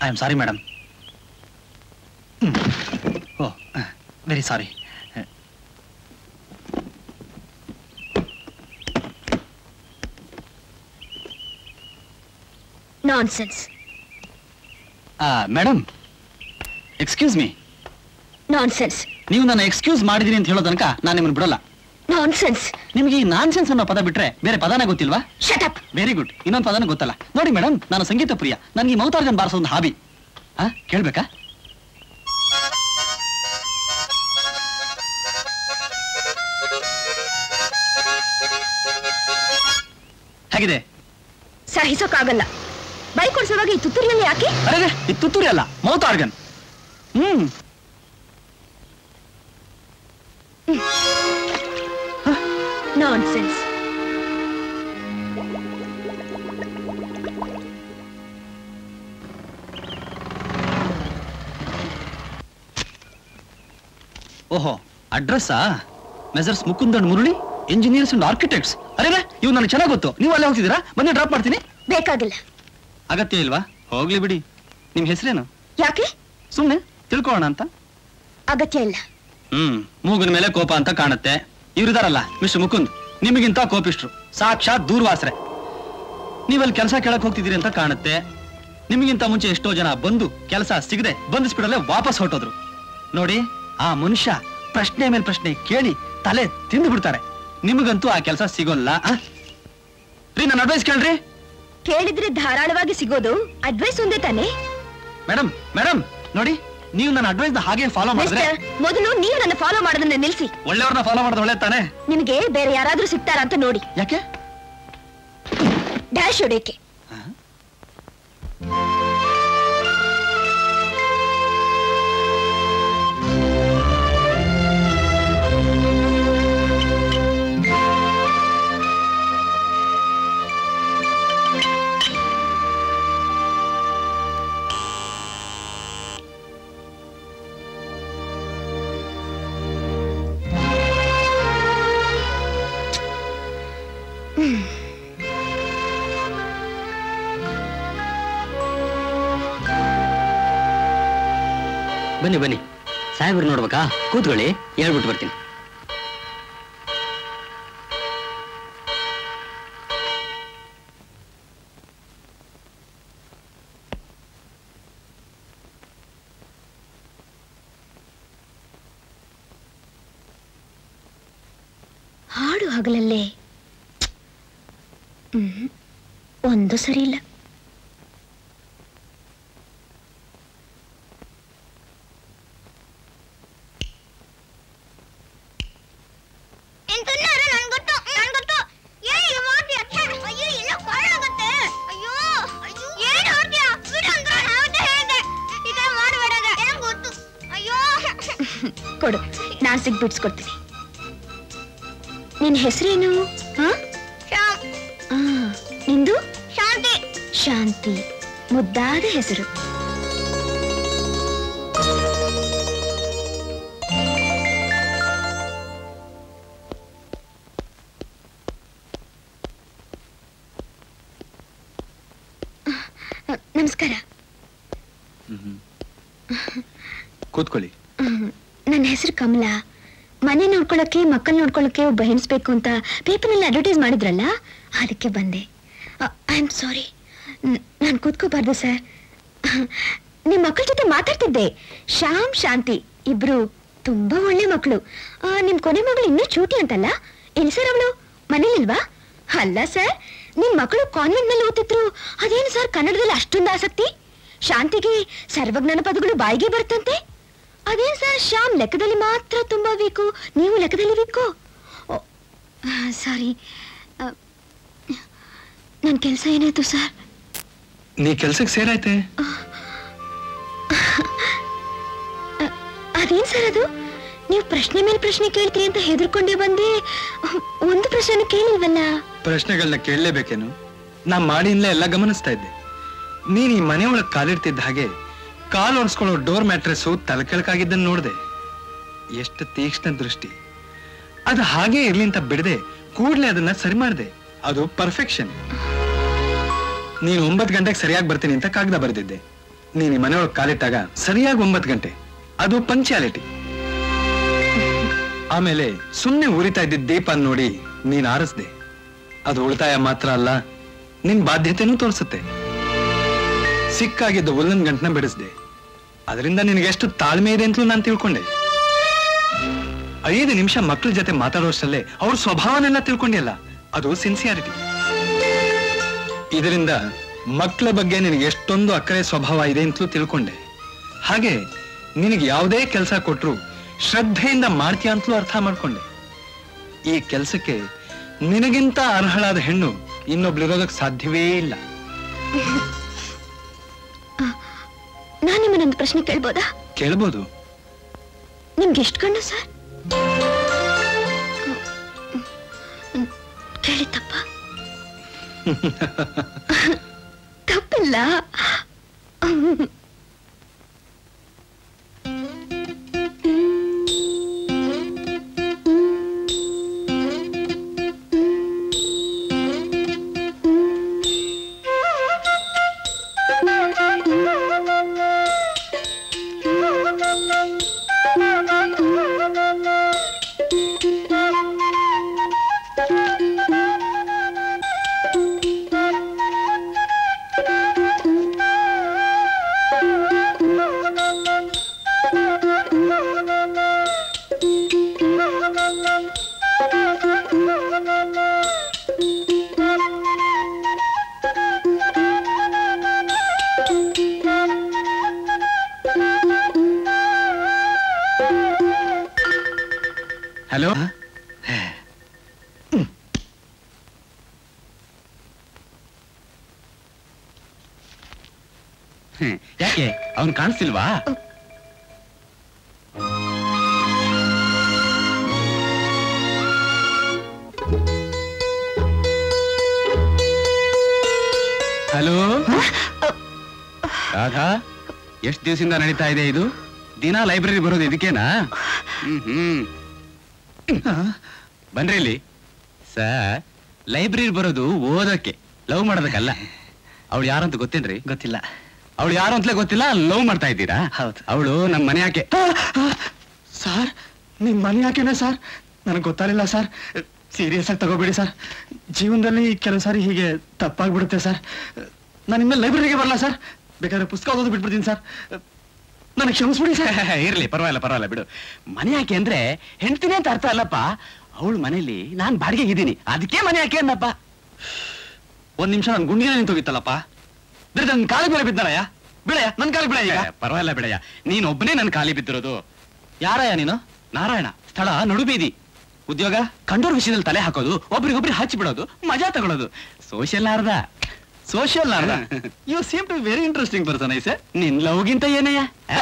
I am sorry madam oh very sorry nonsense madam excuse me nonsense ನೀವು ನನ್ನ excuse ಮಾಡಿದೀನಿ ಅಂತ ಹೇಳೋ ತನಕ ನಾನು ನಿಮ್ಮನ್ನು ಬಿಡಲ್ಲ ನಾನ್ಸೆನ್ಸ್ ನಿಮಗೆ ಈ ನಾನ್ಸೆನ್ಸ್ ಅನ್ನೋ ಪದ ಬಿಟ್ರೆ ಬೇರೆ ಪದನೇ ಗೊತ್ತಿಲ್ವಾ ಶಟ್ ಅಪ್ ವೆರಿ ಗುಡ್ ಇನ್ನೊಂದು ಪದನೂ ಗೊತ್ತಲ್ಲ ನೋಡಿ ಮೇಡಮ್ ನಾನು ಸಂಗೀತ ಪ್ರಿಯ ನನಗೆ ಈ ಮೌತಾರ್ಗನ್ ಬಾರಿಸೋ ಒಂದು ಹಾಬಿ ಆ ಕೇಳ್ಬೇಕಾ ಹೇಗಿದೆ ಸಹಿಸೋಕ್ಕಾಗಲ್ಲ ಬೈಕ್ ಓಡಿಸುವಾಗ ಈ ತುತ್ತೂರಿಯಲ್ಲಿ ಯಾಕೆ ಅರೆ ಇದು ತುತ್ತೂರಿ ಅಲ್ಲ ಮೌತ್ ಆರ್ಗನ್ ಹ್ಮ್ ನಾನ್ಸೆನ್ಸ್ ಓಹೋ ಅಡ್ರೆಸ್ಸಾ messrs Mukund and Murali engineers and architects ಅರೆ ಇವ್ ನನಗೆ ಚೆನ್ನಾಗಿ ಗೊತ್ತು ನೀವು ಅಲ್ಲೇ ಹೋಗ್ತಿದ್ದೀರಾ ಬನ್ನಿ ಡ್ರಾಪ್ ಮಾಡ್ತೀನಿ ಬೇಕಾಗಿಲ್ಲ ಅಗತ್ಯ ಇಲ್ವಾ ಹೋಗ್ಲಿ ಬಿಡಿ ನಿಮ್ ಹೆಸರೇನು ಯಾಕೆ ಸುಮ್ನೆ ತಿಳ್ಕೊಳ್ಳೋಣ ಅಂತ ಅಗತ್ಯ ಇಲ್ಲ ಹ್ಮ್ ಮೂಗಿನ ಮೇಲೆ ಕೋಪ ಅಂತ ಕಾಣುತ್ತೆ ಇವ್ರಿದಾರಲ್ಲ ಮಿಸ್ಟರ್ ಮುಕುಂದ್ ನಿಮಗಿಂತ ಕೋಪಿಷ್ಟ್ರು ಸಾಕ್ಷಾತ್ ದೂರ್ವಾಸ್ರೆ ನೀವಲ್ಲಿ ಕೆಲಸ ಕೇಳಕ್ ಹೋಗ್ತಿದ್ದೀರಿ ಅಂತ ಕಾಣುತ್ತೆ ನಿಮಗಿಂತ ಮುಂಚೆ ಎಷ್ಟೋ ಜನ ಬಂದು ಕೆಲಸ ಸಿಗದೆ ಬಂಧಿಸ್ಬಿಡಲೆ ವಾಪಸ್ ಹೊರಟೋದ್ರು ನೋಡಿ ಆ ಮನುಷ್ಯ ಪ್ರಶ್ನೆ ಮೇಲೆ ಪ್ರಶ್ನೆ ಕೇಳಿ ತಲೆ ತಿಂದು ಬಿಡ್ತಾರೆ ನಿಮಗಂತೂ ಆ ಕೆಲಸ ಸಿಗೋಲ್ಲ ಆ? ರೀ ನನ್ನ ಅಡ್ವೈಸ್ ಕೇಳ್ರಿ ಕೇಳಿದ್ರೆ ಧಾರಾಳವಾಗಿ ಸಿಗೋದು ಅಡ್ವೈಸ್ ಒಂದೇ ತಾನೆ ಮೇಡಮ್ ಮೇಡಮ್ ನೋಡಿ ನೀವು ನನ್ನ ಅಡ್ವೈಸ್ ಹಾಗೆ ಫಾಲೋ ಮಾಡಿದ್ರೆ ಮಿಸ್ಟರ್ ಮೊದಲು ನೀವು ನನ್ನ ಫಾಲೋ ಮಾಡೋದನ್ನ ನಿಲ್ಸಿ ಒಳ್ಳೆಯವ್ರನ್ನ ಫಾಲೋ ಮಾಡೋದು ಒಳ್ಳೆ ತಾನೆ ನಿಮಗೆ ಬೇರೆ ಯಾರಾದ್ರೂ ಸಿಗ್ತಾರಾ ಅಂತ ನೋಡಿ ಯಾಕೆ ಡ್ಯಾಶ್ ಹೊಡೆಯಕ್ಕೆ ಬನ್ನಿ ಬನ್ನಿ ಸಾಹೇಬ್ರು ನೋಡ್ಬೇಕಾ ಕೂತ್ಕೊಳ್ಳಿ ಹೇಳ್ಬಿಟ್ಟು ಬರ್ತೀನಿ ಹಾಡು ಹಗಲಲ್ಲೇ ಹ್ಮ್. ಒಂದು ಸರಿ ಇಲ್ಲ ಕೊಡು ನಾನ್ ಸಿಗ್ ಬಿಡ್ಸ್ಕೊಡ್ತೀನಿ ನಿನ್ ಹೆಸರೇನು ಹಾ? ಆ, ನಿಂದು ಶಾಂತಿ ಶಾಂತಿ ಮುದ್ದಾದ ಹೆಸರು ಆ, ನಮಸ್ಕಾರ ಕೂತ್ಕೊಳ್ಳಿ ಹ್ಮ್. ನನ್ನ ಹೆಸರು ಕಮಲಾ ಮನೆ ನೋಡ್ಕೊಳಕ್ಕೆ ಮಕ್ಕಳು ನೋಡ್ಕೊಳಕ್ಕೆ ಒಬ್ಬ ಹೆಣ್ಸ್ಬೇಕು ಅಂತ ಪೇಪರ್ನಲ್ಲಿ ಅಡ್ವರ್ಟೈಸ್ ಮಾಡಿದ್ರಲ್ಲ ಅದಕ್ಕೆ ಬಂದೆ ಐ ಆಮ್ ಸಾರಿ ನಾನು ಕೂತ್ಕೋಬಾರ್ದು ಸರ್ ನಿಮ್ಮ ಮಕ್ಕಳ ಜೊತೆ ಮಾತಾಡ್ತಿದ್ದೆ ಶ್ಯಾಮ್ ಶಾಂತಿ ಇಬ್ರು ತುಂಬಾ ಒಳ್ಳೆ ಮಕ್ಕಳು ನಿಮ್ ಕೊನೆ ಮಗಳು ಇನ್ನೂ ಚೂಟಿ ಅಂತಲ್ಲ ಎಲ್ಲಿ ಸರ್ ಅವಳು ಮನೇಲಿಲ್ವಾ ಅಲ್ಲ ಸರ್ ನಿಮ್ ಮಕ್ಕಳು ಕಾನ್ವೆಂಟ್ ನಲ್ಲಿ ಓದ್ತಿದ್ರು ಅದೇನು ಸರ್ ಕನ್ನಡದಲ್ಲಿ ಅಷ್ಟೊಂದು ಆಸಕ್ತಿ ಶಾಂತಿಗೆ ಸರ್ವಜ್ಞಾನ ಪದಗಳು ಬಾಯಿಗೆ ಬರ್ತಂತೆ ಅದೇನ್ ಸರ್ ಶ್ಯಾಮ್ ಲೆಕ್ಕದಲ್ಲಿ ಮಾತ್ರ ತುಂಬಾ ವೀಕು ನೀವು ಲೆಕ್ಕದಲ್ಲಿ ವೀಕು ಸಾರಿ ನನ್ನ ಕೆಲಸ ಏನಾಯ್ತು ಸರ್ ನೀ ಕೆಲ್ಸಕ್ಕೆ ಸೇರಾಯ್ತೆ ಅದೇನ್ ಸರ್ ಅದು ನೀವು ಪ್ರಶ್ನೆ ಮೇಲೆ ಪ್ರಶ್ನೆ ಕೇಳ್ತೀರಿ ಅಂತ ಹೆದರ್ಕೊಂಡೇ ಬಂದೆ ಒಂದು ಪ್ರಶ್ನೆ ಕೇಳಿಲ್ವಲ್ಲ ಪ್ರಶ್ನೆಗಳನ್ನ ಕೇಳಲೇಬೇಕೇನು ನಾ ಮಾಡಿನ್ಲೇ ಎಲ್ಲ ಗಮನಿಸ್ತಾ ಇದ್ದೆ ನೀನ್ ಈ ಮನೆ ಒಳಗ್ ಕಾಲಿಡ್ತಿದ್ದ ಹಾಗೆ ಕಾಲ್ ಒರೆಸ್ಕೊಳ್ಳೋ ಡೋರ್ ಮ್ಯಾಟ್ರೆಸ್ಸು ತಲೆಕೆಳಕಾಗಿದ್ದನ್ನು ನೋಡ್ದೆ ಎಷ್ಟು ತೀಕ್ಷ್ಣ ದೃಷ್ಟಿ ಅದು ಹಾಗೆ ಇರ್ಲಿ ಅಂತ ಬಿಡದೆ ಕೂಡ್ಲೆ ಅದನ್ನ ಸರಿ ಮಾಡ್ದೆ ಅದು ಪರ್ಫೆಕ್ಷನ್ ನೀನು ಒಂಬತ್ತು ಗಂಟೆಗೆ ಸರಿಯಾಗಿ ಬರ್ತೀನಿ ಅಂತ ಕಾಗದ ಬರೆದಿದ್ದೆ ನೀನ್ ಈ ಮನೆಯೊಳಗೆ ಕಾಲಿಟ್ಟಾಗ ಸರಿಯಾಗಿ ಒಂಬತ್ತು ಗಂಟೆ ಅದು ಪಂಚಾಲಿಟಿ ಆಮೇಲೆ ಸುಮ್ಮನೆ ಉರಿತಾ ಇದ್ದಿದ್ದ ದೀಪ ನೋಡಿ ನೀನ್ ಆರಿಸ್ದೆ ಅದು ಉಳಿತಾಯ ಮಾತ್ರ ಅಲ್ಲ ನಿನ್ ಬಾಧ್ಯತೆನೂ ತೋರಿಸುತ್ತೆ ಸಿಕ್ಕಾಗಿದ್ದ ಉಲ್ಲನ್ ಗಂಟನ ಬಿಡಿಸ್ದೆ ಅದರಿಂದ ನಿನಗೆ ಎಷ್ಟು ತಾಳ್ಮೆ ಇದೆ ಅಂತಲೂ ನಾನು ತಿಳ್ಕೊಂಡೆ ಐದು ನಿಮಿಷ ಮಕ್ಕಳ ಜೊತೆ ಮಾತಾಡೋಷ್ಟಲ್ಲೇ ಅವ್ರ ಸ್ವಭಾವನೆಲ್ಲ ತಿಳ್ಕೊಂಡಿಲ್ಲ ಅದು ಸಿನ್ಸಿಯಾರಿಟಿ ಇದರಿಂದ ಮಕ್ಕಳ ಬಗ್ಗೆ ನಿನಗೆ ಎಷ್ಟೊಂದು ಅಕ್ಕರೆ ಸ್ವಭಾವ ಇದೆ ಅಂತಲೂ ತಿಳ್ಕೊಂಡೆ ಹಾಗೆ ನಿನಗೆ ಯಾವುದೇ ಕೆಲಸ ಕೊಟ್ರು ಶ್ರದ್ಧೆಯಿಂದ ಮಾಡ್ತೀಯ ಅಂತಲೂ ಅರ್ಥ ಮಾಡ್ಕೊಂಡೆ ಈ ಕೆಲಸಕ್ಕೆ ನಿನಗಿಂತ ಅರ್ಹಳಾದ ಹೆಣ್ಣು ಇನ್ನೊಬ್ಳಿರೋದಕ್ಕೆ ಸಾಧ್ಯವೇ ಇಲ್ಲ ನಾನು ನಿಮ್ಮನ್ನೊಂದು ಪ್ರಶ್ನೆ ಕೇಳ್ಬೋದಾ ಕೇಳ್ಬೋದು ನಿಮ್ಗೆ ಎಷ್ಟು ಕಣ್ಣು ಸರ್ ಕೇಳಿ ತಪ್ಪ ತಪ್ಪಿಲ್ಲ ಹಲೋ ಯಾಕೆ ಅವನು ಕಾಣಿಸ್ತಿಲ್ವಾ ಹಲೋ ರಾಧಾ ಎಷ್ಟು ದಿವಸದಿಂದ ನಡೀತಾ ಇದೆ ಇದು ದಿನ ಲೈಬ್ರರಿ ಬರೋದು ಇದಕ್ಕೇನಾ ಹ್ಮ್ ಹ್ಮ್ ಬನ್ರಿ ಇಲ್ಲಿ ಸರ್ ಲೈಬ್ರರಿ ಬರೋದು ಓದಕ್ಕೆ ಲವ್ ಮಾಡೋದಕ್ಕಲ್ಲ ಅವಳು ಯಾರಂತ ಗೊತ್ತೇನ್ರಿ ಗೊತ್ತಿಲ್ಲ ಅವಳು ಯಾರು ಅಂತಲೇ ಗೊತ್ತಿಲ್ಲ ಲವ್ ಮಾಡ್ತಾ ಇದ್ದೀರಾ ಹೌದು. ಅವಳು ನಮ್ಮ ಮನೆ ಯಾಕೆ ಸರ್ ನಿಮ್ ಮನೆ ಯಾಕೆನೆ ಸರ್ ನನಗೆ ಗೊತ್ತಾಗಲಿಲ್ಲ ಸರ್ ಸೀರಿಯಸ್ ಆಗಿ ತಗೋಬೇಡಿ ಸರ್ ಜೀವನದಲ್ಲಿ ಕೆಲವು ಸಾರಿ ಹೀಗೆ ತಪ್ಪಾಗ್ಬಿಡುತ್ತೆ ಸರ್ ನಾನು ಇನ್ಮೇಲೆ ಲೈಬ್ರರಿಗೆ ಬರಲ್ಲ ಸರ್ ಬೇಕಾದ್ರೆ ಪುಸ್ತಕ ಓದೋದು ಬಿಟ್ಬಿಡ್ತೀನಿ ಸರ್ ನನಗೆ ಕ್ಷಮಿಸ್ಬಿಡಿ ಸರ್ ಇರ್ಲಿ ಪರವಾಗಿಲ್ಲ ಪರವಾಗಿಲ್ಲ ಬಿಡು ಮನೆ ಯಾಕೆ ಅಂದ್ರೆ ಹೆಂಡ್ತೀನಿ ಅಂತ ಅರ್ಥ ಅಲ್ಲಪ್ಪ ಅವಳು ಮನೇಲಿ ನಾನ್ ಬಾಡಿಗೆ ಇದ್ದೀನಿ ಅದಕ್ಕೆ ಮನೆ ಯಾಕೆ ಅನ್ನಪ್ಪ ಒಂದ್ ನಿಮಿಷ ನನ್ ಗುಂಡಿಗೆ ನಿಂತೋಗಿತ್ತಲ್ಲಪ್ಪ ಬೇರೆ ನನ್ ಕಾಲಿಗೆ ಮೇಲೆ ಬಿದ್ದಾರಯ್ಯ ಬಿಡಯ್ಯ ನನ್ ಕಾಲಿಗೆ ಬಿಡ ಈಗ ಪರವಾಗಿಲ್ಲ ಬಿಡಯ್ಯ ನೀನ್ ಒಬ್ಬನೇ ನನ್ ಖಾಲಿ ಬಿದ್ದಿರೋದು ಯಾರಯ್ಯ ನೀನು ನಾರಾಯಣ ಸ್ಥಳ ನಡುಬೀದಿ ಉದ್ಯೋಗ ಕಂಡೋರ್ ವಿಷಯದಲ್ಲಿ ತಲೆ ಹಾಕೋದು ಒಬ್ರಿಗೊಬ್ರಿಗೆ ಹಚ್ಚಿ ಬಿಡೋದು ಮಜಾ ತಗೊಳ್ಳೋದು ಸೋಷಿಯಲ್ ಅರ್ಧ social you seem to very interesting person ಐಸೆ ನಿನ್ ಲವ್ಗಿಂತ ಏನಯ್ಯ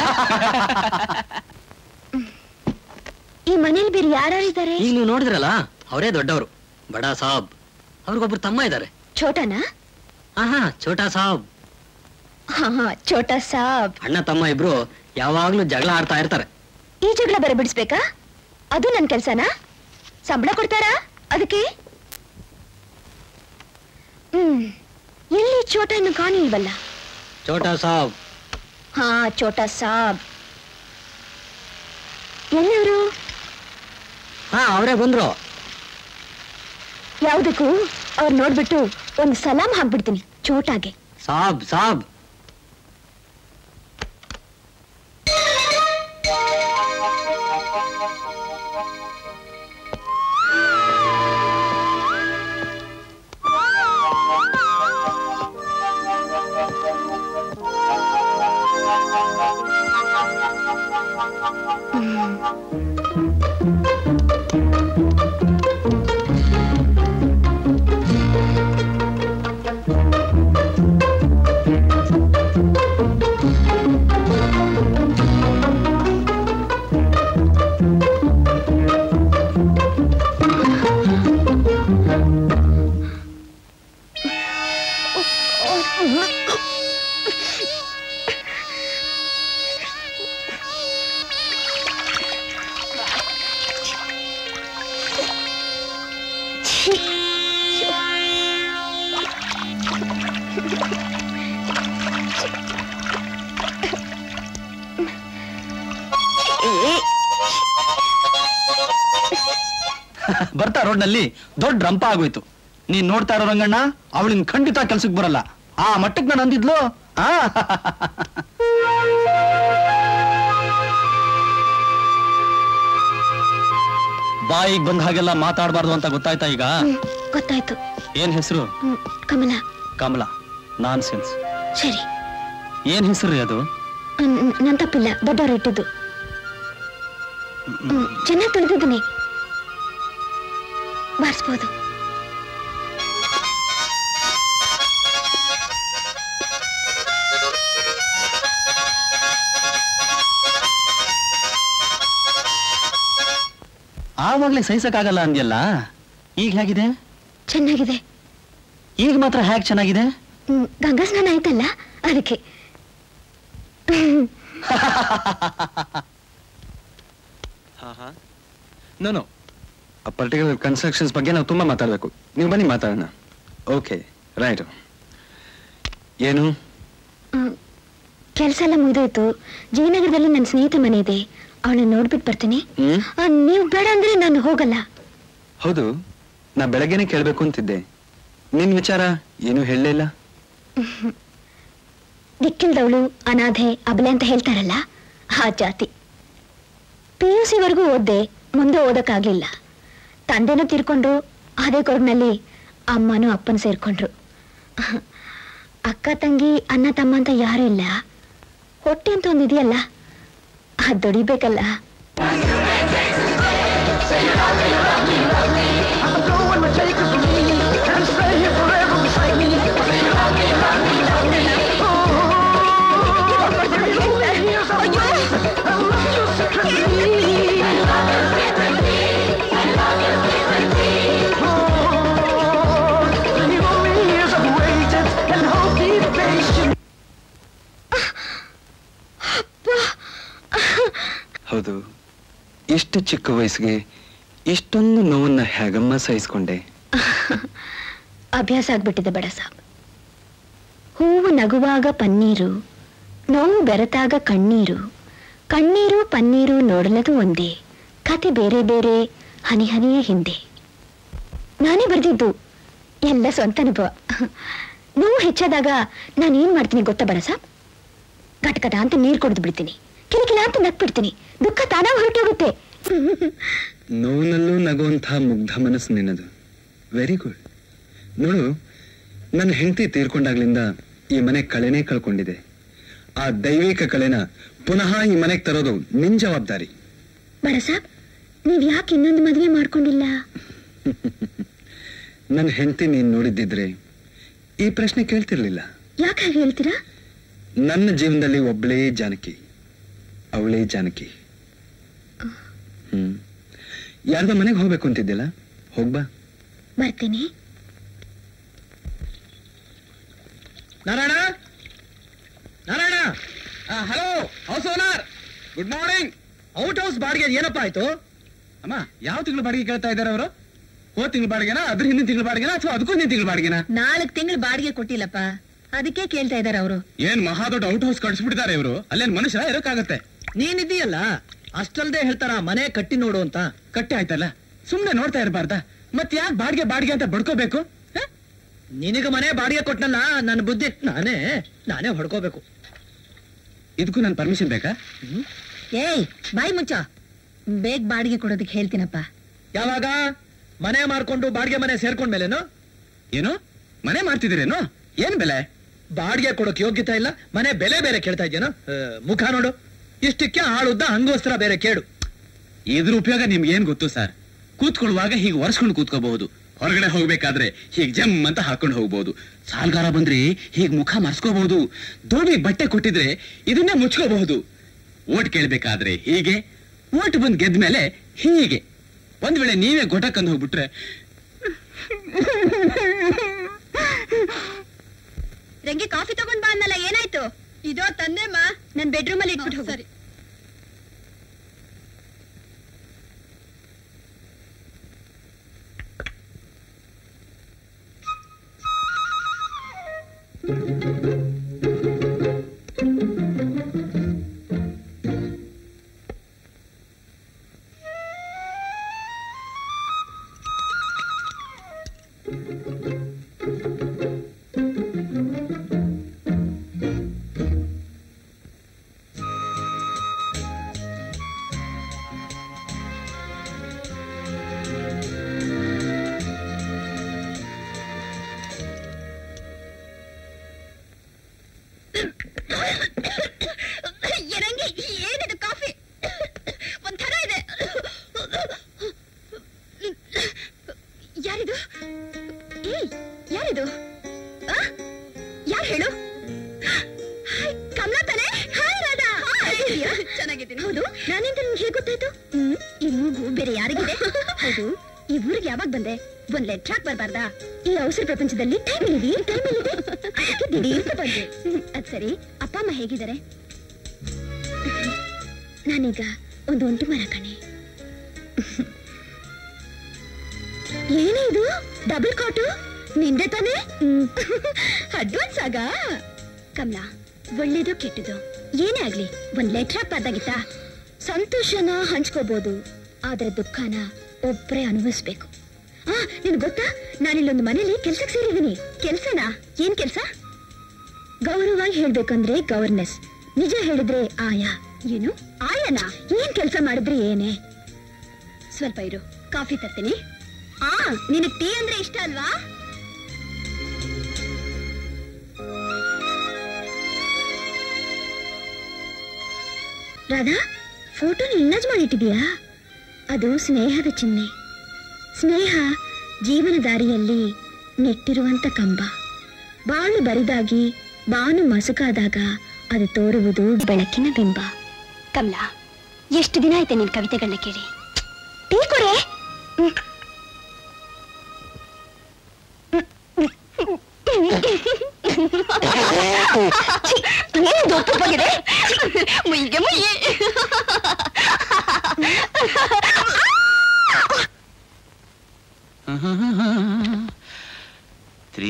ಈ ಮನೇಲಿ ಬೇರೆ ಯಾರ್ಯಾರಿದ್ದಾರೆ ಈಗ ನೀವು ನೋಡಿದ್ರಲ್ಲ ಅವರೇ ದೊಡ್ಡವರು ಬಡ ಸಾಬ್ ಅವ್ರಿಗೊಬ್ರು ತಮ್ಮ ಇದ್ದಾರೆ ಛೋಟನಾ ಆಹಾ ಛೋಟಾ ಸಾಬ್ ಹಾ ಹಾ ಛೋಟಾ ಸಾಬ್ ಅಣ್ಣ ತಮ್ಮ ಇಬ್ರು ಯಾವಾಗ್ಲೂ ಜಗಳ ಆಡ್ತಾ ಇರ್ತಾರೆ ಈ ಜಗಳ ಬರ ಬಿಡಿಸ್ಬೇಕಾ ಅದು ನನ್ ಕೆಲ್ಸನಾ ಸಂಬಳ ಕೊಡ್ತಾರಾ ಅದಕ್ಕೆ ಹ್ಮ್ ಎಲ್ಲಿ ಛೋಟ ಇನ್ನು ಕಾಣಿಲ್ವಲ್ಲ ಛೋಟಾ ಸಾಬ್ ಹಾ ಛೋಟಾ ಸಾಬ್ ಎಲ್ಲವರು ಹಾ ಅವರೇ ಬಂದ್ರು ಯಾವ್ದಕ್ಕೂ ಅವ್ರು ನೋಡ್ಬಿಟ್ಟು ಒಂದು ಸಲಾಮ್ ಹಾಕ್ಬಿಡ್ತೀನಿ ಛೋಟಾಗೆ ಸಾಬ್ ಸಾಬ್ ಬರ್ತಾ ರೋಡ್ನಲ್ಲಿ ದೊಡ್ಡ ರಂಪ ಆಗೋಯ್ತು ನೀನ್ ನೋಡ್ತಾ ಇರೋ ರಂಗಣ್ಣ ಅವಳಿನ್ ಖಂಡಿತ ಕೆಲ್ಸಕ್ಕೆ ಬರಲ್ಲ ಆ ಮಟ್ಟಕ್ಕೆ ನಾನು ಅಂದಿದ್ಲು ಆ ಬಾಯಿಗೆ ಬಂದ ಹಾಗೆಲ್ಲ ಮಾತಾಡಬಾರ್ದು ಅಂತ ಗೊತ್ತಾಯ್ತಾ ಈಗ ಹ್ಮ್, ಗೊತ್ತಾಯ್ತು ಏನ್ ಹೆಸರು ಹ್ಮ್, ಕಮಲ ಕಮಲ ನಾನ್ ಸೆನ್ಸ್ ಸರಿ ಏನ್ ಹೆಸರು ಅದು ಹ್ಮ್, ಹ್ಮ್, ನನ್ ತಪ್ಪಿಲ್ಲ ದೊಡ್ಡವ್ರು ಇಟ್ಟಿದ್ದು ಹ್ಮ್, ಚೆನ್ನಾಗಿ ತಿಳಿದಿದ್ದೀನಿ ಬಾರಿಸ್ಬೋದು ಆವಾಗ್ಲೇ ಸಹಿಸಕ್ಕಾಗಲ್ಲ ಅಂದ್ಯಲ್ಲ ಈಗ ಹೇಗಿದೆ ಚೆನ್ನಾಗಿದೆ ಈಗ ಮಾತ್ರ ಹೇಗ್ ಚೆನ್ನಾಗಿದೆ ಹ್ಮ್, ಗಂಗಾ ಸ್ನಾನ ಆಯ್ತಲ್ಲ ಅದಕ್ಕೆ ನೋ ಆ ಪರ್ಟಿಕ್ಯುಲರ್ ಕನ್ಸ್ಟ್ರಕ್ಷನ್ಸ್ ಬಗ್ಗೆ ನಾವು ತುಂಬಾ ಮಾತಾಡಬೇಕು ನೀವು ಬನ್ನಿ ಮಾತಾಡೋಣ ಓಕೆ ರೈಟ್ ಏನು ಕೆಲಸ ಎಲ್ಲ ಮುಗಿದೋಯ್ತು ಜಯನಗರದಲ್ಲಿ ನನ್ನ ಸ್ನೇಹಿತ ಮನೆ ಇದೆ ಅವಳನ್ನ ನೋಡ್ಬಿಟ್ಟು ಬರ್ತೀನಿ ಹ್ಮ್ ಆ, ನೀವು ಬೇಡ ಅಂದ್ರೆ ನಾನು ಹೋಗಲ್ಲ ಹೌದು ನಾ ಬೆಳಗ್ಗೆನೆ ಕೇಳ್ಬೇಕು ಅಂತಿದ್ದೆ ನಿನ್ ವಿಚಾರ ಏನು ಹೇಳಲಿಲ್ಲ ದಿಕ್ಕಿಲ್ದವಳು ಅನಾಥೆ ಅಬಲೆ ಅಂತ ಹೇಳ್ತಾರಲ್ಲ ಆ ಜಾತಿ ಪಿ ಯು ಸಿವರೆಗೂ ಓದ್ದೆ ಮುಂದೆ ಓದಕ್ಕಾಗ್ಲಿಲ್ಲ ತಂದೆನೂ ತೀರ್ಕೊಂಡ್ರು ಅದೇ ಕೊರಗಿನಲ್ಲಿ ಅಮ್ಮನೂ ಅಪ್ಪನ ಸೇರ್ಕೊಂಡ್ರು ಅಕ್ಕ ತಂಗಿ ಅಣ್ಣ ತಮ್ಮ ಅಂತ ಯಾರೂ ಇಲ್ಲ ಹೊಟ್ಟೆ ಅಂತ ಒಂದಿದೆಯಲ್ಲ ಅದು ದುಡಿಬೇಕಲ್ಲ ಹೌದು ಇಷ್ಟು ಚಿಕ್ಕ ವಯಸ್ಸಿಗೆ ಇಷ್ಟೊಂದು ನೋವನ್ನ ಹೇಗಮ್ಮ ಸಹಿಸ್ಕೊಂಡೆ ಅಭ್ಯಾಸ ಆಗ್ಬಿಟ್ಟಿದೆ ಬೇಡ ಸಾಬ್ ಹೂವು ನಗುವಾಗ ಪನ್ನೀರು ನೋವು ಬೆರೆತಾಗ ಕಣ್ಣೀರು ಕಣ್ಣೀರು ಪನ್ನೀರು ನೋಡಲದು ಒಂದೇ ಕತೆ ಬೇರೆ ಬೇರೆ ಹನಿ ಹನಿಯ ಹಿಂದೆ ನಾನೇ ಬರ್ದಿದ್ದು ಎಲ್ಲ ಸ್ವಂತ ಅನುಭವ ನೋವು ಹೆಚ್ಚಾದಾಗ ನಾನು ಏನ್ ಮಾಡ್ತೀನಿ ಗೊತ್ತಾ ಬಡ ಸಾಬ್ ಗಟ್ಕಟ ಅಂತ ನೀರು ಕುಡಿದು ಬಿಡ್ತೀನಿ ಕಿಲಕಿಲ ಅಂತ ನಕ್ಬಿಡ್ತೀನಿ ದುಃಖ ತಾನಾಗ ಹೊರಟೋಗುತ್ತೆ ನೋವಿನಲ್ಲೂ ನಗುವಂತಹ ಮುಗ್ಧ ಮನಸ್ಸು ನಿನ್ನದು ವೆರಿ ಗುಡ್ ನೋಡು ನನ್ನ ಹೆಂಡತಿ ತೀರ್ಕೊಂಡಾಗ್ಲಿಂದ ಈ ಮನೆ ಕಳೆನೇ ಕಳ್ಕೊಂಡಿದೆ ಆ ದೈವಿಕ ಕಳೆನ ಪುನಃ ಈ ಮನೆಗೆ ತರೋದು ನಿನ್ ಜವಾಬ್ದಾರಿ ಬಡ ಸಾಬ್ ನೀವ್ ಯಾಕೆ ಇನ್ನೊಂದು ಮದುವೆ ಮಾಡ್ಕೊಂಡಿಲ್ಲ ನನ್ನ ಹೆಂಡತಿ ನೀನ್ ನೋಡಿದ್ದಿದ್ರೆ ಈ ಪ್ರಶ್ನೆ ಕೇಳ್ತಿರ್ಲಿಲ್ಲ ಯಾಕೆ ಹಾಗೆ ಹೇಳ್ತೀರಾ ನನ್ನ ಜೀವನದಲ್ಲಿ ಒಬ್ಳೇ ಜಾನಕಿ ಅವಳೇ ಜಾನಕಿ ಹ್ಮ್ ಯಾರ್ದೋ ಮನೆಗೆ ಹೋಗ್ಬೇಕು ಅಂತಿದ್ದಿಲ್ಲ ಹೋಗ್ಬಾ ಬರ್ತೀನಿ Narayana Narayana hello house owner good morning out house ಬಾಡಿಗೆ ಏನಪ್ಪ ಆಯ್ತು ಅಮ್ಮ ಯಾವ ತಿಂಗಳು ಬಾಡಿಗೆ ಕೇಳ್ತಾ ಇದ್ದಾರೆ ಅವರು ಹೋದ್ ತಿಂಗಳು ಬಾಡಿಗೆನಾ ಅದ್ರ ಹಿಂದಿನ ತಿಂಗಳು ಬಾಡಿಗೆನಾ ಅಥವಾ ಅದಕ್ಕೂ ಹಿಂದಿನ ತಿಂಗಳು ಬಾಡಿಗೆನಾ ನಾಲ್ಕು ತಿಂಗಳು ಬಾಡಿಗೆ ಕೊಟ್ಟಿಲ್ಲಪ್ಪ ಅದಕ್ಕೆ ಕೇಳ್ತಾ ಇದಾರೆ ಅವರು ಏನ್ ಮಹಾ ದೊಡ್ಡ ಔಟ್ ಹೌಸ್ ಕಟ್ಸ್ಬಿಟ್ಟಿದ್ದಾರೆ ಇವರು ಅಲ್ಲೇನ್ ಮನುಷ್ಯ ಇರೋಕ್ಕಾಗತ್ತೆ ನೀನಿದೀಯಲ್ಲ ಅಷ್ಟಲ್ದೆ ಹೇಳ್ತಾರ ಮನೆ ಕಟ್ಟಿ ನೋಡು ಅಂತ ಕಟ್ಟಿ ಆಯ್ತಲ್ಲ ಸುಮ್ನೆ ನೋಡ್ತಾ ಇರಬಾರ್ದ ಮತ್ ಯಾಕೆ ಬಾಡಿಗೆ ಬಾಡಿಗೆ ಅಂತ ಬಡ್ಕೋಬೇಕು ನಿನಗ ಮನೆ ಬಾಡಿಗೆ ಕೊಟ್ನಲ್ಲ ನನ್ನ ಬುದ್ಧಿ ನಾನೇ ನಾನೇ ಹೊಡ್ಕೋಬೇಕು ಇದಕ್ಕೂ ನನ್ ಪರ್ಮಿಷನ್ ಬೇಕಾ ಏಯ್ ಬಾಯಿ ಮುಚ್ಚ ಬೇಗ ಬಾಡಿಗೆ ಕೊಡೋದಕ್ಕೆ ಹೇಳ್ತೀನಪ್ಪ ಯಾವಾಗ ಮನೆ ಮಾರ್ಕೊಂಡು ಬಾಡಿಗೆ ಮನೆ ಸೇರ್ಕೊಂಡ್ಮೇಲೇನು ಏನು ಮನೆ ಮಾಡ್ತಿದ್ದೀರೇನು ಏನ್ ಬೆಲೆ ಬಾಡಿಗೆ ಕೊಡೋಕ್ ಯೋಗ್ಯತೆ ಇಲ್ಲ ಮನೆ ಬೆಲೆ ಬೇರೆ ಕೇಳ್ತಾ ಇದ್ದೇನು ಮುಖ ನೋಡು ಇಷ್ಟಕ್ಕೆ ಆಳುದ್ದ ಅಂಗೋಸ್ತ್ರ ಬೇರೆ ಕೇಡು ಇದ್ರ ಉಪಯೋಗ ನಿಮ್ಗೆ ಏನ್ ಗೊತ್ತು ಸರ್ ಕೂತ್ಕೊಳ್ಳುವಾಗ ಹೀಗೆ ಒರೆಸ್ಕೊಂಡು ಕೂತ್ಕೋಬಹುದು ಹೊರಗಡೆ ಹೋಗ್ಬೇಕಾದ್ರೆ ಹೀಗ್ ಜಮ್ ಅಂತ ಹಾಕೊಂಡು ಹೋಗ್ಬಹುದು ಸಾಲ್ಗಾರ ಬಂದ್ರೆ ಹೀಗ್ ಮುಖ ಮರ್ಸ್ಕೋಬಹುದು ದೋಣಿ ಬಟ್ಟೆ ಕೊಟ್ಟಿದ್ರೆ ಇದನ್ನೇ ಮುಚ್ಕೋಬಹುದು ಓಟ್ ಕೇಳ್ಬೇಕಾದ್ರೆ ಹೀಗೆ ಓಟ್ ಬಂದ್ ಗೆದ್ಮೇಲೆ ಹೀಗೆ ಒಂದ್ ವೇಳೆ ನೀವೇ ಗೊಟಕ್ಕಂದು ಹೋಗ್ಬಿಟ್ರೆ ರಂಗಿ ಕಾಫಿ ತಗೊಂಡ್ ಬಾ ಅನ್ನಲ್ಲ ಏನಾಯ್ತು ಇದೋ ತಂದೆಮ್ಮ ನನ್ ಬೆಡ್ರೂಮ್ ಅಲ್ಲಿ ಇಟ್ಬಿಟ್ಟು ಸರಿ ಏನಂಗೆ ಏನಿದು ಕಾಫಿ ಒಂಥರ ಇದೆ ಯಾರಿದು ಏಯ್ ಯಾರಿದು ಆ? ಯಾರ್ ಹೇಳು ಹಾಯ್, ಕಮಲಾ ತಾನೆ ಹಾಯ್ ರಾಧಾ ಚೆನ್ನಾಗಿದ್ದೀನಿ ಹೌದು ನಾನಿಂದ ನಿಮ್ಗೆ ಹೇಗೆ ಗೊತ್ತಾಯ್ತು ಹ್ಮ್ ಈ ಮೂಗು ಬೇರೆ ಯಾರಿಗಿದೆ ಹೌದು ಈ ಊರಿಗೆ ಯಾವಾಗ ಬಂದೆ ಒಂದ್ ಲೆಟ್ರ್ ಹಾಕ್ ಬರ್ಬಾರ್ದಾ ಈ ಅವಸರ ಪ್ರಪಂಚದಲ್ಲಿ ಟೈಮ್ ಇದೆ ಟೈಮ್ ಇದೆ ಅದಕ್ಕೆ ದಿಢೀರ್ ಬಂದೆ ಅದ್ ಸರಿ ಅಪ್ಪ ಅಮ್ಮ ಹೇಗಿದ್ದಾರೆ ನಾನೀಗ ಒಂದು ಒಂಟು ಮರ ಕಣೆ ಏನೇ ಇದು ಡಬಲ್ ಕಾಟು ನಿಂದೆ ತಾನೇ ಅಡ್ವಾನ್ಸ್ ಆಗ ಕಮಲಾ ಒಳ್ಳೇದು ಕೆಟ್ಟದು ಏನೇ ಆಗ್ಲಿ ಒಂದ್ ಲೆಟರ್ ಹಾಕ್ಬಾರ್ದಾಗಿತ್ತಾ ಸಂತೋಷನ ಹಂಚ್ಕೋಬಹುದು ಆದ್ರೆ ದುಃಖನ ಒಬ್ರೇ ಅನುಭವಿಸ್ಬೇಕು ಆ ನಿನ್ ಗೊತ್ತಾ ನಾನಿಲ್ಲೊಂದು ಮನೇಲಿ ಕೆಲ್ಸಕ್ಕೆ ಸೇರಿದ್ದೀನಿ ಕೆಲ್ಸನಾ ಏನ್ ಕೆಲ್ಸ ಗೌರವವಾಗಿ ಹೇಳ್ಬೇಕಂದ್ರೆ ಗವರ್ನೆಸ್ ನಿಜ ಹೇಳಿದ್ರೆ ಆಯಾ ಏನು ಆಯನಾ ಏನ್ ಕೆಲಸ ಮಾಡಿದ್ರೆ ಏನೇ ಸ್ವಲ್ಪ ಇರು ಕಾಫಿ ತರ್ತೀನಿ ಆ ನಿನಗ್ ಟೀ ಅಂದ್ರೆ ಇಷ್ಟ ಅಲ್ವಾ ರಾಧಾ ಫೋಟೋ ಇಲ್ಲಾಜ್ ಮಾಡಿಟ್ಟಿದ್ಯಾ ಅದು ಸ್ನೇಹದ ಚಿಹ್ನೆ ಸ್ನೇಹ ಜೀವನ ದಾರಿಯಲ್ಲಿ ನೆಟ್ಟಿರುವಂತ ಕಂಬ ಬಾಳು ಬರಿದಾಗಿ ಬಾನು ಮಸುಕಾದಾಗ ಅದು ತೋರುವುದು ಬೆಳಕಿನ ಬಿಂಬ ಕಮಲಾ ಎಷ್ಟು ದಿನ ಆಯ್ತೆ ನಿನ್ ಕವಿತೆಗಳನ್ನ ಕೇಳಿ ಟೀ ಕೊಡೆ ಏನು ಉಪ್ಪುಗಿದೆ ಮುಯ್ಗೆ ಮುಯ್ಯಿ ತ್ರೀ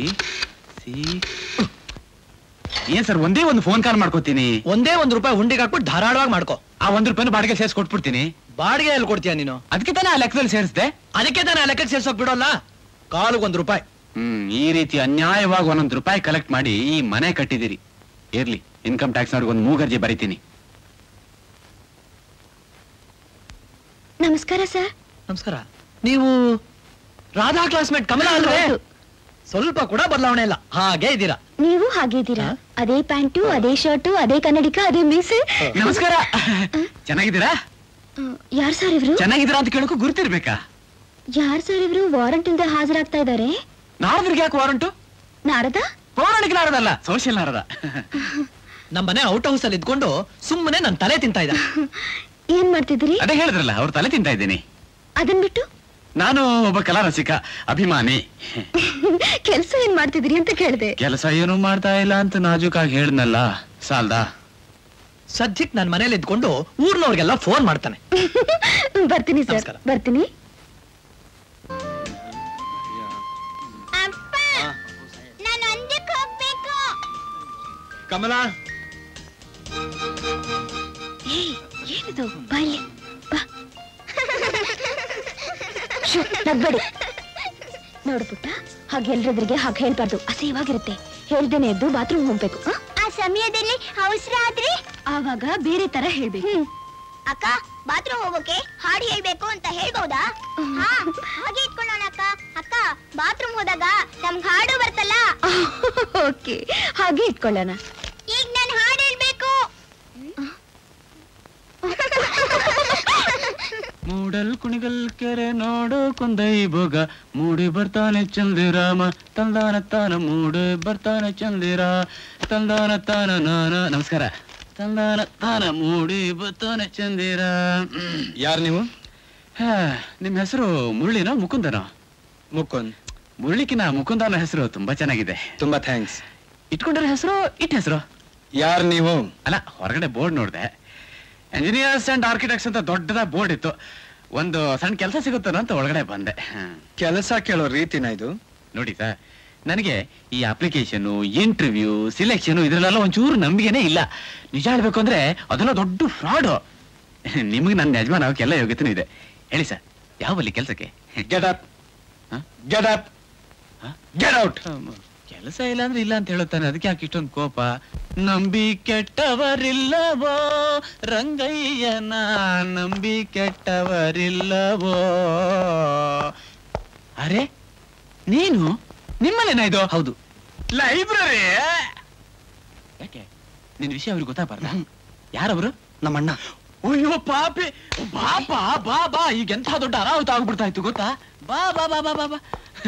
ಏನ್ ಸರ್ ಒಂದೇ ಒಂದು ಫೋನ್ ಕಾಲ್ ಮಾಡ್ಕೋತೀನಿ ಒಂದೇ ಒಂದ್ ರೂಪಾಯಿ ಹುಂಡಿಗೆ ಹಾಕ್ಬಿಟ್ಟು ಧಾರಾಳವಾಗಿ ಮಾಡ್ಕೋ ಆ ಒಂದ್ ರೂಪಾಯಿನ ಬಾಡಿಗೆ ಸೇರ್ಸ್ ಕೊಟ್ಬಿಡ್ತೀನಿ ಬಾಡಿಗೆ ಎಲ್ಲಿ ಕೊಡ್ತೀಯ ನೀನು ಅದಕ್ಕೆ ತಾನೇ ಆ ಲೆಕ್ಕದಲ್ಲಿ ಸೇರಿಸ್ದೆ ಅದಕ್ಕೆ ತಾನೇ ಆ ಲೆಕ್ಕಕ್ಕೆ ಸೇರ್ಸೋಕ್ ಬಿಡೋಲ್ಲ ಕಾಲಿಗೆ ಒಂದ್ ರೂಪಾಯಿ ಹ್ಮ್ ಈ ರೀತಿ ಅನ್ಯಾಯವಾಗಿ ಒಂದೊಂದು ರೂಪಾಯಿ ಕಲೆಕ್ಟ್ ಮಾಡಿ ಈ ಮನೆ ಕಟ್ಟಿದಿರಿ ಇರ್ಲಿ ಇನ್ಕಮ್ ಟ್ಯಾಕ್ಸ್ ಅವ್ರಿಗೆ ಒಂದು ಮೂಗರ್ಜಿ ಬರಿತೀನಿ ನಮಸ್ಕಾರ ಸರ್ ನಮಸ್ಕಾರ ನೀವು ರಾಧಾ ಕ್ಲಾಸ್ಮೇಟ್ ಕಮಲಾ ಅಲ್ವೇ ಹೌದು. ಸ್ವಲ್ಪ ಕೂಡ ಬದಲಾವಣೆ ಇಲ್ಲ ಹಾಗೆ ಇದ್ದೀರಾ ನೀವು ಹಾಗಿದ್ದೀರಾ ಹಾ? ಅದೇ ಪ್ಯಾಂಟು ಅದೇ ಶರ್ಟು ಅದೇ ಕನ್ನಡಿಕ ಅದೇ ಮೀಸೆ ನಮಸ್ಕಾರ ಚೆನ್ನಾಗಿದ್ದೀರಾ ಯಾರ್ ಸರ್ ಇವ್ರು ಚೆನ್ನಾಗಿದ್ದೀರಾ ಅಂತ ಕೇಳಕ್ಕೂ ಗುರ್ತಿರ್ಬೇಕಾ ಯಾರ್ ಸರ್ ಇವ್ರು ವಾರಂಟ್ ಇಲ್ದೆ ಹಾಜರಾಗ್ತಾ ಇದ್ದಾರೆ ನಾರದ್ರಿಗೆ ಯಾಕೆ ವಾರಂಟು ನಾರದ ಪೌರಾಣಿಕ ನಾರದಲ್ಲ ಸೋಷಿಯಲ್ ನಾರದ ನಮ್ಮ ಮನೆ ಔಟ್ ಹೌಸ್ ಅಲ್ಲಿ ಇದ್ಕೊಂಡು ಸುಮ್ಮನೆ ನನ್ ತಲೆ ತಿಂತಾ ಇದ್ದ ಏನ್ ಮಾಡ್ತಿದ್ದೀರಿ ಅದೇ ಹೇಳಿದ್ರಲ್ಲ ಅವ್ರ ತಲೆ ತಿಂತಾ ಇದ್ದೀನಿ ಅದನ್ ಬಿಟ್ಟು ನಾನು ಒಬ್ಬ ಕಲಾ ರಸಿಕ ಅಭಿಮಾನಿ ಕೆಲ್ಸ ಏನ್ ಮಾಡ್ತಿದ್ದೀರಿ ಅಂತ ಕೇಳಿದೆ ಕೆಲಸ ಏನು ಮಾಡ್ತಾ ಇಲ್ಲ ಅಂತ ನಾಜೂಕಾಗಿ ಹೇಳ್ದಲ್ಲ ಸಾಲ್ದಾ ಸದ್ಯಕ್ ನನ್ ಮನೇಲಿ ಇದ್ಕೊಂಡು ಊರ್ನವ್ರಿಗೆಲ್ಲ ಫೋನ್ ಮಾಡ್ತಾನೆ ಬರ್ತೀನಿ ಸರ್ ನಮಸ್ಕಾರ. ಬರ್ತೀನಿ ನಾನು ಅಂಜಕ್ ಹೋಗ್ಬೇಕು ಕಮಲಾ ಏಯ್ ಏನಿದು ಬಾ ಇಲ್ಲಿ ಬಾ ಶೂ, ನಗ್ಬೇಡಿ ನೋಡು ಪುಟ್ಟ ಹಾಗೆ ಎಲ್ರದ್ರಿಗೆ ಹಾಗೆ ಹೇಳ್ಬಾರ್ದು ಅಸಹ್ಯವಾಗಿರುತ್ತೆ ಹೇಳ್ದೇನೆ ಎದ್ದು ಬಾತ್ರೂಮ್ ಹೋಗ್ಬೇಕು ಆ? ಆ ಸಮಯದಲ್ಲಿ ಅವಸರ ಆದ್ರೆ ಆವಾಗ ಬೇರೆ ತರ ಹೇಳ್ಬೇಕು ಅಕ್ಕ ಬಾತ್ರೂಮ್ ಹೋಗೋಕೆ ಹಾಡು ಹೇಳ್ಬೇಕು ಅಂತ ಹೇಳ್ಬಹುದಾ ಹಾ ಹಾಗೆ ಇಟ್ಕೊಳ್ಳೋಣ ಅಕ್ಕ ಅಕ್ಕ ಬಾತ್ರೂಮ್ ಹೋದಾಗ ನಮ್ಗ್ ಹಾಡು ಬರ್ತಲ್ಲ ಓಕೆ ಹಾಗೆ ಇಟ್ಕೊಳ್ಳೋಣ ಈಗ ನಾನು ಹಾಡು ಹೇಳ್ಬೇಕು ಮೂಡಲ್ ಕುಣಿಗಲ್ ಕೆರೆ ನೋಡು ಕುಂದೈ ಭೋಗ ಮೂಡಿ ಬರ್ತಾನೆ ಚಂದಿರಾಮ ತಂದಾನ ತಾನ ಮೂಡಿ ಬರ್ತಾನೆ ಚಂದಿರ ತಂದಾನ ತಾನ ನಾನ ನಮಸ್ಕಾರ ತಂದಾನ ತಾನ ಮೂಡಿ ಬರ್ತಾನೆ ಚಂದಿರ ಯಾರು ನೀವು ಹಾ, ನಿಮ್ ಹೆಸರು ಮುರಳಿನೋ ಮುಕುಂದನೋ ಮುಕುಂದ್ ಮುರಳಿಕಿನ ಮುಕುಂದನ ಹೆಸರು ತುಂಬಾ ಚೆನ್ನಾಗಿದೆ ತುಂಬಾ ಥ್ಯಾಂಕ್ಸ್ ಇಟ್ಕೊಂಡಿರೋ ಹೆಸರು ಇಟ್ಟ ಹೆಸರು ಯಾರು ನೀವು ಅಲ್ಲ ಹೊರಗಡೆ ಬೋರ್ಡ್ ನೋಡಿದೆ ಇಂಜಿನಿಯರ್ಸ್ ಅಂಡ್ ಆರ್ಕಿಟೆಕ್ಟ್ಸ್ ಅಂತ ದೊಡ್ಡದ ಬೋರ್ಡ್ ಇತ್ತು ಒಂದು ಸಣ್ಣ ಕೆಲಸ ಸಿಗುತ್ತೋ ಅಂತ ಒಳಗಡೆ ಬಂದೆ ಹ. ಕೆಲಸ ಕೇಳೋ ರೀತಿನ ಇದು ನೋಡಿ ಸರ್ ನನಗೆ ಈ ಅಪ್ಲಿಕೇಶನ್ ಇಂಟರ್ವ್ಯೂ ಸಿಲೆಕ್ಷನ್ ಇದ್ರಲ್ಲೆಲ್ಲ ಒಂಚೂರು ನಂಬಿಕೆನೇ ಇಲ್ಲ ನಿಜ ಹೇಳ್ಬೇಕು ಅಂದ್ರೆ ಅದೆಲ್ಲ ದೊಡ್ಡ ಫ್ರಾಡ್ ನಿಮಗೆ ನನ್ನ ಯಜಮಾನ ಎಲ್ಲ ಯೋಗ್ಯತೆನೂ ಇದೆ ಹೇಳಿ ಸರ್ ಯಾವಲ್ಲಿ ಕೆಲಸಕ್ಕೆ ಗೆಟ್ ಅಪ್ ಹ? ಗೆಟ್ ಅಪ್ ಹ? ಗೆಟ್ ಔಟ್ ಕೆಲಸ ಇಲ್ಲ ಅಂದ್ರೆ ಇಲ್ಲ ಅಂತ ಹೇಳುತ್ತಾನೆ ಅದಕ್ಕೆ ಯಾಕೆ ಇಷ್ಟೊಂದು ಕೋಪ ನಂಬಿ ಕೆಟ್ಟವರಿಲ್ಲವೋ ರಂಗಯ್ಯನ ನಂಬಿ ಕೆಟ್ಟವರಿಲ್ಲವೋ ಅರೆ ನೀನು ನಿಮ್ಮಲ್ಲೇನ ಇದು ಹೌದು ಲೈಬ್ರರಿ ಯಾಕೆ ನಿನ್ ವಿಷಯ ಅವ್ರಿಗೆ ಗೊತ್ತಾಗಬಾರ್ದ ಯಾರವರು ನಮ್ಮಣ್ಣ ಅಯ್ಯೋ ಪಾಪಿ ಪಾಪ ಬಾ ಬಾ ಈಗ ಎಂಥ ದೊಡ್ಡ ಅನಾಹುತ ಆಗ್ಬಿಡ್ತಾ ಇತ್ತು ಗೊತ್ತಾ ಬಾ ಬಾ ಬಾ ಬಾ ಬಾ ಬಾ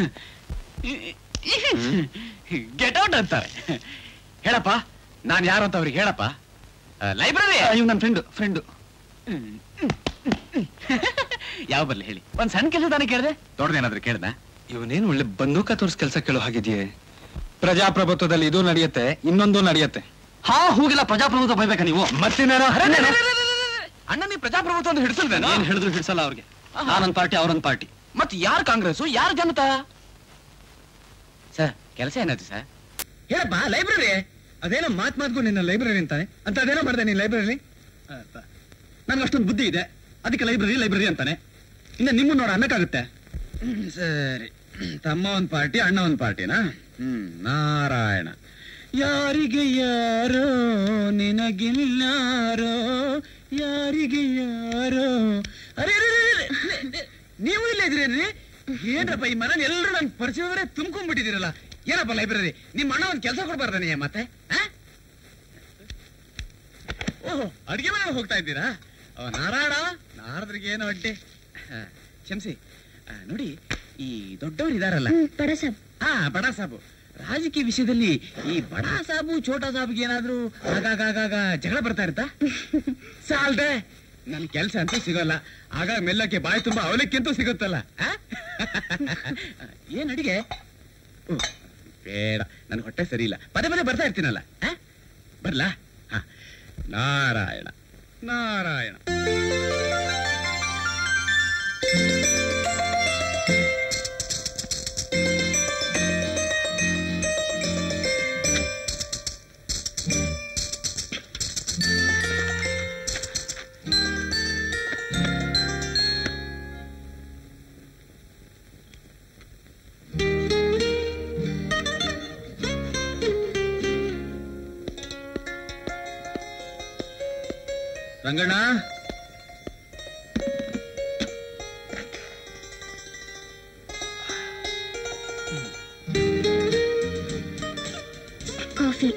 ಗೆಟ್ ಔಟ್ ಅಂತಾರೆ ಹೇಳಪ್ಪ ನಾನ್ ಯಾರು ಅಂತ ಅವ್ರಿಗೆ ಹೇಳಪ್ಪ ಲೈಬ್ರರಿ ಇವ್ ನನ್ನ ಫ್ರೆಂಡ್ ಫ್ರೆಂಡ್ ಯಾವ ಬರ್ಲಿ ಹೇಳಿ ಒಂದ್ ಸಣ್ಣ ಕೆಲಸ ತಾನೇ ಕೇಳಿದೆ ದೊಡ್ಡದೇನಾದ್ರೂ ಕೇಳ್ದ ಇವನೇನು ಒಳ್ಳೆ ಬಂದೂಕ ತೋರ್ಸ್ ಕೆಲಸ ಕೇಳೋ ಹಾಗಿದೆಯೇ ಪ್ರಜಾಪ್ರಭುತ್ವದಲ್ಲಿ ಇದು ನಡೆಯುತ್ತೆ ಇನ್ನೊಂದು ನಡೆಯುತ್ತೆ ಹಾ ಹೂಗೆಲ್ಲ ಪ್ರಜಾಪ್ರಭುತ್ವ ಬೈಬೇಕಾ ನೀವು ಮತ್ತಿನ್ನೇನೋ ಅಣ್ಣ ನೀ ಪ್ರಜಾಪ್ರಭುತ್ವ ಅಂತ ಹಿಡಿಸಲ್ವೇನೋ ಏನ್ ಹೇಳಿದ್ರು ಹಿಡ್ಸಲ್ಲ ಅವ್ರಿಗೆ ನಾನೊಂದ್ ಪಾರ್ಟಿ ಅವ್ರೊಂದ್ ಪಾರ್ಟಿ ಮತ್ ಯಾರು ಕಾಂಗ್ರೆಸ್ ಯಾರು ಜನತಾ ಸರ್ ಕೆಲಸ ಏನಾಯ್ತು ಸರ್ ಹೇಳಪ್ಪ ಲೈಬ್ರರಿ ಅದೇನೋ ಮಾತ್ ಮಾತ್ಗೂ ನಿನ್ನ ಲೈಬ್ರರಿ ಅಂತಾನೆ ಅಂತ ಅದೇನೋ ಮಾಡಿದೆ ನೀನ್ ಲೈಬ್ರರಿ ನನ್ಗೆ ಅಷ್ಟೊಂದು ಬುದ್ಧಿ ಇದೆ ಅದಕ್ಕೆ ಲೈಬ್ರರಿ ಲೈಬ್ರರಿ ಅಂತಾನೆ ಇನ್ನು ನಿಮ್ಮನ್ನ ನೋಡ ಅನ್ನಕ್ಕಾಗುತ್ತೆ ಸರಿ ತಮ್ಮ ಒಂದ್ ಪಾರ್ಟಿ ಅಣ್ಣ ಒಂದ್ ಪಾರ್ಟಿನಾ ಹ್ಮ್ ನಾರಾಯಣ ಯಾರಿಗೆ ಯಾರೋ ನಿನಗಿಲ್ಲಾರೋ ಯಾರಿಗೆ ಯಾರೋ ಅರೆ ಅರೆ, ಅರೆ, ಅರೆ, ನೆ- ನೆ- ನೀವು ಇಲ್ಲ ಇದ್ರೇನ್ರಿ ಏನ್ರಪ್ಪ ಈ ಮನೇಲಿ ಎಲ್ಲರೂ ನನ್ ಪರಿಚಯವರೇ ತುಂಬ್ಕೊಂಡ್ಬಿಟ್ಟಿದ್ದೀರಲ್ಲ ಏನಪ್ಪ ಲೈಬ್ರರಿ ನಿಮ್ಮ ಅಣ್ಣ ಒಂದ್ ಕೆಲಸ ಕೊಡ್ಬಾರ್ದಾನೆ ಮತ್ತೆ ಆ? ಓಹೋ ಅಡಿಗೆ ಮನೆ ಹೋಗ್ತಾ ಇದ್ದೀರಾ ಓ, ನಾರಾಯಣ ನಾರದ್ರಿಗೆ ಏನೋ ಅಡ್ಡಿ ಆ, ಕ್ಷಮಿಸಿ ಆ, ನೋಡಿ ಈ ದೊಡ್ಡವರು ಇದಾರಲ್ಲ ಹ್ಮ್ ಬಡ ಸಾಬ್ ಹಾ ಬಡ ಸಾಬು ರಾಜಕೀಯ ವಿಷಯದಲ್ಲಿ ಈ ಬಡ ಸಾಬು ಛೋಟಾ ಸಾಬ್ಗೆ ಏನಾದ್ರೂ ಆಗಾಗ ಜಗಳ ಬರ್ತಾ ಇರುತ್ತಾ ಸಾಲ್ದೆ ನನ್ ಕೆಲ್ಸ ಅಂತೂ ಸಿಗಲ್ಲ ಆಗ ಮೆಲ್ಲಕ್ಕೆ ಬಾಯಿ ತುಂಬಾ ಅವಲಕ್ಕಿ ಅಂತೂ ಸಿಗುತ್ತಲ್ಲ ಆ? ಏನ್ ಅಡಿಗೆ ಓ, ಬೇಡ ನನ್ ಹೊಟ್ಟೆ ಸರಿ ಇಲ್ಲ ಪದೇ ಪದೇ ಬರ್ತಾ ಇರ್ತೀನಲ್ಲ ಆ? ಬರ್ಲಾ ಹ. ನಾರಾಯಣ ನಾರಾಯಣ ರಂಗಣ್ಣ ಕಾಫಿ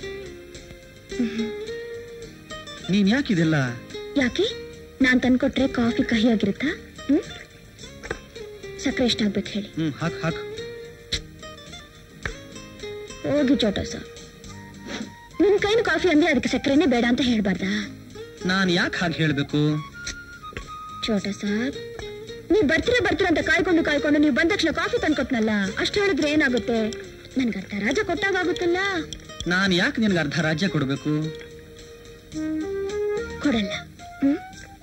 ನೀನ್ ಯಾಕಿದೆಲ್ಲ ಯಾಕೆ ನಾನ್ ತಂದ್ಕೊಟ್ರೆ ಕಾಫಿ ಕಹಿಯಾಗಿರುತ್ತಾ ಹ್ಮ್ ಸಕ್ಕರೆ ಎಷ್ಟಾಗ್ಬೇಕು ಹೇಳಿ ಹ್ಮ್ ಹಾಕ್ ಹಾಕ್ ಹೋಗಿ ಚೋಟ ಸರ್ ನಿನ್ ಕೈನ ಕಾಫಿ ಅಂದ್ರೆ ಅದಕ್ಕೆ ಸಕ್ಕರೆನೇ ಬೇಡ ಅಂತ ಹೇಳ್ಬಾರ್ದಾ ನಾನ್ ಯಾಕೆ ಹಾಗೆ ಹೇಳ್ಬೇಕು ಚೋಟ ಸಾಬ್ ನೀವ್ ಬರ್ತೀರಾ ಬರ್ತೀರಾ ಅಂತ ಕಾಯ್ಕೊಂಡು ಕಾಯ್ಕೊಂಡು ನೀವು ಬಂದ ತಕ್ಷಣ ಕಾಫಿ ತಂದ್ಕೊಟ್ನಲ್ಲ ಅಷ್ಟು ಹೇಳಿದ್ರೆ ಏನಾಗುತ್ತೆ ನನ್ಗೆ ಅರ್ಧ ರಾಜ ಕೊಟ್ಟಾಗುತ್ತಲ್ಲ ನಾನ್ ಯಾಕೆ ನಿನ್ಗೆ ಅರ್ಧ ರಾಜ್ಯ ಕೊಡ್ಬೇಕು ಕೊಡಲ್ಲ ಹ್ಮ್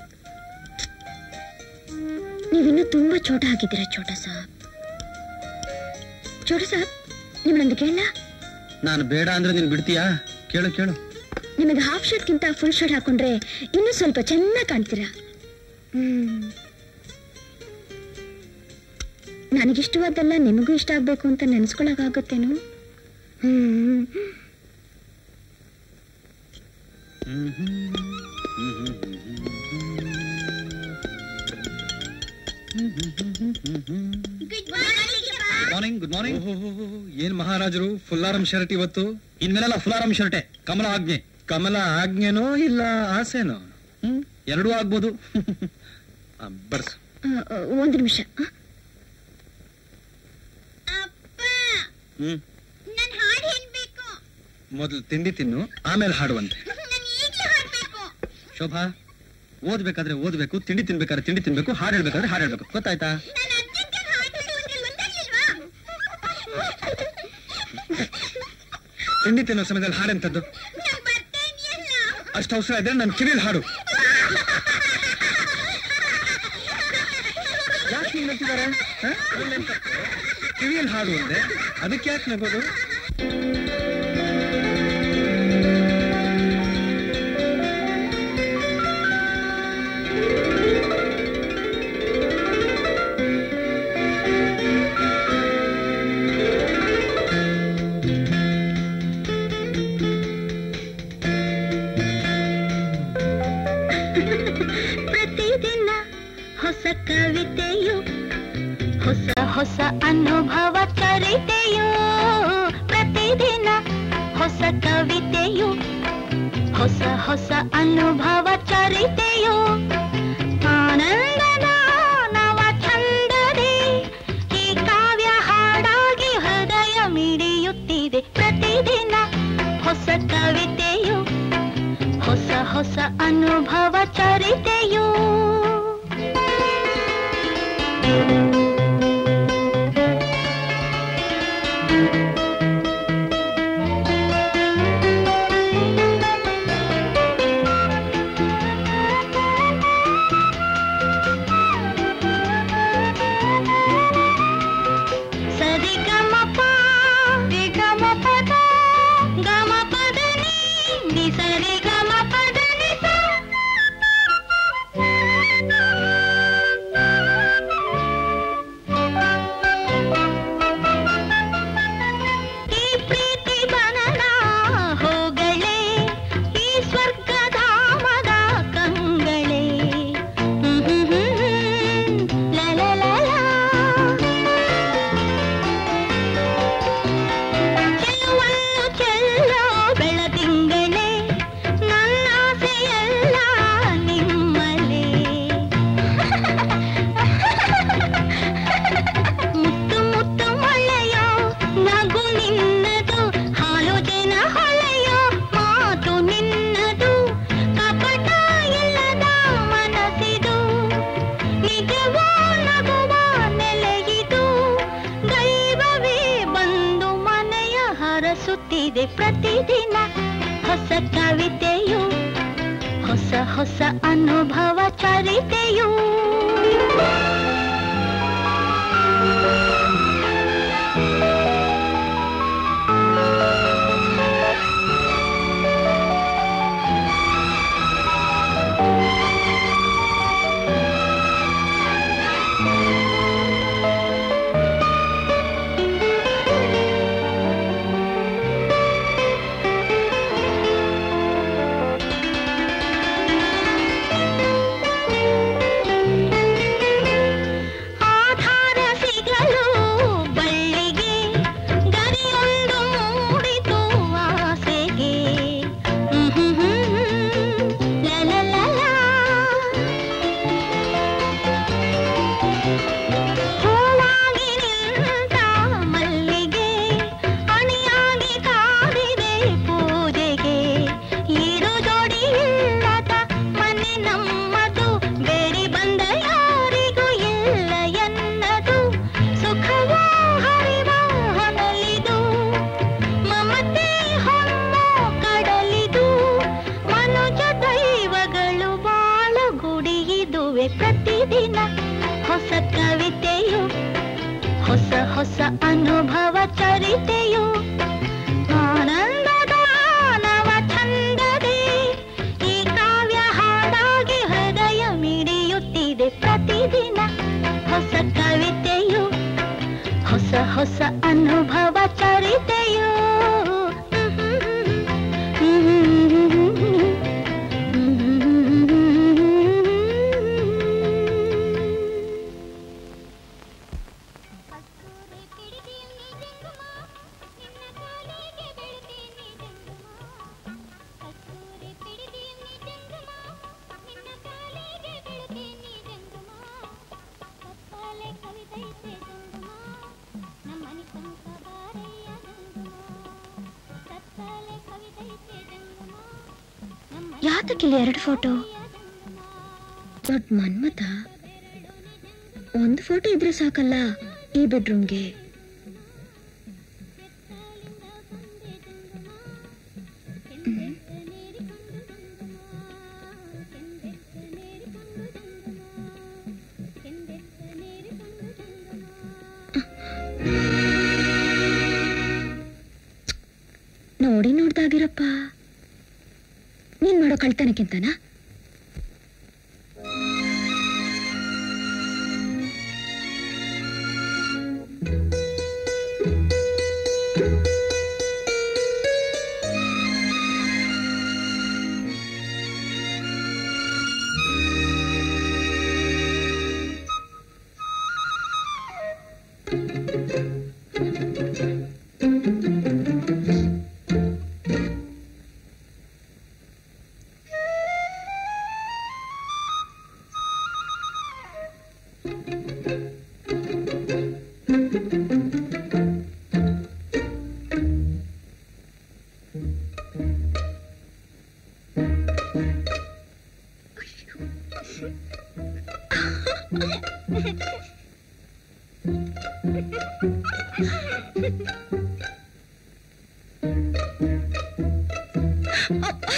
ನೀವಿನ್ನೂ ತುಂಬಾ ಚೋಟ ಹಾಕಿದ್ದೀರಾ ಚೋಟ ಸಾಬ್ ಚೋಟ ಸಾಬ್ ನಿಮ್ಮನ್ನೊಂದು ಕೇಳ ನಾನು ಬೇಡ ಅಂದ್ರೆ ನೀನ್ ಬಿಡ್ತೀಯಾ ಕೇಳು ಕೇಳು ನಿಮಗೆ ಹಾಫ್ ಶರ್ಟ್ಗಿಂತ ಫುಲ್ ಶರ್ಟ್ ಹಾಕೊಂಡ್ರೆ ಇನ್ನೂ ಸ್ವಲ್ಪ ಚೆನ್ನಾಗಿ ಕಾಣ್ತೀರಾ ಹ್ಮ್ ನನಗಿಷ್ಟವಾದ್ದೆಲ್ಲ ನಿಮಗೂ ಇಷ್ಟ ಆಗ್ಬೇಕು ಅಂತ ನೆನ್ಸ್ಕೊಳಕಾಗುತ್ತೇನು ಹ್ಮ್ ಮಾರ್ನಿಂಗ್ ಗುಡ್ ಮಾರ್ನಿಂಗ್ ಏನ್ ಮಹಾರಾಜರು ಫುಲ್ಲಾರಂ ಶರ್ಟ್ ಇವತ್ತು ಇನ್ಮೇಲೆಲ್ಲ ಫುಲ್ಲಾರಂ ಶರ್ಟೆ ಕಮಲ ಆಜ್ಞೆ ಕಮಲ ಆಜ್ಞೆನೋ ಇಲ್ಲ ಆಸೆನೋ ಹ್ಮ್ ಎರಡೂ ಆಗ್ಬೋದು ಆ, ಬರ್ಸು ಆ, ಒಂದು ನಿಮಿಷ ಹ್ಮ್ ಮೊದಲು ತಿಂಡಿ ತಿನ್ನು ಆಮೇಲೆ ಹಾಡುವಂತೆ ಶೋಭಾ ಓದ್ಬೇಕಾದ್ರೆ ಓದ್ಬೇಕು ತಿಂಡಿ ತಿನ್ಬೇಕಾದ್ರೆ ತಿಂಡಿ ತಿನ್ಬೇಕು ಹಾಡು ಹೇಳ್ಬೇಕಾದ್ರೆ ಹಾಡು ಹೇಳ್ಬೇಕು ಗೊತ್ತಾಯ್ತಾ ತಿಂಡಿ ತಿನ್ನೋ ಸಮಯದಲ್ಲಿ ಹಾಡೆಂತದ್ದು ಅಷ್ಟು ಅವಸರ ಇದ್ರೆ ನನ್ನ ಕಿವಿಲ್ ಹಾಡು ಯಾಕೆ ಹಿಂಗ್ ನಗ್ತಿದಾರೆ? ಹ? ಕಿವಿಯಲ್ಲಿ ಹಾಡು ಅಂದೆ ಅದಕ್ಕೆ ಯಾಕೆ ನಗೋದು ಕವಿತೆಯು ಹೊಸ ಹೊಸ ಅನುಭವ ಚರಿತೆಯು ಪ್ರತಿದಿನ ಹೊಸ ಕವಿತೆಯು ಹೊಸ ಹೊಸ ಅನುಭವ ಚರಿತೆಯು ಆನಂದದ ನವ ಚಂದದೆ ಈ ಕಾವ್ಯ ಹಾಡಾಗಿ ಹೃದಯ ಮಿಡಿಯುತ್ತಿದೆ ಪ್ರತಿದಿನ ಹೊಸ ಕವಿತೆಯು ಹೊಸ ಹೊಸ ಅನುಭವ ಚರಿತೆಯು ಸರಿ ಗಮ ಪ ರಿ ಗಮ ಪದ ಗಮ ಪದ ನಿ ನಿ ಸರಿ ಗಮ ಪದ ನಿ ಸ ಈ ಪ್ರೀತಿ ಬನನ ಹೋಗಳೇ ಈ ಸ್ವರ್ಗಧಾಮದ ಕಂಗಳೇ ಹ್ಮ್ ಹ್ಮ್ ಹ್ಮ್ ಹ್ಮ್. ಲ ಲ ಲ ಲ. ಚೆಲುವನ್ನು ಚೆಲ್ಲೋ ಬೆಳದಿಂಗಳೇ ನನ್ನ ಆಸೆಯೆಲ್ಲ ನಿಮ್ಮಲೇ ಮುತ್ತು ಮುತ್ತು ಮಳೆಯೋ ನಗು ನಿನ್ನದು ಹಾಲು ಜನ ಹೊಳೆಯೋ ಮಾತು ನಿನ್ನದು ಕಪಟ ಇಲ್ಲದ ಮನಸ್ಸಿದು ನಿಜವೋ ನಗುವ ನೆಲೆಯಿದು ದೈವವೇ ಬಂದು ಮನೆಯ ಹರಸುತ್ತಿದೆ ಪ್ರತಿದಿನ ಹೊಸ ಕವಿತೆಯು ಹೊಸ ಹೊಸ ಅನುಭವ ಚರಿತೆಯು ಆಧಾರ ಸಿಗಲು ಬಳ್ಳಿಗೆ ಗರಿಯೊಂದು ಮೂಡಿತು ಆಸೆಗೆ ಹ್ಮ್ ಹ್ಮ್ ಹ್ಮ್ ಹ್ಮ್. ಲ ಲ ಲ ಲ. ಹೂವಾಗಿ ನಿಂತ ಮಲ್ಲಿಗೆ ಅಣಿಯಾಗಿ ಕಾದಿದೆ ಪೂಜೆಗೆ ಈಡು ಜೋಡಿ ಇಲ್ಲದ ಮನೆ ನಮ್ಮದು ಬೇಡಿ ಬಂದ ಯಾರಿಗೂ ಇಲ್ಲ ಎನ್ನದು ಸುಖವೋ ಹರಿವ ಹೊನಲಿದು ಮಮತೆ ಹೊಮ್ಮೋ ಕಡಲಿದು ಮನುಜ ದೈವಗಳು ಬಾಳ ಗುಡಿಯಿದುವೆ ಪ್ರತಿದಿನ ಹೊಸ ಕವಿತೆಯು ಹೊಸ ಹೊಸ ಅನುಭವ ಚರಿತೆಯು ಆನಂದದ ನವ ಚಂದದೆ ಈ ಕಾವ್ಯ ಹಾಡಾಗಿ ಹೃದಯ ಮಿಡಿಯುತ್ತಿದೆ ಪ್ರತಿದಿನ ಹೊಸ ಕವಿತೆಯು ಹೊಸ ಹೊಸ ಅನುಭವ ಚರಿತೆಯು ಯಾತಕ್ಕಿಲ್ಲಿ ಎರಡು ಫೋಟೋ ದೊಡ್ಡ ಮನ್ಮತ ಒಂದು ಫೋಟೋ ಇದ್ರೆ ಸಾಕಲ್ಲ ಈ ಬೆಡ್ರೂಮ್ಗೆ ನೋಡಿ ನೋಡ್ದಾಗಿರಪ್ಪ ನೀನ್ ಮಾಡೋ ಕಳ್ತನಕ್ಕಿಂತನಾ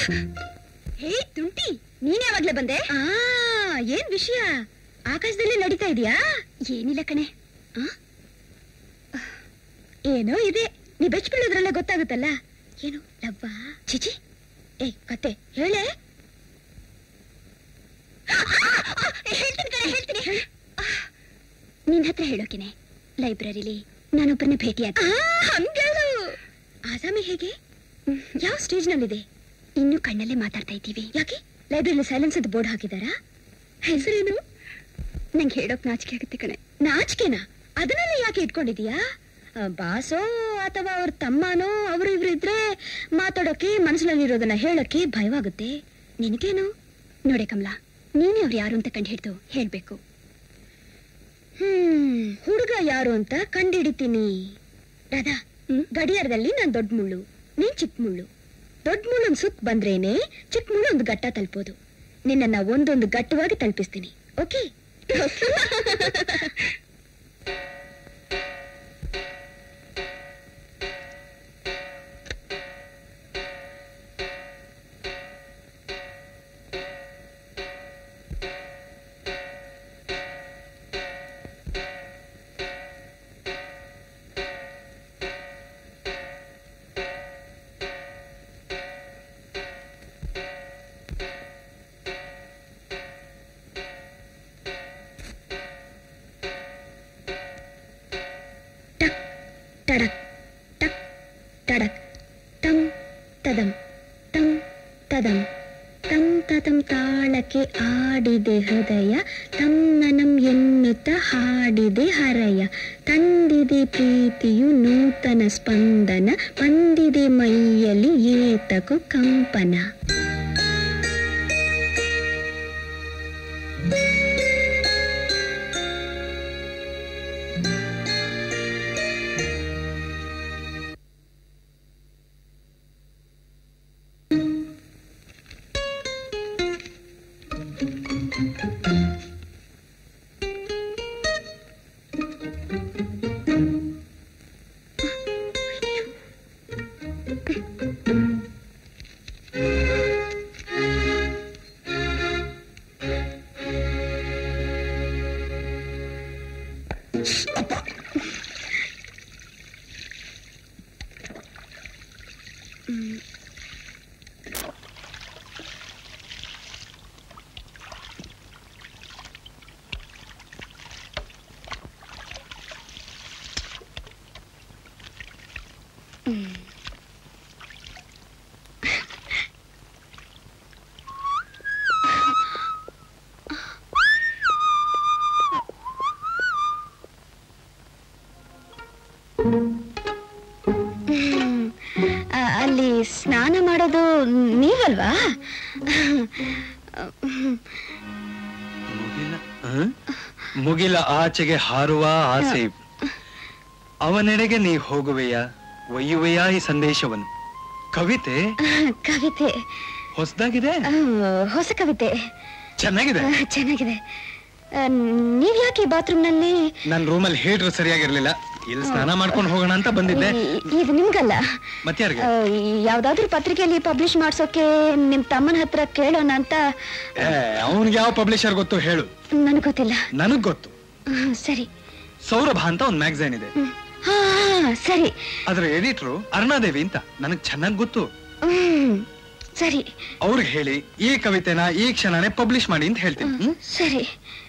ಹೇ ತುಂಟಿ ನೀನ್ ಯಾವಾಗ್ಲೇ ಬಂದೆ ಆ ಏನ್ ವಿಷಯ ಆಕಾಶದಲ್ಲಿ ನಡೀತಾ ಇದೆಯಾ ಏನಿಲ್ಲ ಕಣೆ ಆ? ಏನೋ ಇದೆ ನೀ ಬೆಚ್ಚ ಬೀಳೋದ್ರಲ್ಲೇ ಗೊತ್ತಾಗುತ್ತಲ್ಲ ಏನು ಲವ್ವ ಚಿಚಿ ಏ ಕತೆ ಹೇಳೆ ಹೇಳ್ತೀನಿ ಕಣೆ ಹೇಳ್ತೀನಿ ನಿನ್ ಹತ್ರ ಹೇಳೋಕಿನೆ ಲೈಬ್ರರಿಲಿ ನಾನೊಬ್ಬರನ್ನ ಭೇಟಿಯಾದ ಹಂಗೇಳು ಆಸಾಮಿ ಹೇಗೆ ಯಾವ ಸ್ಟೇಜ್ ನಲ್ಲಿದೆ ಇನ್ನು ಕಣ್ಣಲ್ಲೇ ಮಾತಾಡ್ತಾ ಇದ್ದೀವಿ ಯಾಕೆ ಲೈಬ್ರರಿಲಿ ಸೈಲೆನ್ಸ್ ಅಂತ ಬೋರ್ಡ್ ಹಾಕಿದಾರಾ ಹೆಸರೇನು ನಂಗೆ ಹೇಳೋಕ್ ನಾಚಿಕೆ ಆಗುತ್ತೆ ಕಣೆ ನಾಚಿಕೆನಾ ಅದನ್ನೆಲ್ಲ ಯಾಕೆ ಇಟ್ಕೊಂಡಿದೀಯಾ ಆ, ಬಾಸೋ ಅಥವಾ ಅವ್ರ ತಮ್ಮನೋ ಅವರು ಇವ್ರು ಇದ್ರೆ ಮಾತಾಡೋಕೆ ಮನಸ್ಸಿನಲ್ಲಿರೋದನ್ನ ಹೇಳೋಕೆ ಭಯವಾಗುತ್ತೆ ನಿನಗೇನು ನೋಡೆ ಕಮಲಾ ನೀನೇ ಅವ್ರು ಯಾರು ಅಂತ ಕಂಡು ಹಿಡ್ದು ಹೇಳ್ಬೇಕು ಹ್ಮ್ ಹುಡುಗ ಯಾರು ಅಂತ ಕಂಡಿಡಿತೀನಿ ರಾಧಾ ಗಡಿಯಾರದಲ್ಲಿ ನಾನ್ ದೊಡ್ಡ ಮುಳ್ಳು ನೀನ್ ಚಿಕ್ಕ ಮುಳ್ಳು ದೊಡ್ಡ ಮುಳ್ಳೊಂದು ಸುತ್ತ ಬಂದ್ರೇನೆ ಚಿಕ್ಕ ಮುಳ್ಳು ಒಂದು ಗಟ್ಟ ತಲುಪೋದು ನಿನ್ನನ್ನ ಒಂದೊಂದು ಗಟ್ಟವಾಗಿ ತಲುಪಿಸ್ತೀನಿ ಓಕೆ ಟಕ್ ಟಡಕ್ ಟಕ್ ಟಡಕ್ ತಂ ತದಂ ತಂ ತದಂ ತಂ ತದಂ ತಾಳಕ್ಕೆ ಆಡಿದೆ ಹೃದಯ ತಂ ನನಂ ಎನ್ನುತ್ತ ಹಾಡಿದೆ ಹರಯ ತಂದಿದೆ ಪ್ರೀತಿಯು ನೂತನ ಸ್ಪಂದನ ಬಂದಿದೆ ಮೈಯಲ್ಲಿ ಏತಕು ಕಂಪನ ಆ, ಅಲ್ಲಿ ಸ್ನಾನ ಮಾಡೋದು ನೀವಲ್ವಾ ಮುಗಿಲ ಹ? ಮುಗಿಲ ಆಚೆಗೆ ಹಾರುವ ಆಸೆ ಅವನೆಡೆಗೆ ನೀ ಹೋಗುವೆಯ ಒಯ್ಯುವೆಯಾ ಈ ಸಂದೇಶವನ್ನು ಕವಿತೆ ಕವಿತೆ ಹೊಸದಾಗಿದೆ ಆ, ಹೊಸ ಕವಿತೆ ಚೆನ್ನಾಗಿದೆ ಆ, ಚೆನ್ನಾಗಿದೆ ಆ, ನೀವ್ ಯಾಕೆ ಬಾತ್ರೂಮ್ನಲ್ಲಿ ನನ್ ರೂಮಲ್ಲಿ ಹೀಟ್ರ್ ಸರಿಯಾಗಿರ್ಲಿಲ್ಲ ಇಲ್ಲಿ ಸ್ನಾನ ಮಾಡ್ಕೊಂಡು ಹೋಗೋಣ ಅಂತ ಬಂದಿದ್ದೆ ಇದು ನಿಮ್ಗಲ್ಲ ಮತ್ಯಾರಿಗೆ ಆ, ಯಾವ್ದಾದ್ರೂ ಪತ್ರಿಕೆಯಲ್ಲಿ ಪಬ್ಲಿಷ್ ಮಾಡ್ಸೋಕೆ ನಿಮ್ ತಮ್ಮನ ಹತ್ರ ಕೇಳೋಣ ಅಂತ ಅವನ್ಗೆ ಯಾವ ಪಬ್ಲಿಷರ್ ಗೊತ್ತು ಹೇಳು ನನಗ್ ಗೊತ್ತಿಲ್ಲ ನನಗ್ ಗೊತ್ತು ಆ, ಸರಿ ಸೌರಭ ಅಂತ ಒಂದ್ ಮ್ಯಾಗಝೈನ್ ಇದೆ ಹ್ಮ್. ಹಾ ಹಾ, ಸರಿ ಅದ್ರ ಎಡಿಟ್ರು ಅರುಣಾದೇವಿ ಅಂತ ನನಗ್ ಚೆನ್ನಾಗ್ ಗೊತ್ತು ಹ್ಮ್ ಸರಿ ಅವ್ರಿಗೆ ಹೇಳಿ ಈ ಕವಿತೆನ ಈ ಕ್ಷಣನೇ ಪಬ್ಲಿಷ್ ಮಾಡಿ ಅಂತ ಹೇಳ್ತೀನಿ ಹ್ಮ್? ಸರಿ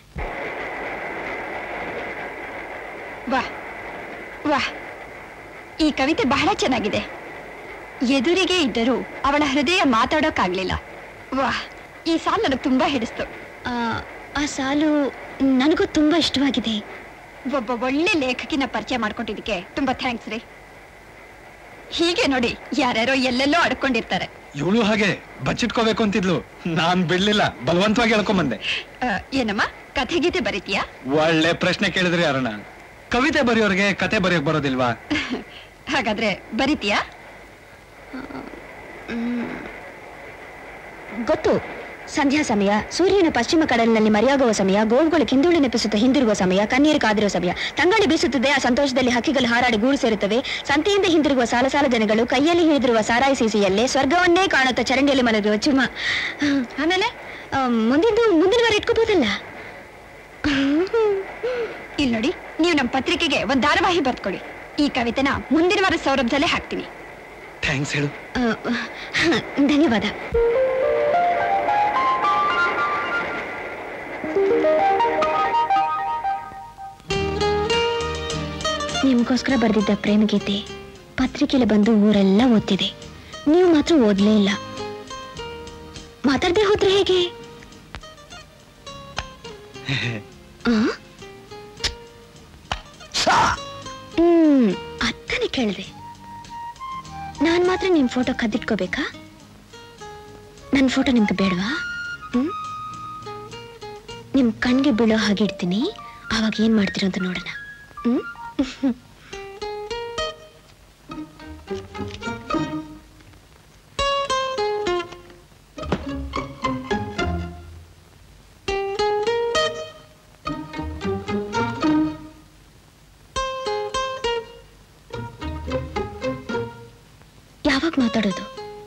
ವಾ ವಾ ಈ ಕವಿತೆ ಬಹಳ ಚೆನ್ನಾಗಿದೆ ಎದುರಿಗೆ ಇದ್ದರೂ ಅವಳ ಹೃದಯ ಮಾತಾಡೋಕ್ಕಾಗ್ಲಿಲ್ಲ ವಾ ಈ ಸಾಲು ನನಗೆ ತುಂಬಾ ಹಿಡಿಸ್ತು ಆ ಸಾಲು ನನಗೂ ತುಂಬಾ ಇಷ್ಟವಾಗಿದೆ ಒಬ್ಬ ಒಳ್ಳೆ ಲೇಖಕಿನ ಪರಿಚಯ ಮಾಡ್ಕೊಟ್ಟಿದ್ದಕ್ಕೆ ತುಂಬಾ ಥ್ಯಾಂಕ್ಸ್ ರೀ ಹೀಗೆ ನೋಡಿ ಯಾರ್ಯಾರೋ ಎಲ್ಲೆಲ್ಲೋ ಅಡ್ಕೊಂಡಿರ್ತಾರೆ ಇವಳು ಹಾಗೆ ಬಚ್ಚಿಟ್ಕೋಬೇಕು ಅಂತಿದ್ಲು ನಾನ್ ಬಿಡ್ಲಿಲ್ಲ ಬಲವಂತವಾಗಿ ಹೇಳ್ಕೊಂಬಂದೆ ಆ, ಏನಮ್ಮ ಕಥೆ ಗೀತೆ ಬರೀತೀಯಾ ಒಳ್ಳೆ ಪ್ರಶ್ನೆ ಕೇಳಿದ್ರಿ ಅರುಣ ಕವಿತೆ ಬರೆಯೋರ್ಗೆ ಕತೆ ಬರೆಯೋಕ್ ಬರೋದಿಲ್ವಾ ಹಾಗಾದ್ರೆ ಬರೀತೀಯಾ ಗೊತ್ತು ಸಂಧ್ಯಾ ಸಮಯ ಸೂರ್ಯನ ಪಶ್ಚಿಮ ಕಡಲಿನಲ್ಲಿ ಮರೆಯಾಗುವ ಸಮಯ ಗೋವುಗಳು ಕಿಂದುಳಿ ನೆಪಿಸುತ್ತಾ ಹಿಂದಿರುವ ಸಮಯ ಕಣ್ಣೀರು ಕಾದಿರುವ ಸಮಯ ತಂಗಾಳಿ ಬೀಸುತ್ತದೆ ಆ ಸಂತೋಷದಲ್ಲಿ ಹಕ್ಕಿಗಳು ಹಾರಾಡಿ ಗೂಡು ಸೇರುತ್ತವೆ ಸಂತೆಯಿಂದ ಹಿಂದಿರುವ ಸಾಲ ಸಾಲ ಜನಗಳು ಕೈಯಲ್ಲಿ ಹಿಡಿದಿರುವ ಸಾರಾಯಿ ಸೀಸಿಯಲ್ಲೇ ಸ್ವರ್ಗವನ್ನೇ ಕಾಣುತ್ತಾ ಚರಂಡಿಯಲ್ಲಿ ಮಲಗಿರುವ ಚುಮ್ಮ ಹ್ಮ್. ಆಮೇಲೆ ಆ, ಮುಂದಿಂದು ಮುಂದಿನ ವಾರ ಇಟ್ಕೋಬಹುದಲ್ಲ ಇಲ್ಲಿ ನೋಡಿ ನೀವು ನಮ್ಮ ಪತ್ರಿಕೆಗೆ ಒಂದ್ ಧಾರಾವಾಹಿ ಬರ್ಕೊಡಿ ಈ ಕವಿತೆನ ಮುಂದಿನ ವಾರ ಸೌರಭ್ಯದಲ್ಲೇ ಹಾಕ್ತೀನಿ ಥ್ಯಾಂಕ್ಸ್ ಹೇಳು ಆ, ಧನ್ಯವಾದ ನಿಮಗೋಸ್ಕರ ಬರೆದಿದ್ದ ಪ್ರೇಮಗೀತೆ ಪತ್ರಿಕೆಯಲ್ಲಿ ಬಂದು ಊರೆಲ್ಲ ಓದ್ತಿದೆ ನೀವು ಮಾತ್ರ ಓದ್ಲೇ ಇಲ್ಲ ಮಾತಾಡದೆ ಹೋದ್ರೆ ಹೇಗೆ ಆ? ಹ್ಮ್ ಅತ್ತನೆ ಕೇಳಿದೆ ನಾನ್ ಮಾತ್ರ ನಿಮ್ ಫೋಟೋ ಕದ್ದಿಟ್ಕೋಬೇಕಾ ನನ್ನ ಫೋಟೋ ನಿಮ್ಗೆ ಬೇಡವಾ ಹ್ಮ್ ನಿಮ್ ಕಣ್ಗೆ ಬೀಳೋ ಹಾಗೆ ಇಡ್ತೀನಿ ಆವಾಗ ಏನ್ ಮಾಡ್ತೀರೋ ಅಂತ ನೋಡೋಣ ಹ್ಮ್ ಯಾವಾಗ ಮಾತಾಡೋದು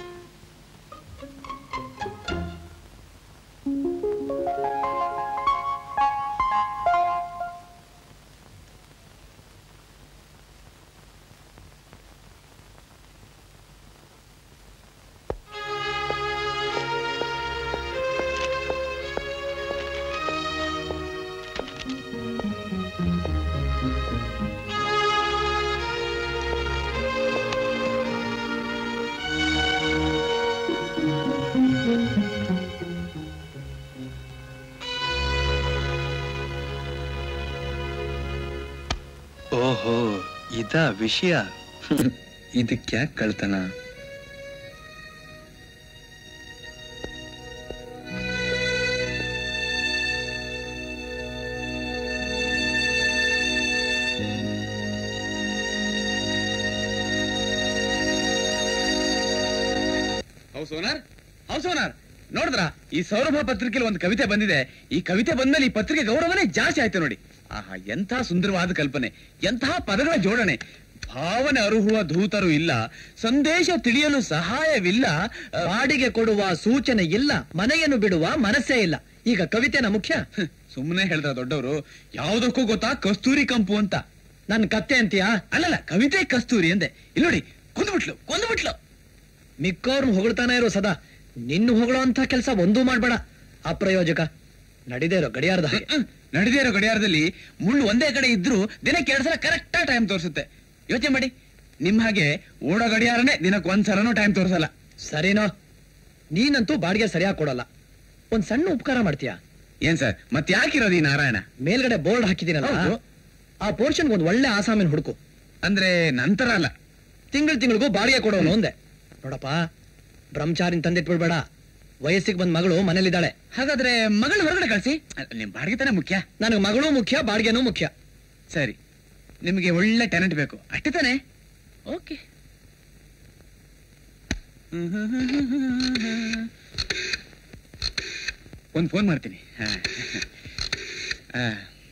ಓಹೋ ಇದ ವಿಷಯ ಇದಕ್ಯಾಕ್ ಕಳ್ತನ ಹೌಸ್ ಓನರ್ ಹೌಸ್ ಓನರ್ ನೋಡಿದ್ರ ಈ ಸೌರಭ ಪತ್ರಿಕೆಯಲ್ಲಿ ಒಂದು ಕವಿತೆ ಬಂದಿದೆ ಈ ಕವಿತೆ ಬಂದ್ಮೇಲೆ ಈ ಪತ್ರಿಕೆ ಗೌರವನೇ ಜಾಸ್ತಿ ಆಯ್ತು ನೋಡಿ ಆಹಾ ಎಂಥ ಸುಂದರವಾದ ಕಲ್ಪನೆ ಎಂತಹ ಪದಗಳ ಜೋಡಣೆ ಭಾವನೆ ಅರುಹುವ ಧೂತರು ಇಲ್ಲ ಸಂದೇಶ ತಿಳಿಯಲು ಸಹಾಯವಿಲ್ಲ ಬಾಡಿಗೆ ಕೊಡುವ ಸೂಚನೆ ಇಲ್ಲ ಮನೆಯನ್ನು ಬಿಡುವ ಮನಸ್ಸೇ ಇಲ್ಲ ಈಗ ಕವಿತೆನ ಮುಖ್ಯ ಸುಮ್ಮನೆ ಹೇಳ್ದ ದೊಡ್ಡವರು ಯಾವುದಕ್ಕೂ ಗೊತ್ತಾ ಕಸ್ತೂರಿ ಕಂಪು ಅಂತ ನನ್ ಕತ್ತೆ ಅಂತೀಯಾ ಅಲ್ಲಲ್ಲ ಕವಿತೆ ಕಸ್ತೂರಿ ಅಂದೆ ಇಲ್ಲಿ ನೋಡಿ ಕೊಂದ್ಬಿಟ್ಲು ಕೊಂದ್ಬಿಟ್ಲು ಮಿಕ್ಕವ್ರನ್ನ ಹೊಗಳ್ತಾನೆ ಇರೋ ಸದಾ ನಿನ್ನ ಹೊಗಳೋ ಅಂತ ಕೆಲಸ ಒಂದೂ ಮಾಡ್ಬೇಡ ಅಪ್ರಯೋಜಕ ನಡಿದೇ ಇರೋ ಗಡಿಯಾರದ ನಡೆದೇ ಇರೋ ಗಡಿಯಾರದಲ್ಲಿ ಮುಳ್ಳು ಒಂದೇ ಕಡೆ ಇದ್ರು ದಿನಕ್ಕೆ ಎರಡು ಸಲ ಕರೆಕ್ಟ್ ಟೈಮ್ ತೋರಿಸುತ್ತೆ ಯೋಚನೆ ಮಾಡಿ ನಿಮ್ ಹಾಗೆ ಓಡೋ ಗಡಿಯಾರನೇ ದಿನಕ್ಕೆ ಒಂದ್ ಸಲನೂ ಟೈಮ್ ತೋರಿಸಲ್ಲ ಸರಿನೋ ನೀನಂತೂ ಬಾಡಿಗೆ ಸರಿಯಾಗಿ ಕೊಡಲ್ಲ ಒಂದ್ ಸಣ್ಣ ಉಪಕಾರ ಮಾಡ್ತೀಯಾ ಏನ್ ಸರ್ ಮತ್ತೆ ಯಾಕಿರೋದು ಈ ನಾರಾಯಣ ಮೇಲ್ಗಡೆ ಬೋರ್ಡ್ ಹಾಕಿದ್ದೀನಲ್ಲ ಆ ಪೋರ್ಷನ್ ಒಂದ್ ಒಳ್ಳೆ ಆಸಾಮಿನ ಹುಡುಕು ಅಂದ್ರೆ ನಂತರ ಅಲ್ಲ ತಿಂಗಳು ತಿಂಗಳಿಗೂ ಬಾಡಿಗೆ ಕೊಡೋನು ಒಂದೇ ನೋಡಪ್ಪ ಬ್ರಹ್ಮಚಾರಿನ ತಂದಿಟ್ಬಿಡ್ಬೇಡ ವಯಸ್ಸಿಗೆ ಬಂದ್ ಮಗಳು ಮನೇಲಿದ್ದಾಳೆ ಹಾಗಾದ್ರೆ ಮಗಳು ಹೊರಗಡೆ ಕಳಿಸಿ ನಿಮ್ ಬಾಡಿಗೆ ತಾನೇ ಮುಖ್ಯ ನನಗೆ ಮಗಳು ಮುಖ್ಯ ಬಾಡಿಗೆನೂ ಮುಖ್ಯ ಸರಿ ನಿಮಗೆ ಒಳ್ಳೆ ಟ್ಯಾಲೆಂಟ್ ಬೇಕು ಅಷ್ಟೇ ತಾನೇ ಓಕೆ ಒಂದು ಫೋನ್ ಮಾಡ್ತೀನಿ ಹಾ. ಆ.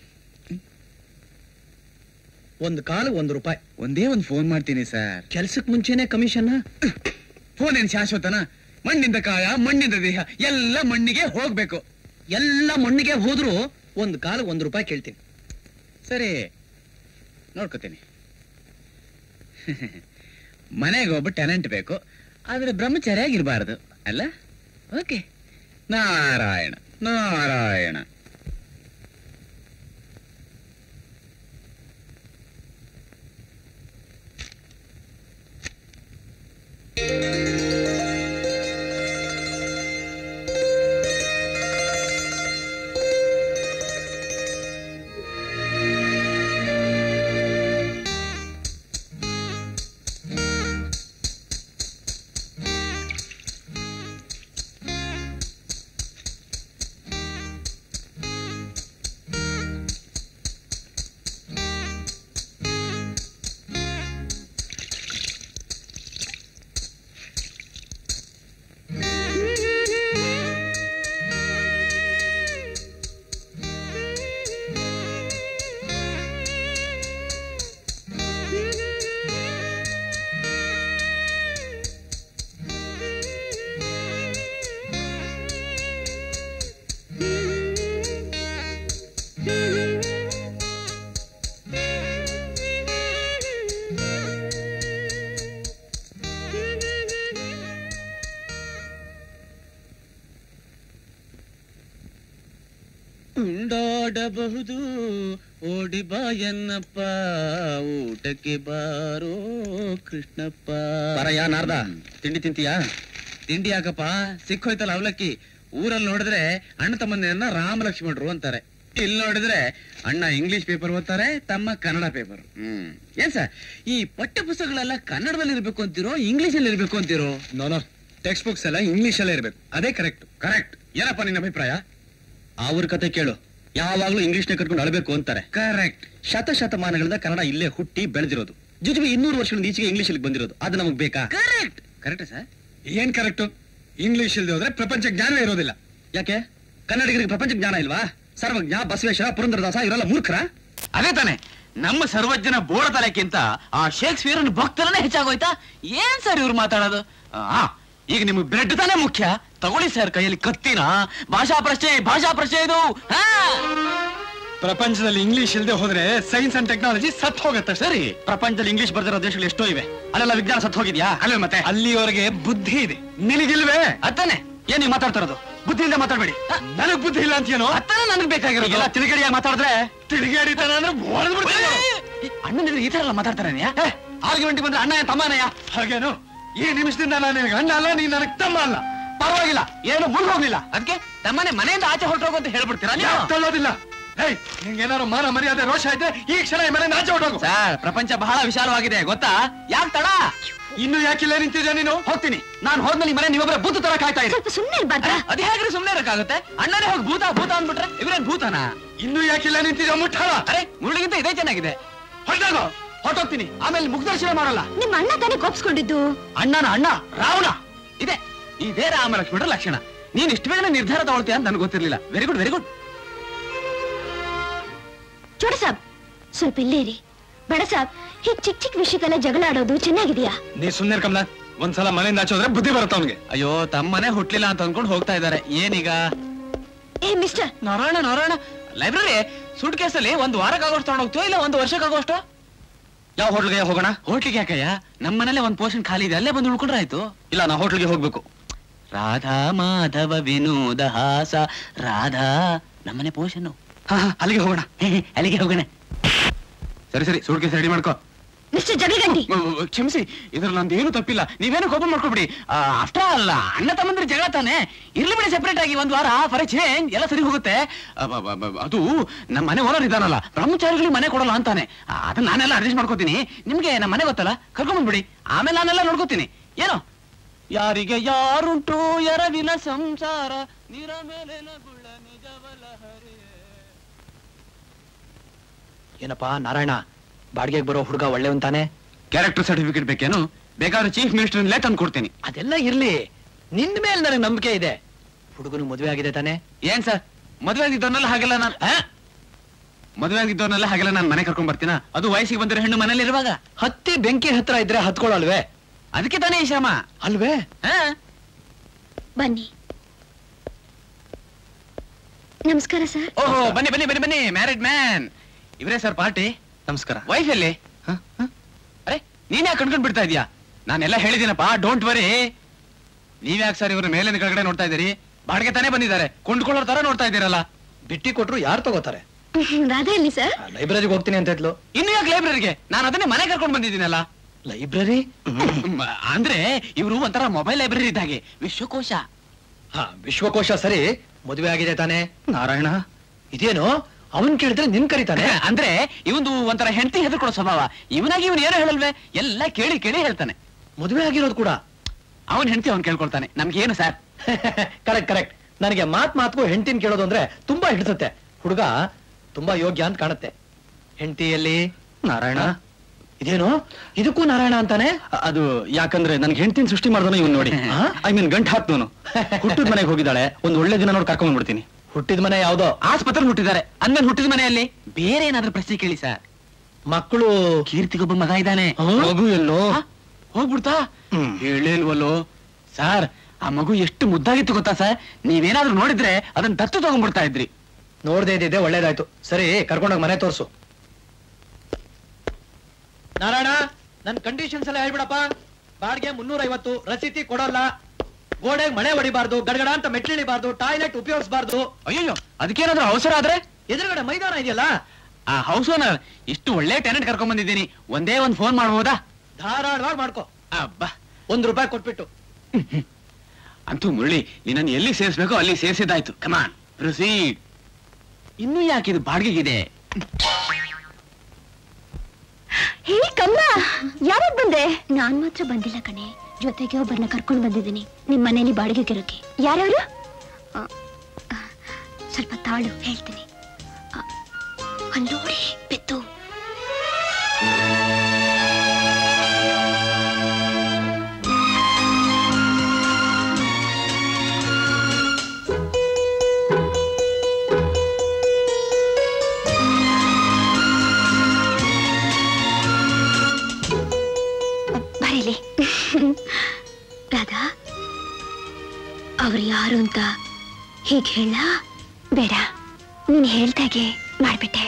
ಒಂದು ಕಾಲು ಒಂದು ರೂಪಾಯಿ ಒಂದೇ ಒಂದು ಫೋನ್ ಮಾಡ್ತೀನಿ ಸರ್ ಕೆಲ್ಸಕ್ಕೆ ಮುಂಚೆನೆ ಕಮಿಷನ್ ಫೋನ್ ಏನ್ ಶಾಶ್ವತನ ಮಣ್ಣಿಂದ ಕಾಯ ಮಣ್ಣಿಂದ ದೇಹ ಎಲ್ಲ ಮಣ್ಣಿಗೆ ಹೋಗ್ಬೇಕು ಎಲ್ಲ ಮಣ್ಣಿಗೆ ಹೋದ್ರು ಒಂದು ಕಾಲು ಒಂದು ರೂಪಾಯಿ ಕೇಳ್ತೀನಿ ಸರಿ ನೋಡ್ಕೋತೀನಿ ಮನೆಗೆ ಒಬ್ಬ ಟ್ಯಾಲೆಂಟ್ ಬೇಕು ಆದ್ರೆ ಬ್ರಹ್ಮಚಾರಿಯಾಗಿರ್ಬಾರ್ದು ಅಲ್ಲ ಓಕೆ ನಾರಾಯಣ ನಾರಾಯಣ ಉಂಡಾಡಬಹುದು ಓಡಿ ಬಾ ಎನ್ನಪ್ಪ ಊಟಕ್ಕೆ ಬಾರೋ ಕೃಷ್ಣಪ್ಪ ಬರಯ್ಯ ನಾರ್ದ ತಿಂಡಿ ತಿಂತೀಯಾ ತಿಂಡಿ ಯಾಕಪ್ಪ ಸಿಕ್ಕೋಯ್ತಲ್ಲ ಅವಲಕ್ಕಿ ಊರಲ್ಲಿ ನೋಡಿದ್ರೆ ಅಣ್ಣ ತಮ್ಮಂದಿರನ್ನ ರಾಮ ಲಕ್ಷ್ಮಣರು ಅಂತಾರೆ ಇಲ್ಲಿ ನೋಡಿದ್ರೆ ಅಣ್ಣ ಇಂಗ್ಲಿಷ್ ಪೇಪರ್ ಓದ್ತಾರೆ ತಮ್ಮ ಕನ್ನಡ ಪೇಪರ್ ಹ್ಮ್ ಏನ್ ಸರ್ ಈ ಪಠ್ಯ ಪುಸ್ತಕಗಳೆಲ್ಲ ಕನ್ನಡದಲ್ಲಿ ಇರ್ಬೇಕು ಅಂತೀರೋ ಇಂಗ್ಲಿಷ್ ಅಲ್ಲಿ ಇರ್ಬೇಕು ಅಂತೀರೋ ನೋ ಟೆಕ್ಸ್ಟ್ ಬುಕ್ಸ್ ಎಲ್ಲ ಇಂಗ್ಲಿಷ್ ಅಲ್ಲೇ ಇರ್ಬೇಕು ಅದೇ ಕರೆಕ್ಟ್ ಕರೆಕ್ಟ್ ಏನಪ್ಪ ನಿನ್ನ ಅಭಿಪ್ರಾಯ ಅವ್ರ ಕತೆ ಕೇಳು ಯಾವಾಗ್ಲೂ ಇಂಗ್ಲಿಷ್ನೇ ಕಟ್ಕೊಂಡು ಅಳಬೇಕು ಅಂತಾರೆ ಕರೆಕ್ಟ್ ಶತಶತಮಾನಗಳಿಂದ ಕನ್ನಡ ಇಲ್ಲೇ ಹುಟ್ಟಿ ಬೆಳೆದಿರೋದು ಜೊತೆಗೆ ಇನ್ನೂರು ವರ್ಷಗಳಿಂದ ಈಚೆಗೆ ಇಂಗ್ಲಿಷ್ ಅಲ್ಲಿ ಬಂದಿರೋದು ಅದು ನಮಗ್ ಬೇಕಾ ಕರೆಕ್ಟ್ ಕರೆಕ್ಟ್ ಸರ್ ಏನ್ ಕರೆಕ್ಟ್ ಇಂಗ್ಲಿಷ್ ಇಲ್ದೆ ಹೋದ್ರೆ ಪ್ರಪಂಚ ಜ್ಞಾನ ಇರೋದಿಲ್ಲ ಯಾಕೆ ಕನ್ನಡಿಗರಿಗೆ ಪ್ರಪಂಚ ಜ್ಞಾನ ಇಲ್ವಾ ಸರ್ವಜ್ಞ ಬಸವೇಶ್ವರ ಪುರಂದರದಾಸ ಇವರೆಲ್ಲ ಮೂರ್ಖರ ಅದೇ ತಾನೆ ನಮ್ಮ ಸರ್ವಜ್ಞನ ಬೋಡ ತಲೆಕ್ಕಿಂತ ಆ ಶೇಕ್ಸ್ಪಿಯರ್ ಭಕ್ತರನ್ನೇ ಹೆಚ್ಚಾಗೋಯ್ತಾ ಏನ್ ಸರ್ ಇವ್ರು ಮಾತಾಡೋದು ಆ ಈಗ ನಿಮ್ಗೆ ಬ್ರೆಡ್ ತಾನೇ ಮುಖ್ಯ ತಗೊಳ್ಳಿ ಸರ್ ಕೈಯಲ್ಲಿ ಕತ್ತಿನ ಭಾಷಾ ಪ್ರಶ್ನೆ ಭಾಷಾ ಪ್ರಶ್ನೆ ಇದು ಹಾ ಪ್ರಪಂಚದಲ್ಲಿ ಇಂಗ್ಲಿಷ್ ಇಲ್ದೆ ಹೋದ್ರೆ ಸೈನ್ಸ್ ಅಂಡ್ ಟೆಕ್ನಾಲಜಿ ಸತ್ ಹೋಗತ್ತೆ ಸರಿ ಪ್ರಪಂಚದಲ್ಲಿ ಇಂಗ್ಲಿಷ್ ಬರ್ದಿರೋ ದೇಶಗಳು ಎಷ್ಟೋ ಇವೆ ಅಲ್ಲೆಲ್ಲ ವಿಜ್ಞಾನ ಸತ್ತು ಹೋಗಿದ್ಯಾ ಅಲ್ವೇ ಮತ್ತೆ ಅಲ್ಲಿವರೆಗೆ ಬುದ್ಧಿ ಇದೆ ನಿನಗಿಲ್ವೇ ಅತ್ತಾನೆ ಏನ್ ನೀವು ಮಾತಾಡ್ತಾ ಇರೋದು ಬುದ್ಧಿಯಿಂದ ಮಾತಾಡ್ಬೇಡಿ ನನಗ್ ಬುದ್ಧಿ ಇಲ್ಲ ಅಂತೀನೋ ಅತ್ತಾನೆ ನನಗ್ ಬೇಕಾಗಿರೋದು ಈಗೆಲ್ಲ ತಿರುಗಡಿಯಾಗಿ ಮಾತಾಡಿದ್ರೆ ತಿರುಗಾಡಿತಾನ ಅಂದ್ರೆ ಹೊಡೆದು ಬಿಡ್ತೀನಿ ಅಣ್ಣನಿದ್ರೆ ಈ ತರ ಎಲ್ಲ ಮಾತಾಡ್ತಾರೇನೆ ಆರ್ಗ್ಯುಮೆಂಟ್ ಬಂದ್ರೆ ಅಣ್ಣ ತಮ್ಮನಯ್ಯ ಹಾಗೇನು ಈ ನಿಮಿಷದಿಂದ ನಾನು ನಿನಗೆ ಅಣ್ಣ ಅಲ್ಲ ನೀನ್ ನನಗ್ ತಮ್ಮ ಅಲ್ಲ ಪರವಾಗಿಲ್ಲ ಏನು ಮುಂದೆ ಹೋಗ್ಲಿಲ್ಲ ಅದಕ್ಕೆ ತಮ್ಮನೆ ಮನೆಯಿಂದ ಆಚೆ ಹೊರಟೋಗು ಅಂತ ಹೇಳ್ಬಿಡ್ತೀರಾ ನೀವು? ಯಾಕ್ ತಳ್ಳೋದಿಲ್ಲ ಏಯ್ ನಿಂಗೇನಾರು ಮಾನ ಮರ್ಯಾದೆ ರೋಷ ಇದೆ ಈ ಕ್ಷಣ ಈ ಮನೆ ಆಚೆ ಹೊರಟೋಗು ಸರ್ ಪ್ರಪಂಚ ಬಹಳ ವಿಶಾಲವಾಗಿದೆ ಗೊತ್ತಾ ಯಾಕೆ ತಡ ಇನ್ನು ಯಾಕಿಲ್ಲ ನಿಂತಿದ್ಯಾ ನೀನು ಹೋಗ್ತೀನಿ ನಾನು ಹೋದ್ಮೇಲೆ ಈ ಮನೆ ನೀವೊಬ್ಬರ ಬುದ್ಧ ತರ ಕಾಯ್ತಾ ಇರಿ ಸ್ವಲ್ಪ ಸುಮ್ಮನೆ ಇರ್ಬಾರ್ದಾ ಅದ್ ಹೇಗ್ರಿ ಸುಮ್ನೆ ಇರಕ್ಕಾಗುತ್ತೆ ಅಣ್ಣನೇ ಹೋಗಿ ಭೂತ ಭೂತ ಅಂದ್ಬಿಟ್ರೆ ಇವ್ರೇನ್ ಭೂತನ ಇನ್ನು ಯಾಕಿಲ್ಲ ನಿಂತಿದ್ಯಾ ಮುಟ್ಟಾಳ ಅರೆ ಮುರುಳಿಗಿಂತ ಇದೇ ಚೆನ್ನಾಗಿದೆ ಹೊರಟಾಗೋ ಹೊರಟೋಗ್ತೀನಿ ಆಮೇಲೆ ಮುಗ್ದರ್ಶನ ಮಾಡಲ್ಲ ನಿಮ್ಮ ಅಣ್ಣ ತಾನೇ ಕೋಪ್ಸ್ಕೊಂಡಿದ್ದು ಅಣ್ಣನ ಅಣ್ಣ ರಾವಣ ಇದೆ ಇದೇ ರಾಮಲಕ್ಷ್ಮಣರ ಲಕ್ಷಣ ನೀನ್ ಇಷ್ಟು ಬೇಗನೆ ನಿರ್ಧಾರ ತಗೊಳ್ತೀಯ ಅಂತ ನನಗೆ ಗೊತ್ತಿರ್ಲಿಲ್ಲ very good very good Chhota Saab ಸ್ವಲ್ಪ ಇಲ್ಲೇ ಇರಿ ಬಡ ಸಾಬ್ ಹೀಗ್ ಚಿಕ್ಕ ಚಿಕ್ಕ ವಿಷಯಕ್ಕೆಲ್ಲ ಜಗಳ ಆಡೋದು ಚೆನ್ನಾಗಿದ್ಯಾ ನೀ ಸುಮ್ನೆ ಕಮಲ ಒಂದ್ಸಲ ಮನೆಯಿಂದ ಆಚೆ ಹೋದ್ರೆ ಬುದ್ಧಿ ಬರುತ್ತೆ ಅವನಿಗೆ ಅಯ್ಯೋ ತಮ್ಮನೆ ಹುಟ್ಲಿಲ್ಲ ಅಂತ ಅನ್ಕೊಂಡು ಹೋಗ್ತಾ ಇದ್ದಾರೆ ಏನೀಗ ಏ ಮಿಸ್ಟರ್ ನಾರಾಯಣ ನಾರಾಯಣ ಲೈಬ್ರರಿ ಸೂಟ್ ಕೇಸಲ್ಲಿ ಒಂದ್ ವಾರಕ್ಕಾಗೋಷ್ಟು ತಗೊಂಡ್ ಹೋಗ್ತೀವೋ ಇಲ್ಲ ಒಂದ್ ವರ್ಷಕ್ಕಾಗೋಷ್ಟು ಯಾವ ಹೋಟ್ಲ್ಗೆ ಹೋಗೋಣ ಹೋಟ್ಲಿಗೆ ಯಾಕಯ್ಯ ನಮ್ಮ ಮನೇಲೆ ಒಂದ್ ಪೋರ್ಷನ್ ಖಾಲಿ ಇದೆ ಅಲ್ಲೇ ಬಂದು ಉಳ್ಕೊಂಡ್ರೆ ಆಯ್ತು ಇಲ್ಲ ನಾ ಹೋಟ್ಲ್ಗೆ ಹೋಗ್ಬೇಕು ರಾಧಾ ಮಾಧವ ವಿನೋದ ಹಾಸ ರಾಧಾ ನಮ್ಮನೆ ಪೋಷನ್ ಹಾ ಹಾ, ಅಲ್ಲಿಗೆ ಹೋಗೋಣ ಅಲ್ಲಿಗೆ ಹೋಗೋಣ ಸರಿ ಸರಿ ಸೂಟ್ ಕೇಸ್ ರೆಡಿ ಮಾಡ್ಕೋ ಮಿಸ್ಟರ್ ಜಗಳಗಂಟಿ ಮ- ಮ- ಕ್ಷಮಿಸಿ ಇದ್ರಲ್ಲಿ ನಂದು ಏನು ತಪ್ಪಿಲ್ಲ ನೀವೇನು ಕೋಪ ಮಾಡ್ಕೊಬಿಡಿ ಅಷ್ಟ ಅಲ್ಲ ಅಣ್ಣ ತಮ್ಮಂದ್ರೆ ಜಗಳ ತಾನೆ ಇರ್ಲಿ ಬಿಡಿ ಸೆಪರೇಟ್ ಆಗಿ ಒಂದ್ ವಾರ ಫಾರ್ ಚೇಂಜ್ ಎಲ್ಲ ಸರಿ ಹೋಗುತ್ತೆ ಅಬ್ಬ, ಅಬ್ಬ, ಅಬ್ಬ, ಅದು ನಮ್ಮ ಮನೆ ಓನರ್ ಇದಾನಲ್ಲ ಬ್ರಹ್ಮಚಾರಿಗಳಿಗೆ ಮನೆ ಕೊಡಲ್ಲ ಅಂತಾನೆ ಆ, ಅದನ್ನ ನಾನೆಲ್ಲ ಅಡ್ಜಸ್ಟ್ ಮಾಡ್ಕೋತೀನಿ ನಿಮ್ಗೆ ನಮ್ಮ ಮನೆ ಗೊತ್ತಲ್ಲ ಕರ್ಕೊಂಡ್ಬಂದ್ಬಿಡಿ ಆಮೇಲೆ ನಾನೆಲ್ಲ ನೋಡ್ಕೋತೀನಿ ಏನು ಯಾರಿಗೆ ಯಾರುಂಟು ಎರವಿನ ಸಂಸಾರ ನೀರ ಮೇಲೆ ನಗುಳ ನಿಜವಲ ಹರಿಯೇ ಏನಪ್ಪಾ ನಾರಾಯಣ ಬಾಡಿಗೆಗೆ ಬರೋ ಹುಡುಗ ಒಳ್ಳೆವಂತಾನೆ ಕ್ಯಾರೆಕ್ಟರ್ ಸರ್ಟಿಫಿಕೇಟ್ ಬೇಕೇನು ಬೇಕಾದ್ರೆ ಚೀಫ್ ಮಿನಿಸ್ಟರ್ ತಂದು ಕೊಡ್ತೀನಿ ಅದೆಲ್ಲ ಇರ್ಲಿ ನಿಂದ ಮೇಲೆ ನನಗೆ ನಂಬಿಕೆ ಇದೆ ಹುಡುಗನು ಮದುವೆ ಆಗಿದೆ ತಾನೆ ಏನ್ ಸರ್ ಮದುವೆ ಆಗಿದ್ದವನ್ನೆಲ್ಲ ಹಾಗೆಲ್ಲ ನಾನು ಮದುವೆ ಆಗಿದ್ದವನ್ನೆಲ್ಲ ಹಾಗೆಲ್ಲ ನಾನು ಮನೆ ಕರ್ಕೊಂಡ್ ಬರ್ತೀನ ಅದು ವಯಸ್ಸಿಗೆ ಬಂದಿರೋ ಹೆಣ್ಣು ಮನೇಲಿ ಇರುವಾಗ ಹತ್ತಿ ಬೆಂಕಿ ಹತ್ರ ಇದ್ರೆ ಹತ್ಕೊಳಲ್ವೇ ಅದಕ್ಕೆ ತಾನೇ ಈ ಶ್ರಮ ಅಲ್ವೇ ಹಾ? ಬನ್ನಿ ನಮಸ್ಕಾರ ಸರ್ ಓಹೋ ಬನ್ನಿ ಬನ್ನಿ ಬನ್ನಿ ಬನ್ನಿ ಮ್ಯಾರಿಡ್ ಮ್ಯಾನ್ ಇವರೇ ಸರ್ ಪಾರ್ಟಿ ನಮಸ್ಕಾರ ವೈಫ್ ಎಲ್ಲಿ ಹ? ಹ? ಅರೆ ನೀನ್ ಯಾಕೆ ಕಣ್ಕೊಂಡ್ ಬಿಡ್ತಾ ಇದೀಯಾ ನಾನೆಲ್ಲ ಹೇಳಿದ್ದೀನಪ್ಪ ಡೋಂಟ್ ವರಿ ನೀವ್ಯಾಕೆ ಸರ್ ಇವ್ರ ಮೇಲಿನ ಕೆಳಗಡೆ ನೋಡ್ತಾ ಇದ್ದೀರಿ ಬಾಡಿಗೆ ತಾನೇ ಬಂದಿದ್ದಾರೆ ಕೊಂಡ್ಕೊಳ್ಳೋ ತರ ನೋಡ್ತಾ ಇದ್ದೀರಲ್ಲ ಬಿಟ್ಟಿ ಕೊಟ್ರು ಯಾರು ತಗೋತಾರೆ ರಾಧಾ ಎಲ್ಲಿ ಸರ್ ಲೈಬ್ರರಿಗೆ ಹೋಗ್ತೀನಿ ಅಂತ ಇದ್ಲು ಇನ್ನು ಯಾಕೆ ಲೈಬ್ರರಿಗೆ ನಾನು ಅದನ್ನೇ ಮನೆ ಕರ್ಕೊಂಡ್ ಬಂದಿದ್ದೀನಲ್ಲ ಲೈಬ್ರರಿ ಮ್, ಅಂದ್ರೆ ಇವರು ಒಂಥರ ಮೊಬೈಲ್ ಲೈಬ್ರರಿ ಇದ್ದಾಗೆ ವಿಶ್ವಕೋಶ ಹಾ ವಿಶ್ವಕೋಶ ಸರಿ ಮದುವೆ ಆಗಿದೆ ತಾನೆ ನಾರಾಯಣ ಇದೇನು ಅವನ್ ಕೇಳಿದ್ರೆ ನಿನ್ ಕರೀತಾನೆ ಅಂದ್ರೆ ಇವಂದು ಒಂಥರ ಹೆಂಡತಿ ಹೆದರ್ಕೊಳ್ಳೋ ಸ್ವಭಾವ ಇವನಾಗಿ ಇವನ್ ಏನು ಹೇಳಲ್ವೇ ಎಲ್ಲ ಕೇಳಿ ಕೇಳಿ ಹೇಳ್ತಾನೆ ಮದುವೆ ಆಗಿರೋದು ಕೂಡ ಅವನ್ ಹೆಂಡತಿ ಅವ್ನ್ ಕೇಳ್ಕೊಳ್ತಾನೆ ನಮ್ಗೆ ಏನು ಸರ್ ಕರೆಕ್ಟ್ ಕರೆಕ್ಟ್ ನನಗೆ ಮಾತ್ ಮಾತ್ಗೂ ಹೆಂಡತಿನ ಕೇಳೋದು ಅಂದ್ರೆ ತುಂಬಾ ಹಿಡಿಸುತ್ತೆ ಹುಡುಗ ತುಂಬಾ ಯೋಗ್ಯ ಅಂತ ಕಾಣುತ್ತೆ ಹೆಂಡತಿಯಲ್ಲಿ ನಾರಾಯಣ ಇದೇನು ಇದಕ್ಕೂ ನಾರಾಯಣ ಅಂತಾನೆ ಅ- ಅದು ಯಾಕಂದ್ರೆ ನನ್ಗೆ ಹೆಂಡತಿನ ಸೃಷ್ಟಿ ಮಾಡ್ದವನು ಇವ್ನು ನೋಡಿ ಹಾ? ಐ ಮೀನ್ ಗಂಟ್ ಹಾಕ್ದವನು ಹುಟ್ಟಿದ ಮನೆಗೆ ಹೋಗಿದ್ದಾಳೆ ಒಂದ್ ಒಳ್ಳೆ ದಿನ ನೋಡಿ ಕರ್ಕೊಂಡ್ ಬಿಡ್ತೀನಿ ಹುಟ್ಟಿದ ಮನೆ ಯಾವ್ದೋ ಆಸ್ಪತ್ರೆ ಹುಟ್ಟಿದ್ದಾರೆ ಅಂದ್ಮೇಲೆ ಹುಟ್ಟಿದ ಮನೆಯಲ್ಲಿ ಬೇರೆ ಏನಾದ್ರೂ ಪ್ರಶ್ನೆ ಕೇಳಿ ಸರ್ ಮಕ್ಕಳು ಕೀರ್ತಿಗೊಬ್ಬ ಮಗ ಇದ್ದಾನೆ ಹಾ? ಮಗು ಎಲ್ಲೋ ಆ? ಹೋಗ್ಬಿಡ್ತಾ ಹ್ಮ್. ಹೇಳೇಲ್ವಲ್ಲೋ ಸರ್ ಆ ಮಗು ಎಷ್ಟು ಮುದ್ದಾಗಿತ್ತು ಗೊತ್ತಾ ಸರ್ ನೀವೇನಾದ್ರೂ ನೋಡಿದ್ರೆ ಅದನ್ನ ದತ್ತು ತಗೊಂಡ್ಬಿಡ್ತಾ ಇದ್ರಿ ನೋಡ್ದೇ ಇದ್ದಿದ್ದೆ ಒಳ್ಳೇದಾಯ್ತು ಸರಿ ಕರ್ಕೊಂಡೋಗಿ ಮನೆ ತೋರ್ಸು ನಾರಾಯಣ ನನ್ ಕಂಡೀಷನ್ಸ್ ಎಲ್ಲ ಹೇಳ್ಬಿಡಪ್ಪ ಬಾಡಿಗೆ ಮುನ್ನೂರ ಐವತ್ತು ರಸೀತಿ ಕೊಡೋಲ್ಲ ಗೋಡೆಗೆ ಮಳೆ ಹೊಡಿಬಾರ್ದು ಗಡಗಡ ಅಂತ ಮೆಟ್ಲಿಳಿಬಾರ್ದು ಟಾಯ್ಲೆಟ್ ಉಪಯೋಗಿಸಬಾರ್ದು ಅಯ್ಯೋ ಅದಕ್ಕೇನಾದ್ರೂ ಅವಸರ ಆದ್ರೆ ಎದುರುಗಡೆ ಮೈದಾನ ಇದೆಯಲ್ಲ ಆ ಹೌಸ್ ಓನರ್ ಇಷ್ಟು ಒಳ್ಳೆ ಟೆನೆಂಟ್ ಕರ್ಕೊಂಡ್ ಬಂದಿದ್ದೀನಿ ಒಂದೇ ಒಂದ್ ಫೋನ್ ಮಾಡ್ಬೋದಾ ಧಾರಾಳವಾಗಿ ಮಾಡ್ಕೋ ಅಬ್ಬಾ ಒಂದ್ ರೂಪಾಯಿ ಕೊಟ್ಬಿಟ್ಟು ಅಂತೂ ಮುರಳಿ ನಿನ್ನನ್ನು ಎಲ್ಲಿ ಸೇರಿಸ್ಬೇಕೋ ಅಲ್ಲಿ ಸೇರಿಸಿದ್ದಾಯ್ತು ಕಮಾನ್ ಪ್ರೊಸೀಡ್ ಇನ್ನೂ ಯಾಕೆ ಇದು ಬಾಡಿಗೆಗಿದೆ ಹೇ ಕಮ್ಮ ಯಾವಾಗ ಬಂದೆ ನಾನ್ ಮಾತ್ರ ಬಂದಿಲ್ಲ ಕಣೆ ಜೊತೆಗೆ ಒಬ್ಬರನ್ನ ಕರ್ಕೊಂಡು ಬಂದಿದ್ದೀನಿ ನಿಮ್ ಮನೇಲಿ ಬಾಡಿಗೆಗೆ ಇರೋಕೆ ಯಾರ್ಯಾರು ಆ, ಆ, ಸ್ವಲ್ಪ ತಾಳು ಹೇಳ್ತೀನಿ ಆ, ಅಲ್ಲ್ ನೋಡಿ ಬೆತ್ತು ಬರೀಲಿ ರಾಧಾ ಅವ್ರು ಯಾರು ಅಂತ ಹೀಗೆ ಹೇಳ ಬೇಡ ನೀನು ಹೇಳ್ದಾಗೆ ಮಾಡ್ಬಿಟ್ಟೆ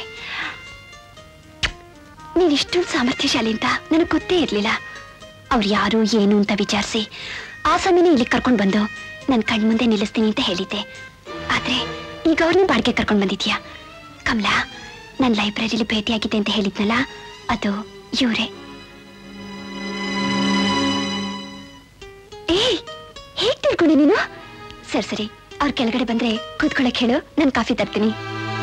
ನೀನ್ ಇಷ್ಟೊಂದು ಸಾಮರ್ಥ್ಯಶಾಲಿ ಅಂತ ನನಗೆ ಗೊತ್ತೇ ಇರ್ಲಿಲ್ಲ ಅವ್ರು ಯಾರು ಏನು ಅಂತ ವಿಚಾರಿಸಿ ಆ ಸಮಯನೇ ಇಲ್ಲಿ ಕರ್ಕೊಂಡು ಬಂದು ನನ್ನ ಕಣ್ಮುಂದೆ ನಿಲ್ಲಿಸ್ತೀನಿ ಅಂತ ಹೇಳಿದ್ದೆ ಆದ್ರೆ ಈಗ ಅವ್ರನ್ನ ಬಾಡಿಗೆ ಕರ್ಕೊಂಡು ಬಂದಿದ್ಯಾ ಕಮಲಾ ನನ್ನ ಲೈಬ್ರರಿಲಿ ಭೇಟಿಯಾಗಿದೆ ಅಂತ ಹೇಳಿದ್ನಲ್ಲ ಅದು ಇವರೇ ಏಯ್ ಹೇಗ್ ತಿಳ್ಕೊಂಡೆ ನೀನು ಸರಿ ಸರಿ ಅವ್ರ ಕೆಳಗಡೆ ಬಂದ್ರೆ ಕೂತ್ಕೊಳಕ್ ಹೇಳು ನಾನು ಕಾಫಿ ತರ್ತೀನಿ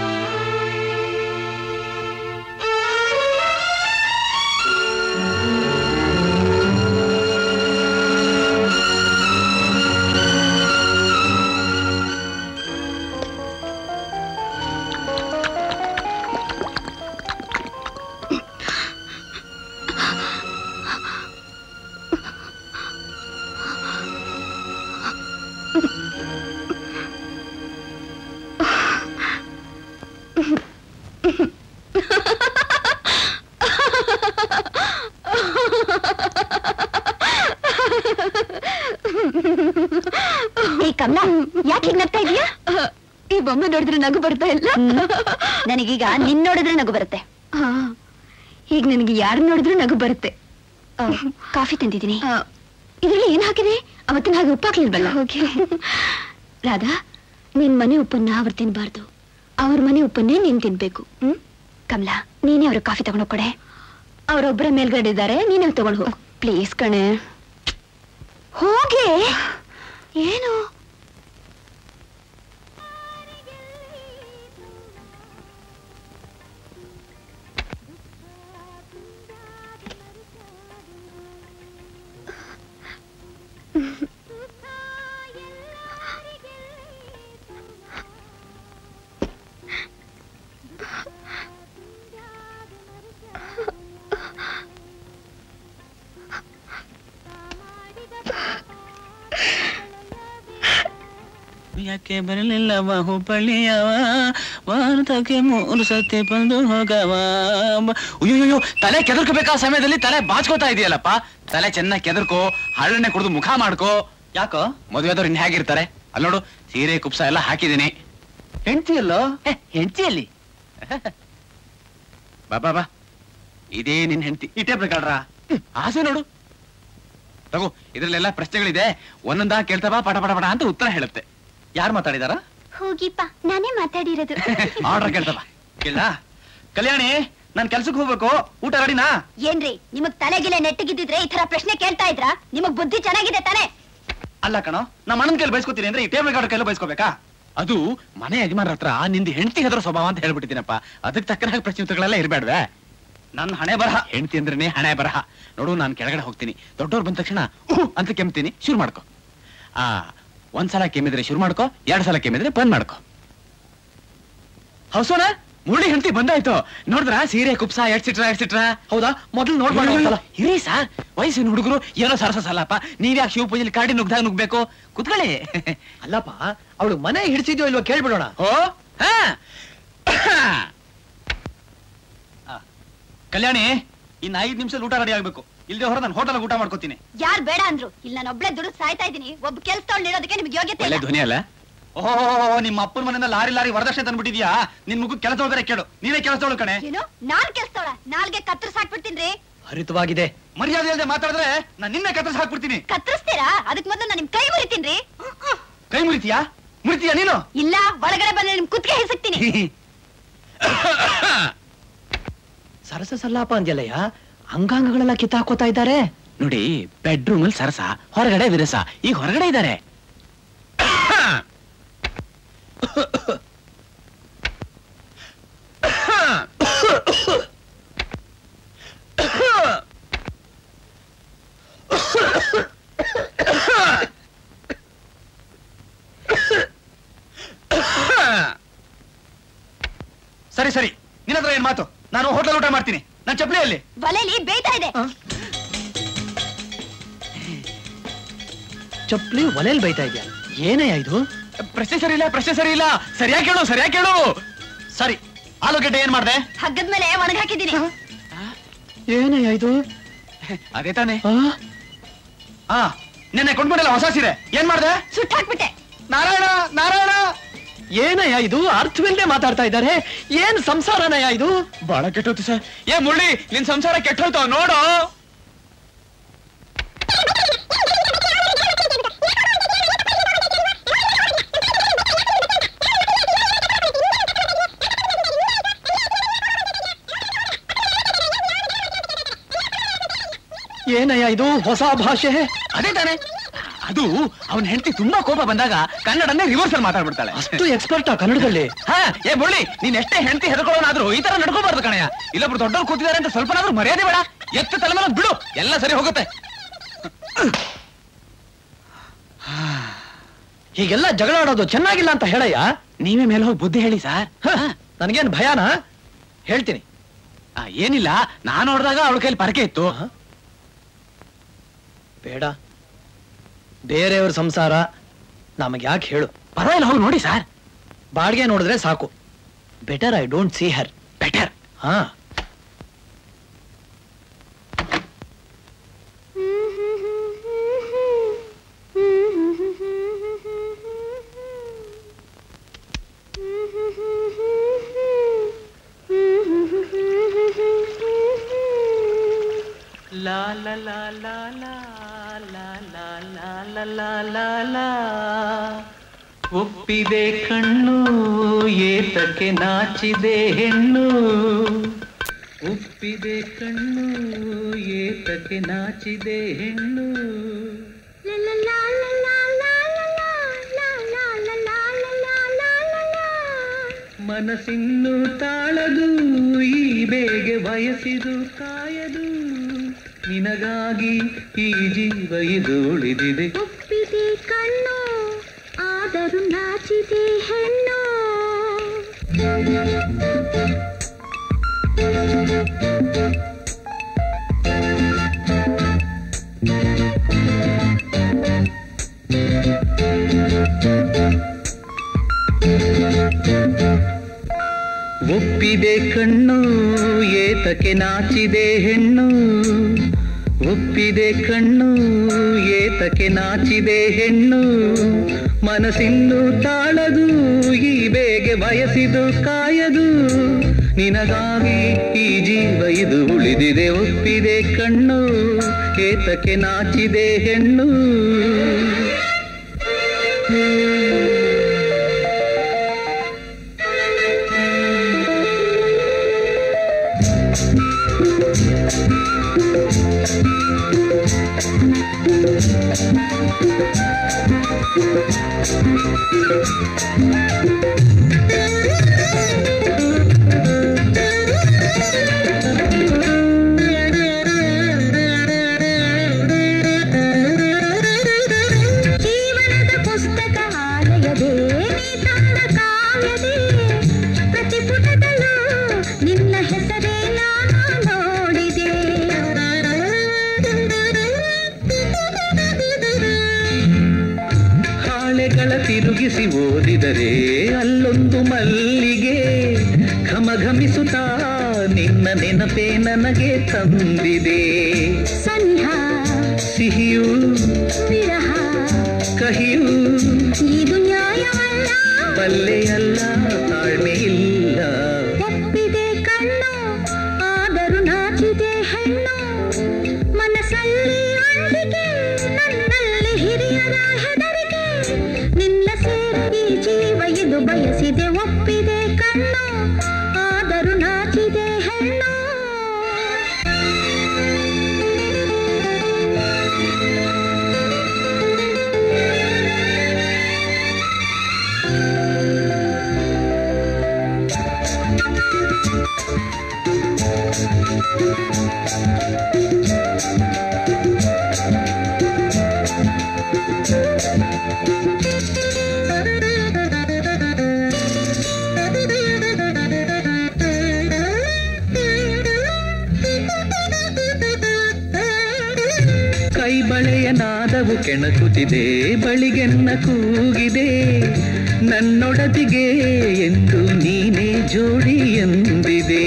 ಏ ಕಮಲಾ ಯಾಕೆ ಹೀಗ್ ನಗ್ತಾ ಇದೀಯಾ ಈ ಬೊಮ್ಮೆ ನೋಡಿದ್ರೆ ನಗು ಬರ್ತಾ ಇಲ್ಲ ನನಗೀಗ ನಿನ್ ನೋಡಿದ್ರೆ ನಗು ಬರುತ್ತೆ ಈಗ ನನಗೆ ಯಾರು ನೋಡಿದ್ರು ನಗು ಬರುತ್ತೆ ಕಾಫಿ ತಂದಿದ್ದೀನಿ ಇದ್ರಲ್ಲಿ ಏನ್ ಹಾಕಿದೆ ಅವತ್ತಿನ ಹಾಗೆ ಉಪ್ಪು ಹಾಕ್ಲಿಲ್ವಲ್ಲ ಹೋಗಿ ರಾಧಾ ನಿನ್ ಮನೆ ಉಪ್ಪನ್ನ ಅವ್ರು ತಿನ್ಬಾರ್ದು ಅವ್ರ ಮನೆ ಉಪ್ಪನ್ನೇ ನೀನ್ ತಿನ್ಬೇಕು ಹ್ಮ್ ಕಮಲಾ ನೀನೇ ಅವ್ರ ಕಾಫಿ ತಗೊಂಡು ಕೊಡೆ ಅವ್ರೊಬ್ಬರ ಮೇಲ್ಗಡೆ ಇದ್ದಾರೆ ನೀನೇ ತಗೊಂಡು ಹೋಗು ಪ್ಲೀಸ್ ಕಣೆ ಹೋಗಿ ಏನು ಯಾಕೆ ಬರಲಿಲ್ಲ ಬಾಹುಬಳಿಯವ ಭಾರತಕ್ಕೆ ಮೂರು ಸತಿ ಬಂದು ಹೋಗವ ಅಯ್ಯೋ ತಲೆ ಕೆದರ್ಕೋಬೇಕಾ ಸಮಯದಲ್ಲಿ ತಲೆ ಬಾಚ್ಕೋತಾ ಇದೆಯಲ್ಲಪ್ಪ ತಲೆ ಚೆನ್ನಾಗಿ ಕೆದರ್ಕೋ ಹಳ್ಳನ್ನೇ ಕುಡಿದು ಮುಖ ಮಾಡ್ಕೋ ಯಾಕೋ ಮದುವೆದವ್ರು ಇನ್ ಹೇಗಿರ್ತಾರೆ ಅಲ್ಲಿ ನೋಡು ಸೀರೆ ಕುಪ್ಸ ಎಲ್ಲ ಹಾಕಿದೀನಿ ಹೆಂಡ್ತಿಯಲ್ಲೋ ಹೆಂಡತಿಯಲ್ಲಿ ಬಾ ಬಾ ಬಾ ಇದೇ ನಿನ್ ಹೆಂಡತಿ ಈ ಟೇಪ್ ರೆಕಾರ್ಡ್ರಾ ಆಸೆ ನೋಡು ತಗೋ ಇದ್ರಲ್ಲೆಲ್ಲ ಪ್ರಶ್ನೆಗಳಿದೆ ಒಂದೊಂದಾ ಕೇಳ್ತಾ ಬಾ ಪಟ ಪಟ ಪಟ ಅಂತ ಉತ್ತರ ಹೇಳುತ್ತೆ ಯಾರು ಮಾತಾಡಿದಾರ ಹೋಗಿಪ್ಪ ನಾನೇ ಮಾತಾಡಿರೋದು ಆರ್ಡರ್ ಕೇಳ್ತಾ ಬಾ ಕೇಳ ಕಲ್ಯಾಣಿ ನಾನ್ ಕೆಲ್ಸಕ್ಕೆ ಹೋಗ್ಬೇಕು ಊಟ ರೆಡಿನಾ ಏನ್ರಿ ನಿಮಗ್ ತಲೆಗಿಲೆ ನೆಟ್ಟಿಗಿದ್ದಿದ್ರೆ ಈ ತರ ಪ್ರಶ್ನೆ ಕೇಳ್ತಾ ಇದ್ರ ನಿಮಗ್ ಬುದ್ಧಿ ಚೆನ್ನಾಗಿದೆ ತಾನೆ ಅಲ್ಲ ಕಣೋ ನಮ್ಮ ಅಣ್ಣನ ಕೈಲಿ ಬಯಸ್ಕೊತೀನಿ ಅಂದ್ರೆ ಈ ಟೇಪ್ ರೆಕಾರ್ಡ್ ಕೈಲಿ ಬಯಸ್ಕೋಬೇಕಾ ಅದು ಮನೆ ಯಜಮಾನ್ರ ಹತ್ರ ನಿಂದ ಹೆಂಡತಿ ಹೆದರೋ ಸ್ವಭಾವ ಅಂತ ಹೇಳ್ಬಿಟ್ಟಿದ್ದೀನಪ್ಪ ಅದಕ್ಕೆ ತಕ್ಕನ ಹಾಗೆ ಪ್ರಶ್ನೆ ಉತ್ತರಗಳೆಲ್ಲ ಇರಬೇಡ್ವೆ ನನ್ನ ಹಣೆ ಬರಹ ಹೆಂಡತಿ ಅಂದ್ರೇನೆ ಹಣೆ ಬರಹ ನೋಡು ನಾನು ಕೆಳಗಡೆ ಹೋಗ್ತೀನಿ ದೊಡ್ಡವ್ರು ಬಂದ ತಕ್ಷಣ ಉಹ್ ಅಂತ ಕೆಮ್ತೀನಿ ಶುರು ಮಾಡ್ಕೊ ಆ ಒಂದ್ಸಲ ಕೆಮ್ಮಿದ್ರೆ ಶುರು ಮಾಡ್ಕೊ ಎರಡ್ ಸಲ ಕೆಮ್ಮಿದ್ರೆ ಬಂದ್ ಮಾಡ್ಕೊ ಹೌಸೋನ ಮುರಳಿ ಹೆಂಡತಿ ಬಂದಾಯ್ತು ನೋಡಿದ್ರ ಸೀರೆ ಕುಪ್ಸ ಎಡ್ಸಿಟ್ರ ಎಡ್ಸಿಟ್ರ ಹೌದಾ ಮೊದಲು ನೋಡ್ಬಾರ್ದು ಒಂದ್ಸಲ. ಇರಿ ಸರ್ ವಯಸ್ಸಿನ ಹುಡುಗರು ಏನೋ ಸರಸ ಸಲ್ಲಪ್ಪ ನೀವ್ಯಾಕೆ ಶಿವ ಪೂಜೆಲಿ ಕಾಡಿ ನುಗ್ದಾಗ ನುಗ್ಬೇಕು ಕುತ್ಕೊಳ್ಳಿ ಅಲ್ಲಪ್ಪ ಅವಳು ಮನೆ ಹಿಡಿಸಿದ್ಯೋ ಇಲ್ವೋ ಕೇಳ್ಬಿಡೋಣ ಓ ಹಾ ಕಲ್ಯಾಣಿ ಇನ್ನು ಐದ್ ನಿಮಿಷ ಊಟ ರೆಡಿ ಆಗ್ಬೇಕು ಇಲ್ದೆ ಹೊರ ನಾನು ಹೋಟೆಲ್ ಊಟ ಮಾಡ್ಕೋತೀನಿ ಯಾರ್ ಬೇಡ ಅಂದ್ರು ಇಲ್ಲಿ ನಾನು ಒಬ್ಳೆ ದುಡ್ಡು ಸಾಯ್ತಾ ಇದ್ದೀನಿ ಒಬ್ಬ ಕೆಲ್ಸದವ್ಳು ಇರೋದಕ್ಕೆ ನಿಮ್ಗೆ ಯೋಗ್ಯತೆ ಒಳ್ಳೆ ಇಲ್ಲ ಧ್ವನಿ ಅಲ್ಲ ಓಹೋ ನಿಮ್ಮ ಅಪ್ಪನ ಮನೆಯಿಂದ ಲಾರಿ ಲಾರಿ ವರದಕ್ಷಿಣೆ ತಂದ್ಬಿಟ್ಟಿದ್ಯಾ ನಿನ್ ಮುಖ ಕೆಲಸ ಬೇರೆ ಕೇಳು ನೀನೇ ಕೆಲಸದವಳು ಕಣೆ ಏನು ನಾನ್ ಕೆಲ್ಸದವಳ ನಾಲ್ಗೆ ಕತ್ತರಿಸ್ ಹಾಕ್ಬಿಡ್ತೀನಿ ಹರಿತವಾಗಿದೆ ಮರ್ಯಾದೆ ಇಲ್ಲದೆ ಮಾತಾಡಿದ್ರೆ ನಾನು ನಿನ್ನೆ ಕತ್ತರಿಸಿ ಹಾಕ್ಬಿಡ್ತೀನಿ ಕತ್ತರಿಸ್ತೀರಾ ಅದಕ್ ಮೊದಲು ನಾನು ನಿಮ್ ಕೈ ಮುರಿತೀನಿ ಕೈ ಮುರಿತೀಯಾ ಮುರಿತೀಯಾ ನೀನು ಇಲ್ಲ ಒಳಗಡೆ ಬಂದ್ರೆ ನಿಮ್ ಕುತ್ತಿಗೆ ಹಿಸುಕ್ತೀನಿ ಸರಸ ಸಲ್ಲಾಪ ಅಂದ್ಯಲ್ಲಯ್ಯ ಅಂಗಾಂಗಗಳೆಲ್ಲ ಕಿತ್ತಾಕೋತಾ ಇದ್ದಾರೆ ನೋಡಿ ಬೆಡ್ರೂಮ್ ಅಲ್ಲಿ ಸರಸ ಹೊರಗಡೆ ವಿರಸ ಈಗ ಹೊರಗಡೆ ಇದ್ದಾರೆ ಸರಿ ಸರಿ ನಿನ್ನ ಹತ್ರ ಏನ್ ಮಾತು ನಾನು ಹೋಟೆಲ್ ಊಟ ಮಾಡ್ತೀನಿ ನನ್ನ ಚಪ್ಲಿಯಲ್ಲಿ ಒಲೆಲಿ ಬೇಯ್ತಾ ಇದೆ ಚಪ್ಲಿ ಒಲೆಯಲ್ಲಿ ಬೈತಾ ಇದೆಯಾ ಏನಯ್ಯ ಇದು ಪ್ರಶ್ನೆ ಸರಿ ಇಲ್ಲ ಪ್ರಶ್ನೆ ಸರಿ ಇಲ್ಲ ಸರಿಯಾಗಿ ಕೇಳು ಸರಿಯಾಗಿ ಕೇಳು ಸರಿ ಆಲೂಗಡ್ಡೆ ಏನ್ ಮಾಡ್ದೆ ಹಗ್ಗದ ಮೇಲೆ ಒಣಗಿ ಹಾಕಿದ್ದೀನಿ ಏನಯ್ಯ ಇದು ಅದೇ ತಾನೆ ಆ ನಿನ್ನೆ ಕೊಂಡ್ಬಿಡಲ್ಲ ಹೊಸ ಸೀರೆ ಏನ್ ಮಾಡ್ದೆ ಸುಟ್ಟು ಹಾಕ್ಬಿಟ್ಟೆ ನಾರಾಯಣ ನಾರಾಯಣ ಏನಯ್ಯ ಇದು ಅರ್ಥವಿಲ್ಲದೆ ಮಾತಾಡ್ತಾ ಇದ್ದಾರೆ ಏನ್ ಸಂಸಾರನಯ್ಯ ಇದು ಬಹಳ ಕೆಟ್ಟೋತು ಸರ್ ಏ ಮುಳ್ಳಿ ನಿನ್ ಸಂಸಾರ ಕೆಟ್ಟೋಯ್ತು ನೋಡು ಏನಯ್ಯ ಇದು ಹೊಸ ಭಾಷೆ ಅದೇ ತಾನೆ ಅದು ಅವನ ಹೆಂಡತಿ ತುಂಬಾ ಕೋಪ ಬಂದಾಗ ಕನ್ನಡನ್ನೇ ರಿವರ್ಸ್ ಅಲ್ಲಿ ಮಾತಾಡ್ಬಿಡ್ತಾಳೆ ಅಷ್ಟು ಎಕ್ಸ್ಪರ್ಟಾ ಕನ್ನಡದಲ್ಲಿ ಹಾ ಏ ಮುಳ್ಳಿ ನೀನ್ ಎಷ್ಟೇ ಹೆಂಡತಿ ಹೆದರ್ಕೊಳ್ಳೋನಾದ್ರೂ ಈ ತರ ನಡ್ಕೋಬಾರ್ದು ಕಣಯ್ಯ ಇಲ್ಲೊಬ್ರು ದೊಡ್ಡವ್ರು ಕೂತಿದ್ದಾರೆ ಅಂತ ಸ್ವಲ್ಪನಾದ್ರೂ ಮರ್ಯಾದೆ ಬೇಡ ಎತ್ತ ತಲೆ ಮೇಲೆ ಬಿಡು ಎಲ್ಲ ಸರಿ ಹೋಗುತ್ತೆ ಹೀಗೆಲ್ಲ ಜಗಳ ಆಡೋದು ಚೆನ್ನಾಗಿಲ್ಲ ಅಂತ ಹೇಳಯ್ಯ ನೀವೇ ಮೇಲೆ ಹೋಗಿ ಬುದ್ಧಿ ಹೇಳಿ ಸರ್ ನನಗೇನ್ ಭಯಾನ ಹೇಳ್ತೀನಿ ಏನಿಲ್ಲ ನಾನ್ ನೋಡಿದಾಗ ಅವಳ ಕೈಲಿ ಪರಕೆ ಇತ್ತು ಬೇಡ ಬೇರೆಯವ್ರ ಸಂಸಾರ ನಮಗೆ ಯಾಕೆ ಹೇಳು ಪರವಾಗಿಲ್ಲ ಹೋಗಿ ನೋಡಿ ಸರ್ ಬಾಡಿಗೆ ನೋಡಿದ್ರೆ ಸಾಕು better I don't see her better ಹಾ ಒಪ್ಪಿದೆ ಕಣ್ಣು ಏತಕ್ಕೆ ನಾಚಿದೆ ಹೆಣ್ಣು ಒಪ್ಪಿದೆ ಕಣ್ಣು ಏತಕ್ಕೆ ನಾಚಿದೆ ಹೆಣ್ಣು ಮನಸ್ಸಿನ್ನು ತಾಳದು ಈ ಬೇಗೆ ಬಯಸಿದು ಕಾಯದು ನಿನಗಾಗಿ ಈ ಜೀವ ಇದು ಉಳಿದಿದೆ ಒಪ್ಪಿದೆ ಕಣ್ಣು ಆದರೂ ನಾಚಿದೆ ಹೆಣ್ಣು ಒಪ್ಪಿದೆ ಕಣ್ಣು ಏತಕ್ಕೆ ನಾಚಿದೆ ಹೆಣ್ಣು ಒಪ್ಪಿದೆ ಕಣ್ಣು ಏತಕ್ಕೆ ನಾಚಿದೆ ಹೆಣ್ಣು ಮನಸ್ಸಿನ್ನು ತಾಳದು ಈ ಬೇಗೆ ಬಯಸಿದು ಕಾಯದು ನಿನಗಾಗಿ ಈ ಜೀವ ಇದು ಉಳಿದಿದೆ ಒಪ್ಪಿದೆ ಕಣ್ಣು ಏತಕ್ಕೆ ನಾಚಿದೆ ಹೆಣ್ಣು ಜೀವನದ ಪುಸ್ತಕ ಆಲಯದೇ ನೀ ತಂದ ಕಾವ್ಯದೇ ಪ್ರತಿ ಪುಟದಲ್ಲೂ ನಿನ್ನ ಹೆಸರೇ ನಾನು ನೋಡಿದೆ ಹಾಳೆಗಳ ತಿರುಗಿಸಿ ಓದಿದರೆ ಅಲ್ಲೊಂದು ಮಲ್ಲಿಗೆ ಘಮಘಮಿಸುತ್ತಾ ನಿನ್ನ ನೆನಪೇ ನನಗೆ ತಂದಿದೆ ಸನಿಹ ಸಿಹಿಯು ವಿರಹ ಕಹಿಯು ಇದು ನ್ಯಾಯವಲ್ಲ ಬಲ್ಲೆಯಲ್ಲ ತಾಳ್ಮೆ ಇಲ್ಲ ಒಪ್ಪಿದೆ ಕಣ್ಣು ಆದರೂ ನಾಚಿದೆ ಹೆಣ್ಣು ಮನಸ್ಸಲ್ಲಿ ಅಂಜಿಕೆ ನನ್ನಲ್ಲಿ ಹಿರಿಯರ ಹೆದರಿಕೆ ನಿನ್ನ ಕೈ ಬಳೆಯ ನಾದವು ಕೆಣಕುತ್ತಿದೆ ಬಳಿಗೆನ್ನ ಕೂಗಿದೆ ನನ್ನೊಡತಿಗೆ ಎಂದು ನೀನೇ ಜೋಡಿ ಎಂದಿದೆ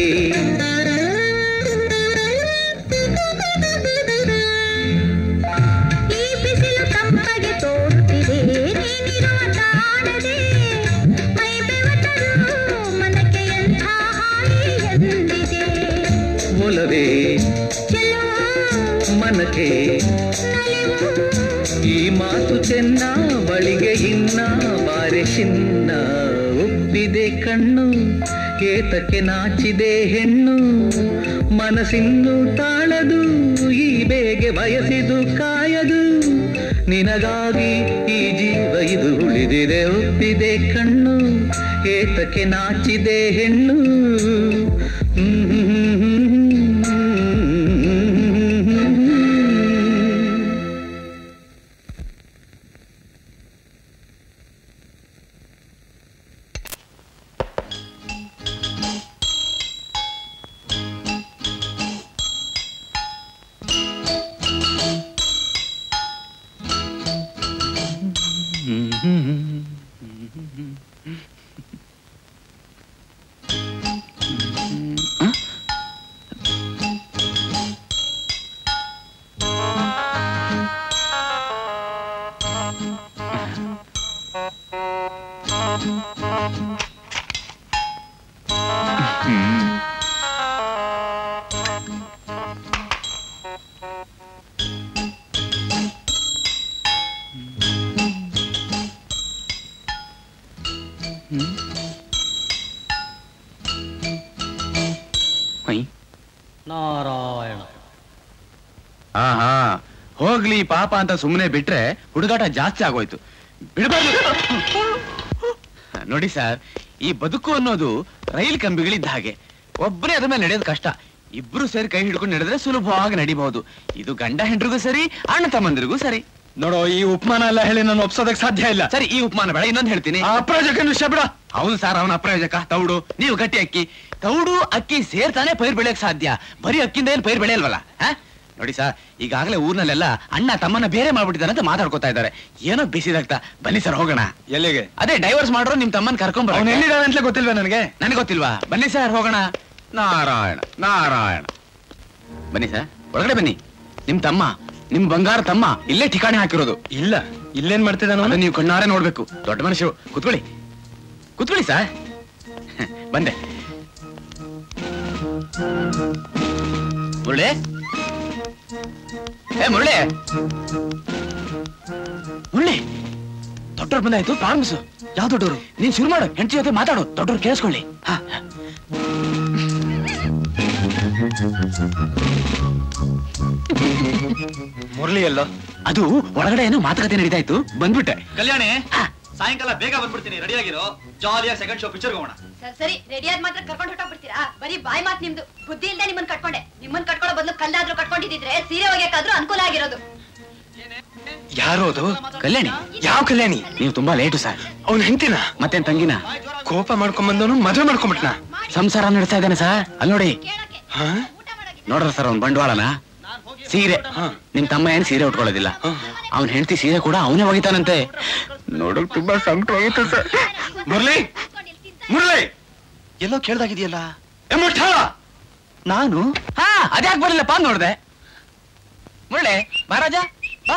ಈ ಬಿಸಿಲು ತಂಪಗೆ ತೋರುತ್ತಿದೆ ನೀನಿರುವ ತಾಣದೆ ಮೈ ಬೆವತರು ಮನಕ್ಕೆ ಎಂಥ ಹಾಯಿ ಎಂದಿದೆ ಒಲವೇ ಚೆಲುವು ಮನಕ್ಕೆ ನಲಿವು ಈ ಮಾತು ಚೆನ್ನ ಬಳಿಗೆ ಇನ್ನ ಬಾರೆ ಚಿನ್ನ ಒಪ್ಪಿದೆ ಕಣ್ಣು ಕೇತಕ್ಕೆ ನಾಚಿದೆ ಹೆಣ್ಣು ಮನಸ್ಸಿನ್ನು ತಾಳದು ಈ ಬೇಗೆ ಬಯಸಿದು ಕಾಯದು ನಿನಗಾಗಿ ಈ ಜೀವ ಇದು ಉಳಿದಿದೆ ಒಪ್ಪಿದೆ ಕಣ್ಣು ಏತಕ್ಕೆ ನಾಚಿದೆ ಹೆಣ್ಣು ನಾರಾಯಣ ಆಹಾ ಹೋಗ್ಲಿ ಪಾಪ ಅಂತ ಸುಮ್ಮನೆ ಬಿಟ್ರೆ ಹುಡುಗಾಟ ಜಾಸ್ತಿ ಆಗೋಯ್ತು ಬಿಡಬಾರ್ದು ನೋಡಿ ಸರ್ ಈ ಬದುಕು ಅನ್ನೋದು ರೈಲ್ ಕಂಬಿಗಳಿದ್ದ ಹಾಗೆ ಒಬ್ಬರೇ ಅದ್ರ ಮೇಲೆ ನಡೆಯೋದು ಕಷ್ಟ ಇಬ್ರು ಸೇರಿ ಕೈ ಹಿಡ್ಕೊಂಡು ನಡೆದ್ರೆ ಸುಲಭವಾಗಿ ನಡಿಬಹುದು ಇದು ಗಂಡ ಹೆಂಡ್ರಿಗೂ ಸರಿ ಅಣ್ಣ ತಮ್ಮಂದಿರಿಗೂ ಸರಿ ನೋಡೋ ಈ ಉಪಮಾನ ಎಲ್ಲ ಹೇಳಿ ನಾನು ಒಪ್ಸೋದಕ್ ಸಾಧ್ಯ ಇಲ್ಲ ಸರಿ ಈ ಉಪಮಾನ ಬೇಡ ಇನ್ನೊಂದು ಹೇಳ್ತೀನಿ ಆ ಅಪ್ರಾಜಕನ ವಿಷಯ ಬಿಡ ಹೌದು ಸರ್ ಅವನ ಅಪ್ರಯೋಜಕ ತೌಡು ನೀವು ಗಟ್ಟಿ ಅಕ್ಕಿ ತೌಡು ಅಕ್ಕಿ ಸೇರ್ತಾನೆ ಪೈರ್ ಬೆಳೆಯಕ್ ಸಾಧ್ಯ ಬರೀ ಅಕ್ಕಿಂದ ಏನು ಪೈರ್ ಬೆಳೆಯಲ್ವಲ್ಲ ಹಾ ನೋಡಿ ಸರ್ ಈಗಾಗಲೇ ಊರ್ನಲ್ಲೆಲ್ಲ ಅಣ್ಣ ತಮ್ಮನ್ನ ಬೇರೆ ಮಾಡ್ಬಿಟ್ಟಿದ್ದಾನೆ ಅಂತ ಮಾತಾಡ್ಕೊತಾ ಇದ್ದಾರೆ ಏನೋ ಬಿಸಿದಾಗ್ತಾ ಬನ್ನಿ ಸರ್ ಹೋಗೋಣ ಎಲ್ಲಿಗೆ ಅದೇ ಡೈವರ್ಸ್ ಮಾಡ್ರು ನಿಮ್ ತಮ್ಮನ್ ಕರ್ಕೊಂಡ್ ಅವನು ಬರೋಣ ಎಲ್ಲಿದ್ದಾನೆ ಅಂತಲೇ ಗೊತ್ತಿಲ್ವಾ ನನಗೆ ನನಗೆ ಗೊತ್ತಿಲ್ವಾ ಬನ್ನಿ ಸರ್ ಹೋಗೋಣ ನಾರಾಯಣ ನಾರಾಯಣ ಬನ್ನಿ ಸರ್ ಒಳಗಡೆ ಬನ್ನಿ ನಿಮ್ ತಮ್ಮ ನಿಮ್ ಬಂಗಾರ ತಮ್ಮ ಇಲ್ಲೇ ಠಿಕಾಣಿ ಹಾಕಿರೋದು ಇಲ್ಲ ಇಲ್ಲೇನ್ ಮಾಡ್ತಿದ್ದಾನ ಅದನ್ನ ನೀವು ಕಣ್ಣಾರೆ ನೋಡ್ಬೇಕು ದೊಡ್ಡ ಮನುಷ್ಯರು ಕುತ್ಕೊಳ್ಳಿ ಕುತ್ಕೊಳ್ಳಿ ಸರ್ ಬಂದೆ ಮುರಳಿ ಏ ಮುರಳಿ ಮುರಳಿ ದೊಡ್ಡವ್ರು ಬಂದಾಯ್ತು ಪ್ರಾರಂಭಿಸು ಯಾವ ದೊಡ್ಡವರು ನೀನ್ ಶುರು ಮಾಡು ಹೆಂಡತಿ ಜೊತೆ ಮಾತಾಡು ದೊಡ್ಡವ್ರು ಕೇಳಿಸ್ಕೊಳ್ಳಿ ಹಾ ಮುರಳಿ ಎಲ್ಲೋ ಅದು ಒಳಗಡೆ ಏನೋ ಮಾತುಕತೆ ನಡೀತಾ ಇತ್ತು ಬಂದ್ಬಿಟ್ಟೆ ಕಲ್ಯಾಣಿ ಸಾಯಂಕಾಲ ಬೇಗ ಬಂದ್ಬಿಡ್ತೀನಿ ರೆಡಿ ಆಗಿರೋ ಜಾಲಿಯಾಗಿ ಸೆಕೆಂಡ್ ಶೋ ಪಿಕ್ಚರ್ ಹೋಗೋಣ ಸರ್ ಸರಿ ರೆಡಿ ಆದ್ ಮಾತ್ರ ಕರ್ಕೊಂಡು ಹೊಟ್ಟೋಗ್ಬಿಡ್ತೀರಾ ಬರೀ ಬಾಯ್ ಮಾತ್ ನಿಮ್ದು ಬುದ್ಧಿ ಇಲ್ದೆ ನಿಮ್ಮನ್ ಕಟ್ಕೊಂಡೆ ನಿಮ್ಮನ್ ಕಟ್ಕೊಳ್ಳೋ ಬದಲು ಕಲ್ಲಾದ್ರೂ ಕಟ್ಕೊಂಡಿದ್ರೆ ಸೀರೆ ಒಗ್ಯಕ್ಕಾದ್ರೂ ಅನುಕೂಲ ಆಗಿರೋದು ಯಾರು ಅದು ಕಲ್ಯಾಣಿ ಯಾವ ಕಲ್ಯಾಣಿ ನೀವು ತುಂಬಾ ಲೇಟು ಸರ್ ಅವ್ನ ಹೆಂಡತಿನ ಮತ್ತೇನ್ ತಂಗಿನ ಕೋಪ ಮಾಡ್ಕೊಂಡ್ ಬಂದವನು ಮದುವೆ ಮಾಡ್ಕೊಂಡ್ಬಿಟ್ನ ಸಂಸಾರ ನಡೆಸ್ತಾ ಇದ್ದಾನೆ ಸರ್ ಅಲ್ಲಿ ನೋಡಿ ಕೇಳಕ್ಕೆ ಹಾ ಊಟ ಮಾಡಕ್ಕೆ ನೋಡ್ರ ಸರ್ ಅವ್ನ್ ಬಂಡವಾಳನ ಸೀರೆ ಹಾ. ನಿಮ್ ತಮ್ಮ ಏನ್ ಸೀರೆ ಉಟ್ಕೊಳ್ಳೋದಿಲ್ಲ ಅವ್ನ ಹೆಂಡತಿ ಸೀರೆ ಕೂಡ ಅವನೇ ಒಗಿತಾನಂತೆ ನೋಡಕ್ ತುಂಬಾ ಸಂಕಟ ಆಗುತ್ತೆ ಸರ್ ಮುರಳಿ ಮುರಳಿ ಎಲ್ಲೋ ಕೇಳ್ದಾಗಿದೆಯಲ್ಲ ಏ ಮುಠ ನಾನು ಹಾ ಅದ್ಯಾಕ್ ಬರ್ಲಿಲ್ಲಪ್ಪ ಅಂದ್ ನೋಡ್ದೆ ಮುರಳಿ ಮಹಾರಾಜ ಬಾ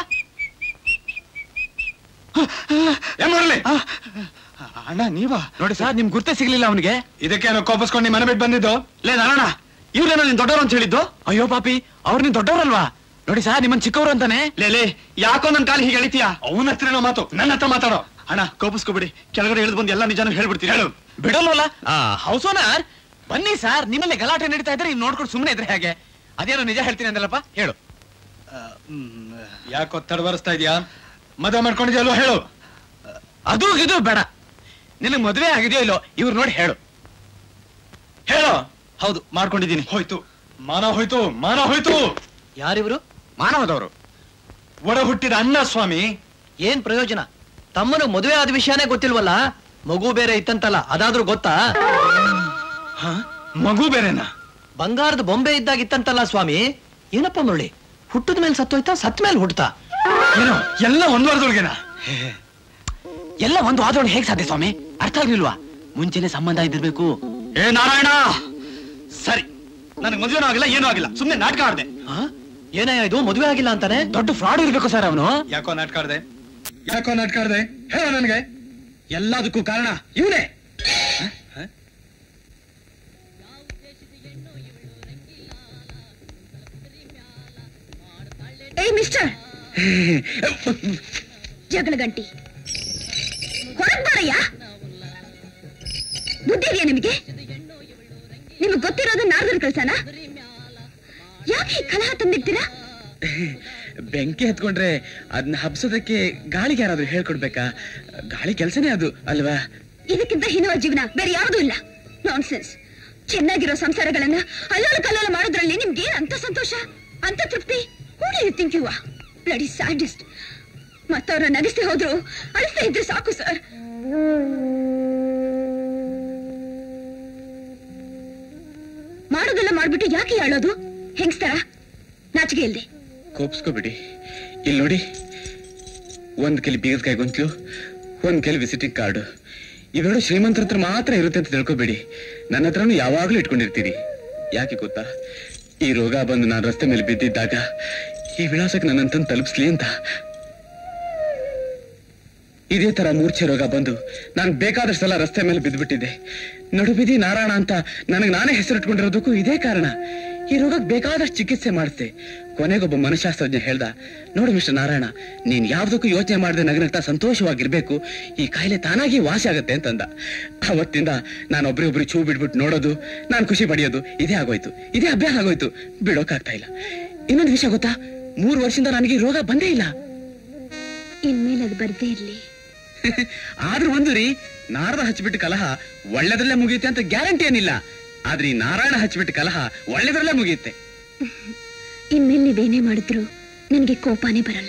ಏ ಮುರಳಿ ಅಣ್ಣ ನೀವಾ ನೋಡಿ ಸರ್ ನಿಮ್ ಗುರ್ತೇ ಸಿಗ್ಲಿಲ್ಲ ಅವನಿಗೆ ಇದಕ್ಕೇನೋ ಕೋಪಿಸ್ಕೊಂಡು ನಿಮ್ಮ ಮನೆ ಬಿಟ್ಟು ಬಂದಿದ್ದು ಲೇ ನಾರಾಯಣ ಇವ್ರೇನೋ ನಿನ್ ದೊಡ್ಡವರು ಅಂತ ಹೇಳಿದ್ದು ಅಯ್ಯೋ ಪಾಪಿ ಅವ್ರು ನಿನ್ ದೊಡ್ಡವರಲ್ವಾ ನೋಡಿ ಸರ್ ನಿಮ್ಮನ್ ಚಿಕ್ಕವರು ಅಂತಾನೆ ಲೇ ಲೇ ಯಾಕೋ ನನ್ ಕಾಲಿ ಹೀಗೆ ಎಳಿತೀಯ ಅವನ ಹತ್ರನೋ ಮಾತು ನನ್ನ ಹತ್ರ ಮಾತಾಡೋ ಅಣ್ಣ ಕೋಪಿಸ್ಕೊಬಿಡಿ ಕೆಳಗಡೆ ಇಳಿದು ಬಂದು ಎಲ್ಲ ನಿಜಾನು ಹೇಳ್ಬಿಡ್ತೀನಿ ಹೇಳು ಬಿಡಲ್ವಲ್ಲ ಹೌಸ್ ಓನರ್ ಬನ್ನಿ ಸರ್ ನಿಮ್ಮಲ್ಲಿ ಗಲಾಟೆ ನಡೀತಾ ಇದ್ರೆ ನೀವು ನೋಡ್ಕೊಂಡು ಸುಮ್ಮನೆ ಇದ್ರೆ ಹೇಗೆ ಅದೇನೋ ನಿಜ ಹೇಳ್ತೀನಿ ಅಂದಲ್ಲಪ್ಪ ಹೇಳು ಯಾಕೆ ಒತ್ತಡ ಬರೆಸ್ತಾ ಇದೀಯಾ ಮದುವೆ ಮಾಡ್ಕೊಂಡಿದ್ಯಲ್ವ ಹೇಳು ಅದು ಇದು ಬೇಡ ನಿನಗೆ ಮದುವೆ ಆಗಿದೆಯೋ ಇಲ್ಲೋ ಇವ್ರು ನೋಡಿ ಹೇಳು ಹೇಳು ಹೌದು ಮಾಡ್ಕೊಂಡಿದ್ದೀನಿ ಹೋಯ್ತು ಮಾನ ಹೋಯ್ತು ಮಾನ ಹೋಯ್ತು ಯಾರಿವ್ರು ಮಾನವದವರು ಒಡ ಹುಟ್ಟಿದ ಅಣ್ಣ ಸ್ವಾಮಿ ಏನ್ ಪ್ರಯೋಜನ ತಮ್ಮನು ಮದುವೆ ಆದ ವಿಷಯನೇ ಗೊತ್ತಿಲ್ವಲ್ಲ ಮಗು ಬೇರೆ ಇತ್ತಂತಲ್ಲ ಅದಾದ್ರೂ ಗೊತ್ತಾ ಮಗು ಬೇರೆನಾ ಬಂಗಾರದ ಬೊಂಬೆ ಇದ್ದಾಗ ಇತ್ತಂತಲ್ಲ ಸ್ವಾಮಿ ಏನಪ್ಪ ಮುರಳಿ ಹುಟ್ಟದ ಮೇಲೆ ಸತ್ತೋಯ್ತಾ ಸತ್ ಮೇಲೆ ಹುಟ್ಟತಾ ಏನೋ ಎಲ್ಲ ಒಂದ್ ವಾರದೊಳಗೆನಾ ಎಲ್ಲ ಒಂದು ವಾದೋಣ ಹೇಗ್ ಸಾಧ್ಯ ಸ್ವಾಮಿ ಅರ್ಥ ಆಗ್ಲಿಲ್ವಾ ಮುಂಚೆನೆ ಸಂಬಂಧ ಇದ್ದಿರ್ಬೇಕು ಏ ನಾರಾಯಣ ಸರಿ ನನಗೆ ಮದುವೆನೂ ಆಗಿಲ್ಲ ಏನೂ ಆಗಿಲ್ಲ ಸುಮ್ನೆ ನಾಟಕ ಆಡ್ದೆ ಏನಯ್ಯ ಇದು ಮದುವೆ ಆಗಿಲ್ಲ ಅಂತಾನೆ ದೊಡ್ಡ ಫ್ರಾಡ್ ಇರ್ಬೇಕು ಸರ್ ಅವನು ಯಾಕೋ ನಾಟಕ ಆಡ್ದೆ ಯಾಕೋ ನಾಟಕ ಆಡ್ದೆ ಹೇಳ ನನಗೆ ಎಲ್ಲದಕ್ಕೂ ಕಾರಣ ಇವನೇ ಏಯ್ ಮಿಸ್ಟರ್ ಜಗಳ ಗಂಟಿ ಹೊರಗ್ ಬಾರಯ್ಯ ಬುದ್ಧಿ ಇದೆಯಾ ನಿಮಗೆ ನಿಮಗೆ ಗೊತ್ತಿರೋದು ನಾರ್ದರ್ ಕಳ್ಸನ ಯಾಕೆ ಈ ಕಲಹ ತಂದಿರ್ತೀರಾ ಬೆಂಕಿ ಹತ್ಕೊಂಡ್ರೆ ಅದನ್ನ ಹಬ್ಸೋದಕ್ಕೆ ಗಾಳಿಗೆ ಯಾರಾದ್ರೂ ಹೇಳ್ಕೊಡ್ಬೇಕಾ ಗಾಳಿ ಕೆಲ್ಸನೇ ಅದು ಅಲ್ವಾ ಇದಕ್ಕಿಂತ ಹೀನವ ಜೀವನ ಬೇರೆ ಯಾವುದೂ ಇಲ್ಲ ನಾನ್ಸೆನ್ಸ್ ಚೆನ್ನಾಗಿರೋ ಸಂಸಾರಗಳನ್ನ ಅಲ್ಲೋಲ ಕಲ್ಲೋಲ ಮಾಡೋದ್ರಲ್ಲಿ ನಿಮ್ಗೆ ಏನ್ ಅಂತ ಸಂತೋಷ ಅಂತ ತೃಪ್ತಿ who you think you bloody sadist ಮತ್ತವ್ರ ನಗಿಸ್ತೆ ಹೋದ್ರು ಅಳಿಸ್ತಾ ಇದ್ರೆ ಸಾಕು ಸರ್ ಮಾಡೋದೆಲ್ಲ ಮಾಡ್ಬಿಟ್ಟು ಯಾಕೆ ಹೇಳೋದು ಹೆಂಗ್ಸ್ತಾರ ನಾಚಿಕೆ ಇಲ್ದೆ ಕೋಪ್ಸ್ಕೋಬಿಡಿ ಇಲ್ಲಿ ನೋಡಿ ಒಂದ್ ಕೆಲಿ ಬೀಗದ್ಕಾಯಿ ಗೊಂತ್ಲು ಒಂದ್ ಕೆಲಿ ವಿಸಿಟಿಂಗ್ ಕಾರ್ಡ್ ಇವೆರಡು ಶ್ರೀಮಂತರ ಹತ್ರ ಮಾತ್ರ ಇರುತ್ತೆ ಅಂತ ತಿಳ್ಕೊಬೇಡಿ ನನ್ನ ಹತ್ರನೂ ಯಾವಾಗ್ಲೂ ಇಟ್ಕೊಂಡಿರ್ತೀರಿ ಯಾಕೆ ಗೊತ್ತಾ ಈ ರೋಗ ಬಂದು ನಾನು ರಸ್ತೆ ಮೇಲೆ ಬಿದ್ದಿದ್ದಾಗ ಈ ವಿಳಾಸಕ್ಕೆ ನನ್ನಂತಂದು ತಲುಪಿಸ್ಲಿ ಅಂತ ಇದೇ ತರ ಮೂರ್ಛೆ ರೋಗ ಬಂದು ನಾನು ಬೇಕಾದಷ್ಟು ಸಲ ರಸ್ತೆ ಮೇಲೆ ಬಿದ್ದುಬಿಟ್ಟಿದ್ದೆ ನಡುಬಿದಿ ನಾರಾಯಣ ಅಂತ ನನಗೆ ನಾನೇ ಹೆಸರಿಟ್ಕೊಂಡಿರೋದಕ್ಕೂ ಇದೇ ಕಾರಣ ಈ ರೋಗಕ್ಕೆ ಬೇಕಾದಷ್ಟು ಚಿಕಿತ್ಸೆ ಮಾಡಿಸ್ದೆ ಕೊನೆಗೊಬ್ಬ ಮನಃಶಾಸ್ತ್ರಜ್ಞ ಹೇಳ್ದ ನೋಡು ಮಿಸ್ಟರ್ ನಾರಾಯಣ ನೀನ್ ಯಾವ್ದಕ್ಕೂ ಯೋಚನೆ ಮಾಡದೆ ನಗನಗ್ತಾ ಸಂತೋಷವಾಗಿರ್ಬೇಕು ಈ ಕಾಯಿಲೆ ತಾನಾಗಿ ವಾಸಿ ಆಗುತ್ತೆ ಅಂತಂದ ಅವತ್ತಿಂದ ನಾನು ಒಬ್ರಿಗೊಬ್ರು ಚೂ ಬಿಟ್ಬಿಟ್ಟು ನೋಡೋದು ನಾನು ಖುಷಿ ಪಡೆಯೋದು ಇದೇ ಆಗೋಯ್ತು ಇದೇ ಅಭ್ಯಾಸ ಆಗೋಯ್ತು ಬಿಡೋಕಾಗ್ತಾ ಇಲ್ಲ ಇನ್ನೊಂದು ವಿಷಯ ಗೊತ್ತಾ ಮೂರು ವರ್ಷದಿಂದ ನನಗೆ ಈ ರೋಗ ಬಂದೇ ಇಲ್ಲ ಇನ್ಮೇಲೆ ಅದು ಬರ್ದೇ ಇರ್ಲಿ ಆದ್ರೂ ಒಂದು ರೀ ನಾರದ ಹಚ್ಚಿಬಿಟ್ಟು ಕಲಹ ಒಳ್ಳೆದ್ರಲ್ಲೇ ಮುಗಿಯುತ್ತೆ ಅಂತ ಗ್ಯಾರಂಟಿ ಏನಿಲ್ಲ ಆದ್ರೆ ಈ ನಾರಾಯಣ ಹಚ್ಚಿಬಿಟ್ಟು ಕಲಹ ಒಳ್ಳೆದ್ರಲ್ಲೇ ಮುಗಿಯುತ್ತೆ ಇನ್ಮೇಲೆ ನೀವೇನೇ ಮಾಡಿದ್ರು ನನಗೆ ಕೋಪನೇ ಬರಲ್ಲ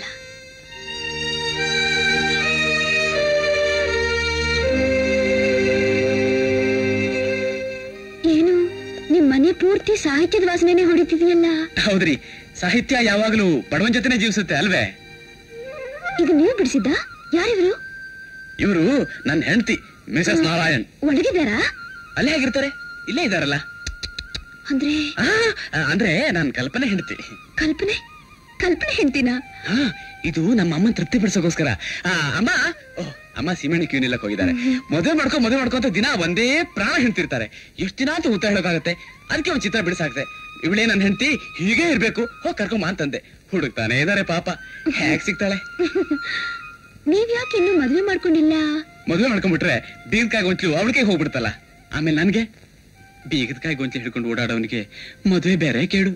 ಏನು ನಿಮ್ ಮನೆ ಪೂರ್ತಿ ಸಾಹಿತ್ಯದ ವಾಸನೆನೆ ಹೊಡಿತಿದೆಯಲ್ಲ ಹೌದ್ರಿ ಸಾಹಿತ್ಯ ಯಾವಾಗ್ಲೂ ಬಡವನ್ ಜೊತೆನೆ ಜೀವಿಸುತ್ತೆ ಅಲ್ವೇ ಇದು ನೀವು ಬಿಡಿಸಿದ್ದ ಯಾರಿವರು ಇವರು ನನ್ನ ಹೆಂಡತಿ ಮಿಸಸ್ ನಾರಾಯಣ್ ಒಳಗಿದಾರಾ ಅಲ್ಲೇ ಆಗಿರ್ತಾರೆ ಇಲ್ಲೇ ಇದಾರಲ್ಲ ಅಂದ್ರೆ ಆ, ಅಂದ್ರೆ ನಾನ್ ಕಲ್ಪನೆ ಹೆಂಡತಿ ಕಲ್ಪನೆ ಕಲ್ಪನೆ ಹೆಂಡ್ತಿನ ಹಾ ಇದು ನಮ್ಮ ಅಮ್ಮನ್ ತೃಪ್ತಿ ಪಡಿಸೋಕೋಸ್ಕರ ಆ, ಅಮ್ಮ ಓ, ಅಮ್ಮ ಸೀಮೆಣ್ಣೆ ಕ್ಯೂನಿಲ್ಲಕ್ ಹೋಗಿದ್ದಾರೆ ಮದುವೆ ಮಾಡ್ಕೊ ಮದುವೆ ಮಾಡ್ಕೊ ಅಂತ ದಿನ ಒಂದೇ ಪ್ರಾಣ ಹೆಣ್ತಿರ್ತಾರೆ ಎಷ್ಟ್ ದಿನ ಅಂತ ಉತ್ತರ ಹೇಳೋಕಾಗತ್ತೆ ಅದಕ್ಕೆ ಒಂದ್ ಚಿತ್ರ ಬಿಡಿಸಾಕ್ತೆ ಇವಳೇ ನನ್ನ ಹೆಂಡತಿ ಹೀಗೆ ಇರ್ಬೇಕು ಹೋಗ್ ಕರ್ಕೊಂಬ ಅಂತಂದೆ ಹುಡುಕ್ತಾನೆ ಇದಾರೆ ಪಾಪ ಹೇಗ್ ಸಿಗ್ತಾಳೆ ನೀವ್ ಯಾಕೆ ಇನ್ನು ಮದ್ವೆ ಮಾಡ್ಕೊಂಡಿಲ್ಲ ಮದುವೆ ಮಾಡ್ಕೊಂಡ್ಬಿಟ್ರೆ ಬೀಗದ್ಕಾಯಿ ಗೊಂಚಲು ಅವಳಿಗೆ ಹೋಗ್ಬಿಡ್ತಲ್ಲ ಆಮೇಲೆ ನನ್ಗೆ ಬೀಗದ್ಕಾಯಿ ಗೊಂಚಲು ಹಿಡ್ಕೊಂಡು ಓಡಾಡೋನಿಗೆ ಮದುವೆ ಬೇರೆ ಕೇಳು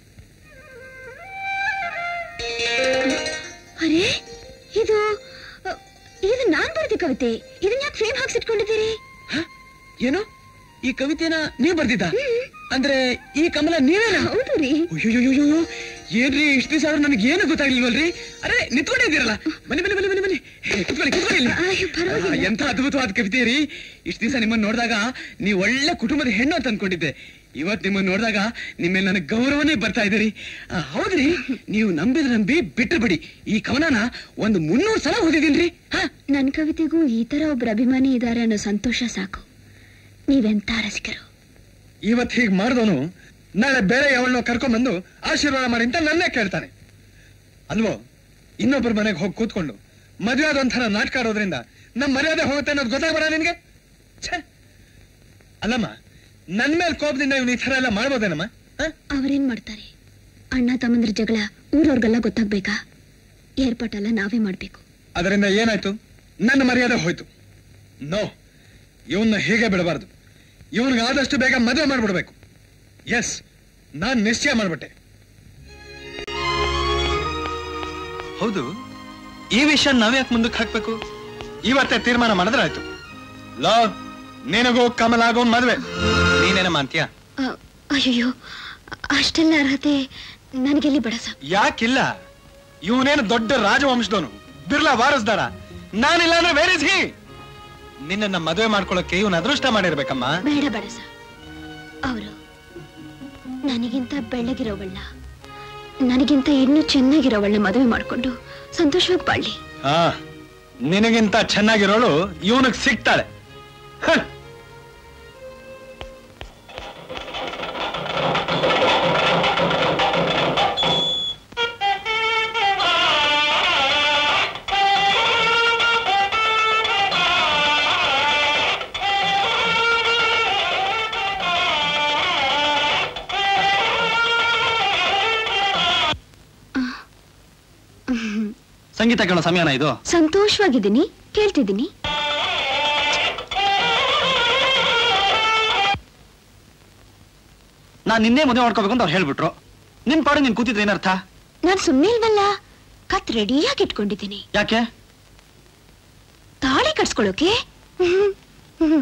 ಅರೆ ಇದು ಅ, ಇದು ನಾನ್ ಬರ್ದಿ ಕವಿತೆ ಇದನ್ನ ಯಾಕೆ ಫ್ರೇಮ್ ಹಾಕ್ಸಿಟ್ಕೊಂಡಿದ್ದೀರಿ ಹ? ಏನು ಈ ಕವಿತೆನ ನೀವ್ ಬರ್ದಿದ್ದ ಅಂದ್ರೆ ಈ ಕಮಲ ನೀವೇನಾ ಹೌದು ರೀ ಅಯ್ಯೋಯ್ಯೋಯ್ಯೋ ಏನ್ರಿ ಇಷ್ಟು ದಿವಸ ಆದ್ರೂ ನನಗೆ ಏನು ಗೊತ್ತಾಗ್ಲಿಲ್ವಲ್ರಿ ಅರೆ ನಿಂತ್ಕೊಂಡಿದ್ದೀರಲ್ಲ ಬನ್ನಿ ಬನ್ನಿ ಬನ್ನಿ ಬನ್ನಿ ಬನ್ನಿ ಹೇ, ಕುತ್ಕೊಳ್ಳಿ ಕುತ್ಕೊಳ್ಳಿ ಇಲ್ಲಿ. ಅಯ್ಯೋ, ಪರವಾಗಿಲ್ಲ. ಆ, ಎಂಥ ಅದ್ಭುತವಾದ ಕವಿತೆ ರೀ ಇಷ್ಟು ದಿವಸ ನಿಮ್ಮನ್ನ ನೋಡಿದಾಗ ನೀವು ಒಳ್ಳೆ ಕುಟುಂಬದ ಹೆಣ್ಣು ಅಂತ ಅನ್ಕೊಂಡಿದ್ದೆ ಇವತ್ ನಿಮ್ಮನ್ನ ನೋಡಿದಾಗ ನಿಮ್ಮ ಮೇಲೆ ನನಗೆ ಗೌರವನೇ ಬರ್ತಾ ಇದೆ ರೀ ಆ, ಹೌದ್ರಿ ನೀವು ನಂಬಿದ್ರೆ ನಂಬಿ ಬಿಟ್ಟು ಬಿಡಿ ಈ ಕವನನ ಒಂದು ಮುನ್ನೂರು ಸಲ ಓದಿದೀನ್ರಿ ಹಾ ನನ್ ಕವಿತೆಗೂ ಈ ತರ ಒಬ್ರು ಅಭಿಮಾನಿ ಇದ್ದಾರೆ ಅನ್ನೋ ಸಂತೋಷ ಸಾಕು ನೀವೆಂತ ರಸಿಕರು ಇವತ್ ಹೀಗ್ ಮಾಡಿದವನು ನಾಳೆ ಬೇರೆ ಯಾವಳನ್ನೋ ಕರ್ಕೊಂಡ್ಬಂದು ಆಶೀರ್ವಾದ ಮಾಡಿ ಅಂತ ನನ್ನೇ ಕೇಳ್ತಾನೆ ಅಲ್ವೋ ಇನ್ನೊಬ್ಬರ ಮನೆಗೆ ಹೋಗಿ ಕೂತ್ಕೊಂಡು ಮದುವೆ ಆದ ಒಂಥರ ನಾಟಕ ಆಡೋದ್ರಿಂದ ನಮ್ಮ ಮರ್ಯಾದೆ ಹೋಗುತ್ತೆ ಅನ್ನೋದು ಗೊತ್ತಾಗ್ಬೇಡ ನಿನ್ಗೆ ಛೇ ಅಲ್ಲಮ್ಮ ನನ್ ಮೇಲೆ ಕೋಪದಿಂದ ಇವ್ನು ಈ ತರ ಎಲ್ಲ ಮಾಡ್ಬೋದೇನಮ್ಮ ಹ? ಅವ್ರೇನ್ ಮಾಡ್ತಾರೆ ಅಣ್ಣ ತಮ್ಮಂದ್ರ ಜಗಳ ಊರವ್ರಿಗೆಲ್ಲ ಗೊತ್ತಾಗ್ಬೇಕಾ ಏರ್ಪಾಟೆಲ್ಲ ನಾವೇ ಮಾಡ್ಬೇಕು ಅದರಿಂದ ಏನಾಯ್ತು ನನ್ನ ಮರ್ಯಾದೆ ಹೋಯ್ತು ನೋ ಇವನ್ನ ಹೀಗೆ ಬಿಡಬಾರ್ದು ಇವನ್ಗೆ ಆದಷ್ಟು ಬೇಗ ಮದುವೆ ಮಾಡ್ಬಿಡ್ಬೇಕು ಎಸ್ ನಾನ್ ನಿಶ್ಚಯ ಮಾಡ್ಬಿಟ್ಟೆ ಹೌದು ಈ ವಿಷಯ ನಾವ್ಯಾಕೆ ಮುಂದಕ್ಕೆ ಹಾಕ್ಬೇಕು ಇವತ್ತೇ ತೀರ್ಮಾನ ಮಾಡಿದ್ರೆ ಆಯ್ತು ಲೋ ನಿನಗೂ ಕಮಲಾಗೋ ಮದ್ವೆ ನೀನೇನ ಮಾಂತ್ಯ ಅ, ಅಯ್ಯಯ್ಯೋ ಅಷ್ಟೆಲ್ಲ ಅರ್ಹತೆ ನನಗೆಲ್ಲಿ ಬಡಸ ಯಾಕಿಲ್ಲ ಇವನೇನು ದೊಡ್ಡ ರಾಜವಂಶದವನು ಬಿರ್ಲಾ ವಾರಸ್ದಾರ ನಾನಿಲ್ಲ ಅಂದ್ರೆ ವೇರ್ ಇಸ್ ಹಿ ನಿನ್ನ ಮದುವೆ ಮಾಡ್ಕೊಳಕ್ಕೆ ಇವನ್ ಅದೃಷ್ಟ ಮಾಡಿರ್ಬೇಕಮ್ಮ ಬೇಡ ಬೇಡ ಸರ್ ಅವರು ನನಗಿಂತ ಬೆಳ್ಳಗಿರೋವಳ್ಳ ನನಗಿಂತ ಇನ್ನೂ ಚೆನ್ನಾಗಿರೋವಳ್ಳ ಮದುವೆ ಮಾಡ್ಕೊಂಡು ಸಂತೋಷವಾಗಿ ಬಾಳ್ಲಿ ಹಾ ನಿನಗಿಂತ ಚೆನ್ನಾಗಿರೋಳು ಇವನಿಗೆ ಸಿಗ್ತಾಳೆ ಹ. ಸಂಗೀತ ಕೇಳೋ ಸಮಯನ ಇದು ಸಂತೋಷವಾಗಿದ್ದೀನಿ ಕೇಳ್ತಿದ್ದೀನಿ ನಾನ್ ನಿನ್ನೆ ಮದುವೆ ಮಾಡ್ಕೋಬೇಕು ಅಂತ ಅವ್ರು ಹೇಳ್ಬಿಟ್ರು ನಿನ್ ಪಾಡು ನೀನ್ ಕೂತಿದ್ರೆ ಏನರ್ಥ ನಾನು ಸುಮ್ಮನೆ ಇಲ್ವಲ್ಲ ಕತ್ ರೆಡಿಯಾಗಿ ಇಟ್ಕೊಂಡಿದ್ದೀನಿ ಯಾಕೆ ತಾಳಿ ಕಟ್ಸ್ಕೊಳ್ಳೋಕೆ ಹ್ಮ್. ಹ್ಮ್.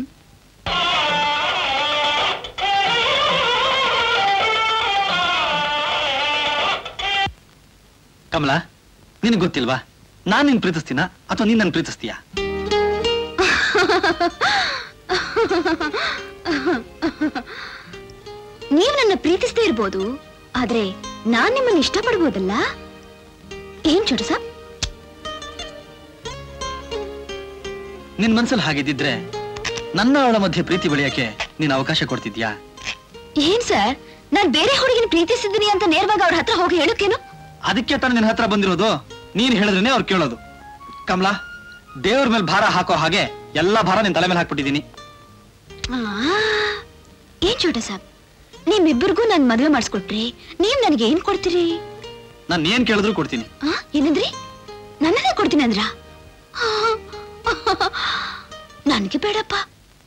ಕಮಲ ನಿನಗ್ ಗೊತ್ತಿಲ್ವಾ ನಾನ್ ನಿನ್ ಪ್ರೀತಿಸ್ತೀನ ಅಥವಾ ನೀನ್ ನನ್ ಪ್ರೀತಿಸ್ತೀಯಾ ನೀವು ನನ್ನ ಪ್ರೀತಿಸದೇ ಇರ್ಬೋದು ಆದ್ರೆ ನಾನ್ ನಿಮ್ಮನ್ನ ಇಷ್ಟಪಡ್ಬೋದಲ್ಲ ಏನ್ ಚೋಟ ಸಾಬ್ ನಿನ್ ಮನ್ಸಲ್ಲಿ ಹಾಗಿದ್ದಿದ್ರೆ ನನ್ನ ಅವಳ ಮಧ್ಯೆ ಪ್ರೀತಿ ಬೆಳೆಯಕ್ಕೆ ನೀನ್ ಅವಕಾಶ ಕೊಡ್ತಿದ್ಯಾ ಏನ್ ಸರ್ ನಾನ್ ಬೇರೆ ಹುಡುಗಿನ ಪ್ರೀತಿಸಿದ್ದೀನಿ ಅಂತ ನೇರವಾಗಿ ಅವ್ರ ಹತ್ರ ಹೋಗಿ ಹೇಳೋಕೇನು ಅದಕ್ಕೆ ತಾನೇ ನಿನ್ ಹತ್ರ ಬಂದಿರೋದು ನೀನ್ ಹೇಳಿದ್ರೇನೆ ಅವ್ರು ಕೇಳೋದು ಕಮಲಾ ದೇವ್ರ ಮೇಲೆ ಭಾರ ಹಾಕೋ ಹಾಗೆ ಎಲ್ಲಾ ಭಾರ ನಿನ್ ತಲೆ ಮೇಲೆ ಹಾಕ್ಬಿಟ್ಟಿದೀನಿ ಆ, ಏನ್ ಚೋಟ ಸಾಬ್ ನಿಮ್ಮಿಬ್ಬರಿಗೂ ನನ್ ಮದ್ವೆ ಮಾಡಿಸ್ಕೊಟ್ರಿ ನೀವ್ ನನಗೆ ಏನ್ ಕೊಡ್ತೀರಿ ನಾನ್ ಏನ್ ಕೇಳಿದ್ರು ಕೊಡ್ತೀನಿ ಆ, ಏನಂದ್ರಿ ನನ್ನನ್ನೇ ಕೊಡ್ತೀನಿ ಅಂದ್ರ ನನಗೆ ಬೇಡಪ್ಪ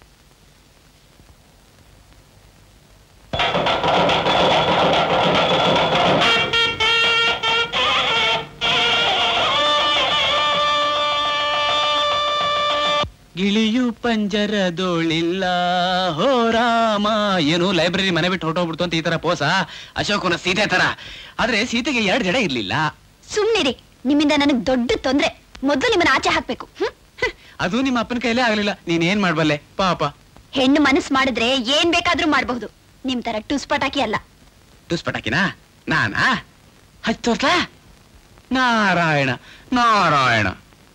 ಗಿಳಿಯು ಪಂಜರದೋಳಿಲ್ಲ ಹೋ ರಾಮ ಏನು ಲೈಬ್ರರಿ ಮನೆ ಬಿಟ್ಟು ಹೊರಟೋಗ್ಬಿಡ್ತು ಅಂತ ಈ ತರ ಪೋಸ ಅಶೋಕನ ಸೀತೆ ತರ ಆದ್ರೆ ಸೀತೆಗೆ ಎರಡು ಜಡ ಇರ್ಲಿಲ್ಲ ಸುಮ್ನಿರಿ ನಿಮ್ಮಿಂದ ನನಗ್ ದೊಡ್ಡ ತೊಂದ್ರೆ ಮೊದಲು ನಿಮ್ಮನ್ನ ಆಚೆ ಹಾಕ್ಬೇಕು ಹ್ಮ್? ಅದು ನಿಮ್ಮ ಅಪ್ಪನ ಕೈಲೇ ಆಗ್ಲಿಲ್ಲ ನೀನ್ ಏನ್ ಮಾಡ್ಬಲ್ಲೆ ಪಾಪ ಹೆಣ್ಣು ಮನಸ್ಸು ಮಾಡಿದ್ರೆ ಏನ್ ಬೇಕಾದ್ರೂ ಮಾಡಬಹುದು ನಿಮ್ ತರ ಟುಸ್ ಪಟಾಕಿ ಅಲ್ಲ ದುಸ್ಪಟಾಕಿನಾ ನಾನಾ ಹಚ್ಚೋರ್ಲ ನಾರಾಯಣ ನಾರಾಯಣ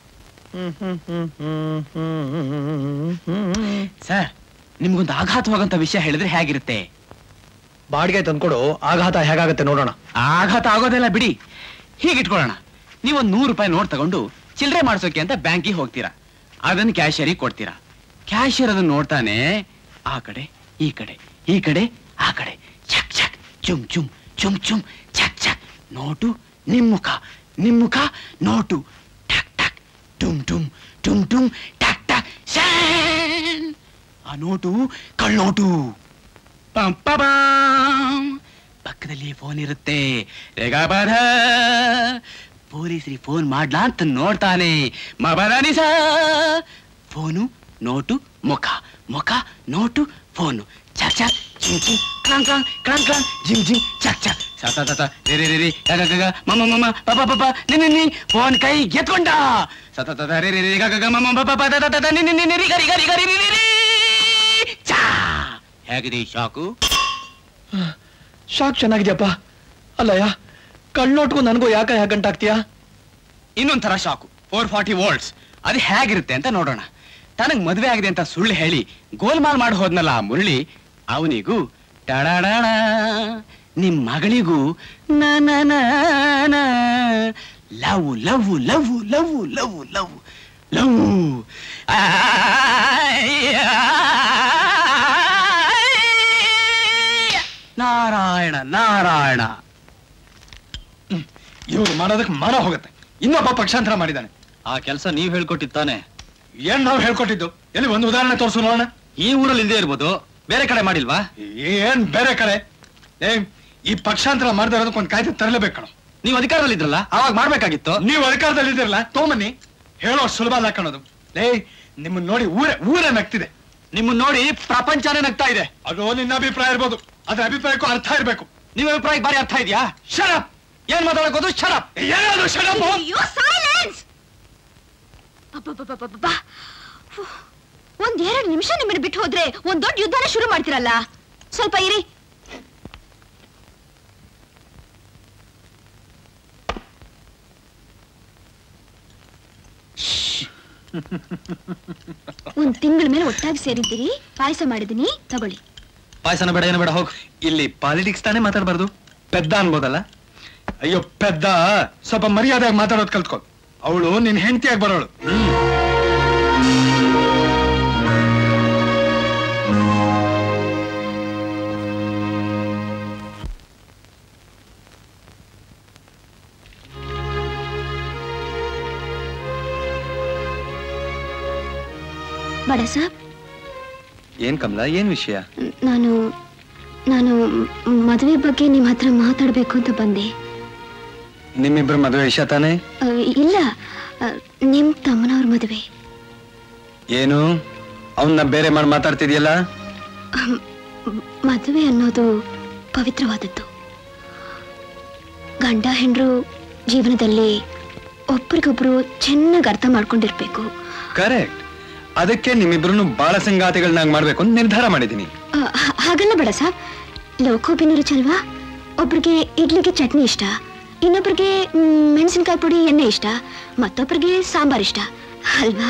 ಸರ್ ನಿಮ್ಗೊಂದು ಆಘಾತವಾಗಂತ ವಿಷಯ ಹೇಳಿದ್ರೆ ಹೇಗಿರುತ್ತೆ ಬಾಡಿಗೆ ತಂದ್ಕೊಡು ಆಘಾತ ಹೇಗಾಗತ್ತೆ ನೋಡೋಣ ಆಘಾತ ಆಗೋದೆಲ್ಲ ಬಿಡಿ ಹೀಗಿಟ್ಕೊಳ್ಳೋಣ ನೀವೊಂದು ನೂರು ರೂಪಾಯಿ ನೋಟ್ ತಗೊಂಡು ಚಿಲ್ಲರೆ ಮಾಡ್ಸೋಕೆ ಅಂತ ಬ್ಯಾಂಕಿಗೆ ಹೋಗ್ತೀರಾ ಅದನ್ನ ಕ್ಯಾಶಿಯರಿಗೆ ಕೊಡ್ತೀರಾ ಕ್ಯಾಶಿಯರ್ ಅದನ್ನ ನೋಡ್ತಾನೆ ಆ ಕಡೆ ಈ ಕಡೆ ಈ ಕಡೆ ಆ ಕಡೆ ಚಕ್ ಚಕ್ ಚುಮ್ ಚುಮ್ ಚುಮ್ ಚುಮ್ ಚಕ್ ಚಕ್ ನೋಟು ನಿಮ್ ಮುಖ ನಿಮ್ ಮುಖ ನೋಟು ಟಕ್ ಟಕ್ ಟುಮ್ ಟುಮ್ ಟುಮ್ ಟುಮ್ ಟಕ್ ಟಕ್ ಶಾನ್. ಆ ನೋಟು ಕಳ್ಳೋಟು ಪಂ ಪಬಾಂ. ಪಕ್ಕದಲ್ಲಿ ಫೋನ್ ಇರುತ್ತೆ ರೇಗಾಬಾಧ ಪೊಲೀಸರಿಗೆ ಫೋನ್ ಮಾಡ್ಲಾ ಅಂತ ನೋಡ್ತಾನೆ ಮಬರಾನಿಸ ಫೋನು ನೋಟು ಮುಖ ಮುಖ ನೋಟು ಫೋನು ಚಕ್ ಚಕ್ ಚಿಂ ಚಿಂ ಕ್ಲಾಂಗ್ ಕ್ಲಾಂಗ್ ಕ್ಲಾಂಗ್ ಕ್ಲಾಂಗ್ ಜಿಮ್ ಜಿಮ್ ಚಕ್ ಚಕ್ ಸತ ಸತ ರೇ ರೇ ರೇ ರೇ ಗಗ ಗಗ ಮಮ ಮಮ ಪಪ ಪಪ ನಿ ನಿ ನಿ ಫೋನ್ ಕೈ ಎತ್ಕೊಂಡ ಸತ ತತ ರೇ ರೇ ರೇ ಗಗ ಗಗ ಮಮ ಪಪ ಪ ತ ತ ತ ನಿ ನಿ ನಿ ನಿ ರಿ ಗರಿ ಗರಿ ಗರಿ ರಿ ರಿ ರಿ ಚಾ ಹೇಗಿದೆ ಈ ಶಾಕು ಶಾಕ್ ಚೆನ್ನಾಗಿದ್ಯಪ್ಪ ಅಲ್ಲಯ್ಯ ಕಣ್ಣೋಟ್ಗೂ ನನಗೂ ಯಾಕ ಯಾಕೆ ಗಂಟಾಗ್ತೀಯಾ ಇನ್ನೊಂಥರ ಶಾಕು ಫೋರ್ ಫಾರ್ಟಿ ವೋಲ್ಟ್ಸ್ ಅದು ಹೇಗಿರುತ್ತೆ ಅಂತ ನೋಡೋಣ ತನಗ್ ಮದುವೆ ಆಗಿದೆ ಅಂತ ಸುಳ್ಳು ಹೇಳಿ ಗೋಲ್ಮಾಲ್ ಮಾಡಿ ಹೋದ್ನಲ್ಲ ಆ ಮುರಳಿ ಅವನಿಗೂ ಟಡಾಡಾಣ ನಿಮ್ ಮಗಳಿಗೂ love love love love love love love Narayana Narayana ಇವ್ರು ಮಾಡೋದಕ್ಕೆ ಮನ ಹೋಗುತ್ತೆ ಇನ್ನೊಬ್ಬ ಪಕ್ಷಾಂತರ ಮಾಡಿದ್ದಾನೆ ಆ ಕೆಲಸ ನೀವ್ ಹೇಳ್ಕೊಟ್ಟಿತ್ತಾನೆ ಏನ್ ನಾವು ಹೇಳ್ಕೊಟ್ಟಿದ್ದು ಎಲ್ಲಿ ಒಂದು ಉದಾಹರಣೆ ತೋರಿಸು ನೋಡೋಣ ಈ ಊರಲ್ಲಿ ಇಲ್ದೇ ಇರ್ಬೋದು ಬೇರೆ ಕಡೆ ಮಾಡಿಲ್ವಾ ಏನ್ ಬೇರೆ ಕಡೆ ಏ ಈ ಪಕ್ಷಾಂತರ ಮಾಡದೇ ಇರೋದಕ್ಕೆ ಒಂದು ಕಾಯ್ದೆ ತರಲೇಬೇಕು ಕಣೋ ನೀವು ಅಧಿಕಾರದಲ್ಲಿದ್ರಲ್ಲ ಅವಾಗ ಮಾಡ್ಬೇಕಾಗಿತ್ತು ನೀವು ಅಧಿಕಾರದಲ್ಲಿ ಇದ್ದೀರಲ್ಲ ತೋಮನ್ನಿ ಹೇಳೋ ಸುಲಭ ಅಲ್ಲ ಕಣೋದು ಲೇ ನಿಮ್ಮನ್ನ ನೋಡಿ ಊರೇ ಊರೇ ನಗ್ತಿದೆ ನಿಮ್ಮನ್ನ ನೋಡಿ ಪ್ರಪಂಚನೇ ನಗ್ತಾ ಇದೆ ಅದು ನಿನ್ನ ಅಭಿಪ್ರಾಯ ಇರ್ಬೋದು ಅದ್ರ ಅಭಿಪ್ರಾಯಕ್ಕೂ ಅರ್ಥ ಇರ್ಬೇಕು ನಿಮ್ಮ ಅಭಿಪ್ರಾಯಕ್ಕೆ ಬಾರಿ ಅರ್ಥ ಇದೆಯಾ ಶರಪ್ ಏನ್ ಮಾತಾಡಕೋದು ಶರಪ್ ಏನಾದ್ರು ಶರಪ್ ಅಯ್ಯೋ ಸೈಲೆನ್ಸ್ ಅಬ್ಬಬ್ಬಬ್ಬಬ್ಬಬ್ಬಾ. ಫು. ಒಂದ್ ಎರಡು ನಿಮಿಷ ನಿಮ್ಮನ್ನ ಬಿಟ್ಟು ಹೋದ್ರೆ ಒಂದ್ ದೊಡ್ಡ ಯುದ್ಧನ ಶುರು ಮಾಡ್ತಿರಲ್ಲ ಸ್ವಲ್ಪ ಇರಿ ಶ್ಶ್. ಒಂದ್ ತಿಂಗಳ ಮೇಲೆ ಒಟ್ಟಾಗಿ ಸೇರಿದ್ದೀರಿ ಪಾಯಸ ಮಾಡಿದೀನಿ ತಗೊಳ್ಳಿ ಪಾಯಸನ ಬೇಡ ಏನು ಬೇಡ ಹೋಗ್ ಇಲ್ಲಿ ಪಾಲಿಟಿಕ್ಸ್ ತಾನೇ ಮಾತಾಡ್ಬಾರ್ದು ಪೆದ್ದ ಅನ್ಬೋದಲ್ಲ ಅಯ್ಯೋ ಪೆದ್ದ ಸ್ವಲ್ಪ ಮರ್ಯಾದೆಯಾಗಿ ಮಾತಾಡೋದು ಕಲ್ತ್ಕೊ ಅವಳು ನಿನ್ ಹೆಂಡತಿಯಾಗಿ ಬರೋಳು ಬಡ ಸಾಬ್ ಏನ್ ಕಮಲ ಏನ್ ವಿಷಯ ನಾನು ನಾನು ಮದುವೆ ಬಗ್ಗೆ ನಿಮ್ಮ ಹತ್ರ ಮಾತಾಡಬೇಕು ಅಂತ ಬಂದೆ ನಿಮ್ಮಿಬ್ರು ಮದುವೆ ವಿಷಯ ತಾನೇ ಅ, ಇಲ್ಲ ಅ, ನಿಮ್ ತಮ್ಮನವ್ರ ಮದುವೆ ಏನು ಅವನ್ನ ಬೇರೆ ಮಾಡಿ ಮಾತಾಡ್ತಿದ್ಯಲ್ಲ ಅಹ್, ಮ್- ಮದುವೆ ಅನ್ನೋದು ಪವಿತ್ರವಾದದ್ದು ಗಂಡ ಹೆಂಡ್ರು ಜೀವನದಲ್ಲಿ ಒಬ್ರಿಗೊಬ್ರು ಚೆನ್ನಾಗಿ ಅರ್ಥ ಮಾಡ್ಕೊಂಡಿರ್ಬೇಕು ಕರೆಕ್ಟ್ ಅದಕ್ಕೆ ನಿಮ್ಮಿಬ್ರು ಬಾಳ ಸಂಗಾತಿಗಳನ್ನಾಗಿ ಮಾಡ್ಬೇಕು ಅಂತ ನಿರ್ಧಾರ ಮಾಡಿದೀನಿ ಅ, ಹ- ಹಾಗಲ್ಲ ಬೇಡ ಸಾಬ್ ಲೋಕೋಬಿನ ರುಚಲ್ವಾ ಒಬ್ರಿಗೆ ಇಡ್ಲಿಗೆ ಚಟ್ನಿ ಇಷ್ಟ ಇನ್ನೊಬ್ರಿಗೆ ಮೆಣಸಿನ್ಕಾಯಿ ಪುಡಿ ಎಣ್ಣೆ ಇಷ್ಟ ಮತ್ತೊಬ್ರಿಗೆ ಸಾಂಬಾರ್ ಇಷ್ಟ ಅಲ್ವಾ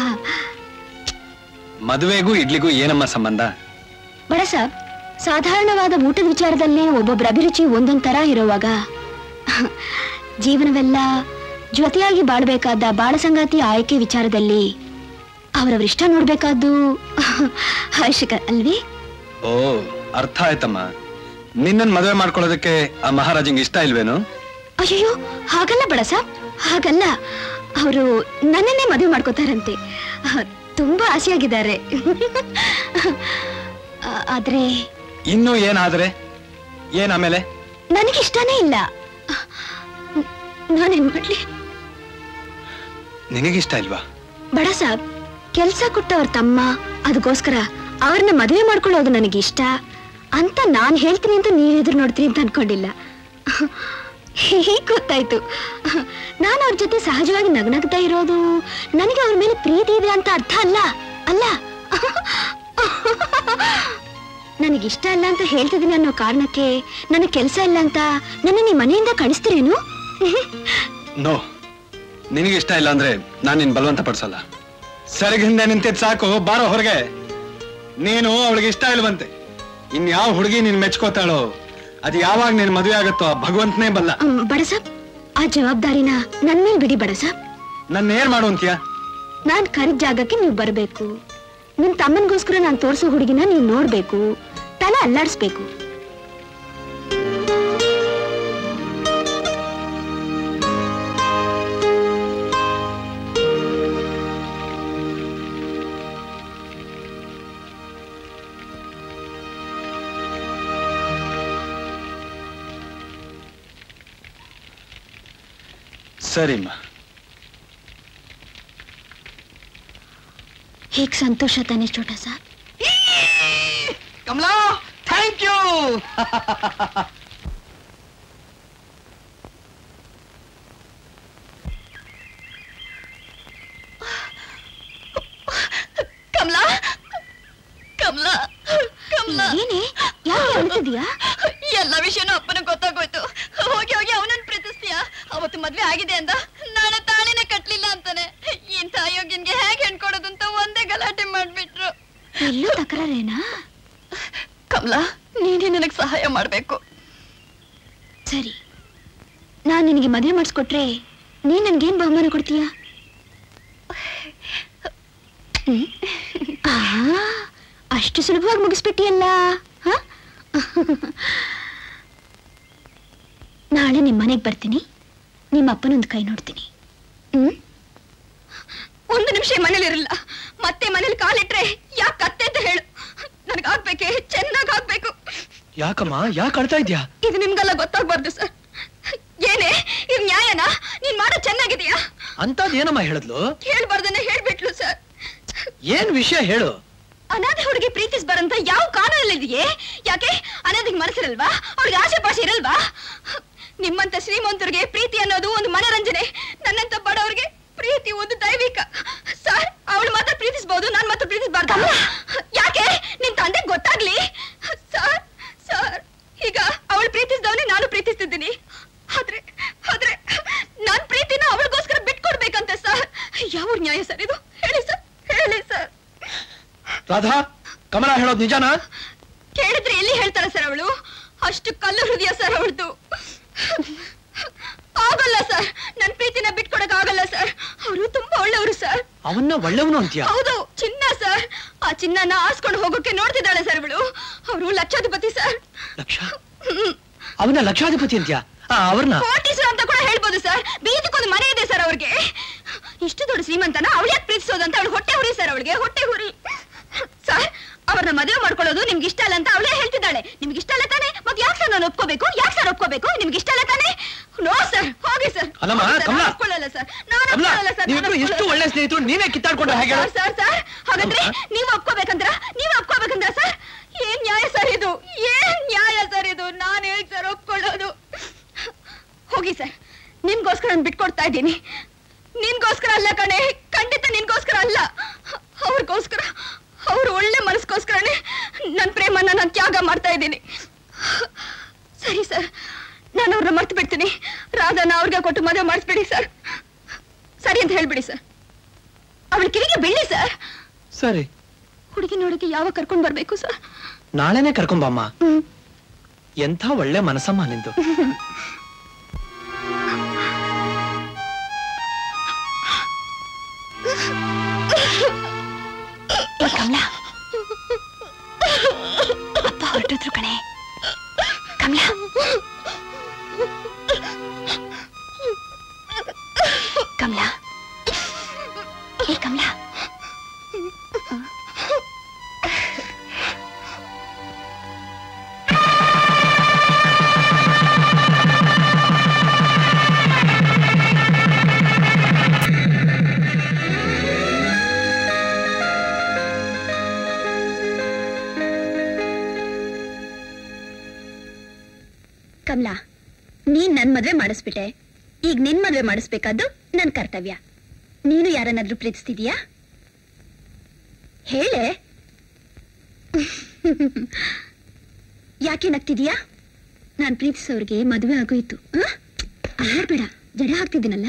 ಮದುವೆಗೂ ಇಡ್ಲಿಗೂ ಏನಮ್ಮ ಸಂಬಂಧ ಬಡ ಸಾಬ್ ಸಾಧಾರಣವಾದ ಊಟದ ವಿಚಾರದಲ್ಲಿ ಒಬ್ಬೊಬ್ಬರ ಅಭಿರುಚಿ ಒಂದೊಂದ್ ತರ ಇರುವಾಗ ಜೀವನವೆಲ್ಲ ಜೊತೆಯಾಗಿ ಬಾಳ್ಬೇಕಾದ ಬಾಳ ಸಂಗಾತಿ ಆಯ್ಕೆ ವಿಚಾರದಲ್ಲಿ ಅವರವ್ರ ಇಷ್ಟ ನೋಡ್ಬೇಕಾದ್ದು ಅವಶ್ಯಕ ಅಲ್ವೇ ಓ ಅರ್ಥ ಆಯ್ತಮ್ಮ ನಿನ್ನನ್ ಮದುವೆ ಮಾಡ್ಕೊಳ್ಳೋದಕ್ಕೆ ಆ ಮಹಾರಾಜಂಗೆ ಇಷ್ಟ ಇಲ್ವೇನು ಅಯ್ಯೋ ಹಾಗಲ್ಲ ಬಡ ಸಾಬ್ ಹಾಗಲ್ಲ ಅವರು ನನ್ನನ್ನೇ ಮದುವೆ ಮಾಡ್ಕೋತಾರಂತೆ ಅಹ್, ತುಂಬಾ ಆಸೆಯಾಗಿದ್ದಾರೆ ಆ- ಆದ್ರೆ ಇನ್ನು ಏನಾದ್ರೆ ಏನ್ ಆಮೇಲೆ ನನಗೆ ಇಷ್ಟನೇ ಇಲ್ಲ ನಾನೇನ್ ಮಾಡ್ಲಿ ನಿನಗಿಷ್ಟ ಇಲ್ವಾ ಬಡ ಸಾಬ್ ಕೆಲ್ಸ ಕೊಟ್ಟವ್ರ ತಮ್ಮ ಅದಕ್ಕೋಸ್ಕರ ಅವ್ರನ್ನ ಮದುವೆ ಮಾಡ್ಕೊಳ್ಳೋದು ನನಗೆ ಇಷ್ಟ ಅಂತ ನಾನ್ ಹೇಳ್ತೀನಿ ಅಂತ ನೀವ್ ಎದುರು ನೋಡ್ತೀನಿ ಅಂತ ಅನ್ಕೊಂಡಿಲ್ಲ ಹೀಗ್ ಗೊತ್ತಾಯ್ತು ನಾನು ಅವ್ರ ಜೊತೆ ಸಹಜವಾಗಿ ನಗ್ನಗ್ತಾ ಇರೋದು ನನಗೆ ಅವ್ರ ಮೇಲೆ ಪ್ರೀತಿ ಇದೆ ಅಂತ ಅರ್ಥ ಅಲ್ಲ ಅಲ್ಲ ನನಗಿಷ್ಟ ಇಲ್ಲ ಅಂತ ಹೇಳ್ತಿದ್ದೀನಿ ಅನ್ನೋ ಕಾರಣಕ್ಕೆ ನನಗೆ ಕೆಲಸ ಇಲ್ಲ ಅಂತ ನನ್ನ ಈ ಮನೆಯಿಂದ ಕಳಿಸ್ತೀರೇನು ನೋ ನಿನಗಿಷ್ಟ ಇಲ್ಲ ಅಂದ್ರೆ ನಾನ್ ನಿನ್ ಬಲವಂತ ಪಡಿಸಲ್ಲ ಸರಿಗ ಹಿಂದೆ ನಿಂತಿದ್ ಸಾಕು ಬಾರೋ ಹೊರಗೆ ನೀನು ಅವಳಿಗೆ ಇಷ್ಟ ಇಲ್ವಂತೆ ಇನ್ಯಾವ ಹುಡುಗಿ ನೀನ್ ಮೆಚ್ಕೋತಾಳೋ ಅದ್ ಯಾವಾಗ ನೀನ್ ಮದುವೆ ಆಗುತ್ತೋ ಆ ಭಗವಂತನೇ ಬಲ್ಲ ಅಮ್, ಬಡಸಾಬ್ ಆ ಜವಾಬ್ದಾರಿನ ನನ್ ಮೇಲೆ ಬಿಡಿ ಬಡಸಾಬ್ ನನ್ನ ಏನ್ ಮಾಡು ಅಂತೀಯ ನಾನ್ ಕರಿದ ಜಾಗಕ್ಕೆ ನೀವು ಬರಬೇಕು ನಿಮ್ ತಮ್ಮನ್ಗೋಸ್ಕರ ನಾನ್ ತೋರ್ಸೋ ಹುಡುಗಿನ ನೀವು ನೋಡ್ಬೇಕು ತಲೆ ಅಲ್ಲಾಡಿಸ್ಬೇಕು ಸರಿಮ್ಮ ಹೇಗ್ ಸಂತೋಷ ತಾನೆ ಚೋಟ ಸಾಬ್ ಕಮಲಾ ಥ್ಯಾಂಕ್ ಯು ಕಮಲಾ ಕಮಲಾ ಕಮಲಾ ಏನೇ ಯಾಕೆ ಅಳ್ತಿದ್ಯಾ ಎಲ್ಲ ವಿಷಯನೂ ಅಪ್ಪನ ಗೊತ್ತಾಗೋಯ್ತು ಹೋಗಿ ಹೋಗಿ ಅವನನ್ನ ಪ್ರೀತಿಸ್ತೀಯಾ ಅವತ್ತು ಮದ್ವೆ ಆಗಿದೆ ಅಂದ ನಾಳೆ ತಾಳಿನೇ ಕಟ್ಲಿಲ್ಲ ಅಂತಾನೆ ಇಂಥ ಅಯೋಗ್ಯನ್ಗೆ ಹೇಗೆ ಹೆಣ್ಕೊಡೋದು ಅಂತ ಒಂದೇ ಗಲಾಟೆ ಮಾಡ್ಬಿಟ್ರು ಎಲ್ಲೂ ತಕರಾರೇನಾ ಕಮಲಾ ನೀನೇ ನನಗ್ ಸಹಾಯ ಮಾಡ್ಬೇಕು ಸರಿ ನಾನ್ ನಿನಗೆ ಮದುವೆ ಮಾಡಿಸ್ಕೊಟ್ರೆ ನೀನ್ ನನ್ಗೇನ್ ಬಹುಮಾನ ಕೊಡ್ತೀಯಾ ಹ್ಮ್? ಆ, ಅಷ್ಟು ಸುಲಭವಾಗಿ ಮುಗಿಸ್ಬಿಟ್ಟಿಯಲ್ಲ ಹ? ನಾಳೆ ನಿಮ್ಮ ಮನೆಗೆ ಬರ್ತೀನಿ ನಿಮ್ಮ ಅಪ್ಪನೊಂದು ಕೈ ನೋಡ್ತೀನಿ ಹ್ಮ್ ಒಂದು ನಿಮಿಷ ಮನೇಲಿ ಇರಲ್ಲ ಮತ್ತೆ ಮನೇಲಿ ಕಾಲಿಟ್ರೆ ಯಾಕೆ ಕತ್ತೆ ಅಂತ ಹೇಳು ನನಗಾಗ್ಬೇಕೆ ಚೆನ್ನಾಗ್ ಆಗ್ಬೇಕು ಯಾಕಮ್ಮ ಯಾಕೆ ಅಳ್ತಾ ಇದ್ಯಾ ಇದು ನಿಮ್ಗೆಲ್ಲ ಗೊತ್ತಾಗ್ಬಾರ್ದು ಸರ್ ಏನೇ ಇದು ನ್ಯಾಯನಾ ನೀನ್ ಮಾಡೋ ಚೆನ್ನಾಗಿದೆಯಾ ಅಂತದ್ ಏನಮ್ಮ ಹೇಳಿದ್ಲು ಹೇಳ್ಬಾರ್ದನ್ನ ಹೇಳ್ಬಿಟ್ಲು ಸರ್ ಏನ್ ವಿಷಯ ಹೇಳು ಅನಾಥ ಹುಡುಗಿ ಪ್ರೀತಿಸ್ಬಾರಂತ ಯಾವ ಕಾನೂನಲ್ಲಿದೆಯೇ ಯಾಕೆ ಅನಾಥಿಗೆ ಮನಸ್ಸಿರಲ್ವಾ ಅವ್ಳಿಗೆ ಆಸೆ ಪಾಸೆ ಇರಲ್ವಾ ನಿಮ್ಮಂತ ಶ್ರೀಮಂತರಿಗೆ ಪ್ರೀತಿ ಅನ್ನೋದು ಒಂದು ಮನರಂಜನೆ ನನ್ನಂತ ಬಡವರಿಗೆ ಪ್ರೀತಿ ಒಂದು ದೈವಿಕ ಸರ್ ಅವಳು ಮಾತ್ರ ಪ್ರೀತಿಸಬಹುದು ನಾನ್ ಮಾತ್ರ ಪ್ರೀತಿಸಬಾರ್ದು ಯಾಕೆ ನಿಮ್ ತಂದೆ ಗೊತ್ತಾಗ್ಲಿ ಸರ್ ಸರ್ ಈಗ ಅವಳು ಪ್ರೀತಿಸಿದವನೇ ನಾನು ಪ್ರೀತಿಸ್ತಿದ್ದೀನಿ ಆದ್ರೆ ಆದ್ರೆ ನನ್ ಪ್ರೀತಿನ ಅವಳಿಗೋಸ್ಕರ ಬಿಟ್ಕೊಡ್ಬೇಕಂತೆ ಸರ್ ಯಾವ ನ್ಯಾಯ ಸರ್ ಇದು ಹೇಳಿ ಸರ್ ಹೇಳಿ ಸರ್ ರಾಧಾ ಕಮಲ ಹೇಳೋದು ನಿಜಾನಾ ಕೇಳಿದ್ರೆ ಎಲ್ಲಿ ಹೇಳ್ತಾರ ಸರ್ ಅವಳು ಅಷ್ಟು ಕಲ್ಲು ಹೃದಯ ಸರ್ ಅವಳದು ಆಗಲ್ಲ ಸರ್ ನನ್ ಪ್ರೀತಿನ ಬಿಟ್ಕೊಡಕ್ ಆಗಲ್ಲ ಸರ್ ಅವರು ತುಂಬಾ ಒಳ್ಳೆಯವರು ಸರ್ ಅವನ್ನ ಒಳ್ಳೆಯವನು ಅಂತೀಯ ಹೌದು ಚಿನ್ನ ಸರ್ ಆ ಚಿನ್ನನ ಆಸ್ಕೊಂಡು ಹೋಗೋಕೆ ನೋಡ್ತಿದ್ದಾಳೆ ಸರ್ ಅವಳು ಅವರು ಲಕ್ಷಾಧಿಪತಿ ಸರ್ ಲಕ್ಷ ಅವನ ಲಕ್ಷಾಧಿಪತಿ ಅಂತೀಯ ಅವ್ರನ್ನ ಕೋಟೀಶ್ವರ ಅಂತ ಕೂಡ ಹೇಳ್ಬೋದು ಸರ್ ಬೀದಿಗೊಂದು ಮನೆ ಇದೆ ಸರ್ ಅವ್ರಿಗೆ ಇಷ್ಟು ದೊಡ್ಡ ಶ್ರೀಮಂತನ ಅವಳು ಯಾಕೆ ಪ್ರೀತಿಸೋದು ಅಂತ ಅವಳು ಹೊಟ್ಟೆ ಹುರಿ ಸರ್ ಅವಳಿಗೆ ಹೊಟ್ಟೆ ಹುರಿ ಸರ್ ಅವ್ರನ್ನ ಮದುವೆ ಮಾಡ್ಕೊಳ್ಳೋದು ನಿಮ್ಗೆ ಇಷ್ಟ ಇಲ್ಲ ಅಂತ ಅವಳೇ ಹೇಳ್ತಿದ್ದಾಳೆ ನಿಮ್ಗೆ ಇಷ್ಟ ಇಲ್ಲ ತಾನೆ ಮತ್ತೆ ಯಾಕೆ ಸರ್ ನಾನು ಒಪ್ಕೋಬೇಕು ಯಾಕೆ ಸರ್ ಒಪ್ಕೋಬೇಕು ನಿಮ್ಗೆ ಇಷ್ಟ ಇಲ್ಲ ತಾನೆ ನೋ ಸರ್ ಹೋಗಿ ಸರ್ ಅಲ್ಲಮ್ಮ, ಹೋಗಿ ಸರ್, ಕಮಲಾ. ನಾನು ಒಪ್ಕೊಳ್ಳಲ್ಲ ಸರ್ ನಾನು ಕಮಲ ಒಪ್ಕೊಳ್ಳಲ್ಲ ಸರ್ ನಾನು ನೀವಿಬ್ರು ಎಷ್ಟು ಒಪ್ಕೊಳ್ಳಲ್ಲ. ಒಳ್ಳೆ ಸ್ನೇಹಿತರು ನೀವೇ ಕಿತ್ತಾಡ್ಕೊಂಡ್ರೆ ಹೇಗೆ ಹೇಳು? ಸರ್ ಸರ್ ಹಾಗಾದ್ರೆ ನೀವು ಒಪ್ಕೋಬೇಕಂದ್ರ ನೀವು ಒಪ್ಕೋಬೇಕಂದ್ರ ಸರ್ ಏನ್ ನ್ಯಾಯ ಸರ್ ಇದು ಏನ್ ನ್ಯಾಯ ಸರ್ ಇದು ನಾನು ಹೇಳಿ ಸರ್ ಒಪ್ಕೊಳ್ಳೋದು ಹೋಗಿ ಸರ್ ನಿಮ್ಗೋಸ್ಕರ ನಾನು ಬಿಟ್ಕೊಡ್ತಾ ಇದ್ದೀನಿ ನಿನ್ಗೋಸ್ಕರ ಅಲ್ಲ ಕಣೆ ಖಂಡಿತ ನಿನ್ಗೋಸ್ಕರ ಅಲ್ಲ ಅವ್ರಿಗೋಸ್ಕರ ಅವ್ರ ಒಳ್ಳೆ ಮನಸ್ಗೋಸ್ಕರನೇ ನನ್ನ ಪ್ರೇಮನ ನಾನು ತ್ಯಾಗ ಮಾಡ್ತಾ ಇದ್ದೀನಿ ಸರಿ ಸರ್ ನಾನು ಅವ್ರನ್ನ ಮರ್ತು ಬಿಡ್ತೀನಿ ರಾಧಾನ ಅವ್ರಿಗೆ ಕೊಟ್ಟು ಮದುವೆ ಮಾಡಿಸ್ಬಿಡಿ ಸರ್ ಸರಿ ಅಂತ ಹೇಳ್ಬಿಡಿ ಸರ್ ಅವಳ ಕಿವಿಗೆ ಬೆಳ್ಳಿ ಸರ್ ಸರಿ ಹುಡುಗಿ ನೋಡಕ್ಕೆ ಯಾವಾಗ ಕರ್ಕೊಂಡ್ ಬರ್ಬೇಕು ಸರ್ ನಾಳೆನೆ ಕರ್ಕೊಂಬಮ್ಮ ಹ್ಮ್ ಎಂಥ ಒಳ್ಳೆ ಮನಸ್ಸಮ್ಮ ನಿಂದು ಏ ಕಮಲಾ ಅಪ್ಪ ಹೊರಟಿದ್ರು ಕಣೆ ಕಮಲಾ ಕಮಲಾ ಏ ಕಮಲಾ ಕಮಲಾ ನೀನ್ ನನ್ ಮದ್ವೆ ಮಾಡಿಸ್ಬಿಟ್ಟೆ ಈಗ ನಿನ್ ಮದ್ವೆ ಮಾಡಿಸ್ಬೇಕಾದ್ದು ನನ್ ಕರ್ತವ್ಯ ನೀನು ಯಾರನ್ನಾದ್ರೂ ಪ್ರೀತಿಸ್ತಿದೀಯಾ ಹೇಳೆ ಯಾಕೆ ನಗ್ತಿದೀಯಾ ನಾನ್ ಪ್ರೀತಿಸೋರ್ಗೆ ಮದುವೆ ಆಗೋಯ್ತು ಬೇಡ ಜಡ ಹಾಕ್ತಿದ್ದೀನಲ್ಲ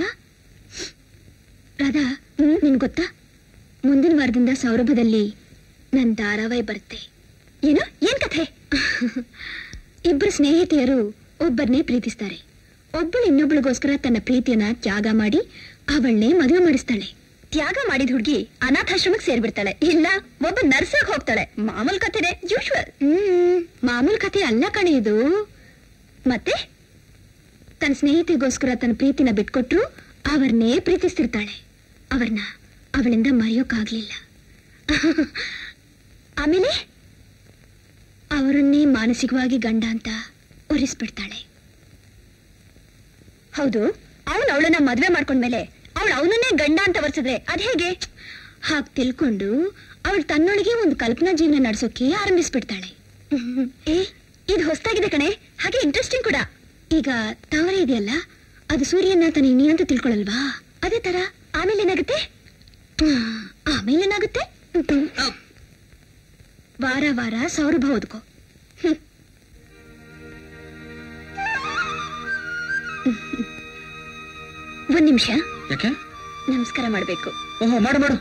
ರಾಧಾ ನಿನ್ ಗೊತ್ತಾ ಮುಂದಿನ ವಾರದಿಂದ ಸೌರಭದಲ್ಲಿ ನನ್ ಧಾರಾವಾಹಿ ಬರುತ್ತೆ ಏನು ಏನ್ ಕಥೆ ಇಬ್ಬರು ಸ್ನೇಹಿತೆಯರು ಒಬ್ಬರನ್ನೇ ಪ್ರೀತಿಸ್ತಾರೆ ಒಬ್ಬಳು ಇನ್ನೊಬ್ಬಳಿಗೋಸ್ಕರ ತನ್ನ ಪ್ರೀತಿಯನ್ನ ತ್ಯಾಗ ಮಾಡಿ ಅವಳನ್ನೇ ಮದುವೆ ಮಾಡಿಸ್ತಾಳೆ ತ್ಯಾಗ ಮಾಡಿದ ಹುಡುಗಿ ಅನಾಥಾಶ್ರಮಕ್ಕೆ ಸೇರ್ಬಿಡ್ತಾಳೆ ಇಲ್ಲ ಒಬ್ಬ ನರ್ಸಾಗ್ ಹೋಗ್ತಾಳೆ ಮಾಮೂಲ್ ಕಥೆನೆ ಯೂಶ್ವಲ್ ಹ್ಮ್ ಮಾಮೂಲ್ ಕಥೆ ಅಲ್ಲ ಕಣೆ ಇದು ಮತ್ತೆ ತನ್ನ ಸ್ನೇಹಿತೆಗೋಸ್ಕರ ತನ್ನ ಪ್ರೀತಿನ ಬಿಟ್ಕೊಟ್ರು ಅವರನ್ನೇ ಪ್ರೀತಿಸ್ತಿರ್ತಾಳೆ ಅವರನ್ನ ಅವಳಿಂದ ಮರೆಯೋಕ್ಕಾಗ್ಲಿಲ್ಲ ಆಮೇಲೆ ಅವರನ್ನೇ ಮಾನಸಿಕವಾಗಿ ಗಂಡ ಅಂತ ಒರಿಸ್ಬಿಡ್ತಾಳೆ ಹೌದು ಅವನು ಅವಳನ್ನ ಮದ್ವೆ ಮಾಡ್ಕೊಂಡ್ಮೇಲೆ ಅವಳು ಅವನನ್ನೇ ಗಂಡ ಅಂತ ವರ್ಸಿದ್ರೆ ಅದ್ ಹೇಗೆ ಹಾಗ್ ತಿಳ್ಕೊಂಡು ಅವಳು ತನ್ನೊಳಗೆ ಒಂದು ಕಲ್ಪನಾ ಜೀವನ ನಡೆಸೋಕೆ ಆರಂಭಿಸ್ಬಿಡ್ತಾಳೆ ಏ ಇದು ಹೊಸ್ತಾಗಿದೆ ಕಣೆ ಹಾಗೆ ಇಂಟ್ರೆಸ್ಟಿಂಗ್ ಕೂಡ ಈಗ ತವರ ಇದೆಯಲ್ಲ ಅದು ಸೂರ್ಯನ ತನ್ನ ನೀ ಅಂತ ತಿಳ್ಕೊಳಲ್ವಾ ಅದೇ ತರ ಆಮೇಲೆ ಏನಾಗುತ್ತೆ ಹ್ಮ್, ಆಮೇಲೆ ಏನಾಗುತ್ತೆ ವಾರ ವಾರ ಸೌರಭ ಓದ್ಕೋ ಹ್ಮ್. ಒಂದ್ ನಿಮಿಷ ಯಾಕೆ ನಮಸ್ಕಾರ ಮಾಡ್ಬೇಕು ಓಹೋ ಮಾಡು ಮಾಡು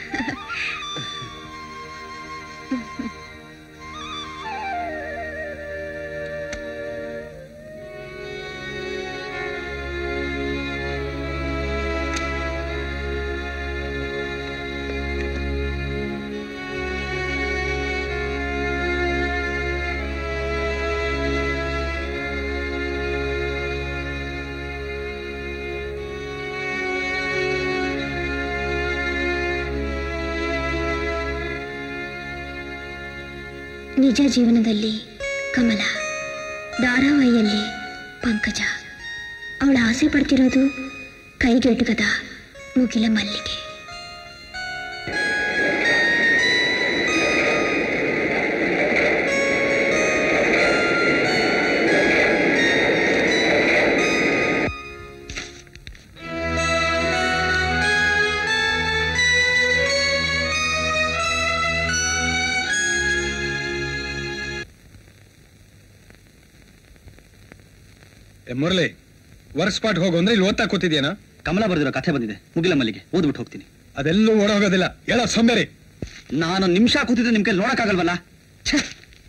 ನಿಜ ಜೀವನದಲ್ಲಿ ಕಮಲ ಧಾರಾವಾಹಿಯಲ್ಲಿ ಪಂಕಜ ಅವಳ ಆಸೆ ಪಡ್ತಿರೋದು ಕೈಗೆಟುಕದ ಮುಗಿಲ ಮಲ್ಲಿಗೆ ಏ, ಮುರಳಿ ವರ್ಕ್ ಸ್ಪಾಟ್ ಹೋಗು ಅಂದ್ರೆ ಇಲ್ಲಿ ಓದ್ತಾ ಕೂತಿದ್ಯಾನ ಕಮಲ ಬರೆದಿರೋ ಕಥೆ ಬಂದಿದೆ ಮುಗಿಲ ಮಲ್ಲಿಗೆ ಓದ್ಬಿಟ್ಟು ಹೋಗ್ತೀನಿ ಅದೆಲ್ಲೂ ಓಡೋಗೋದಿಲ್ಲ ಹೇಳೋ ಸೋಂಬೇರಿ ನಾನು ನಿಮಿಷ ಕೂತಿದ್ರೆ ನಿಮ್ ಕೈ ನೋಡಕ್ಕಾಗಲ್ವಲ್ಲ ಛೆ!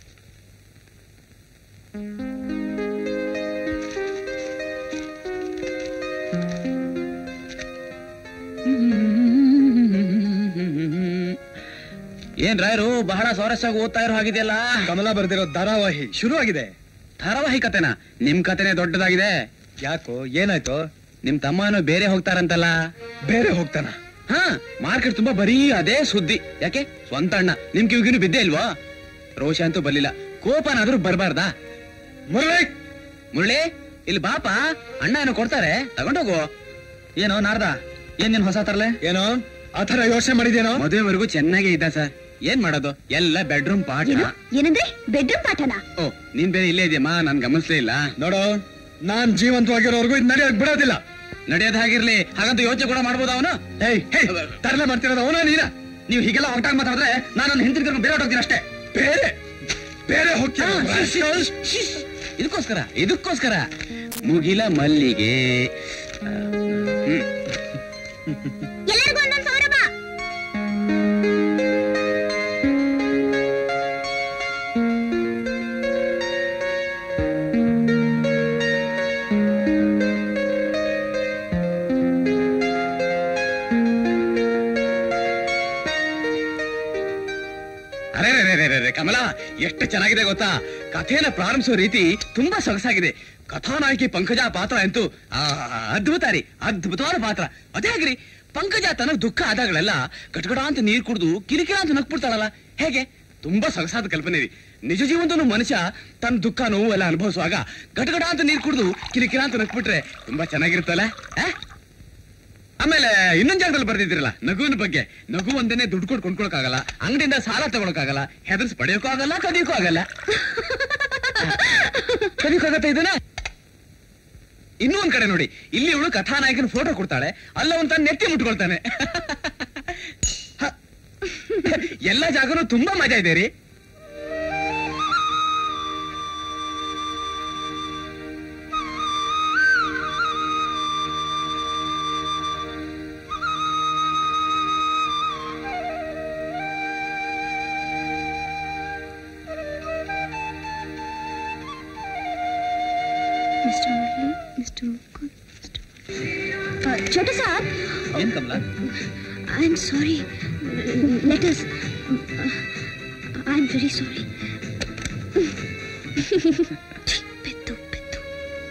ಏನ್ ರಾಯರು ಬಹಳ ಸ್ವಾರಸ್ಯವಾಗಿ ಓದ್ತಾ ಇರೋ ಹಾಗಿದೆಯಲ್ಲ ಕಮಲ ಬರೆದಿರೋ ಧಾರಾವಾಹಿ ಶುರು ಆಗಿದೆ ಧಾರಾವಾಹಿ ಕತೆನಾ ನಿಮ್ ಕತೆನೆ ದೊಡ್ಡದಾಗಿದೆ ಯಾಕೋ ಏನಾಯ್ತು ನಿಮ್ ತಮ್ಮನು ಬೇರೆ ಹೋಗ್ತಾರಂತಲ್ಲ ಬೇರೆ ಹೋಗ್ತಾನ ಹಾ ಮಾರ್ಕೆಟ್ ತುಂಬಾ ಬರೀ ಅದೇ ಸುದ್ದಿ ಯಾಕೆ ಸ್ವಂತ ಅಣ್ಣ ನಿಮ್ ಕಿವಿಗಿನು ಬಿದ್ದೆ ಇಲ್ವಾ ರೋಷ ಅಂತೂ ಬರ್ಲಿಲ್ಲ ಕೋಪನಾದ್ರೂ ಬರ್ಬಾರ್ದಾ ಮುರಳಿ ಮುರಳಿ ಇಲ್ಲಿ ಬಾಪ ಅಣ್ಣ ಏನೋ ಕೊಡ್ತಾರೆ ತಗೊಂಡೋಗು ಏನೋ ನಾರ್ದ ಏನ್ ನಿನ್ ಹೊಸ ತರಲೆ ಏನೋ ಆ ಥರ ಯೋಚನೆ ಮಾಡಿದ್ಯೇನೋ ಮದುವೆವರೆಗೂ ಚೆನ್ನಾಗೇ ಇದ್ದ ಸರ್ ಏನ್ ಮಾಡೋದು ಎಲ್ಲ ಬೆಡ್ರೂಮ್ ಪಾಠ ಏನು ಏನಂದ್ರೆ ಬೆಡ್ರೂಮ್ ಪಾಠನಾ ಓ ನೀನ್ ಬೇರೆ ಇಲ್ಲೇ ಇದೆಯಮ್ಮ ನಾನ್ ಗಮನಿಸ್ಲೇ ಇಲ್ಲ ನೋಡು ನಾನ್ ಜೀವಂತವಾಗಿರೋರ್ಗು ಇದು ನಡೆಯಕ್ ಬಿಡೋದಿಲ್ಲ ನಡೆಯೋದ್ ಹಾಗಿರ್ಲಿ ಹಾಗಂತ ಯೋಚನೆ ಕೂಡ ಮಾಡ್ಬೋದು ಅವನು ಏಯ್ ಹೇ ತರಲೆ ಮಾಡ್ತಿರೋದು ಅವನ ನೀನ ನೀವು ಹೀಗೆಲ್ಲ ಹೊರಟಾಗಿ ಮಾತಾಡಿದ್ರೆ ನಾನು ಹಿಂತಿರ್ಕೊಂಡು ಬೇರೆ ಹೊರಟೋಗ್ತೀನಿ ಅಷ್ಟೇ ಬೇರೆ ಬೇರೆ ಹೋಗ್ತೀಯ ಇದಕ್ಕೋಸ್ಕರ ಇದಕ್ಕೋಸ್ಕರ ಮುಗಿಲ ಮಲ್ಲಿಗೆ ಆ, ಹ್ಮ್. ಎಲ್ಲರಿಗೂ ಒಂದೊಂದು ಸೌರಭ ಅರೆ ರೇ ರೇ ರೇ ರೇ ಕಮಲ ಎಷ್ಟು ಚೆನ್ನಾಗಿದೆ ಗೊತ್ತಾ ಕಥೆನ ಪ್ರಾರಂಭಿಸೋ ರೀತಿ ತುಂಬಾ ಸೊಗಸಾಗಿದೆ ಕಥಾನಾಯಕಿ ಪಂಕಜ ಪಾತ್ರ ಅಂತೂ ಆ, ಅದ್ಭುತ ರೀ ಅದ್ಭುತವಾದ ಪಾತ್ರ ಅದೇ ಆಗ್ರಿ ಪಂಕಜ ತನಗ್ ದುಃಖ ಆದಾಗಳೆಲ್ಲ ಗಟಗಡ ಅಂತ ನೀರ್ ಕುಡ್ದು ಕಿರಿಕಿರ ಅಂತ ನಕ್ಬಿಡ್ತಾಳಲ್ಲ ಹೇಗೆ ತುಂಬಾ ಸೊಗಸಾದ ಕಲ್ಪನೆ ರೀ ನಿಜ ಜೀವನದಲ್ಲೂ ಮನುಷ್ಯ ತನ್ನ ದುಃಖ ನೋವು ಎಲ್ಲ ಅನುಭವಿಸುವಾಗ ಗಟಗಡ ಅಂತ ನೀರ್ ಕುಡ್ದು ಕಿರಿಕಿರ ಅಂತ ನಕ್ಬಿಟ್ರೆ ತುಂಬಾ ಚೆನ್ನಾಗಿರುತ್ತಲ್ಲ ಆ? ಆಮೇಲೆ ಇನ್ನೊಂದ್ ಜಾಗದಲ್ಲಿ ಬರ್ದಿದ್ರಲ್ಲ ನಗುವಿನ ಬಗ್ಗೆ ನಗು ಒಂದೇನೆ ದುಡ್ಡು ಕೊಟ್ಟು ಕೊಂಡ್ಕೊಳಕ್ಕಾಗಲ್ಲ ಅಂಗಡಿಯಿಂದ ಸಾಲ ತಗೊಳಕ್ಕಾಗಲ್ಲ ಹೆದರ್ಸ್ ಪಡೆಯೋಕ್ಕೂ ಆಗಲ್ಲ ಕದಿಯೋಕ್ಕೂ ಆಗಲ್ಲ ಕದಿಯೋಕ್ಕಾಗತ್ತ ಇದನ್ನ ಇನ್ನೂ ಒಂದ್ ಕಡೆ ನೋಡಿ ಇಲ್ಲಿ ಇವಳು ಕಥಾನಾಯಕನ ಫೋಟೋ ಕೊಡ್ತಾಳೆ ಅಲ್ಲ ಒಂದ್ ತನ್ನ ನೆತ್ತಿ ಮುಟ್ಕೊಳ್ತಾನೆ ಹ. ಎಲ್ಲ ಜಾಗನೂ ತುಂಬಾ ಮಜಾ ಇದೆ ರೀ Mister Murali Mister Mukund Mister Chhotu Saab ಏನ್ Kamala I am sorry let us I am very sorry ಪೆತ್ತು ಪೆತ್ತು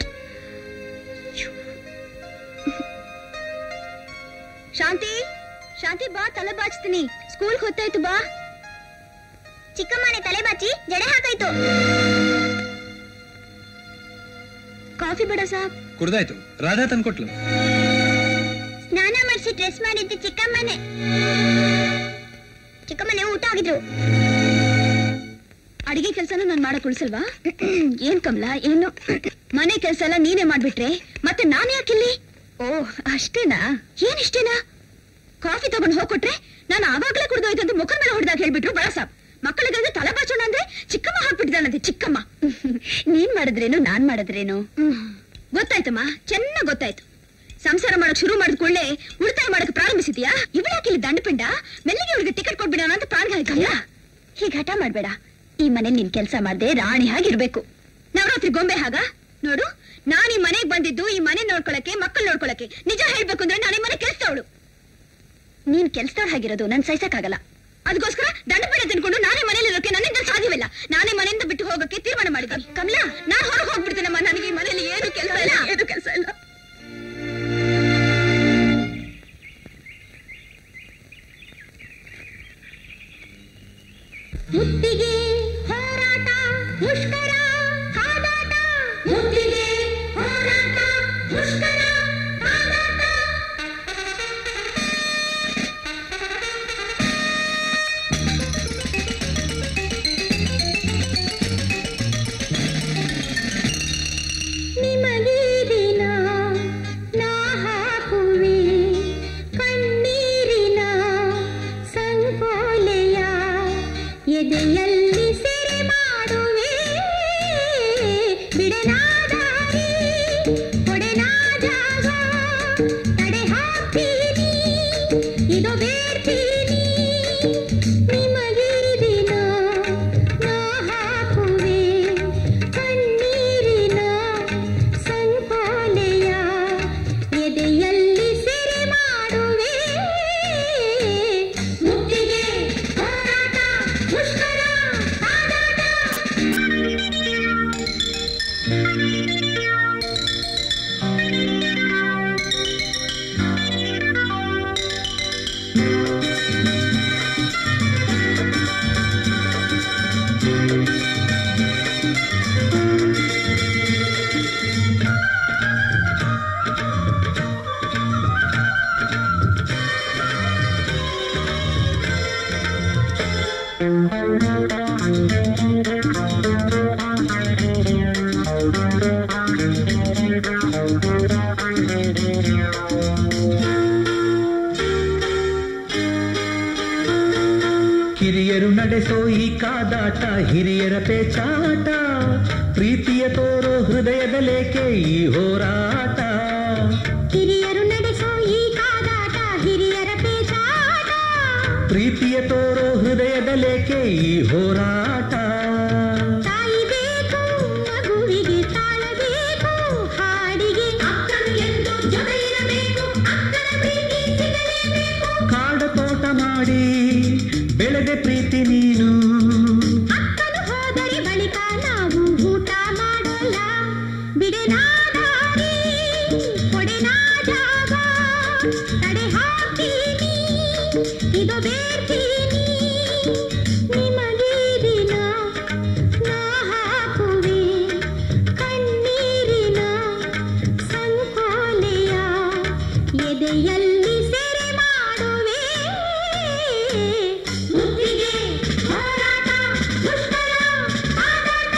ಶಾಂತಿ ಶಾಂತಿ ಬಾ ತಲೆ ಬಾಚ್ತೀನಿ ಸ್ಕೂಲ್ ಹೊತ್ತಾಯ್ತು ಬಾ ಚಿಕ್ಕಮ್ಮನೆ ತಲೆ ಬಾಚಿ ಜಡೆ ಹಾಕಾಯ್ತು ಕಾಫಿ ಬೇಡ ಸಾಬ್ ಕುಡ್ದಾಯ್ತು ರಾಧಾ ತಂದ್ಕೊಟ್ಲು ಸ್ನಾನ ಮಾಡಿಸಿ ಡ್ರೆಸ್ ಮಾಡಿದ್ದು ಚಿಕ್ಕಮ್ಮನೆ ಚಿಕ್ಕಮ್ಮನೆ ಊಟ ಆಗಿದ್ರು ಅಡಿಗೆ ಕೆಲಸನ ನಾನು ಮಾಡಕ್ ಉಳಿಸಲ್ವಾ ಏನ್ ಕಮಲ ಏನು ಮನೆ ಕೆಲಸ ಎಲ್ಲ ನೀನೇ ಮಾಡ್ಬಿಟ್ರೆ ಮತ್ತೆ ನಾನು ಯಾಕಿಲ್ಲಿ ಓ ಅಷ್ಟೇನಾ ಏನ್ ಇಷ್ಟೇನಾ ಕಾಫಿ ತಗೊಂಡ್ ಹೋಗ್ಕೊಟ್ರೆ ನಾನು ಆವಾಗ್ಲೇ ಕುಡ್ದೋಯ್ತು ಅಂತ ಮುಖದ ಮೇಲೆ ಹೊಡೆದಾಗ ಹೇಳ್ಬಿಟ್ರು ಬಳಸಾಬ್ ಮಕ್ಕಳಿಗೆ ತಲೆ ಬಾಚೋಣ ಅಂದ್ರೆ ಚಿಕ್ಕಮ್ಮ ಹಾಕ್ಬಿಟ್ಟಿದ್ದಾನಂತೆ ಚಿಕ್ಕಮ್ಮ ನೀನ್ ಮಾಡಿದ್ರೇನು ನಾನ್ ಮಾಡಿದ್ರೇನು ಗೊತ್ತಾಯ್ತಮ್ಮ ಚೆನ್ನಾಗ್ ಗೊತ್ತಾಯ್ತು ಸಂಸಾರ ಮಾಡಕ್ ಶುರು ಮಾಡಿದ ಕೂಡಲೇ ಉಳಿತಾಯ ಮಾಡಕ್ ಪ್ರಾರಂಭಿಸಿದ್ಯಾ ಇವಳ್ಯಾಕೆ ಇಲ್ಲಿ ದಂಡಪಿಂಡ ಮೆಲ್ಲಿಗೆ ಇವಳಿಗೆ ಟಿಕೆಟ್ ಕೊಟ್ಬಿಡೋಣ ಅಂತ ಪ್ರಾಣ ಹೀಗೆ ಹಠ ಮಾಡ್ಬೇಡ ಈ ಮನೆ ನಿನ್ ಕೆಲ್ಸ ಮಾಡ್ದೆ ರಾಣಿ ಹಾಗಿರ್ಬೇಕು ನವರಾತ್ರಿ ಗೊಂಬೆ ಹಾಗ ನೋಡು ನಾನ್ ಈ ಮನೆಗ್ ಬಂದಿದ್ದು ಈ ಮನೆ ನೋಡ್ಕೊಳಕ್ಕೆ ಮಕ್ಕಳು ನೋಡ್ಕೊಳಕ್ಕೆ ನಿಜ ಹೇಳ್ಬೇಕು ಅಂದ್ರೆ ನಾನು ಈ ಮನೆ ಕೆಲ್ಸದವಳು ನೀನ್ ಕೆಲ್ಸದವಳು ಹಾಗಿರೋದು ನನ್ ಸಹಿಸಕ್ಕಾಗಲ್ಲ ಅದಕ್ಕೋಸ್ಕರ ದಂಡಪೀಡ ತಿನ್ಕೊಂಡು ನಾನೇ ಮನೇಲಿ ಇರೋಕೆ ನನ್ನಿಂದ ಸಾಧ್ಯವಿಲ್ಲ ನಾನೇ ಮನೆಯಿಂದ ಬಿಟ್ಟು ಹೋಗಕ್ಕೆ ತೀರ್ಮಾನ ಮಾಡಿದ್ದೀನಿ ಕಮಲಾ ನಾನ್ ಹೊರಗೆ ಹೋಗ್ಬಿಡ್ತೀನಮ್ಮ ನನಗೆ ಈ ಮನೇಲಿ ಏನು ಕೆಲಸ ಇಲ್ಲ ಏನು ಕೆಲಸ ಇಲ್ಲ ಮುತ್ತಿಗೆ ಹೋರಾಟ ಮುಷ್ಕರ ಕಾದಾಟ ಮುತ್ತಿಗೆ ಹೋರಾಟ ಮುಷ್ಕರ ಕಾದಾಟ ನಿಮಗೆ ದಿನ ನಾ ಹಾಕುವೆ ಕಣ್ಣೀರಿನ ಸಂಕೋಲೆಯ ಎದೆಯಲ್ಲಿ ಸೆರೆ ಮಾಡುವೆ ಬಿಡನಾದಾರಿ ಕಿರಿಯರು ನಡೆಸೋ ಈ ಕಾದಾಟ ಹಿರಿಯರ ಪೇಚಾಟ ಪ್ರೀತಿಯ ತೋರೋ ಹೃದಯದ ಲೇಖೆ ಈ ಹೋರಾಟ ಕಿರಿಯರು ನಡೆಸೋ ಈ ಕಾದಾಟ ಹಿರಿಯರ ಪೇಚಾಟ ಪ್ರೀತಿಯ ತೋರೋ ಹೃದಯದ ಲೇಖೆ ಈ ಹೋರಾಟ ತಾಯಿ ಬೇಕು ಮಗುವಿಗೆ ತಾಳಬೇಕು ಹಾಡಿಗೆ ಅಕ್ಕನು ಎಂದು ಜೊತೆ ಇರಬೇಕು ಅಕ್ಕನ ಪ್ರೀತಿ ಸಿಗಲೇಬೇಕು ಕಾಡ ತೋಟ ಮಾಡಿ ಬೆಳೆದೆ ಪ್ರೀತಿ ನೀನು ಅಕ್ಕನು ಹೋದರೆ ಬಳಿಕ ನಾವು ಊಟ ಮಾಡೋಲ್ಲ ಬಿಡೆನಾದಾರಿ ಕೊಡೆನಾ ಜಾಗ ತಡೆ ಹಾಕ್ತೀನಿ ಇದು ಬೇಡ್ತೀನಿ ನಿಮಗೆ ದಿನ ನಾ ಹಾಕುವೆ ಕಣ್ಣೀರಿನ ಸಂಕೋಲೆಯ ಎದೆಯಲ್ಲಿ ಸೆರೆ ಮಾಡುವೆ ಮುತ್ತಿಗೆ ಹೋರಾಟ ದುಷ್ಟರ ಆಟಾಟ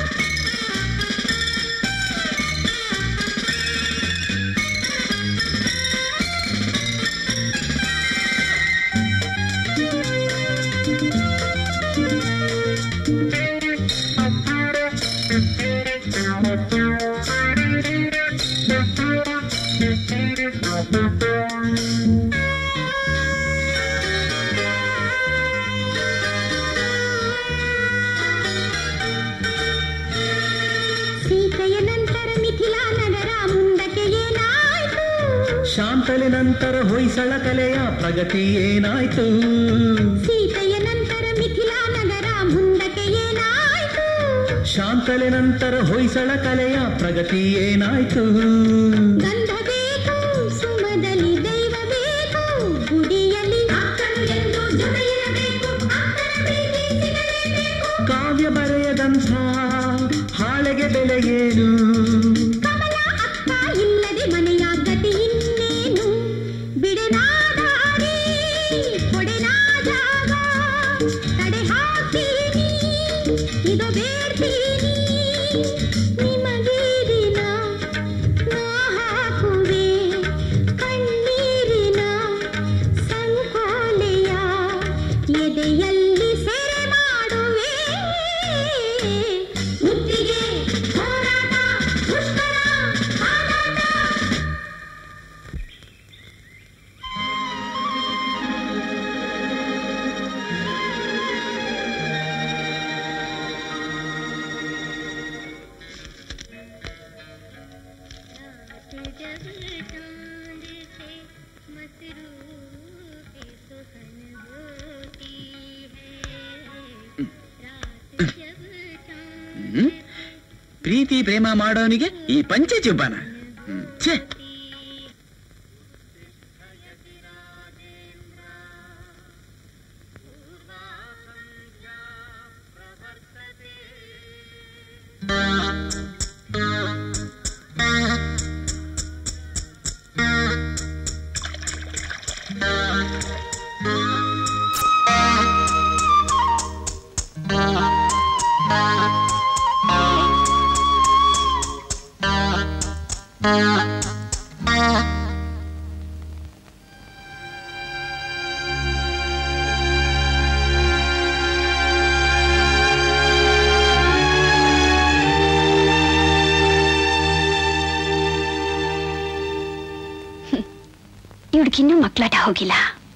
ಸೀತೆಯ ನಂತರ ಮಿಥಿಲಾ ನಗರ ಮುಂದಕ್ಕೆ ಏನಾಯ್ತು ಶಾಂತಲೆ ನಂತರ ಹೊಯ್ಸಳ ಕಲೆಯ ಪ್ರಗತಿ ಏನಾಯ್ತು ಸೀತೆಯ ನಂತರ ಮಿಥಿಲಾ ನಗರ ಮುಂದಕ್ಕೆ ಏನಾಯ್ತು ಶಾಂತಲೆ ನಂತರ ಹೊಯ್ಸಳ ಕಲೆಯ ಪ್ರಗತಿ ಏನಾಯ್ತು ಗಂಧ ಬೇಕು ಸುಮದಲ್ಲಿ ದೈವ ಬೇಕು ಗುಡಿಯಲ್ಲಿ ಅಕ್ಕನು ಎಂದು ಜೊತೆ ಇರಬೇಕು ಅಕ್ಕನ ಪ್ರೀತಿ ಸಿಗಲೇಬೇಕು ಕಾವ್ಯ ಬರೆಯದಂಥ ಹಾಳೆಗೆ ಬೆಲೆ ಏನು ಕಮಲ ಅಕ್ಕ ಇಲ್ಲದೆ ಮನೆಯ ಗತಿ ಇನ್ನೇನು ಬಿಡೆನಾದಾರಿ ಕೊಡೆನಾ ಜಾಗ ತಡೆ ಹಾಕ್ತೀನಿ ಇದು ಬೇಡ್ತೀನಿ ನಿಮಗೆ ದಿನ ನಾ ಹಾಕುವೆ ಕಣ್ಣೀರಿನ ಸಂಕೋಲೆಯ ಎದೆಯಲ್ಲಿ ಸೆರೆ ಮಾಡುವೆ ಮುತ್ತಿಗೆ ಹೋರಾಟ ದುಷ್ಟರ ಆಟಾಟ ಹ್ಮ್? ಪ್ರೀತಿ ಪ್ರೇಮ ಮಾಡೋನಿಗೆ ಈ ಪಂಚೆ ಚುಬ್ಬನ ಹ್ಮ್. ಛೇ ಇವಳಿಗಿನ್ನೂ ಮಕ್ಕಳಾಟ ಹೋಗಿಲ್ಲ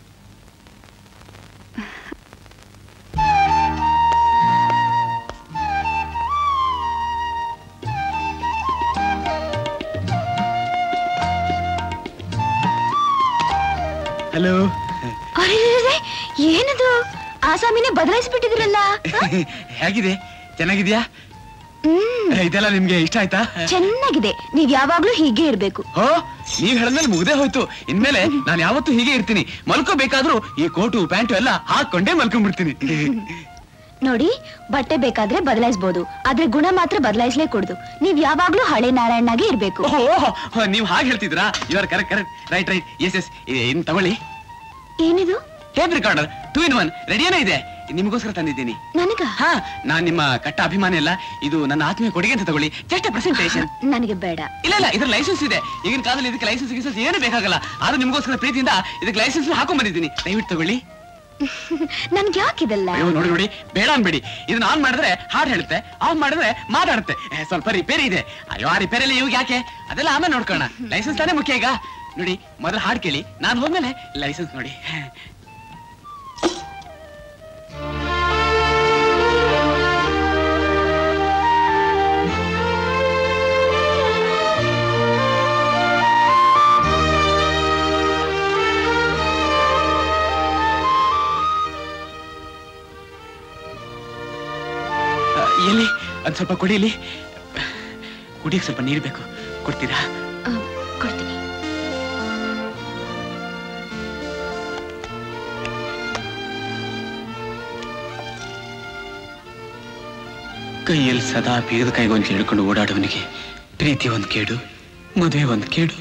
ಹಲೋ ಅರೆ ಏನದು ಆಸಾಮಿನೇ ಬದಲಾಯಿಸ್ಬಿಟ್ಟಿದ್ರಲ್ಲ ಹೇಗಿದೆ ಚೆನ್ನಾಗಿದ್ಯಾ ಹ್ಮ್ ಇದೆಲ್ಲ ನಿಮ್ಗೆ ಇಷ್ಟ ಆಯ್ತಾ ಚೆನ್ನಾಗಿದೆ ನೀವ್ ಯಾವಾಗ್ಲೂ ಹೀಗೆ ಇರ್ಬೇಕು ಹೋ ನೀವ್ ಹೇಳದ್ಮೇಲೆ ಮುಗ್ದೇ ಹೋಯ್ತು ಇನ್ಮೇಲೆ ನಾನು ಯಾವತ್ತೂ ಹೀಗೆ ಇರ್ತೀನಿ ಮಲ್ಕೋಬೇಕಾದ್ರೂ ಈ ಕೋಟು ಪ್ಯಾಂಟು ಎಲ್ಲ ಹಾಕೊಂಡೇ ಮಲ್ಕೊಂಡ್ಬಿಡ್ತೀನಿ ನೋಡಿ ಬಟ್ಟೆ ಬೇಕಾದ್ರೆ ಬದಲಾಯಿಸಬಹುದು ಆದ್ರೆ ಗುಣ ಮಾತ್ರ ಬದಲಾಯಿಸ್ಲೇ ಕೊಡುದು ನೀವ್ ಯಾವಾಗ್ಲೂ ಹಳೆ ನಾರಾಯಣನಾಗೆ ಇರ್ಬೇಕು ಓಹೋ ನೀವ್ ಹಾಗೆ ಹೇಳ್ತಿದ್ರಾ you are correct correct right right yes yes ಇನ್ ತಗೊಳ್ಳಿ ಏನಿದು tape recorder two in one ರೆಡಿಯೇನೇ ಇದೆ ನಿಮಗೋಸ್ಕರ ತಂದಿದ್ದೀನಿ ನನಗ ಹಾ ನಾನ್ ನಿಮ್ಮ ಕಟ್ಟ ಅಭಿಮಾನಿ ಅಲ್ಲ ಇದು ನನ್ನ ಆತ್ಮೀಯ ಕೊಡುಗೆ ಅಂತ ತಗೊಳ್ಳಿ ಜಸ್ಟ್ ಪ್ರೆಸೆಂಟೇಷನ್ ನನಗೆ ಬೇಡ ಇಲ್ಲ ಇಲ್ಲ ಇದ್ರ ಲೈಸೆನ್ಸ್ ಇದೆ ಈಗಿನ ಕಾಲದಲ್ಲಿ ಇದಕ್ಕೆ ಲೈಸೆನ್ಸ್ ಗಿಸೆನ್ಸ್ ಏನು ಬೇಕಾಗಲ್ಲ ಆದ್ರೂ ನಿಮಗೋಸ್ಕರ ಪ್ರೀತಿಯಿಂದ ಇದಕ್ಕೆ ಲೈಸೆನ್ಸ್ ಹಾಕೊಂಡ್ ಬಂದಿದ್ದೀನಿ ದಯವಿಟ್ಟು ತಗೊಳ್ಳಿ ನನ್ಗೆ ಯಾಕಿದಲ್ಲ ಅಯ್ಯೋ ನೋಡಿ ನೋಡಿ ಬೇಡ ಅನ್ಬೇಡಿ ಇದನ್ನ ಆನ್ ಮಾಡಿದ್ರೆ ಹಾಡ್ ಹೇಳುತ್ತೆ ಆಫ್ ಮಾಡಿದ್ರೆ ಮಾತಾಡುತ್ತೆ ಏ, ಸ್ವಲ್ಪ ರಿಪೇರಿ ಇದೆ ಅಯ್ಯೋ ಆ ರಿಪೇರಿಯಲ್ಲಿ ಇವಾಗ ಯಾಕೆ ಅದೆಲ್ಲ ಆಮೇಲೆ ನೋಡ್ಕೊಳ್ಳೋಣ ಲೈಸೆನ್ಸ್ ತಾನೇ ಮುಖ್ಯ ಈಗ ನೋಡಿ ಮೊದಲು ಹಾಡ್ ಕೇಳಿ ನಾನು ಹೋದ್ಮೇಲೆ ಲೈಸೆನ್ಸ್ ನೋಡಿ ಆ, ಎಲ್ಲಿ ಒಂದ್ ಸ್ವಲ್ಪ ಕೊಡಿ ಇಲ್ಲಿ ಕುಡಿಯಕ್ಕೆ ಸ್ವಲ್ಪ ನೀರು ಬೇಕು ಕೊಡ್ತೀರಾ ಆ, ಕೊಡ್ತೀನಿ ಕೈಯಲ್ಲಿ ಸದಾ ಬೀಗದ ಕೈಗೊಂದು ಹಿಡ್ಕೊಂಡು ಓಡಾಡುವನಿಗೆ ಪ್ರೀತಿ ಒಂದ್ ಕೇಡು ಮದುವೆ ಒಂದ್ ಕೇಡು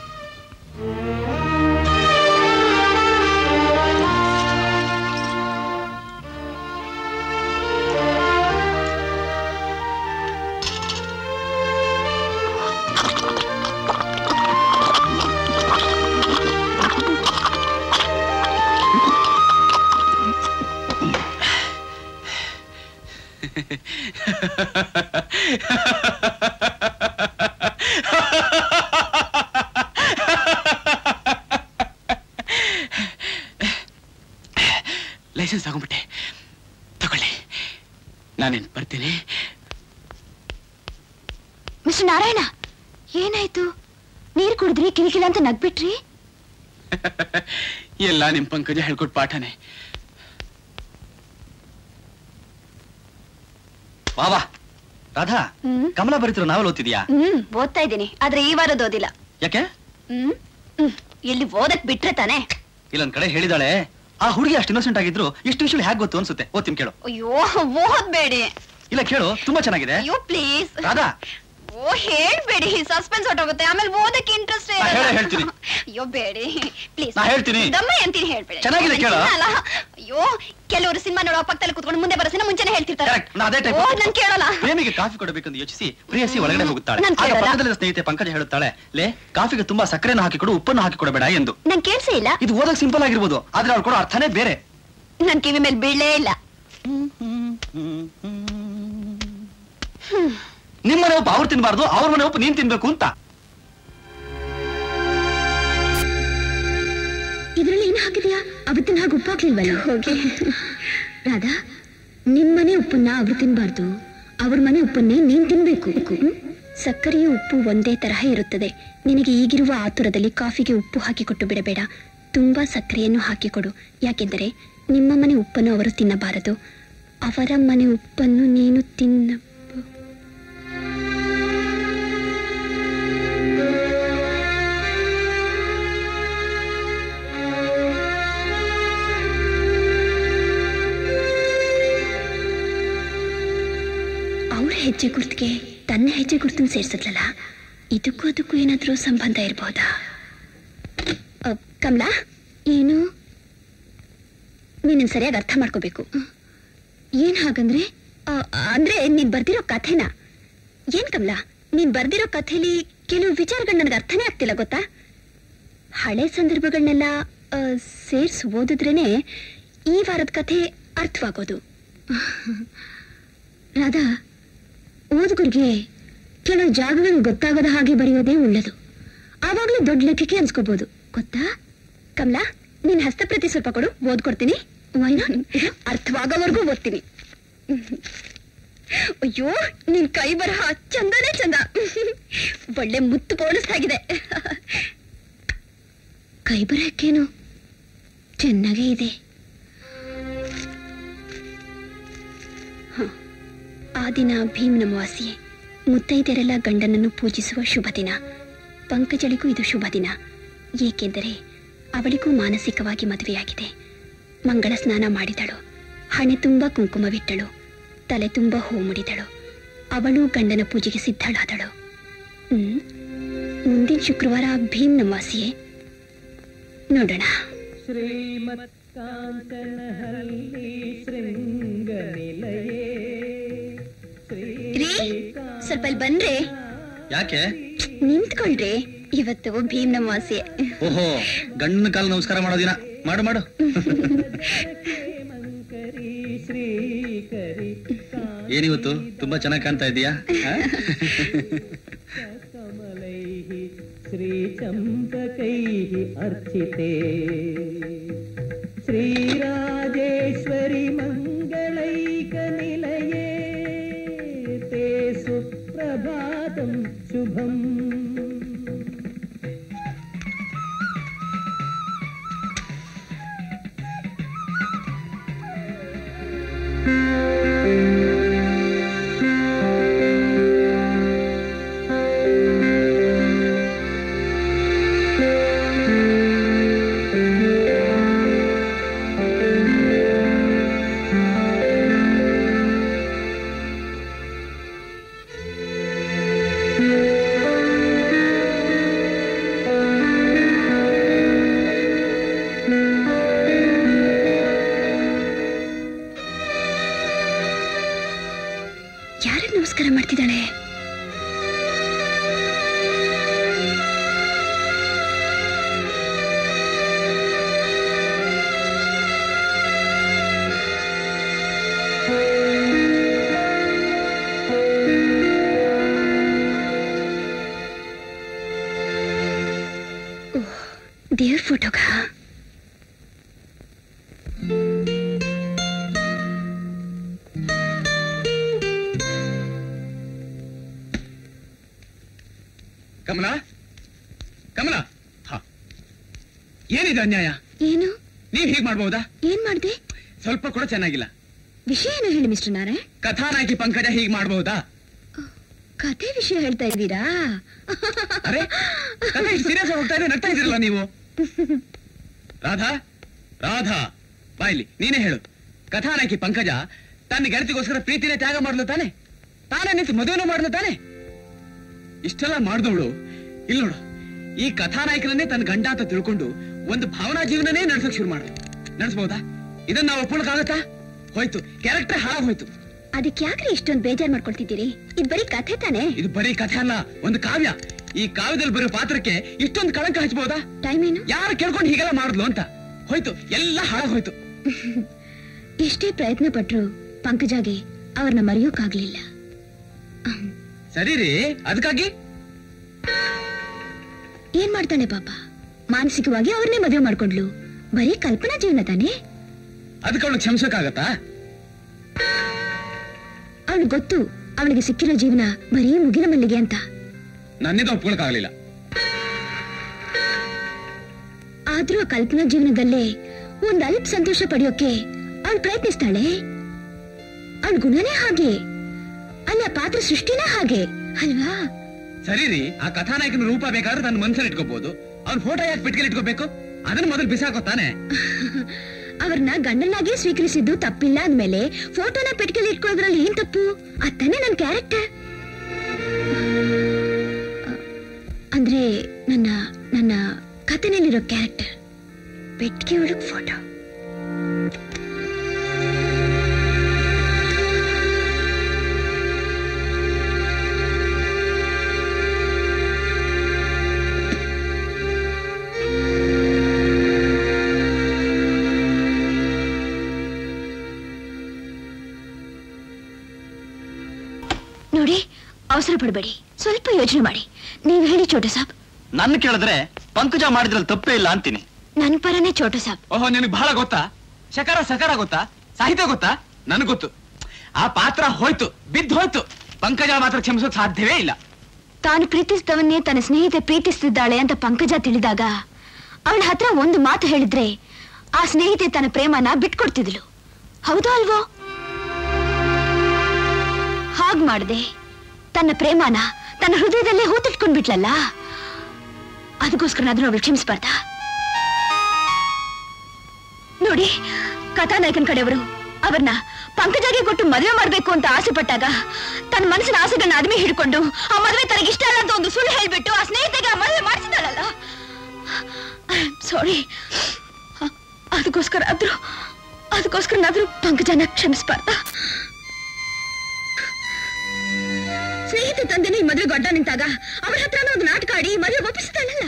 ಲೈಸೆನ್ಸ್ ತಗೊಂಡ್ಬಿಟ್ಟೆ ತಗೊಳ್ಳಿ ನಾನೇನ್ ಬರ್ತೀನಿ ಮಿಸ್ಟರ್ ನಾರಾಯಣ ಏನಾಯ್ತು ನೀರ್ ಕುಡಿದ್ರಿ ಕಿರಿಕಿಲ ಅಂತ ನಗ್ಬಿಟ್ರಿ ಎಲ್ಲ ನಿಮ್ ಪಂಕಜ ಹೇಳ್ಕೊಟ್ ಪಾಠನೇ ವಾ ವಾ ರಾಧಾ ಹ್ಮ್ ಕಮಲ ಬರೀತಿರೋ ನಾವಲ್ ಓದ್ತಿದ್ಯಾ ಹ್ಮ್ ಓದ್ತಾ ಇದ್ದೀನಿ ಆದ್ರೆ ಈ ವಾರದ ಓದಿಲ್ಲ ಯಾಕೆ ಹ್ಮ್ ಹ್ಮ್. ಇಲ್ಲಿ ಓದಕ್ ಬಿಟ್ರೆ ತಾನೆ ಇಲ್ಲೊಂದ್ ಕಡೆ ಹೇಳಿದಾಳೆ ಆ ಹುಡುಗಿ ಅಷ್ಟು ಇನ್ನೋಸೆಂಟ್ ಆಗಿದ್ರು ಇಷ್ಟು ವಿಷಯ ಹೇಗೆ ಗೊತ್ತು ಅನ್ಸುತ್ತೆ ಓದ್ತೀನಿ ಕೇಳು ಅಯ್ಯೋ ಓದ್ಬೇಡಿ ಇಲ್ಲ ಕೇಳು ತುಂಬಾ ಚೆನ್ನಾಗಿದೆ ಅಯ್ಯೋ ಪ್ಲೀಸ್ ರಾಧಾ ಓ ಹೇಳ್ಬೇಡಿ ಸಸ್ಪೆನ್ಸ್ ಹೊಟ್ಟೋಗುತ್ತೆ ಆಮೇಲೆ ಓದಕ್ಕೆ ಇಂಟ್ರೆಸ್ಟ್ ನಾ ಹೇಳೇ ಹೇಳ್ತೀನಿ. ಅಯ್ಯೋ ಬೇಡಿ ಪ್ಲೀಸ್ ನಾ ಹೇಳ್ತೀನಿ. ದಮ್ಮ ಅಂತೀನಿ ಹೇಳ್ಬೇಡಿ ಚೆನ್ನಾಗಿದೆ ಕೇಳು. ಅಲ್ಲ ಅಯ್ಯೋ ಕೆಲವರು ಸಿನಿಮಾ ನೋಡೋ ಪಕ್ಕದಲ್ಲಿ ಕುತ್ಕೊಂಡು ಮುಂದೆ ಬರೋ ಸಿನಿಮಾ ಮುಂಚೆನೆ ಹೇಳ್ತಿರ್ತಾರೆ Correct. ನಾ ಅದೇ type. ಓ ನನ್ ಕೇಳಲ್ಲ ಪ್ರೇಮಿಗೆ ಕಾಫಿ ಕೊಡಬೇಕೆಂದು ಯೋಚಿಸಿ ಪ್ರಿಯಸಿ ಒಳಗಡೆ ಹೋಗುತ್ತಾಳೆ ನಾನ್ ಆಗ ಕೇಳಲ್ಲ. ಪಕ್ಕದಲ್ಲಿದ್ದ ಸ್ನೇಹಿತೆ ಪಂಕಜ ಹೇಳುತ್ತಾಳೆ ಲೇ ಕಾಫಿಗೆ ತುಂಬಾ ಸಕ್ಕರೆನ ಹಾಕಿಕೊಡು ಉಪ್ಪನ್ನು ಹಾಕಿಕೊಡಬೇಡ ಎಂದು ನನ್ ಕೇಳ್ಸೇ ಇಲ್ಲ ಇದು ಓದಕ್ ಸಿಂಪಲ್ ಆಗಿರ್ಬೋದು ಆದ್ರೆ ಅವ್ರು ಕೊಡೋ ಅರ್ಥನೇ ಬೇರೆ ನನ್ ಕಿವಿ ಮೇಲೆ ಬೀಳಲೇ ಇಲ್ಲ ನಿಮ್ಮ ಮನೆ ಒಬ್ಬ ಅವ್ರು ತಿನ್ಬಾರ್ದು ಅವ್ರ ಮನೆ ಒಬ್ಬ ನೀನ್ ತಿನ್ಬೇಕು ಅಂತ ಇದ್ರಲ್ಲಿ ಏನ್ ಹಾಕಿದ್ಯಾ ಅವತ್ತಿನ ಹಾಗೆ ಉಪ್ಪು ಹಾಕ್ಲಿಲ್ವಲ್ಲ ಹೋಗಿ ರಾಧಾ ನಿಮ್ಮನೆ ಉಪ್ಪನ್ನ ಅವ್ರು ತಿನ್ಬಾರ್ದು ಅವ್ರ ಮನೆ ಉಪ್ಪನ್ನೇ ನೀನ್ ತಿನ್ಬೇಕು ಹ್ಮ್? ಸಕ್ಕರೆಯ ಉಪ್ಪು ಒಂದೇ ತರಹ ಇರುತ್ತದೆ ನಿನಗೆ ಈಗಿರುವ ಆತುರದಲ್ಲಿ ಕಾಫಿಗೆ ಉಪ್ಪು ಹಾಕಿಕೊಟ್ಟು ಬಿಡಬೇಡ ತುಂಬಾ ಸಕ್ಕರೆಯನ್ನು ಹಾಕಿಕೊಡು ಯಾಕೆಂದರೆ ನಿಮ್ಮ ಮನೆ ಉಪ್ಪನ್ನು ಅವರು ತಿನ್ನಬಾರದು ಅವರ ಮನೆ ಉಪ್ಪನ್ನು ನೀನು ತಿನ್ನ ಅವ್ರ ಹೆಜ್ಜೆ ಗುರ್ತಿಗೆ ತನ್ನ ಹೆಜ್ಜೆ ಗುರ್ತನ್ನು ಸೇರ್ಸದ್ಲಲ್ಲ ಇದಕ್ಕೂ ಅದಕ್ಕೂ ಏನಾದ್ರೂ ಸಂಬಂಧ ಇರಬಹುದಾ ಕಮಲಾ ಏನು ನೀನು ಸರಿಯಾಗಿ ಅರ್ಥ ಮಾಡ್ಕೋಬೇಕು ಏನ್ ಹಾಗಂದ್ರೆ ಆ, ಅಂದ್ರೆ ನೀನ್ ಬರ್ದಿರೋ ಕಥೆನ ಏನ್ ಕಮಲಾ ನೀನ್ ಬರ್ದಿರೋ ಕಥೆಲಿ ಕೆಲವು ವಿಚಾರಗಳು ನನಗೆ ಅರ್ಥನೇ ಆಗ್ತಿಲ್ಲ ಗೊತ್ತಾ ಹಳೆ ಸಂದರ್ಭಗಳನ್ನೆಲ್ಲ ಸೇರ್ಸ್ ಓದಿದ್ರೇನೆ ಈ ವಾರದ ಕಥೆ ಅರ್ಥವಾಗೋದು ರಾಧಾ ಓದುಗರಿಗೆ ಕೆಲವು ಜಾಗಗಳು ಗೊತ್ತಾಗದ ಹಾಗೆ ಬರೆಯೋದೇ ಒಳ್ಳೆದು ಆವಾಗಲೇ ದೊಡ್ಡ ಲೆಕ್ಕಕ್ಕೆ ಅನ್ಸ್ಕೋಬಹುದು ಗೊತ್ತಾ ಕಮಲಾ ನಿನ್ ಹಸ್ತಪ್ರತಿ ಸ್ವಲ್ಪ ಕೊಡು ಓದ್ಕೊಡ್ತೀನಿ Why not? ಅರ್ಥವಾಗೋವರೆಗೂ ಓದ್ತೀನಿ ಅಯ್ಯೋ ನಿನ್ ಕೈ ಬರಹ ಚಂದನೇ ಚಂದ ಒಳ್ಳೆ ಮುತ್ತು ಪೋಣಿಸ್ತಾಗಿದೆ ಕೈ ಬರಹಕ್ಕೇನು ಚೆನ್ನಾಗೇ ಇದೆ ಹ. ಆ ದಿನ ಭೀಮನ ಅಮಾವಾಸ್ಯೆ ಮುತ್ತೈದೆರೆಲ್ಲ ಗಂಡನನ್ನು ಪೂಜಿಸುವ ಶುಭ ದಿನ ಪಂಕಜಳಿಗೂ ಇದು ಶುಭ ದಿನ ಏಕೆಂದರೆ ಅವಳಿಗೂ ಮಾನಸಿಕವಾಗಿ ಮದುವೆಯಾಗಿದೆ ಮಂಗಳ ಸ್ನಾನ ಮಾಡಿದಳು ಹಣೆ ತುಂಬ ಕುಂಕುಮವಿಟ್ಟಳು ತಲೆ ತುಂಬ ಹೂ ಮುಡಿದಳು ಅವಳು ಗಂಡನ ಪೂಜೆಗೆ ಸಿದ್ಧಳಾದಳು ಹ್ಮ್ ಮುಂದಿನ ಶುಕ್ರವಾರ ಭೀಮ್ ನಮಾಸಿಯೇ ನೋಡೋಣ ಶ್ರೀಮತ್ಕಾಂತನಹಳ್ಳಿ ಶೃಂಗ ಸ್ವಲ್ಪ ಇಲ್ಲಿ ಬಂದ್ರೆ ಯಾಕೆ ನಿಂತ್ಕೊಳ್ರಿ ಇವತ್ತು ಭೀಮ್ನ ಅಮಾವಾಸ್ಯೆ ಓಹೋ ಗಂಡನ ಕಾಲ ನಮಸ್ಕಾರ ಮಾಡೋ ದಿನ ಮಾಡು ಮಾಡು ಏನಿವತ್ತು ತುಂಬಾ ಚೆನ್ನಾಗಿ ಕಾಣ್ತಾ ಇದೀಯಾ ಆ? श्रीचम्पकैः अर्चिते श्रीराजेश्वरि मङ्गलैकनिलये ते सुप्रभातं शुभम् ಯಾರಿಗೆ ನಮಸ್ಕಾರ ಮಾಡ್ತಿದ್ದಾಳೆ ಓಹ್, ದೇವ್ರ ಫೋಟೋಗ ಕಮಲ ಕಮಲ ಹ. ಏನಿದೆ ಅನ್ಯಾಯ ಏನು ನೀವ್ ಹೀಗ್ ಮಾಡ್ಬಹುದಾ ಏನ್ ಮಾಡ್ದೆ ಸ್ವಲ್ಪ ಕೂಡ ಚೆನ್ನಾಗಿಲ್ಲ ವಿಷಯ ಏನು ಹೇಳಿ ಮಿಸ್ಟರ್ ನಾರಾಯಣ್ ಕಥಾನಾಯಕಿ ಪಂಕಜ ಹೀಗ್ ಮಾಡ್ಬಹುದಾ ಕತೆ ವಿಷಯ ಹೇಳ್ತಾ ಇದ್ದೀರಾ ಅರೆ ಕಥೆ ಸೀರಿಯಸ್ ಹೋಗ್ತಾ ಇದೆ ನಗ್ತಾ ಇದ್ದೀರಲ್ಲ ನೀವು ರಾಧಾ ರಾಧಾ ಬಾಯ್ಲಿ ನೀನೇ ಹೇಳು ಕಥಾನಾಯಕಿ ಪಂಕಜ ತನ್ನ ಗೆಳತಿಗೋಸ್ಕರ ಪ್ರೀತಿನೇ ತ್ಯಾಗ ಮಾಡ್ಲು ತಾನೆ ತಾನೇ ನಿಂತು ಮದುವೆನೂ ಮಾಡ್ಲು ತಾನೆ ಇಷ್ಟೆಲ್ಲ ಮಾಡ್ದವಳು ಇಲ್ಲಿ ನೋಡು ಈ ಕಥಾನಾಯಕನನ್ನೇ ತನ್ನ ಗಂಡ ಅಂತ ತಿಳ್ಕೊಂಡು ಒಂದು ಭಾವನಾ ಜೀವನನೇ ನಡ್ಸಕ್ ಶುರು ಮಾಡು ನಡ್ಸ್ಬಹುದಾ ಇದನ್ನ ನಾವು ಒಪ್ಕೊಳಕ್ಕಾಗತ್ತಾ ಹೋಯ್ತು ಕ್ಯಾರೆಕ್ಟರ್ ಹಾಳಾಗೋಯ್ತು ಅದಕ್ಕೆ ಯಾಕ್ರಿ ಇಷ್ಟೊಂದು ಬೇಜಾರ್ ಮಾಡ್ಕೊಳ್ತಿದ್ದೀರಿ ಇದು ಬರೀ ಕಥೆ ತಾನೆ ಇದು ಬರೀ ಕಥೆ ಅಲ್ಲ ಒಂದು ಕಾವ್ಯ ಈ ಕಾವ್ಯದಲ್ಲಿ ಬರೋ ಪಾತ್ರಕ್ಕೆ ಇಷ್ಟೊಂದು ಕಳಂಕ ಹಚ್ಬಹುದಾ ಟೈಮ್ ಏನು ಯಾರು ಕೇಳ್ಕೊಂಡು ಹೀಗೆಲ್ಲ ಮಾಡಿದ್ಲು ಅಂತ ಹೋಯ್ತು ಎಲ್ಲ ಹಾಳಾಗೋಯ್ತು ಎಷ್ಟೇ ಪ್ರಯತ್ನ ಪಟ್ರು ಪಂಕಜಾಗೆ ಅವ್ರನ್ನ ಮರೆಯೋಕ್ಕಾಗ್ಲಿಲ್ಲ ಸರಿ ರೀ ಅದಕ್ಕಾಗಿ ಏನ್ ಮಾಡ್ತಾಳೆ ಪಾಪ ಮಾನಸಿಕವಾಗಿ ಅವ್ರನ್ನೇ ಮದುವೆ ಮಾಡ್ಕೊಂಡ್ಲು ಬರೀ ಕಲ್ಪನಾ ಜೀವನ ತಾನೆ ಅದಕ್ಕೆ ಅವಳು ಕ್ಷಮಿಸೋಕ್ಕಾಗತ್ತಾ ಅವಳು ಗೊತ್ತು ಅವಳಿಗೆ ಸಿಕ್ಕಿರೋ ಜೀವನ ಬರೀ ಮುಗಿನ ಮಲ್ಲಿಗೆ ಅಂತ ನನ್ನಿಂದ ಒಪ್ಕೊಳಕ್ಕಾಗ್ಲಿಲ್ಲ ಆದ್ರೂ ಆ ಕಲ್ಪನಾ ಜೀವನದಲ್ಲೇ ಒಂದ್ ಅಲ್ಪ ಸಂತೋಷ ಪಡೆಯೋಕೆ ಅವಳು ಪ್ರಯತ್ನಿಸ್ತಾಳೆ ಅವಳ ಗುಣನೇ ಹಾಗೆ ಅಲ್ಲ ಪಾತ್ರ ಸೃಷ್ಟಿನೇ ಹಾಗೆ ಅಲ್ವಾ ಸರಿ ರೀ ಆ ಕಥಾನಾಯಕನ ರೂಪ ಬೇಕಾದ್ರೆ ತನ್ನ ಮನ್ಸಲ್ಲಿ ಇಟ್ಕೋಬಹುದು ಅವ್ನ ಫೋಟೋ ಯಾಕೆ ಬಿಟ್ಕಲ್ಲಿ ಇಟ್ಕೋಬೇಕು ಅದನ್ನ ಮೊದಲು ಬಿಸಾಕೋ ತಾನೆ ಅವ್ರನ್ನ ಗಂಡನಾಗೆ ಸ್ವೀಕರಿಸಿದ್ದು ತಪ್ಪಿಲ್ಲ ಅಂದ್ಮೇಲೆ ಫೋಟೋನ ಪೆಟ್ಟಿಗೆಲಿ ಇಟ್ಕೊಳ್ಳೋದ್ರಲ್ಲಿ ಏನ್ ತಪ್ಪು ಅತ್ತನೇ ನನ್ ಕ್ಯಾರೆಕ್ಟರ್ ಅಂದ್ರೆ ನನ್ನ ನನ್ನ ಕಥೆನಲ್ಲಿರೋ ಕ್ಯಾರೆಕ್ಟರ್ ಪೆಟ್ಟಿಗೆ ಒಳಗ್ ಫೋಟೋ ನೋಡಿ ಅವಸರ ಪಡಬೇಡಿ ಸ್ವಲ್ಪ ಯೋಚನೆ ಮಾಡಿ ನೀವು ಹೇಳಿ ಚೋಟ ಸಾಬ್ ನನ್ನ ಕೇಳಿದ್ರೆ ಪಂಕಜ ಮಾಡಿದ್ರಲ್ಲಿ ತಪ್ಪೇ ಇಲ್ಲ ಅಂತೀನಿ ನನ್ ಪರನೇ ಚೋಟ ಸಾಬ್ ಓಹೋ ನಿನಗೆ ಬಹಳ ಗೊತ್ತಾ ಶಕಾರ ಸಕಾರ ಗೊತ್ತಾ ಸಾಹಿತ್ಯ ಗೊತ್ತಾ ನನಗ್ ಗೊತ್ತು ಆ ಪಾತ್ರ ಹೋಯ್ತು ಬಿದ್ದು ಹೋಯ್ತು ಪಂಕಜ ಮಾತ್ರ ಕ್ಷಮಿಸೋಕ್ ಸಾಧ್ಯವೇ ಇಲ್ಲ ತಾನು ಪ್ರೀತಿಸಿದವನ್ನೇ ತನ್ನ ಸ್ನೇಹಿತೆ ಪ್ರೀತಿಸ್ತಿದ್ದಾಳೆ ಅಂತ ಪಂಕಜ ತಿಳಿದಾಗ ಅವಳ ಹತ್ರ ಒಂದು ಮಾತು ಹೇಳಿದ್ರೆ ಆ ಸ್ನೇಹಿತೆ ತನ್ನ ಪ್ರೇಮನ ಬಿಟ್ಕೊಡ್ತಿದ್ಲು ಹೌದೋ ಅಲ್ವೋ ಹಾಗ್ ಮಾಡ್ದೆ ತನ್ನ ಪ್ರೇಮನ ತನ್ನ ಹೃದಯದಲ್ಲೇ ಹೂತಿಟ್ಕೊಂಡ್ಬಿಟ್ಲಲ್ಲ ಅದಕ್ಕೋಸ್ಕರನಾದ್ರೂ ಅವಳು ಕ್ಷಮಿಸ್ಬಾರ್ದ ನೋಡಿ ಕಥಾನಾಯಕನ ಕಡೆಯವರು ಅವ್ರನ್ನ ಪಂಕಜಾಗೆ ಕೊಟ್ಟು ಮದುವೆ ಮಾಡ್ಬೇಕು ಅಂತ ಆಸೆ ಪಟ್ಟಾಗ ತನ್ನ ಮನಸ್ಸಿನ ಆಸೆಗಳನ್ನ ಅದ್ಮೆ ಹಿಡ್ಕೊಂಡು ಆ ಮದುವೆ ತನಗೆ ಇಷ್ಟ ಇಲ್ಲ ಅಂತ ಒಂದು ಸುಳ್ಳು ಹೇಳ್ಬಿಟ್ಟು ಆ ಸ್ನೇಹಿತೆಗೆ ಆ ಮದುವೆ ಮಾಡಿಸಿದಾಳಲ್ಲ ಸಾರಿ ಅದಕ್ಕೋಸ್ಕರ ಆದ್ರೂ ಅದಕ್ಕೋಸ್ಕರನಾದ್ರೂ ಪಂಕಜನ ಕ್ಷಮಿಸ್ಬಾರ್ದ ಸ್ನೇಹಿತ ತಂದೆನೇ ಈ ಮದುವೆ ಗಡ್ಡ ನಿಂತಾಗ ಅವಳ ಹತ್ರನೂ ಒಂದು ನಾಟಕ ಆಡಿ ಮದುವೆ ಒಪ್ಪಿಸ್ತಾಳಲ್ಲ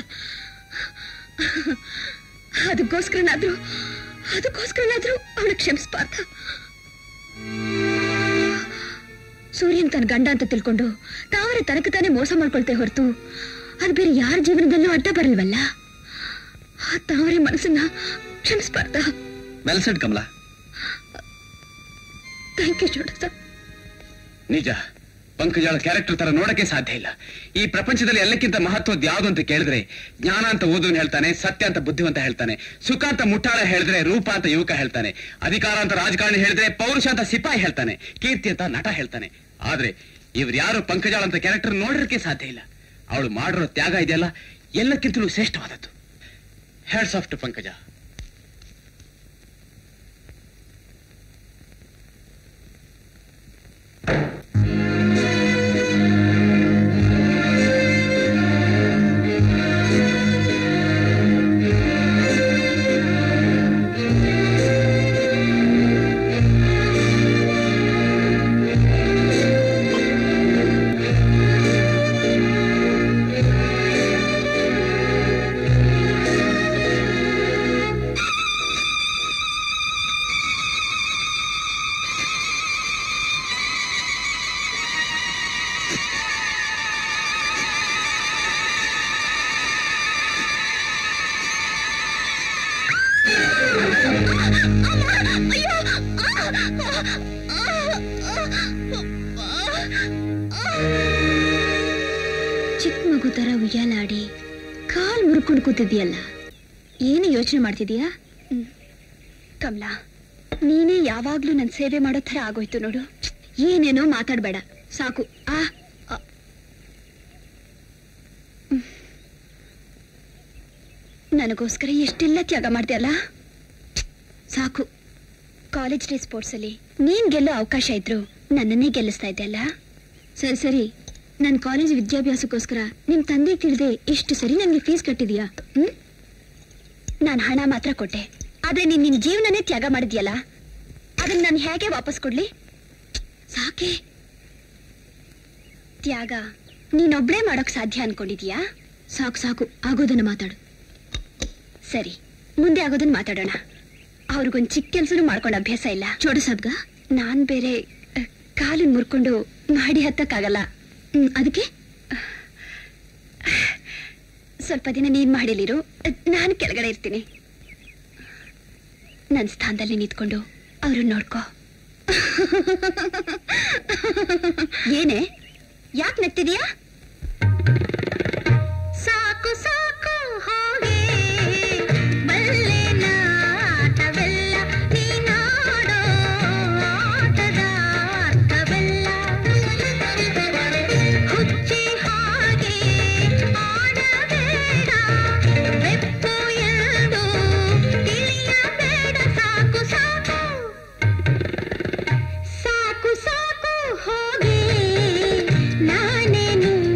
ಅದಕ್ಕೋಸ್ಕರನಾದ್ರೂ ಅದಕ್ಕೋಸ್ಕರನಾದ್ರೂ ಅವಳು ಕ್ಷಮಿಸ್ಬಾರ್ದ ಸೂರ್ಯನ್ ತನ್ನ ಗಂಡ ಅಂತ ತಿಳ್ಕೊಂಡು ತಾವರೆ ತನಕ ತಾನೇ ಮೋಸ ಮಾಡ್ಕೊಳ್ತೆ ಹೊರತು ಅದು ಬೇರೆ ಯಾರ ಜೀವನದಲ್ಲೂ ಅಡ್ಡ ಬರಲ್ವಲ್ಲ ಆ ತಾವರೆ ಮನಸ್ಸನ್ನ ಕ್ಷಮಿಸ್ಬಾರ್ದ well said Kamala thank you Chhota sir ನಿಜ ಪಂಕಜಾಳ ಕ್ಯಾರೆಕ್ಟರ್ ತರ ನೋಡಕ್ಕೆ ಸಾಧ್ಯ ಇಲ್ಲ ಈ ಪ್ರಪಂಚದಲ್ಲಿ ಎಲ್ಲಕ್ಕಿಂತ ಮಹತ್ವದ ಯಾವುದು ಅಂತ ಕೇಳಿದ್ರೆ ಜ್ಞಾನ ಅಂತ ಓದುವನ್ ಹೇಳ್ತಾನೆ ಸತ್ಯ ಅಂತ ಬುದ್ಧಿವಂತ ಹೇಳ್ತಾನೆ ಸುಖ ಅಂತ ಮುಟ್ಟಾಳ ಹೇಳಿದ್ರೆ ರೂಪ ಅಂತ ಯುವಕ ಹೇಳ್ತಾನೆ ಅಧಿಕಾರ ಅಂತ ರಾಜಕಾರಣಿ ಹೇಳಿದ್ರೆ ಪೌರುಷ ಅಂತ ಸಿಪಾಯಿ ಹೇಳ್ತಾನೆ ಕೀರ್ತಿ ಅಂತ ನಟ ಹೇಳ್ತಾನೆ ಆದ್ರೆ ಇವ್ರು ಯಾರು ಪಂಕಜಾಳ ಅಂತ ಕ್ಯಾರೆಕ್ಟರ್ ನೋಡಿರಕ್ಕೆ ಸಾಧ್ಯ ಇಲ್ಲ ಅವಳು ಮಾಡಿರೋ ತ್ಯಾಗ ಇದೆಯಲ್ಲ ಎಲ್ಲಕ್ಕಿಂತಲೂ ಶ್ರೇಷ್ಠವಾದದ್ದು ಹೆಡ್ಸ್ ಆಫ್ ಟು ಪಂಕಜ ಚಿಕ್ಕ ಮಗು ತರ ಉಯ್ಯಾಲಾಡಿ ಕಾಲ್ ಮುರ್ಕೊಂಡು ಕೂತಿದ್ಯಲ್ಲ ಏನು ಯೋಚನೆ ಮಾಡ್ತಿದೀಯಾ ಹ್ಮ್. ಕಮಲಾ ನೀನೇ ಯಾವಾಗ್ಲೂ ನನ್ ಸೇವೆ ಮಾಡೋ ತರ ಆಗೋಯ್ತು ನೋಡು ಏನೇನೋ ಮಾತಾಡ್ಬೇಡ ಸಾಕು ಆ ಆ. ಹ್ಮ್. ನನಗೋಸ್ಕರ ಎಷ್ಟೆಲ್ಲ ತ್ಯಾಗ ಮಾಡ್ದೆಯಲ್ಲ ಸಾಕು ಕಾಲೇಜ್ ಡೇ ಸ್ಪೋರ್ಟ್ಸ್ ಅಲ್ಲಿ ನೀನ್ ಗೆಲ್ಲೋ ಅವಕಾಶ ಇದ್ರು ನನ್ನನ್ನೇ ಗೆಲ್ಲಿಸ್ತಾ ಇದ್ದೆಲ್ಲ ಸರಿ ಸರಿ ನನ್ನ ಕಾಲೇಜ್ ವಿದ್ಯಾಭ್ಯಾಸಕ್ಕೋಸ್ಕರ ನಿಮ್ ತಂದೆ ತಿಳಿದೆ ಇಷ್ಟು ಸರಿ ನನಗೆ ಫೀಸ್ ಕಟ್ಟಿದ್ಯಾ ಹ್ಮ್ ನಾನು ಹಣ ಮಾತ್ರ ಕೊಟ್ಟೆ ಆದ್ರೆ ನೀನ್ ನಿನ್ ಜೀವನನೇ ತ್ಯಾಗ ಮಾಡಿದ್ಯಲ್ಲ ಅದನ್ನ ನಾನು ಹೇಗೆ ವಾಪಸ್ ಕೊಡ್ಲಿ ಸಾಕೆ ತ್ಯಾಗ ನೀನೊಬ್ಳೇ ಮಾಡೋಕ್ ಸಾಧ್ಯ ಅನ್ಕೊಂಡಿದ್ಯಾ ಸಾಕು ಸಾಕು ಆಗೋದನ್ನ ಮಾತಾಡು ಸರಿ ಮುಂದೆ ಆಗೋದನ್ನ ಮಾತಾಡೋಣ ಅವ್ರಿಗೊಂದ್ ಚಿಕ್ಕ ಕೆಲ್ಸನೂ ಮಾಡ್ಕೊಂಡು ಅಭ್ಯಾಸ ಇಲ್ಲ ಚೋಡು ಸಾಬ್ಗ ನಾನ್ ಬೇರೆ ಅಹ್, ಕಾಲನ್ ಮುರ್ಕೊಂಡು ಮಾಡಿ ಹತ್ತಕ್ಕಾಗಲ್ಲ ಹ್ಮ್, ಅದಕ್ಕೆ ಸ್ವಲ್ಪ ದಿನ ನೀನ್ ಮಾಡಿಲಿರು ನಾನು ಕೆಳಗಡೆ ಇರ್ತೀನಿ ನನ್ನ ಸ್ಥಾನದಲ್ಲಿ ನಿಂತ್ಕೊಂಡು ಅವ್ರನ್ನ ನೋಡ್ಕೋ ಏನೇ ಯಾಕೆ ನಗ್ತಿದೀಯಾ ಸಾಕು ಸಾಕು ಹೋಗೆ ಬಲ್ಲೆ ನಾಟವೆಲ್ಲ ನೀನಾಡೋ ಆಟದ ಅರ್ಥವೆಲ್ಲ ಹುಚ್ಚಿ ಹಾಗೆ ಆಡಬೇಡ ಬೆಪ್ಪು ಎಂದು ತಿಳಿಯಬೇಡ ಸಾಕು ಸಾಕು ಸಾಕು ಸಾಕು ಹೋಗಿ ನಾನೇನು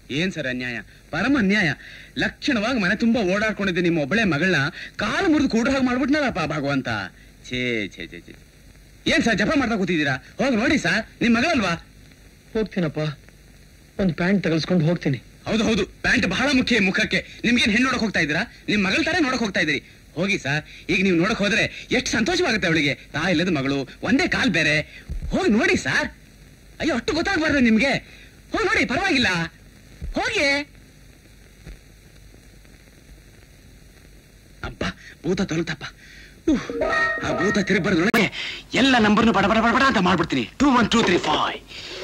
ಏನ್ ಸರ್ ಅನ್ಯಾಯ ಪರಮ ಅನ್ಯಾಯ ಲಕ್ಷಣವಾಗಿ ಮನೆ ತುಂಬಾ ಓಡಾಡ್ಕೊಂಡಿದ್ದೆ ನಿಮ್ಮ ಒಬ್ಬಳೆ ಮಗಳನ್ನ ಕಾಲು ಮುರಿದು ಕೂಡ್ರ ಹಾಗೆ ಮಾಡ್ಬಿಟ್ನಲ್ಲಪ್ಪ ಭಗವಂತ ಛೇ ಛೇ ಛೇ ಛೇ ಏನ್ ಸರ್ ಜಪ ಮಾಡ್ತಾ ಕೂತಿದ್ದೀರಾ ಹೋಗಿ ನೋಡಿ ಸರ್ ನಿಮ್ ಮಗಳಲ್ವಾ ಹೋಗ್ತೀನಪ್ಪ ಒಂದು ಪ್ಯಾಂಟ್ ತಗಲ್ಸ್ಕೊಂಡು ಹೋಗ್ತೀನಿ ಹೌದು ಹೌದು ಪ್ಯಾಂಟ್ ಬಹಳ ಮುಖ್ಯ ಈ ಮುಖಕ್ಕೆ ನಿಮ್ಗೇನ್ ಹೆಣ್ಣು ನೋಡಕ್ ಹೋಗ್ತಾ ಇದ್ದೀರಾ ನಿಮ್ ಮಗಳ ತರ ನೋಡಕ್ ಹೋಗ್ತಾ ಇದ್ದೀರಿ ಹೋಗಿ ಸರ್ ಈಗ ನೀವು ನೋಡಕ್ ಹೋದ್ರೆ ಎಷ್ಟು ಸಂತೋಷವಾಗುತ್ತೆ ಅವಳಿಗೆ ತಾ ಇಲ್ಲದ ಮಗಳು ಒಂದೇ ಕಾಲ್ ಬೇರೆ ಹೋಗಿ ನೋಡಿ ಸರ್ ಅಯ್ಯೋ ಅಷ್ಟು ಗೊತ್ತಾಗ್ಬಾರ್ದು ನಿಮ್ಗೆ ಹೋಗಿ ನೋಡಿ ಪರವಾಗಿಲ್ಲ ಹೋಗಿ ಅಬ್ಬ ಭೂತ ತೊಲತಪ್ಪ ಉಹ್, ಆ ಭೂತ ತಿರುಗಿ ಬರೋದ್ರೊಳಗೆ ಎಲ್ಲ ನಂಬರ್ನು ಬಡ ಬಡ ಬಡ ಬಡ ಅಂತ ಮಾಡ್ಬಿಡ್ತೀನಿ two one two three five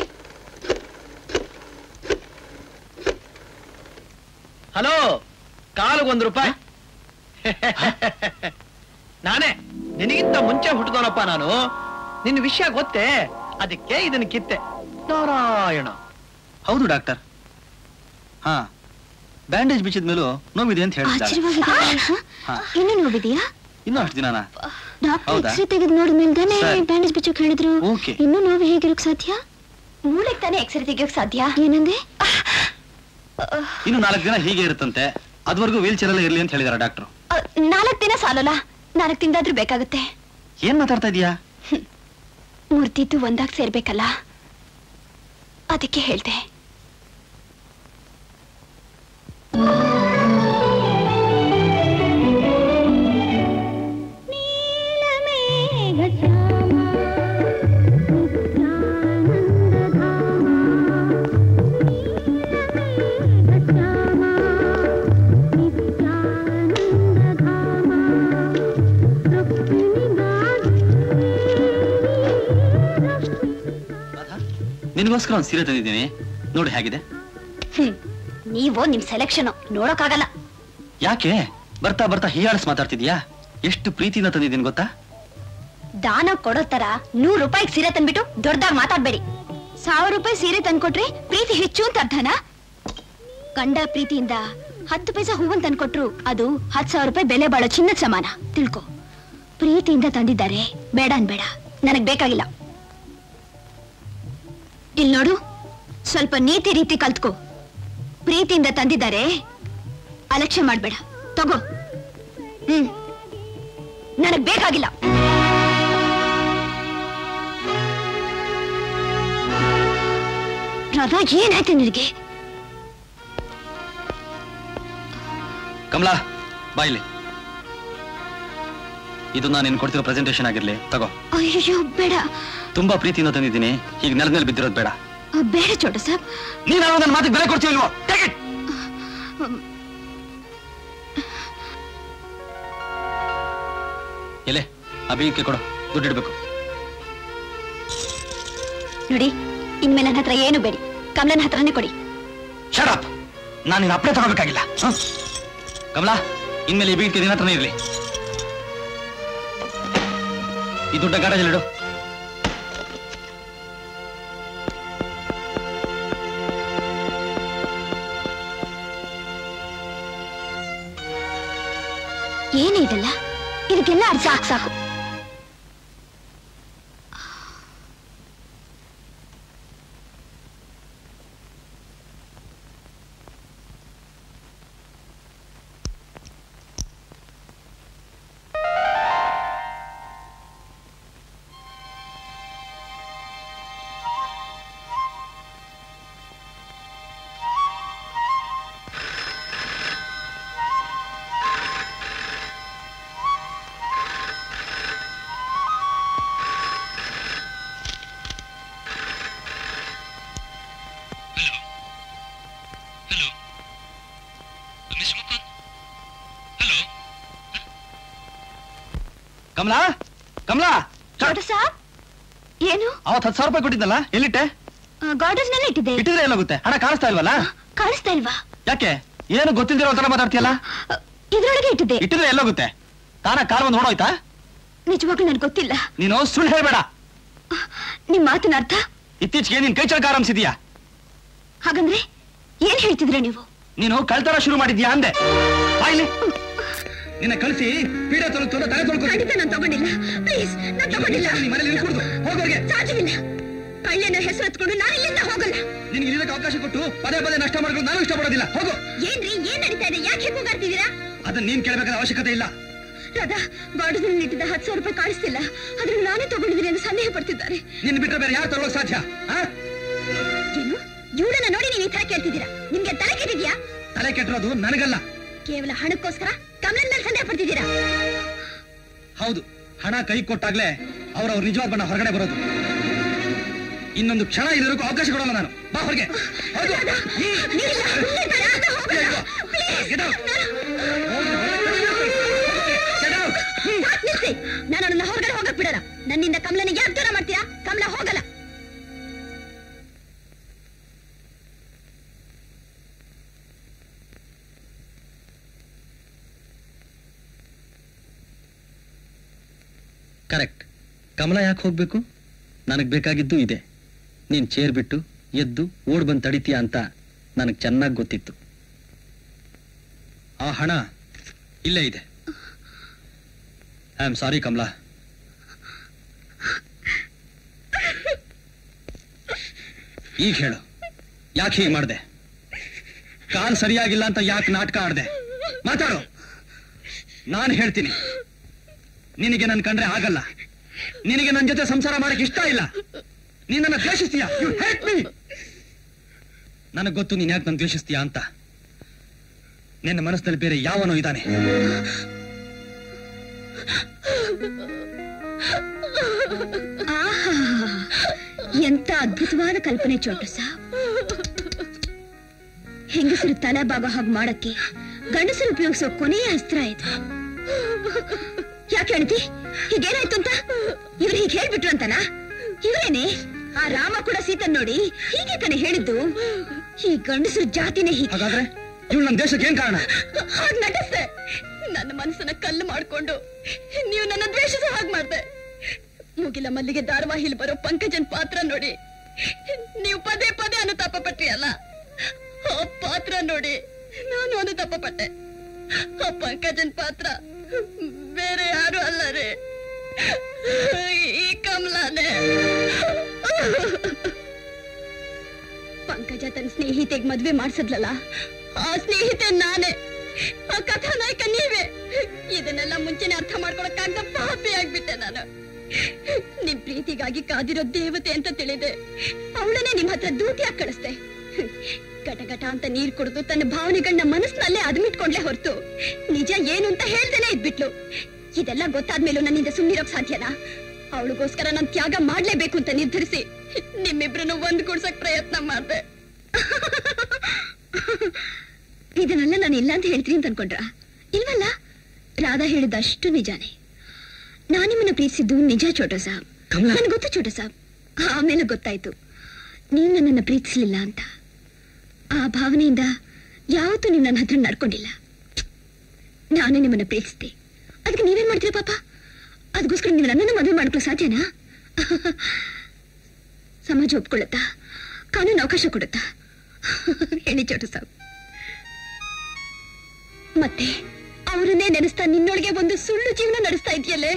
hello ಕಾಲಿಗೆ ಒಂದು ರೂಪಾಯಿ ನಾನೇ ನಿನಗಿಂತ ಮುಂಚೆ ಹುಟ್ಟಿದವನಪ್ಪ ನಾನು ನಿನ್ನ ವಿಷಯ ಗೊತ್ತೇ ಅದಕ್ಕೆ ಇದನ್ನ ಕಿತ್ತೆ ನಾರಾಯಣ ಹೌದು ಡಾಕ್ಟರ್ ಹಾ ಬ್ಯಾಂಡೇಜ್ ಬಿಚ್ಚಿದ ಮೇಲೂ ನೋವಿದೆ ಅಂತ ಹೇಳಿದ್ದಾರೆ ಆಶ್ಚರ್ಯವಾಗಿದೆ ಹಾ. ಇನ್ನು ನೋವಿದೆಯಾ ಇನ್ನೂ ಅಷ್ಟು ದಿನಾನ ಡಾಕ್ಟರ್ ಹೌದಾ? ಎಕ್ಸ್ರೇ ತೆಗೆದು ನೋಡಿದ್ಮೇಲೆ ಸರಿ. ಬ್ಯಾಂಡೇಜ್ ಬಿಚ್ಚೋಕ್ ಹೇಳಿದ್ರು ಓಕೆ. ಇನ್ನೂ ನೋವು ಹೇಗಿರೋಕ್ ಸಾಧ್ಯ ಮೂಳೆಗ್ ತಾನೇ ಎಕ್ಸ್ರೇ ತೆಗಿಯೋಕ್ ಸಾಧ್ಯ ಏನಂದೆ ಇನ್ನು ನಾಲ್ಕು ದಿನ ಹೀಗೆ ಇರುತ್ತಂತೆ ಅದುವರೆಗೂ ವೀಲ್ ಚೇರ್ ಇರ್ಲಿ ಅಂತ ಹೇಳಿದಾರೆ ಡಾಕ್ಟ್ರು ನಾಲ್ಕು ದಿನ ಸಾಲಲ್ಲ ನಾಲ್ಕು ತಿಂಗಳಾದ್ರೂ ಬೇಕಾಗುತ್ತೆ ಏನ್ ಮಾತಾಡ್ತಾ ಇದೀಯಾ ಮೂರ್ತಿದ್ದು ಒಂದಾಗ್ ಸೇರ್ಬೇಕಲ್ಲ ಅದಕ್ಕೆ ಹೇಳ್ದೆ ನಿನಗೋಸ್ಕರ ಒಂದು ಸೀರೆ ತಂದಿದ್ದೀನಿ ನೋಡಿ ಹೇಗಿದೆ ಹ್ಮ್ ನೀವು ನಿಮ್ ಸೆಲೆಕ್ಷನ್ ನೋಡೋಕ್ಕಾಗಲ್ಲ ಯಾಕೆ ಬರ್ತಾ ಬರ್ತಾ ಹೀಯಾಳಿಸ್ ಮಾತಾಡ್ತಿದ್ಯಾ ಎಷ್ಟು ಪ್ರೀತಿಯಿಂದ ತಂದಿದ್ದೀನಿ ಗೊತ್ತಾ ದಾನ ಕೊಡೋ ತರ ನೂರು ರೂಪಾಯಿಗೆ ಸೀರೆ ತಂದ್ಬಿಟ್ಟು ದೊಡ್ಡದಾಗಿ ಮಾತಾಡ್ಬೇಡಿ ಸಾವಿರ ರೂಪಾಯಿ ಸೀರೆ ತಂದ್ಕೊಟ್ರೆ ಪ್ರೀತಿ ಹೆಚ್ಚು ಅಂತ ಅರ್ಥನಾ ಗಂಡ ಪ್ರೀತಿಯಿಂದ ಹತ್ತು ಪೈಸಾ ಹೂವನ್ ತಂದ್ಕೊಟ್ರು ಅದು ಹತ್ತು ಸಾವಿರ ರೂಪಾಯಿ ಬೆಲೆ ಬಾಳೋ ಚಿನ್ನದ ಸಮಾನ ತಿಳ್ಕೊ ಪ್ರೀತಿಯಿಂದ ತಂದಿದ್ದಾರೆ ಬೇಡ ಅನ್ಬೇಡ ನನಗ್ ಬೇಕಾಗಿಲ್ಲ ಇಲ್ ನೋಡು ಸ್ವಲ್ಪ ನೀತಿ ರೀತಿ ಕಲ್ತ್ಕೋ ಪ್ರೀತಿಯಿಂದ ತಂದಿದ್ದಾರೆ ಅಲಕ್ಷ್ಯ ಮಾಡ್ಬೇಡ ತಗೋ ಹ್ಮ್ ನನಗ್ ಬೇಕಾಗಿಲ್ಲ ರಾಧಾ ಏನಾಯ್ತು ನಿನಗೆ ಕಮಲಾ ಬಾಯ್ಲಿ ಇದು ನಾನು ನಿನ್ ಕೊಡ್ತಿರೋ ಪ್ರೆಸೆಂಟೇಶನ್ ಆಗಿರ್ಲಿ ತಗೋ ಅಯ್ಯೋ ಬೇಡ ತುಂಬಾ ಪ್ರೀತಿಯಿಂದ ತಂದಿದ್ದೀನಿ ಈಗ ನೆಲದ ಮೇಲೆ ಬಿದ್ದಿರೋದು ಬೇಡ ಆ, ಬೇಡ ಚೋಟ ಸಾಬ್ ನೀನು ನನ್ನ ಮಾತಿಗೆ ಬೆಲೆ ಕೊಡ್ತೀವಿಲ್ವೋ Take it. ಎಲೆ ಅಭಿಗೆ ಕೊಡು ದುಡ್ಡು ಇಡ್ಬೇಕು ನೋಡಿ ಇನ್ಮೇಲೆ ನನ್ನ ಹತ್ರ ಏನು ಬೇಡಿ ಕಮಲನ ಹತ್ರನೇ ಕೊಡಿ ಶಡಪ್ ನಾನು ನಿನ್ನ ಅಪ್ಲೇ ತಗೋಬೇಕಾಗಿಲ್ಲ ಹ? ಕಮಲಾ ಇನ್ಮೇಲೆ ಈ ಬೀದಿಗೆ ನಿನ್ನ ಹತ್ರನೇ ಇರ್ಲಿ ಈ ದುಡ್ಡ ಗಾಡಜಲ್ಲಿಡು ಏನೇ ಇದೆಲ್ಲ ಇದಕ್ಕೆಲ್ಲ ಅರ್ಥ ಸಾಕು ಸಾಕು ಕಮಲಾ ಕಮಲಾ ಚೋಟ ಸಾಬ್ ಏನು ಅವತ್ತು ಹತ್ತು ಸಾವಿರ ರೂಪಾಯಿ ಕೊಟ್ಟಿದ್ದಲ್ಲ ಎಲ್ಲಿಟ್ಟೆ ಗಾರ್ಡನ್ ನಲ್ಲಿ ಇಟ್ಟಿದೆ ಇಟ್ಟಿದ್ರೆ ಎಲ್ಲೋಗುತ್ತೆ ಹಣ ಕಾಣಿಸ್ತಾ ಇಲ್ವಲ್ಲ ಕಾಣಿಸ್ತಾ ಇಲ್ವಾ ಯಾಕೆ ಏನು ಗೊತ್ತಿಲ್ದಿರೋ ತರ ಮಾತಾಡ್ತೀಯಲ್ಲ ಅ, ಇದ್ರೊಳಗೆ ಇಟ್ಟಿದೆ ಇಟ್ಟಿದ್ರೆ ಎಲ್ಲೋಗುತ್ತೆ ತಾನ ಕಾರ್ ಒಂದು ಹೊಡೋಯ್ತಾ ನಿಜವಾಗ್ಲೂ ನನ್ಗೆ ಗೊತ್ತಿಲ್ಲ ನೀನು ಸುಳ್ಳು ಹೇಳ್ಬೇಡ ನಿಮ್ ಮಾತಿನ ಅರ್ಥ ಇತ್ತೀಚೆಗೆ ನೀನ್ ಕೈ ಚಳಕ ಆರಂಭಿಸಿದ್ಯಾ ಹಾಗಂದ್ರೆ ಏನ್ ಹೇಳ್ತಿದ್ರ ನೀವು ನೀನು ಕಳ್ತನ ಶುರು ಮಾಡಿದ್ಯಾ ಅಂದೆ ಬಾಯ್ಲಿ ನಿನ್ನ ಕಳಿಸಿ ಪೀಡೆ ತೊಳೆದು ತಲೆ ತೊಳ್ಕೊಂಡು ಖಂಡಿತ ನಾನು ತಗೊಂಡಿಲ್ಲ ಪ್ಲೀಸ್ ನಾನು ತಗೊಂಡಿಲ್ಲ ಮನೇಲಿ ಇರ್ಕೂಡ್ದು ಹೋಗೋರ್ಗೆ ಸಾಧ್ಯವಿಲ್ಲ ಕಳ್ಳಿನ ಹೆಸರು ಎತ್ಕೊಂಡು ನಾನು ಇಲ್ಲಿಂದ ಹೋಗಲ್ಲ ನಿನ್ಗೆ ಇಲ್ಲಿಗೆ ಅವಕಾಶ ಕೊಟ್ಟು ಪದೇ ಪದೇ ನಷ್ಟ ಮಾಡ್ಕೊಂಡು ನಾನು ಇಷ್ಟಪಡೋದಿಲ್ಲ ಹೋಗು ಏನ್ರಿ ಏನ್ ನಡೀತಾ ಇದೆ ಯಾಕೆ ಹೀಗೆ ಹೋಗಾಡ್ತಿದ್ದೀರಾ ಅದನ್ನ ನೀನ್ ಕೇಳಬೇಕಾದ ಅವಶ್ಯಕತೆ ಇಲ್ಲ ರಾಧಾ ಬಾರ್ಡರ್ನಲ್ಲಿ ಇಟ್ಟಿದ್ದ ಹತ್ತು ಸಾವಿರ ರೂಪಾಯಿ ಕಾಣಿಸ್ತಿಲ್ಲ ಆದ್ರೆ ನಾನೇ ತಗೊಂಡಿದ್ದೀನಿ ಎಂದು ಸಂದೇಹ ಪಡ್ತಿದ್ದಾರೆ ನಿನ್ನ ಬಿಟ್ಟರೆ ಬೇರೆ ಯಾರು ತಗೊಳ್ಳೋಕ್ ಸಾಧ್ಯ ಆ? ಏನು ಇವಳನ್ನ ನೋಡಿ ನೀವು ಈ ತರ ಕೇಳ್ತಿದ್ದೀರಾ ನಿಮ್ಗೆ ತಲೆ ಕೆಟ್ಟಿದ್ಯಾ ತಲೆ ಕೆಟ್ಟಿರೋದು ನನಗಲ್ಲ ಕೇವಲ ಹಣಕ್ಕೋಸ್ಕರ ಕಮಲನ್ ಮೇಲೆ ಸಂದೇಹ ಪಡ್ತಿದ್ದೀರಾ ಹೌದು ಹಣ ಕೈ ಕೊಟ್ಟಾಗ್ಲೇ ಅವ್ರ ಅವ್ರ ನಿಜವಾದ ಬಣ್ಣ ಹೊರಗಡೆ ಬರೋದು ಇನ್ನೊಂದು ಕ್ಷಣ ಇರೋಕ್ಕೂ ಅವಕಾಶ ಕೊಡಲ್ಲ ನಾನು ಬಾ ಹೊರಗೆ ಹೋಗು. ನೀವಿಲ್ಲ, ಸುಮ್ನೆ ಇರ್ಬೇಡ, ರಾಧಾ, ಹೋಗಲ್ಲ. Get out. ಹೋಗು, Get out. ಸಾಕ್ ನಿಲ್ಸಿ. ನಾನು ಅವನನ್ನ ಹೊರಗಡೆ ಹೋಗಕ್ ಬಿಡಲ್ಲ ನನ್ನಿಂದ ಕಮಲನ ಯಾಕೆ ದೂರ ಮಾಡ್ತೀರಾ ಕಮಲ ಹೋಗಲ್ಲ ಕರೆಕ್ಟ್ ಕಮಲ ಯಾಕೆ ಹೋಗ್ಬೇಕು ನನಗ್ ಬೇಕಾಗಿದ್ದು ಇದೆ ನೀನ್ ಚೇರ್ ಬಿಟ್ಟು ಎದ್ದು ಓಡ್ ಬಂದ್ ತಡಿತೀಯ ಅಂತ ನನಗ್ ಚೆನ್ನಾಗಿ ಗೊತ್ತಿತ್ತು ಆ ಹಣ ಇಲ್ಲೇ ಇದೆ ಐ ಆಮ್ ಸಾರಿ ಕಮಲಾ ಈಗ ಹೇಳು ಯಾಕೆ ಹೀಗೆ ಮಾಡ್ದೆ ಕಾಲ್ ಸರಿಯಾಗಿಲ್ಲ ಅಂತ ಯಾಕೆ ನಾಟಕ ಆಡ್ದೆ ಮಾತಾಡು ನಾನು ಹೇಳ್ತೀನಿ ನಿನಗೆ ನನ್ ಕಂಡ್ರೆ ಆಗಲ್ಲ ನಿನಗೆ ನನ್ನ ಜೊತೆ ಸಂಸಾರ ಮಾಡಕ್ ಇಷ್ಟ ಇಲ್ಲ ನೀನನ್ನ ದ್ವೇಷಿಸ್ತೀಯ ಯು ಹೇಟ್ ಮೀ ನನಗ್ ಗೊತ್ತು ನೀನ್ ಯಾಕೆ ನನ್ ದ್ವೇಷಿಸ್ತೀಯ ಅಂತ ನಿನ್ನ ಮನಸ್ಸಿನಲ್ಲಿ ಬೇರೆ ಯಾವನೋ ಇದ್ದಾನೆ ಆಹಾ ಎಂತ ಅದ್ಭುತವಾದ ಕಲ್ಪನೆ ಚೋಟು ಸಾಬ್ ಹೆಂಗಸರು ತಲೆ ಭಾಗ ಹಾಗೆ ಮಾಡಕ್ಕೆ ಗಂಡಸರು ಉಪಯೋಗಿಸೋ ಕೊನೆಯ ಅಸ್ತ್ರ ಇದು ಯಾಕೆ ಹೇಳ್ತಿ ಹೀಗೇನಾಯ್ತು ಅಂತ ಇವ್ರು ಹೀಗೆ ಹೇಳ್ಬಿಟ್ರು ಅಂತನ ಇವರೇನೆ ಆ ರಾಮ ಕೂಡ ಸೀತನ್ ನೋಡಿ ಹೀಗೆ ತಾನೆ ಹೇಳಿದ್ದು ಈ ಗಂಡಸರು ಜಾತಿನೇ ಹೀಗೆ ಹಾಗಾದ್ರೆ ಇವಳು ನನ್ನ ದೇಶಕ್ಕೆ ಏನ್ ಕಾರಣ ಹಾಗ್ ನಟಿಸ್ದೆ ನನ್ನ ಮನಸ್ಸನ್ನ ಕಲ್ಲು ಮಾಡ್ಕೊಂಡು ನೀವು ನನ್ನ ದ್ವೇಷಿಸೋ ಹಾಗೆ ಮಾಡ್ದೆ ಮುಗಿಲ ಮಲ್ಲಿಗೆ ಧಾರಾವಾಹಿಲ್ ಬರೋ ಪಂಕಜನ್ ಪಾತ್ರ ನೋಡಿ ನೀವು ಪದೇ ಪದೇ ಅನುತಾಪ ಪಟ್ರಿ ಅಲ್ಲ ಆ ಪಾತ್ರ ನೋಡಿ ನಾನು ಅನುತಾಪ ಪಟ್ಟೆ ಆ ಪಂಕಜನ್ ಪಾತ್ರ ಬೇರೆ ಯಾರು ಅಲ್ಲ ರೀ ಈ ಕಮಲಾನೇ ಪಂಕಜ ತನ್ನ ಸ್ನೇಹಿತೆಗ್ ಮದ್ವೆ ಮಾಡ್ಸದ್ಲಲ್ಲ ಆ ಸ್ನೇಹಿತೆ ನಾನೇ ಆ ಕಥಾನಾಯಕ ನೀವೇ ಇದನ್ನೆಲ್ಲ ಮುಂಚೆನೆ ಅರ್ಥ ಮಾಡ್ಕೊಳಕ್ಕಾಗ್ದ ಪಾಪಿ ಆಗ್ಬಿಟ್ಟೆ ನಾನು ನಿಮ್ ಪ್ರೀತಿಗಾಗಿ ಕಾದಿರೋ ದೇವತೆ ಅಂತ ತಿಳಿದೆ ಅವಳನ್ನೇ ನಿಮ್ ಹತ್ರ ದೂತಿಯಾಗಿ ಕಳಿಸ್ದೆ ಗಟಗಟ ಅಂತ ನೀರ್ ಕುಡಿದು ತನ್ನ ಭಾವನೆಗಳನ್ನ ಮನಸ್ಸಿನಲ್ಲೇ ಅದ್ಮಿಟ್ಕೊಂಡ್ಲೆ ಹೊರತು ನಿಜ ಏನು ಅಂತ ಹೇಳ್ದೇನೆ ಇದ್ಬಿಟ್ಲು ಇದೆಲ್ಲ ಗೊತ್ತಾದ್ಮೇಲೂ ನನ್ನಿಂದ ಸುಮ್ಮನಿರೋಕ್ ಸಾಧ್ಯನಾ ಅವಳಿಗೋಸ್ಕರ ನಾನ್ ತ್ಯಾಗ ಮಾಡ್ಲೇಬೇಕು ಅಂತ ನಿರ್ಧರಿಸಿ ನಿಮ್ಮಿಬ್ರನ್ನು ಒಂದ್ ಕೂಡ್ಸಕ್ ಪ್ರಯತ್ನ ಮಾಡ್ದೆ ಇದನ್ನೆಲ್ಲ ನಾನು ಇಲ್ಲ ಅಂತ ಹೇಳ್ತೀನಿ ಅಂತ ಅನ್ಕೊಂಡ್ರ ಇಲ್ವಲ್ಲ ರಾಧಾ ಹೇಳಿದಷ್ಟು ನಿಜಾನೇ ನಾನು ನಿಮ್ಮನ್ನ ಪ್ರೀತಿಸಿದ್ದು ನಿಜ ಚೋಟ ಸಾಬ್ ಕಮಲಾ. ನನಗೆ ಗೊತ್ತು ಚೋಟ ಸಾಬ್ ಆಮೇಲೆ ಗೊತ್ತಾಯ್ತು ನೀವು ನನ್ನನ್ನು ಪ್ರೀತಿಸಲಿಲ್ಲ ಅಂತ ಆ ಭಾವನೆಯಿಂದ ಯಾವತ್ತೂ ನೀವು ನನ್ನ ಹತ್ರ ನಡ್ಕೊಂಡಿಲ್ಲ ನಾನೇ ನಿಮ್ಮನ್ನ ಪ್ರೀತಿಸಿದೆ ಅದಕ್ಕೆ ನೀವೇನ್ ಮಾಡ್ತೀರಾ ಪಾಪ ಅದಕ್ಕೋಸ್ಕರ ನೀವು ನನ್ನನ್ನು ಮದುವೆ ಮಾಡ್ಕೊಳ್ಳೋ ಸಾಧ್ಯನಾ ಸಮಾಜ ಒಪ್ಕೊಳ್ಳುತ್ತಾ ಕಾನೂನು ಅವಕಾಶ ಕೊಡುತ್ತಾ ಹೇಳಿ ಚೋಟು ಸಾಬ್ ಮತ್ತೆ ಅವರನ್ನೇ ನೆನೆಸ್ತಾ ನಿನ್ನೊಳಗೆ ಒಂದು ಸುಳ್ಳು ಜೀವನ ನಡೆಸ್ತಾ ಇದೆಯಲ್ಲೇ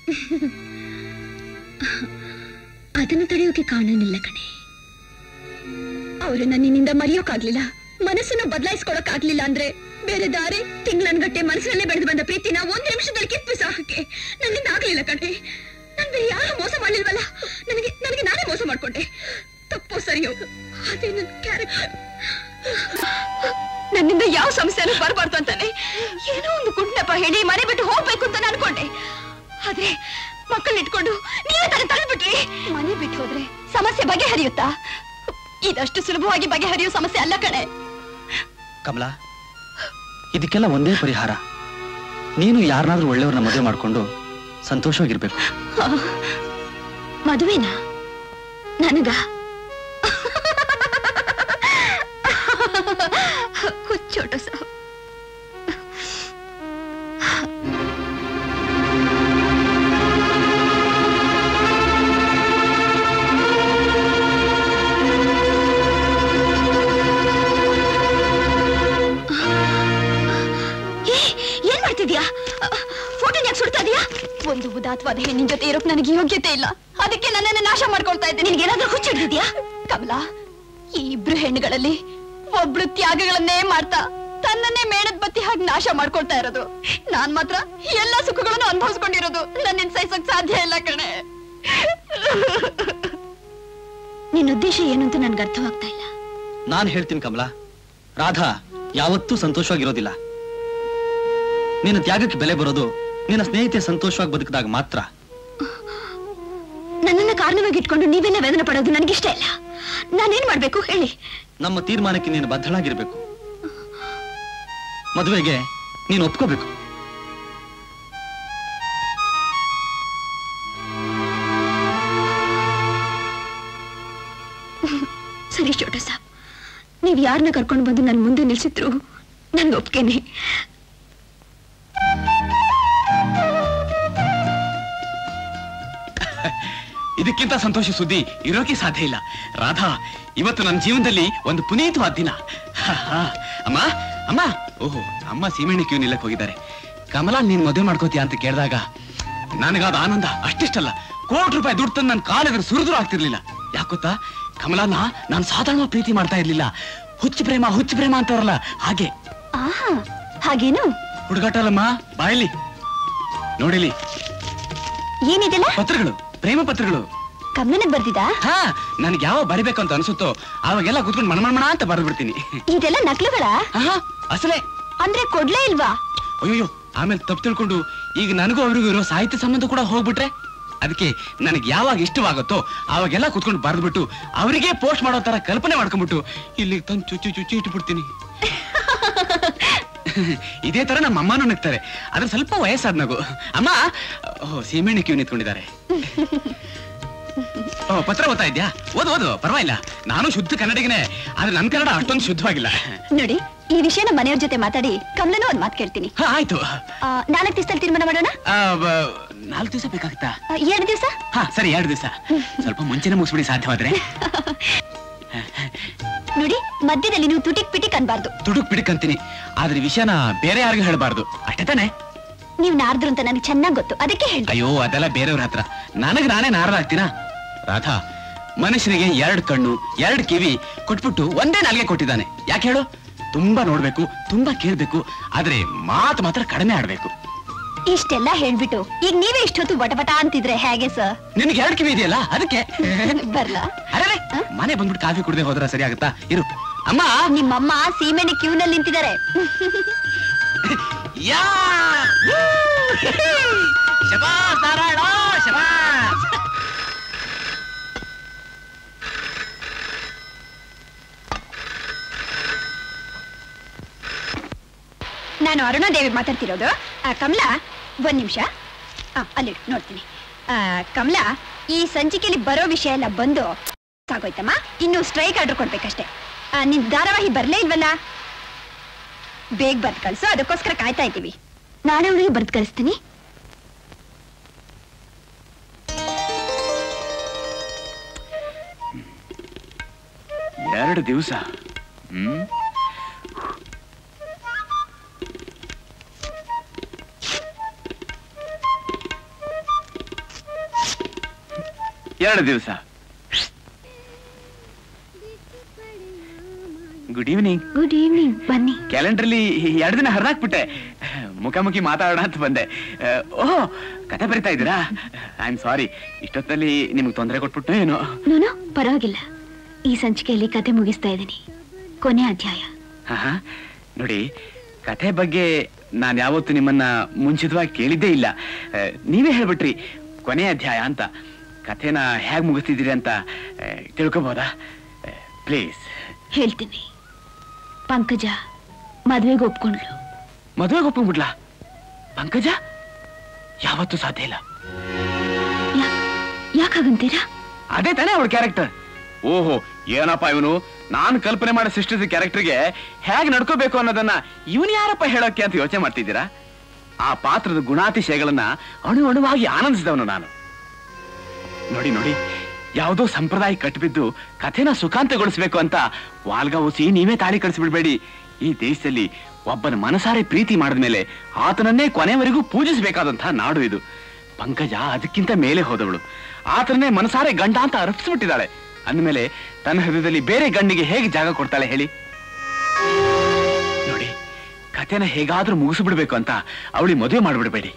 ಅದನ್ನು ತಡೆಯೋಕೆ ಕಾರಣನಿಲ್ಲ ಕಣೆ ಅವರನ್ನ ನಿನ್ನಿಂದ ಮರೆಯೋಕಾಗ್ಲಿಲ್ಲ ಮನಸ್ಸನ್ನು ಬದಲಾಯಿಸ್ಕೊಳಕ್ಕಾಗ್ಲಿಲ್ಲ ಅಂದ್ರೆ ಬೇರೆ ದಾರಿ ತಿಂಗಳನ್ಗಟ್ಟೆ ಮನಸ್ಸಿನಲ್ಲೇ ಬೆಳೆದು ಬಂದ ಪ್ರೀತಿನ ಒಂದ್ ನಿಮಿಷದಲ್ಲಿ ಕಿತ್ತು ಬಿಸಾಕಕ್ಕೆ ನನ್ನಿಂದ ಆಗ್ಲಿಲ್ಲ ಕಣೆ ನನ್ ಬೇರೆ ಯಾರು ಮೋಸ ಮಾಡ್ಲಿಲ್ವಲ್ಲ ನನಗೆ ನನಗೆ ನಾನೇ ಮೋಸ ಮಾಡ್ಕೊಂಡೆ ತಪ್ಪೋ ಸರಿಯೋ ಅದೇ ನನ್ನ ಕ್ಯಾರೆಕ್ಟರ್ ನನ್ನಿಂದ ಯಾವ ಸಮಸ್ಯೆನೂ ಬರಬಾರ್ದು ಅಂತಾನೆ ಏನೋ ಒಂದು ಗುಂಡ್ನಪ್ಪ ಹೇಳಿ ಮನೆ ಬಿಟ್ಟು ಹೋಗ್ಬೇಕು ಅಂತ ನಾನು ಅನ್ಕೊಂಡೆ ಆದ್ರೆ ಮಕ್ಕಳನ್ನ ಇಟ್ಕೊಂಡು ನೀವೇ ತಾನೇ ತಳ್ಳಿಬಿಟ್ರಿ ಮನೆ ಬಿಟ್ಟು ಹೋದ್ರೆ ಸಮಸ್ಯೆ ಬಗೆಹರಿಯುತ್ತಾ ಇದಷ್ಟು ಸುಲಭವಾಗಿ ಬಗೆಹರಿಯೋ ಸಮಸ್ಯೆ ಅಲ್ಲ ಕಣೆ ಕಮಲಾ ಇದಕ್ಕೆಲ್ಲ ಒಂದೇ ಪರಿಹಾರ ನೀನು ಯಾರನ್ನಾದ್ರೂ ಒಳ್ಳೆಯವ್ರನ್ನ ಮದುವೆ ಮಾಡ್ಕೊಂಡು ಸಂತೋಷವಾಗಿರ್ಬೇಕು ಮದುವೆನಾ ನನಗ ಹುಚ್ಚೋಟ ಸಾವು ಏ, ಏನ್ ಮಾಡ್ತಿದ್ಯಾ ಫೋಟೋ ಯಾಕೆ ಸುಡ್ತಾ ಇದೀಯಾ ಒಂದು ಉದಾತ್ವಾದ ಹೆಣ್ಣಿನ ಜೊತೆ ಇರೋಕ್ ನನಗೆ ಯೋಗ್ಯತೆ ಇಲ್ಲ ಅದಕ್ಕೆ ನನ್ನನ್ನು ನಾಶ ಮಾಡ್ಕೊಳ್ತಾ ಇದ್ದೆ ನಿನ್ಗೇನಾದ್ರೂ ಹುಚ್ಚಿಡ್ದಿದ್ಯಾ ಕಮಲಾ ಈ ಇಬ್ರು ಹೆಣ್ಣುಗಳಲ್ಲಿ ಒಬ್ಳು ತ್ಯಾಗಗಳನ್ನೇ ಮಾಡ್ತಾ ತನ್ನನ್ನೇ ಮೇಣದ ಬತ್ತಿ ಹಾಗೆ ನಾಶ ಮಾಡ್ಕೊಳ್ತಾ ಇರೋದು ನಾನ್ ಮಾತ್ರ ಎಲ್ಲ ಸುಖಗಳನ್ನು ಅನುಭವಿಸ್ಕೊಂಡಿರೋದು ನನ್ನ ಸಹಿಸೋಕ್ ಸಾಧ್ಯ ಇಲ್ಲ ಕಣೆ ನಿನ್ನ ಉದ್ದೇಶ ಏನು ಅಂತ ನನ್ಗೆ ಅರ್ಥವಾಗ್ತಾ ಇಲ್ಲ ನಾನು ಹೇಳ್ತೀನಿ ಕಮಲಾ ರಾಧಾ ಯಾವತ್ತೂ ಸಂತೋಷವಾಗಿರೋದಿಲ್ಲ ನಿನ್ನ ತ್ಯಾಗಕ್ಕೆ ಬೆಲೆ ಬರೋದು ನಿನ್ನ ಸ್ನೇಹಿತೆ ಸಂತೋಷವಾಗಿ ಬದುಕಿದಾಗ ಮಾತ್ರ ನನ್ನನ್ನ ಕಾರಣವಾಗಿ ಇಟ್ಕೊಂಡು ನೀವೆಲ್ಲ ವೇದನೆ ಪಡೋದು ನನಗಿಷ್ಟ ಇಲ್ಲ ನಾನೇನ್ ಮಾಡ್ಬೇಕು ಹೇಳಿ ನಮ್ಮ ತೀರ್ಮಾನಕ್ಕೆ ನೀನು ಬದ್ಧಳಾಗಿರ್ಬೇಕು ಮದುವೆಗೆ ನೀನು ಒಪ್ಕೋಬೇಕು ಸರಿ ಚೋಟ ಸಾಬ್ ನೀವ್ ಯಾರನ್ನ ಕರ್ಕೊಂಡು ಬಂದು ನನ್ನ ಮುಂದೆ ನಿಲ್ಸಿದ್ರು ನನ್ಗೆ ಒಪ್ಕೇನೆ ಇದಕ್ಕಿಂತ ಸಂತೋಷ ಸುದ್ದಿ ಇರೋಕೆ ಸಾಧ್ಯ ಇಲ್ಲ ರಾಧಾ ಇವತ್ತು ನನ್ನ ಜೀವನದಲ್ಲಿ ಒಂದು ಪುನೀತವಾದ ದಿನ ಹ, ಹ. ಅಮ್ಮ ಅಮ್ಮ ಓಹೋ ಅಮ್ಮ ಸೀಮೆಣ್ಣೆ ಕ್ಯೂ ನಿಲ್ಲಕ್ ಹೋಗಿದ್ದಾರೆ ಕಮಲಾ ನೀನ್ ಮದುವೆ ಮಾಡ್ಕೋತೀಯ ಅಂತ ಕೇಳಿದಾಗ ನನಗಾದ ಆನಂದ ಅಷ್ಟಿಷ್ಟಲ್ಲ ಕೋಟಿ ರೂಪಾಯಿ ದುಡ್ಡು ತಂದು ನನ್ನ ಕಾಲೆದ್ರ ಸುರಿದ್ರು ಆಗ್ತಿರ್ಲಿಲ್ಲ ಯಾಕೊತ್ತಾ ಕಮಲಾನ ನಾನು ಸಾಧಾರಣ ಪ್ರೀತಿ ಮಾಡ್ತಾ ಇರ್ಲಿಲ್ಲ ಹುಚ್ಚು ಪ್ರೇಮ ಹುಚ್ಚು ಪ್ರೇಮ ಅಂತಾರಲ್ಲ ಹಾಗೆ ಆಹಾ ಹಾಗೇನು ಹುಡುಗಾಟಲ್ಲಮ್ಮ ಬಾಯಲ್ಲಿ ನೋಡಿಲಿ ಏನಿದೆಲ್ಲ ಪತ್ರಗಳು ಪ್ರೇಮ ಪತ್ರಗಳು ಕಮಲನಿಗೆ ಬರ್ದಿದಾ ಹಾ ನನಗೆ ಯಾವ ಬರಿಬೇಕು ಅಂತ ಅನ್ಸುತ್ತೋ ಅವಾಗೆಲ್ಲ ಕೂತ್ಕೊಂಡು ಮಣಮಣ ಅಂತ ಬರೆದು ಬಿಡ್ತೀನಿ ಇದೆಲ್ಲ ನಕ್ಲುಗಳ ಆಹಾ, ಅಸಲೇ ಅಂದ್ರೆ ಕೊಡ್ಲೇ ಇಲ್ವಾ ಅಯ್ಯೋ ಆಮೇಲೆ ತಪ್ಪು ತಿಳ್ಕೊಂಡು ಈಗ ನನಗೂ ಅವ್ರಿಗೂ ಇರೋ ಸಾಹಿತ್ಯ ಸಂಬಂಧ ಕೂಡ ಹೋಗ್ಬಿಟ್ರೆ ಅದಕ್ಕೆ ನನಗೆ ಯಾವಾಗ ಇಷ್ಟವಾಗುತ್ತೋ ಅವಾಗೆಲ್ಲ ಕೂತ್ಕೊಂಡು ಬರೆದ್ಬಿಟ್ಟು ಅವರಿಗೆ ಪೋಸ್ಟ್ ಮಾಡೋ ತರ ಕಲ್ಪನೆ ಮಾಡ್ಕೊಂಡ್ಬಿಟ್ಟು ಇಲ್ಲಿ ತಂದು ಚುಚ್ಚು ಚುಚ್ಚು ಇಟ್ಬಿಡ್ತೀನಿ ಇದೇ ತರ ನಮ್ಮ ಅಮ್ಮನೂ ನಗ್ತಾರೆ ಅದ್ರ ಸ್ವಲ್ಪ ವಯಸ್ಸಾದ ನಗು ಅಮ್ಮ ಓ ಸೀಮೆಣ್ಣೆ ಕ್ಯೂ ನಿಂತ್ಕೊಂಡಿದ್ದಾರೆ ಓ ಪತ್ರ ಓದ್ತಾ ಇದ್ಯಾ ಓದು ಓದು ಪರವಾಗಿಲ್ಲ ನಾನು ಶುದ್ಧ ಕನ್ನಡಿಗನೇ ಆದ್ರೆ ನನ್ನ ಕನ್ನಡ ಅಷ್ಟೊಂದು ಶುದ್ಧವಾಗಿಲ್ಲ ನೋಡಿ ಈ ವಿಷಯನ ಮನೆಯವ್ರ ಜೊತೆ ಮಾತಾಡಿ ಕಮಲನೂ ಒಂದ್ ಮಾತು ಕೇಳ್ತೀನಿ ಹಾ ಆಯ್ತು ಆ, ನಾಲ್ಕು ದಿವಸದಲ್ಲಿ ತೀರ್ಮಾನ ಮಾಡೋಣ ಆ, ಬ- ನಾಲ್ಕು ದಿವಸ ಬೇಕಾಗುತ್ತಾ ಆ, ಎರಡು ದಿವಸ ಹಾ ಸರಿ ಎರಡು ದಿವಸ ಸ್ವಲ್ಪ ಮುಂಚೆನೆ ಮುಗಿಸ್ಬಿಡಿ ಸಾಧ್ಯವಾದ್ರೆ ನೋಡಿ ಮಧ್ಯದಲ್ಲಿ ನೀವು ತುಟಿಕ್ ಪಿಟಿಕ್ ಅನ್ಬಾರ್ದು ತುಡುಕ್ ಬಿಡುಕ್ ಅಂತೀನಿ ಆದ್ರೆ ಈ ವಿಷಯನ ಬೇರೆ ಯಾರಿಗೂ ಹೇಳಬಾರ್ದು ಅಷ್ಟೇ ತಾನೆ ನೀವು ನಾರ್ದ್ರು ಅಂತ ನನಗೆ ಚೆನ್ನಾಗ್ ಗೊತ್ತು ಅದಕ್ಕೆ ಹೇಳ್ದೆ ಅಯ್ಯೋ ಅದೆಲ್ಲ ಬೇರೆಯವ್ರ ಹತ್ರ ನನಗ್ ನಾನೇ ನಾರದಾಗ್ತೀನಾ ರಾಧಾ ಮನುಷ್ಯನಿಗೆ ಎರಡು ಕಣ್ಣು ಎರಡು ಕಿವಿ ಕೊಟ್ಬಿಟ್ಟು ಒಂದೇ ನಾಲ್ಗೆ ಕೊಟ್ಟಿದ್ದಾನೆ ಯಾಕೆ ಹೇಳು ತುಂಬಾ ನೋಡ್ಬೇಕು ತುಂಬಾ ಕೇಳ್ಬೇಕು ಆದ್ರೆ ಮಾತು ಮಾತ್ರ ಕಡಿಮೆ ಆಡ್ಬೇಕು ಇಷ್ಟೆಲ್ಲ ಹೇಳ್ಬಿಟ್ಟು ಈಗ ನೀವೇ ಇಷ್ಟೊತ್ತು ಬಟಬಟ ಅಂತಿದ್ರೆ ಹೇಗೆ ಸರ್ ನಿನ್ಗೆ ಎರಡು ಕಿವಿ ಇದೆಯಲ್ಲ ಅದಕ್ಕೆ ಬರ್ಲಾ ಅರೆ ಮನೆ ಬಂದ್ಬಿಟ್ಟು ಕಾಫಿ ಕುಡ್ದೆ ಹೋದ್ರ ಸರಿ ಆಗುತ್ತಾ ಇರು ಅಮ್ಮ ನಿಮ್ಮಮ್ಮ ಸೀಮೆಣ್ಣೆ ಕ್ಯೂನಲ್ಲಿ ನಿಂತಿದ್ದಾರೆ ಯಾ ಶಬಾಸ್ ನಾರಾಯಣ ಶಬಾಸ್ ನಾನು ಅರುಣಾದೇವಿ ಮಾತಾಡ್ತಿರೋದು ಆ, ಕಮಲಾ ಒಂದ್ ನಿಮಿಷ ಅಲ್ಲಿ ನೋಡ್ತೀನಿ ಆ, ಕಮಲಾ ಈ ಸಂಚಿಕೆಯಲ್ಲಿ ಬರೋ ವಿಷಯ ಎಲ್ಲ ಬಂದು ಸಾಗೋಯ್ತಮ್ಮ ಇನ್ನು ಸ್ಟ್ರೈಕ್ ಆರ್ಡರ್ ಕೊಡ್ಬೇಕಷ್ಟೇ ಆ, ನಿನ್ ಧಾರಾವಾಹಿ ಬರ್ಲೇ ಇಲ್ವಲ್ಲ ಬೇಗ ಬರ್ದ್ ಕಳ್ಸು ಅದಕ್ಕೋಸ್ಕರ ಕಾಯ್ತಾ ಇದ್ದೀವಿ ನಾಳೆ ಅವಳಿಗೆ ಬರ್ದ್ ಕಳಿಸ್ತೀನಿ ಎರಡು ದಿವಸ ಹ್ಮ್ ಎರಡು ದಿವಸ ಗುಡ್ ಈವ್ನಿಂಗ್ ಗುಡ್ ಈವ್ನಿಂಗ್ ಬನ್ನಿ ಕ್ಯಾಲೆಂಡರ್ಲಿ ಎರಡು ದಿನ ಹರಿದಾಕ್ಬಿಟ್ಟೆ ಮುಖಾಮುಖಿ ಮಾತಾಡೋಣ ಅಂತ ಬಂದೆ ಓಹ್ ಕತೆ ಬರಿತಾ ಇದ್ದೀರಾ ಐ ಆಮ್ ಸಾರಿ ಇಷ್ಟೊತ್ತಲ್ಲಿ ನಿಮ್ಗೆ ತೊಂದರೆ ಕೊಟ್ಬಿಟ್ಟು ಏನೋ ನಾನು ಪರವಾಗಿಲ್ಲ ಈ ಸಂಚಿಕೆಯಲ್ಲಿ ಕತೆ ಮುಗಿಸ್ತಾ ಇದ್ದೀನಿ ಕೊನೆ ಅಧ್ಯಾಯ ಆಹಾ, ನೋಡಿ ಕಥೆ ಬಗ್ಗೆ ನಾನು ಯಾವತ್ತು ನಿಮ್ಮನ್ನ ಮುಂಚಿತವಾಗಿ ಕೇಳಿದ್ದೇ ಇಲ್ಲ ಆ, ನೀವೇ ಹೇಳ್ಬಿಟ್ರಿ ಕೊನೆಯ ಅಧ್ಯಾಯ ಅಂತ ಕಥೆನ ಹೇಗ್ ಮುಗಿಸ್ತಿದ್ದೀರಿ ಅಂತ ಆ, ತಿಳ್ಕೊಬೋದಾ ಪ್ಲೀಸ್ ಹೇಳ್ತೀನಿ ಪಂಕಜ ಮದ್ವೆಗೆ ಒಪ್ಕೊಂಡ್ಲು ಮದುವೆಗೆ ಒಪ್ಕೊಂಡ್ಬಿಡ್ಲಾ ಪಂಕಜ ಯಾವತ್ತೂ ಸಾಧ್ಯ ಇಲ್ಲ ಯಾಕಾಗಂತೀರಾ ಅದೇ ತಾನೇ ಅವಳ ಕ್ಯಾರೆಕ್ಟರ್ ಓಹೋ ಏನಪ್ಪ ಇವನು ನಾನು ಕಲ್ಪನೆ ಮಾಡೋ ಸೃಷ್ಟಿಸಿದ ಕ್ಯಾರೆಕ್ಟರ್ಗೆ ಹೇಗೆ ನಡ್ಕೋಬೇಕು ಅನ್ನೋದನ್ನ ಇವನು ಯಾರಪ್ಪ ಹೇಳೋಕೆ ಅಂತ ಯೋಚನೆ ಮಾಡ್ತಿದ್ದೀರಾ ಆ ಪಾತ್ರದ ಗುಣಾತಿಶಯಗಳನ್ನ ಅಣು ಅಣುವಾಗಿ ಆನಂದಿಸಿದವನು ನಾನು ನೋಡಿ ನೋಡಿ ಯಾವುದೋ ಸಂಪ್ರದಾಯ ಕಟ್ಟಿಬಿದ್ದು ಕಥೆನ ಸುಖಾಂತಗೊಳಿಸ್ಬೇಕು ಅಂತ ವಾಲ್ಗ ಒಸಿ ನೀವೇ ತಾಳಿ ಕಳಿಸ್ಬಿಡ್ಬೇಡಿ ಈ ದೇಶದಲ್ಲಿ ಒಬ್ಬನ ಮನಸಾರೆ ಪ್ರೀತಿ ಮಾಡಿದ್ಮೇಲೆ ಆತನನ್ನೇ ಕೊನೆವರೆಗೂ ಪೂಜಿಸಬೇಕಾದಂತಹ ನಾಡು ಇದು ಪಂಕಜ ಅದಕ್ಕಿಂತ ಮೇಲೆ ಹೋದವಳು ಆತನೇ ಮನಸಾರೆ ಗಂಡ ಅಂತ ಅರಪಿಸ್ಬಿಟ್ಟಿದ್ದಾಳೆ ಅಂದಮೇಲೆ ತನ್ನ ಹೃದಯದಲ್ಲಿ ಬೇರೆ ಗಂಡಿಗೆ ಹೇಗೆ ಜಾಗ ಕೊಡ್ತಾಳೆ ಹೇಳಿ ನೋಡಿ ಕಥೆನ ಹೇಗಾದ್ರೂ ಮುಗಿಸ್ಬಿಡ್ಬೇಕು ಅಂತ ಅವಳಿ ಮದುವೆ ಮಾಡ್ಬಿಡ್ಬೇಡಿ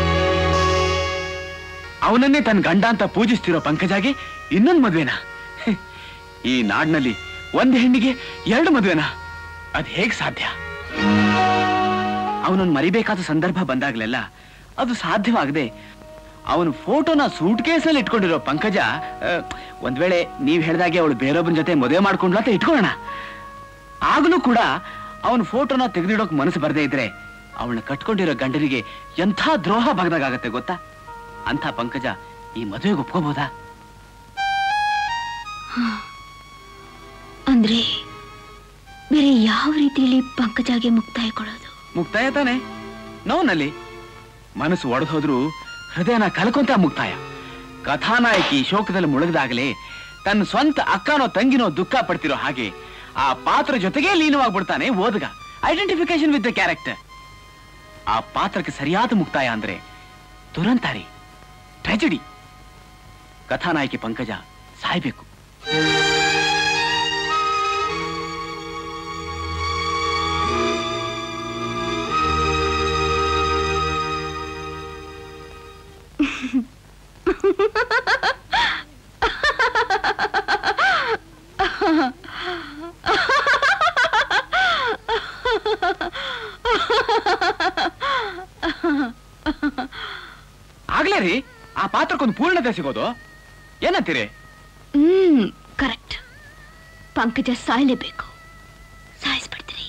ಅವನನ್ನೇ ತನ್ನ ಗಂಡ ಅಂತ ಪೂಜಿಸ್ತಿರೋ ಪಂಕಜಾಗೆ ಇನ್ನೊಂದು ಮದ್ವೆನಾ ಹ್ಮ್. ಈ ನಾಡಿನಲ್ಲಿ ಒಂದ್ ಹೆಣ್ಣಿಗೆ ಎರಡು ಮದ್ವೆನಾ ಅದ್ ಹೇಗ್ ಸಾಧ್ಯ ಅವನನ್ನು ಮರಿಬೇಕಾದ ಸಂದರ್ಭ ಬಂದಾಗ್ಲೆಲ್ಲ ಅದು ಸಾಧ್ಯವಾಗದೆ ಅವನ ಫೋಟೋನ ಸೂಟ್ ಕೇಸಲ್ಲಿ ಇಟ್ಕೊಂಡಿರೋ ಪಂಕಜ ಆ, ಒಂದ್ ವೇಳೆ ನೀವ್ ಹೇಳ್ದಾಗೆ ಅವಳು ಬೇರೊಬ್ಬನ ಜೊತೆ ಮದುವೆ ಮಾಡ್ಕೊಂಡ್ಲ ಅಂತ ಇಟ್ಕೊಳ್ಳೋಣ ಆಗ್ಲೂ ಕೂಡ ಅವನ ಫೋಟೋನ ತೆಗೆದಿಡೋಕ್ ಮನಸ್ಸು ಬರದೇ ಇದ್ರೆ ಅವಳನ್ನ ಕಟ್ಕೊಂಡಿರೋ ಗಂಡನಿಗೆ ಎಂಥ ದ್ರೋಹ ಬಗ್ದಾಗತ್ತೆ ಗೊತ್ತಾ ಅಂಥ ಪಂಕಜ ಈ ಮದುವೆಗೆ ಒಪ್ಕೋಬಹುದಾ ಅಂದ್ರೆ ಬೇರೆ ಯಾವ ರೀತಿಯಲ್ಲಿ ಪಂಕಜಾಗೆ ಮುಕ್ತಾಯ ಕೊಡೋದು ಮುಕ್ತಾಯ ತಾನೆ ನೋವ್ನಲ್ಲಿ ಮನಸ್ಸು ಒಡೆದು ಹೋದ್ರೂ ಹೃದಯನ ಕಲ್ಕೊಂತ ಮುಕ್ತಾಯ ಕಥಾನಾಯಕಿ ಶೋಕದಲ್ಲಿ ಮುಳುಗದಾಗಲೇ ತನ್ನ ಸ್ವಂತ ಅಕ್ಕನೋ ತಂಗಿನೋ ದುಃಖ ಪಡ್ತಿರೋ ಹಾಗೆ ಆ ಪಾತ್ರ ಜೊತೆಗೆ ಲೀನವಾಗ್ಬಿಡ್ತಾನೆ ಓದ್ಗ ಐಡೆಂಟಿಫಿಕೇಶನ್ ವಿತ್ ದ ಕ್ಯಾರೆಕ್ಟರ್ ಆ ಪಾತ್ರಕ್ಕೆ ಸರಿಯಾದ ಮುಕ್ತಾಯ ಅಂದ್ರೆ ದುರಂತಾರಿ ಟ್ರೆಜಿಡಿ ಕಥಾನಾಯಕಿ ಪಂಕಜ ಸಾಯ್ಬೇಕು ಆಗ್ಲೇ ರೀ ಆ ಪಾತ್ರಕ್ಕೊಂದು ಪೂರ್ಣತೆ ಸಿಗೋದು ಏನಂತೀರಿ ಹ್ಮ್ ಕರೆಕ್ಟ್ ಪಂಕಜ ಸಾಯ್ಲೇಬೇಕು ಸಾಯಿಸ್ಬಿಡ್ತೀನಿ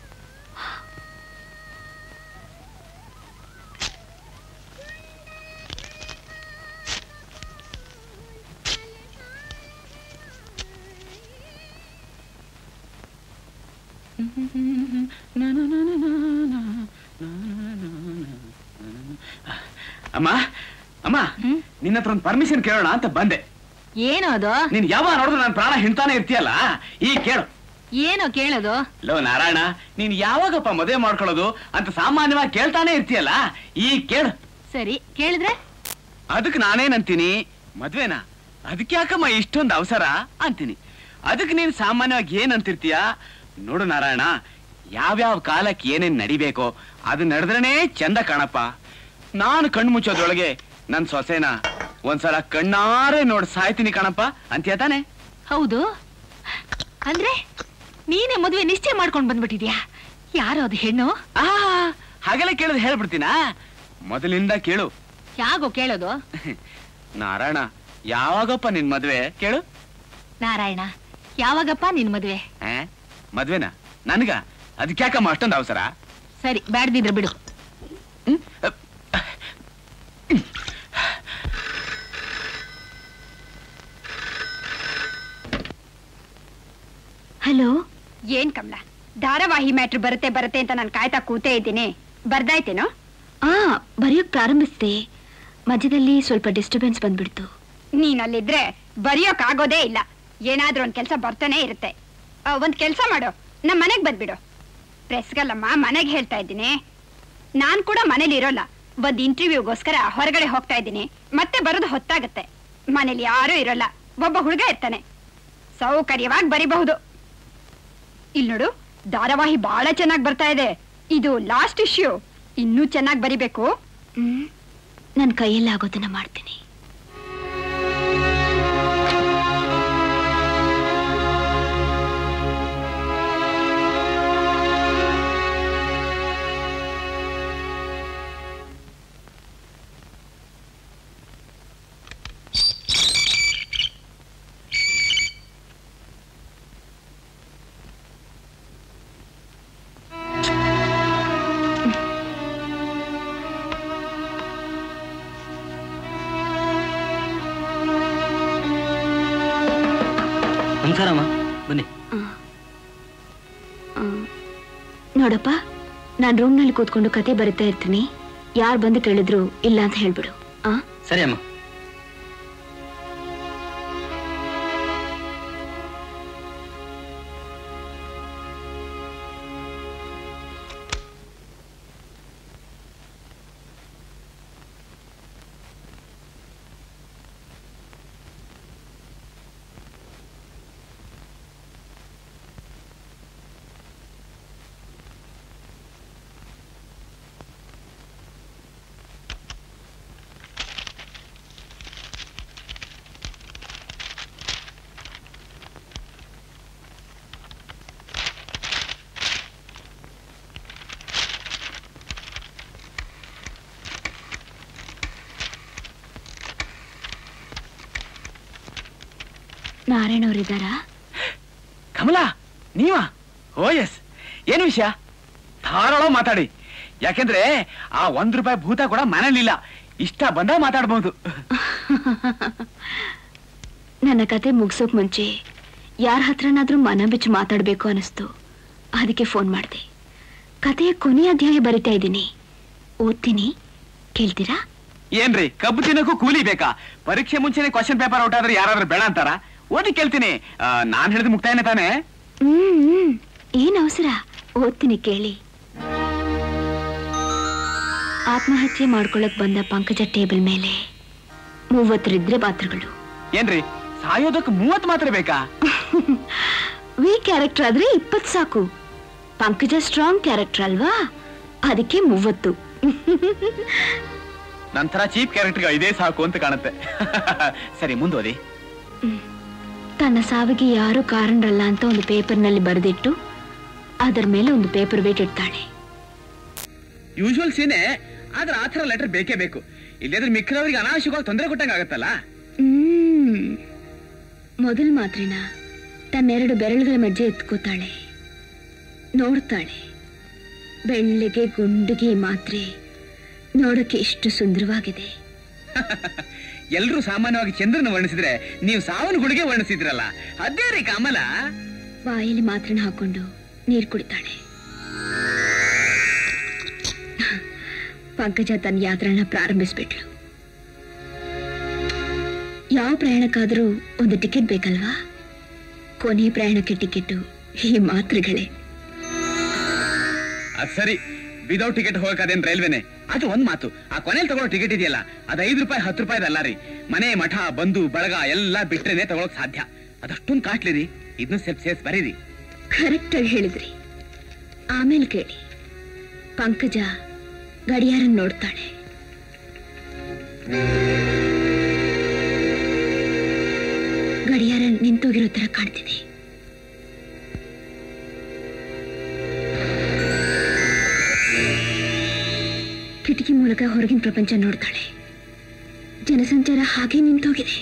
ಅಮ್ಮ ಅಮ್ಮ ನಿನ್ನ ಹತ್ರ ಒಂದು ಪರ್ಮಿಷನ್ ಕೇಳೋಣ ಅಂತ ಬಂದೆ ಏನೋ ಅದು ನೀನ್ ಯಾವಾಗ ನೋಡಿದ್ರು ನನ್ನ ಪ್ರಾಣ ಹಿಂತಾನೆ ಇರ್ತೀಯಲ್ಲ ಈ ಕೇಳು ಏನೋ ಕೇಳೋದು ಲೋ ನಾರಾಯಣ ನೀನ್ ಯಾವಾಗಪ್ಪ ಮದುವೆ ಮಾಡ್ಕೊಳ್ಳೋದು ಅಂತ ಸಾಮಾನ್ಯವಾಗಿ ಕೇಳ್ತಾನೆ ಇರ್ತೀಯಲ್ಲ ಈ ಕೇಳು ಸರಿ ಕೇಳಿದ್ರೆ ಅದಕ್ಕೆ ನಾನೇನಂತೀನಿ ಮದ್ವೆನಾ ಅದಕ್ಕೆ ಯಾಕಮ್ಮ ಇಷ್ಟೊಂದು ಅವಸರ ಅಂತೀನಿ ಅದಕ್ಕೆ ನೀನ್ ಸಾಮಾನ್ಯವಾಗಿ ಏನ್ ಅಂತಿರ್ತೀಯ ನೋಡು ನಾರಾಯಣ ಯಾವ್ಯಾವ ಕಾಲಕ್ಕೆ ಏನೇನ್ ನಡಿಬೇಕೋ ಅದು ನಡೆದ್ರೇನೆ ಚಂದ ಕಾಣಪ್ಪ ನಾನು ಕಣ್ಣು ಮುಚ್ಚೋದ್ರೊಳಗೆ ನನ್ ಸೊಸೆನ ಒಂದ್ಸಲ ಕಣ್ಣಾರೆ ನೋಡ್ ಸಾಯ್ತೀನಿ ಕಣಪ್ಪ ಅಂತೀಯ ತಾನೆ ಹೌದು ಅಂದ್ರೆ ನೀನೇ ಮದುವೆ ನಿಶ್ಚಯ ಮಾಡ್ಕೊಂಡ್ ಬಂದ್ಬಿಟ್ಟಿದ್ಯಾ ಯಾರೋ ಅದು ಹೆಣ್ಣು ಆ ಹಾಗೆಲ್ಲ ಕೇಳಿದ್ ಹೇಳ್ಬಿಡ್ತೀನಾ ಮೊದಲಿಂದ ಕೇಳು ಯಾಗೋ ಕೇಳೋದು ನಾರಾಯಣ ಯಾವಾಗಪ್ಪ ನಿನ್ ಮದ್ವೆ ಕೇಳು ನಾರಾಯಣ ಯಾವಾಗಪ್ಪ ನಿನ್ ಮದುವೆ ಆ? ಮದ್ವೆನಾ ನನ್ಗ ಅದಕ್ಕೆ ಯಾಕಮ್ಮ ಅಷ್ಟೊಂದು ಅವಸರ ಸರಿ ಬ್ಯಾಡ್ದಿದ್ರೆ ಬಿಡು ಹಲೋ ಏನ್ ಕಮಲ ಧಾರಾವಾಹಿ ಮ್ಯಾಟ್ರ್ ಬರುತ್ತೆ ಬರುತ್ತೆ ಅಂತ ನಾನು ಕಾಯ್ತಾ ಕೂತೇ ಇದ್ದೀನಿ ಬರ್ದಾಯ್ತೇನೋ ಆ ಬರೆಯೋಕ್ ಪ್ರಾರಂಭಿಸ್ದೆ ಮಧ್ಯದಲ್ಲಿ ಸ್ವಲ್ಪ ಡಿಸ್ಟರ್ಬೆನ್ಸ್ ಬಂದ್ಬಿಡ್ತು ನೀನ್ ಅಲ್ಲಿದ್ರೆ ಬರೆಯೋಕ್ ಆಗೋದೇ ಇಲ್ಲ ಏನಾದ್ರೂ ಒಂದ್ ಕೆಲ್ಸ ಬರ್ತಾನೆ ಇರುತ್ತೆ ಆ, ಒಂದ್ ಕೆಲ್ಸ ಮಾಡು ನಮ್ ಮನೆಗ್ ಬಂದ್ಬಿಡು ಪ್ರೆಸ್ಗಲ್ಲಮ್ಮ ಮನೆಗ್ ಹೇಳ್ತಾ ಇದ್ದೀನಿ ನಾನ್ ಕೂಡ ಮನೇಲಿ ಇರೋಲ್ಲ ಒಂದ್ ಇಂಟರ್ವ್ಯೂಗೋಸ್ಕರ ಹೊರಗಡೆ ಹೋಗ್ತಾ ಇದ್ದೀನಿ ಮತ್ತೆ ಬರೋದು ಹೊತ್ತಾಗತ್ತೆ ಮನೇಲಿ ಯಾರೂ ಇರೋಲ್ಲ ಒಬ್ಬ ಹುಡುಗ ಇರ್ತಾನೆ ಸೌಕರ್ಯವಾಗಿ ಬರಿಬಹುದು ಇಲ್ ನೋಡು ಧಾರಾವಾಹಿ ಬಹಳ ಚೆನ್ನಾಗಿ ಬರ್ತಾ ಇದೆ ಇದು ಲಾಸ್ಟ್ ಇಶ್ಯೂ ಇನ್ನೂ ಚೆನ್ನಾಗಿ ಬರಿಬೇಕು ಹ್ಮ್ ನನ್ನ ಕೈಯಲ್ಲಾಗೋದನ್ನ ಮಾಡ್ತೀನಿ ನಮಸ್ಕಾರಮ್ಮ ಬನ್ನಿ ಆ, ನೋಡಪ್ಪ ನಾನು ರೂಮ್ನಲ್ಲಿ ಕೂತ್ಕೊಂಡು ಕತೆ ಬರಿತಾ ಇರ್ತೀನಿ ಯಾರು ಬಂದು ಕೇಳಿದ್ರು ಇಲ್ಲ ಅಂತ ಹೇಳ್ಬಿಡು ಆ ಸರಿ ಅಮ್ಮ ನಾರಾಯಣ ಅವರಿದ್ದಾರಾ ಕಮಲಾ ನೀವಾ ಓ ಎಸ್ ಏನು ವಿಷಯ ಧಾರಾಳ ಮಾತಾಡಿ ಯಾಕೆಂದ್ರೆ ಆ ಒಂದ್ ರೂಪಾಯಿ ಭೂತ ಕೂಡ ಮನೇಲಿಲ್ಲ ಇಷ್ಟ ಬಂದಾಗ ಮಾತಾಡ್ಬಹುದು ನನ್ನ ಕತೆ ಮುಗಿಸೋಕ್ ಮುಂಚೆ ಯಾರ ಹತ್ರನಾದ್ರೂ ಮನ ಬಿಚ್ಚಿ ಮಾತಾಡ್ಬೇಕು ಅನಿಸ್ತು ಅದಕ್ಕೆ ಫೋನ್ ಮಾಡಿದೆ ಕತೆಯ ಕೊನೆಯ ಅಧ್ಯಾಯ ಬರಿತಾ ಇದ್ದೀನಿ ಓದ್ತೀನಿ ಕೇಳ್ತೀರಾ ಏನ್ರಿ ಕಬ್ಬು ತಿನ್ನಕ್ಕೂ ಕೂಲಿ ಬೇಕಾ ಪರೀಕ್ಷೆ ಮುಂಚೆನೆ ಕ್ವಶನ್ ಪೇಪರ್ ಔಟ್ ಆದ್ರೆ ಯಾರಾದ್ರೂ ಬೇಡ ಅಂತಾರ ಓದಿ ಕೇಳ್ತೀನಿ ಆ, ನಾನ್ ಹೇಳಿದ ಮುಕ್ತಾಯನೇ ತಾನೇ ಹ್ಮ್ ಹ್ಮ್. ಏನ್ ಅವಸರ ಓದ್ತೀನಿ ಕೇಳಿ ಆತ್ಮಹತ್ಯೆ ಮಾಡ್ಕೊಳಕ್ ಬಂದ ಪಂಕಜ ಟೇಬಲ್ ಮೇಲೆ ಮೂವತ್ತರಿದ್ರೆ ಪಾತ್ರಗಳು ಏನ್ರಿ ಸಾಯೋದಕ್ಕೆ ಮೂವತ್ ಮಾತ್ರ ಬೇಕಾ ವಿ ಕ್ಯಾರೆಕ್ಟರ್ ಆದ್ರೆ ಇಪ್ಪತ್ ಸಾಕು ಪಂಕಜ ಸ್ಟ್ರಾಂಗ್ ಕ್ಯಾರೆಕ್ಟರ್ ಅಲ್ವಾ ಅದಕ್ಕೆ ಮೂವತ್ತು ನಂತರ ಚೀಪ್ ಕ್ಯಾರೆಕ್ಟರ್ಗೆ ಇದೇ ಸಾಕು ಅಂತ ಕಾಣುತ್ತೆ ಸರಿ ಮುಂದುವರಿ ತನ್ನ ಸಾವಿಗೆ ಯಾರು ಕಾರಣರಲ್ಲ ಅಂತ ಒಂದು ಪೇಪರ್ನಲ್ಲಿ ಬರೆದಿಟ್ಟು ಅದರ ಮೇಲೆ ಒಂದು ಪೇಪರ್ ವೇಟ್ ಇಡ್ತಾಳೆ ಯೂಶುವಲ್ ಸೀನೆ ಆದ್ರೆ ಆ ಥರ ಲೆಟರ್ ಬೇಕೇ ಬೇಕು ಇಲ್ಲದ್ರೆ ಮಿಕ್ಕದವರಿಗೆ ಅನಾವಶ್ಯಕವಾಗಿ ತೊಂದರೆ ಕೊಟ್ಟಂಗ ಆಗತ್ತಲ್ಲ ಹ್ಮ್ ಮೊದಲ ಮಾತ್ರಿನ ತನ್ನೆರಡು ಬೆರಳುಗಳ ಮಧ್ಯೆ ಎತ್ಕೋತಾಳೆ ನೋಡ್ತಾಳೆ ಬೆಳ್ಳಿಗೆ ಗುಂಡಿಗೆ ಮಾತ್ರೆ ನೋಡಕ್ಕೆ ಎಷ್ಟು ಸುಂದರವಾಗಿದೆ ಎಲ್ರೂ ಸಾಮಾನ್ಯವಾಗಿ ಚಂದ್ರನ ವರ್ಣಿಸಿದ್ರೆ ನೀವು ಸಾವನ್ ಗುಳಿಗೆ ವರ್ಣಿಸಿದ್ರಲ್ಲ ಅದೇ ರೀ ಕಮಲ ಬಾಯಲ್ಲಿ ಮಾತ್ರನ ಹಾಕೊಂಡು ನೀರು ಕುಡಿತಾಳೆ ಪಂಕಜ ತನ್ನ ಯಾತ್ರನ ಪ್ರಾರಂಭಿಸ್ಬಿಟ್ಲು ಯಾವ ಪ್ರಯಾಣಕ್ಕಾದರೂ ಒಂದು ಟಿಕೆಟ್ ಬೇಕಲ್ವಾ ಕೊನೆ ಪ್ರಯಾಣಕ್ಕೆ ಟಿಕೆಟು ಈ ಮಾತ್ರೆಗಳೇ ಅದ್ ಸರಿ ವಿದೌಟ್ ಟಿಕೆಟ್ ಹೋಗಕ್ ಅದೇನ್ ರೈಲ್ವೆನೆ ಅದು ಒಂದ್ ಮಾತು ಆ ಕೊನೆಯಲ್ಲಿ ತಗೊಳ್ಳೋ ಟಿಕೆಟ್ ಇದೆಯಲ್ಲ ಅದ್ ಐದು ರೂಪಾಯಿ ಹತ್ತು ರೂಪಾಯಿ ಅಲ್ಲ ರೀ ಮನೆ ಮಠ ಬಂಧು ಬಳಗ ಎಲ್ಲ ಬಿಟ್ರೇನೆ ತಗೊಳಕ್ ಸಾಧ್ಯ ಅದಷ್ಟೊಂದು ಕಾಟ್ಲಿ ರೀ ಇದನ್ನ ಸ್ವಲ್ಪ ಸೇರ್ಸ್ ಬರೀರಿ ಕರೆಕ್ಟ್ ಆಗಿ ಹೇಳಿದ್ರಿ ಆಮೇಲೆ ಕೇಳಿ ಪಂಕಜ ಗಡಿಯಾರ ನೋಡ್ತಾಳೆ ಗಡಿಯಾರ ನಿಂತೋಗಿರೋ ತರ ಕಾಣ್ತಿದೆ ಕಿಟಕಿ ಮೂಲಕ ಹೊರಗಿನ ಪ್ರಪಂಚ ನೋಡ್ತಾಳೆ ಜನಸಂಚಾರ ಹಾಗೆ ನಿಂತೋಗಿದೆ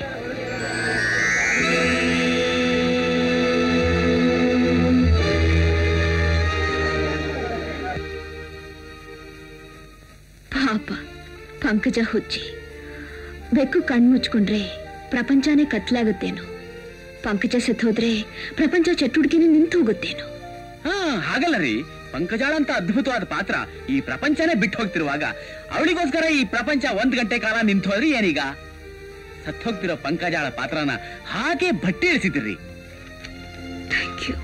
ಪಾಪ ಪಂಕಜ ಹುಚ್ಚಿ ಬೆಕ್ಕು ಕಣ್ಮುಚ್ಕೊಂಡ್ರೆ ಪ್ರಪಂಚನೇ ಕತ್ಲಾಗುತ್ತೇನೋ ಪಂಕಜ ಸತ್ತೋದ್ರೆ ಪ್ರಪಂಚ ಚಟುವಟಿಕೆನೇ ನಿಂತು ಹೋಗುತ್ತೇನೋ ಹಾ ಹಾಗಲ್ಲ ರೀ ಪಂಕಜಾಳ ಅಂತ ಅದ್ಭುತವಾದ ಪಾತ್ರ ಈ ಪ್ರಪಂಚನೇ ಬಿಟ್ಟು ಹೋಗ್ತಿರುವಾಗ ಅವಳಿಗೋಸ್ಕರ ಈ ಪ್ರಪಂಚ ಒಂದ್ ಗಂಟೆ ಕಾಲ ನಿಂತು ಹೋದ್ರಿ ಏನೀಗ ಸತ್ ಹೋಗ್ತಿರೋ ಪಂಕಜಾಳ ಪಾತ್ರನ ಹಾಗೆ ಬಟ್ಟೆ ಇಳಿಸಿದ್ರಿ ಥ್ಯಾಂಕ್ ಯು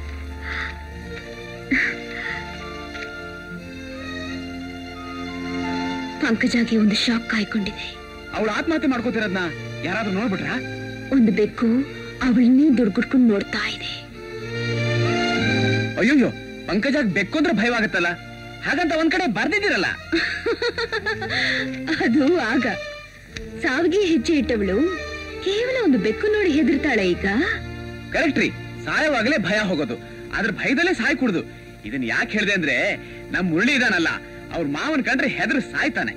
ಪಂಕಜಾಗೆ ಒಂದು ಶಾಕ್ ಕಾಯ್ಕೊಂಡಿದೆ ಅವಳು ಆತ್ಮಹತ್ಯೆ ಮಾಡ್ಕೋತಿರೋದ್ನ ಯಾರಾದ್ರೂ ನೋಡ್ಬಿಟ್ರಾ ಒಂದು ಬೆಕ್ಕು ಅವಳನ್ನೇ ದುಡ್ಗುಡ್ಕೊಂಡು ನೋಡ್ತಾ ಇದೆ ಅಯ್ಯೋಯ್ಯೋ ಪಂಕಜಾಗ್ ಬೆಕ್ಕು ಅಂದ್ರೆ ಭಯವಾಗತ್ತಲ್ಲ ಹಾಗಂತ ಒಂದ್ ಕಡೆ ಬರ್ದಿದ್ದೀರಲ್ಲ ಅದು ಆಗ ಸಾವಿಗೆ ಹೆಜ್ಜೆ ಇಟ್ಟವಳು ಕೇವಲ ಒಂದು ಬೆಕ್ಕು ನೋಡಿ ಹೆದರ್ತಾಳೆ ಈಗ ಕರೆಕ್ಟ್ ರೀ ಸಾಯವಾಗಲೇ ಭಯ ಹೋಗೋದು ಆದ್ರೆ ಭಯದಲ್ಲೇ ಸಾಯ್ ಕುಡ್ದು ಇದನ್ ಯಾಕೆ ಹೇಳಿದೆ ಅಂದ್ರೆ ನಮ್ ಮುರಳಿ ಇದಾನಲ್ಲ ಅವ್ರ ಮಾವನ್ ಕಂಡ್ರೆ ಹೆದರ್ ಸಾಯ್ತಾನೆ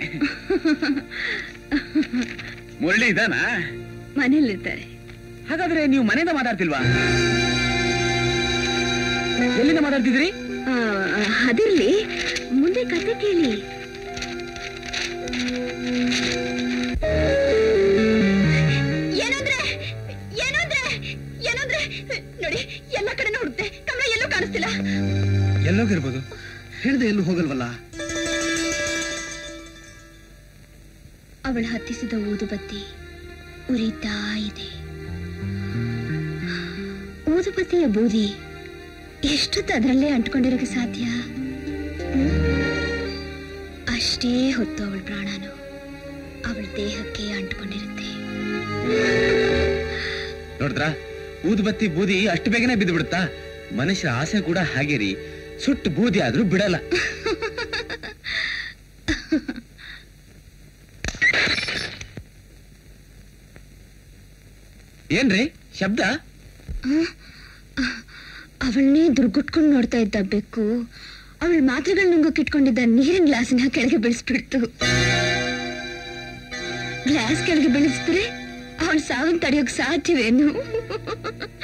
ಮುರಳಿ ಇದಾನ ಮನೇಲಿರ್ತಾರೆ ಹಾಗಾದ್ರೆ ನೀವು ಮನೆಯಿಂದ ಮಾತಾಡ್ತಿಲ್ವಾ ಎಲ್ಲಿಂದ ಮಾತಾಡ್ತಿದ್ರಿ ಆ, ಅದಿರ್ಲಿ ಮುಂದೆ ಕತೆ ಕೇಳಿ ಏನಂದ್ರೆ ಏನಂದ್ರೆ ಏನಂದ್ರೆ ನೋಡಿ ಎಲ್ಲ ಕಡೆ ನೋಡುತ್ತೆ ಕಮಲ ಎಲ್ಲೂ ಕಾಣಿಸ್ತಿಲ್ಲ ಎಲ್ಲೋಗಿರ್ಬೋದು ಹೇಳ್ದೆ ಎಲ್ಲೂ ಹೋಗಲ್ವಲ್ಲ ಅವಳು ಹತ್ತಿಸಿದ ಊದುಬತ್ತಿ ಉರಿತಾ ಇದೆ ಊದುಬತ್ತಿಯ ಬೂದಿ ಎಷ್ಟೊತ್ತು ಅದರಲ್ಲೇ ಅಂಟ್ಕೊಂಡಿರೋಕೆ ಸಾಧ್ಯ ಹ್ಮ್? ಅಷ್ಟೇ ಹೊತ್ತು ಅವಳ ಪ್ರಾಣನು ಅವಳ ದೇಹಕ್ಕೆ ಅಂಟ್ಕೊಂಡಿರುತ್ತೆ ನೋಡಿದ್ರ ಊದುಬತ್ತಿ ಬೂದಿ ಅಷ್ಟು ಬೇಗನೆ ಬಿದ್ದು ಬಿಡುತ್ತಾ ಮನುಷ್ಯರ ಆಸೆ ಕೂಡ ಹಾಗೆ ರೀ ಸುಟ್ಟು ಬೂದಿ ಆದ್ರೂ ಬಿಡಲ್ಲ ಏನ್ರಿ ಶಬ್ದ ಅವಳನ್ನೇ ದುರ್ಗುಟ್ಕೊಂಡು ನೋಡ್ತಾ ಇದ್ದ ಬೆಕ್ಕು ಅವಳ ಮಾತ್ರೆಗಳು ನುಂಗೋಕ್ ಇಟ್ಕೊಂಡಿದ್ದ ನೀರಿನ ಗ್ಲಾಸಿನ ಕೆಳಗೆ ಬೀಳಿಸ್ಬಿಡ್ತು ಗ್ಲಾಸ್ ಕೆಳಗೆ ಬೀಳಿಸಿದ್ರೆ ಅವಳ ಸಾವನ್ ತಡೆಯೋಕ್ ಸಾಧ್ಯವೇನು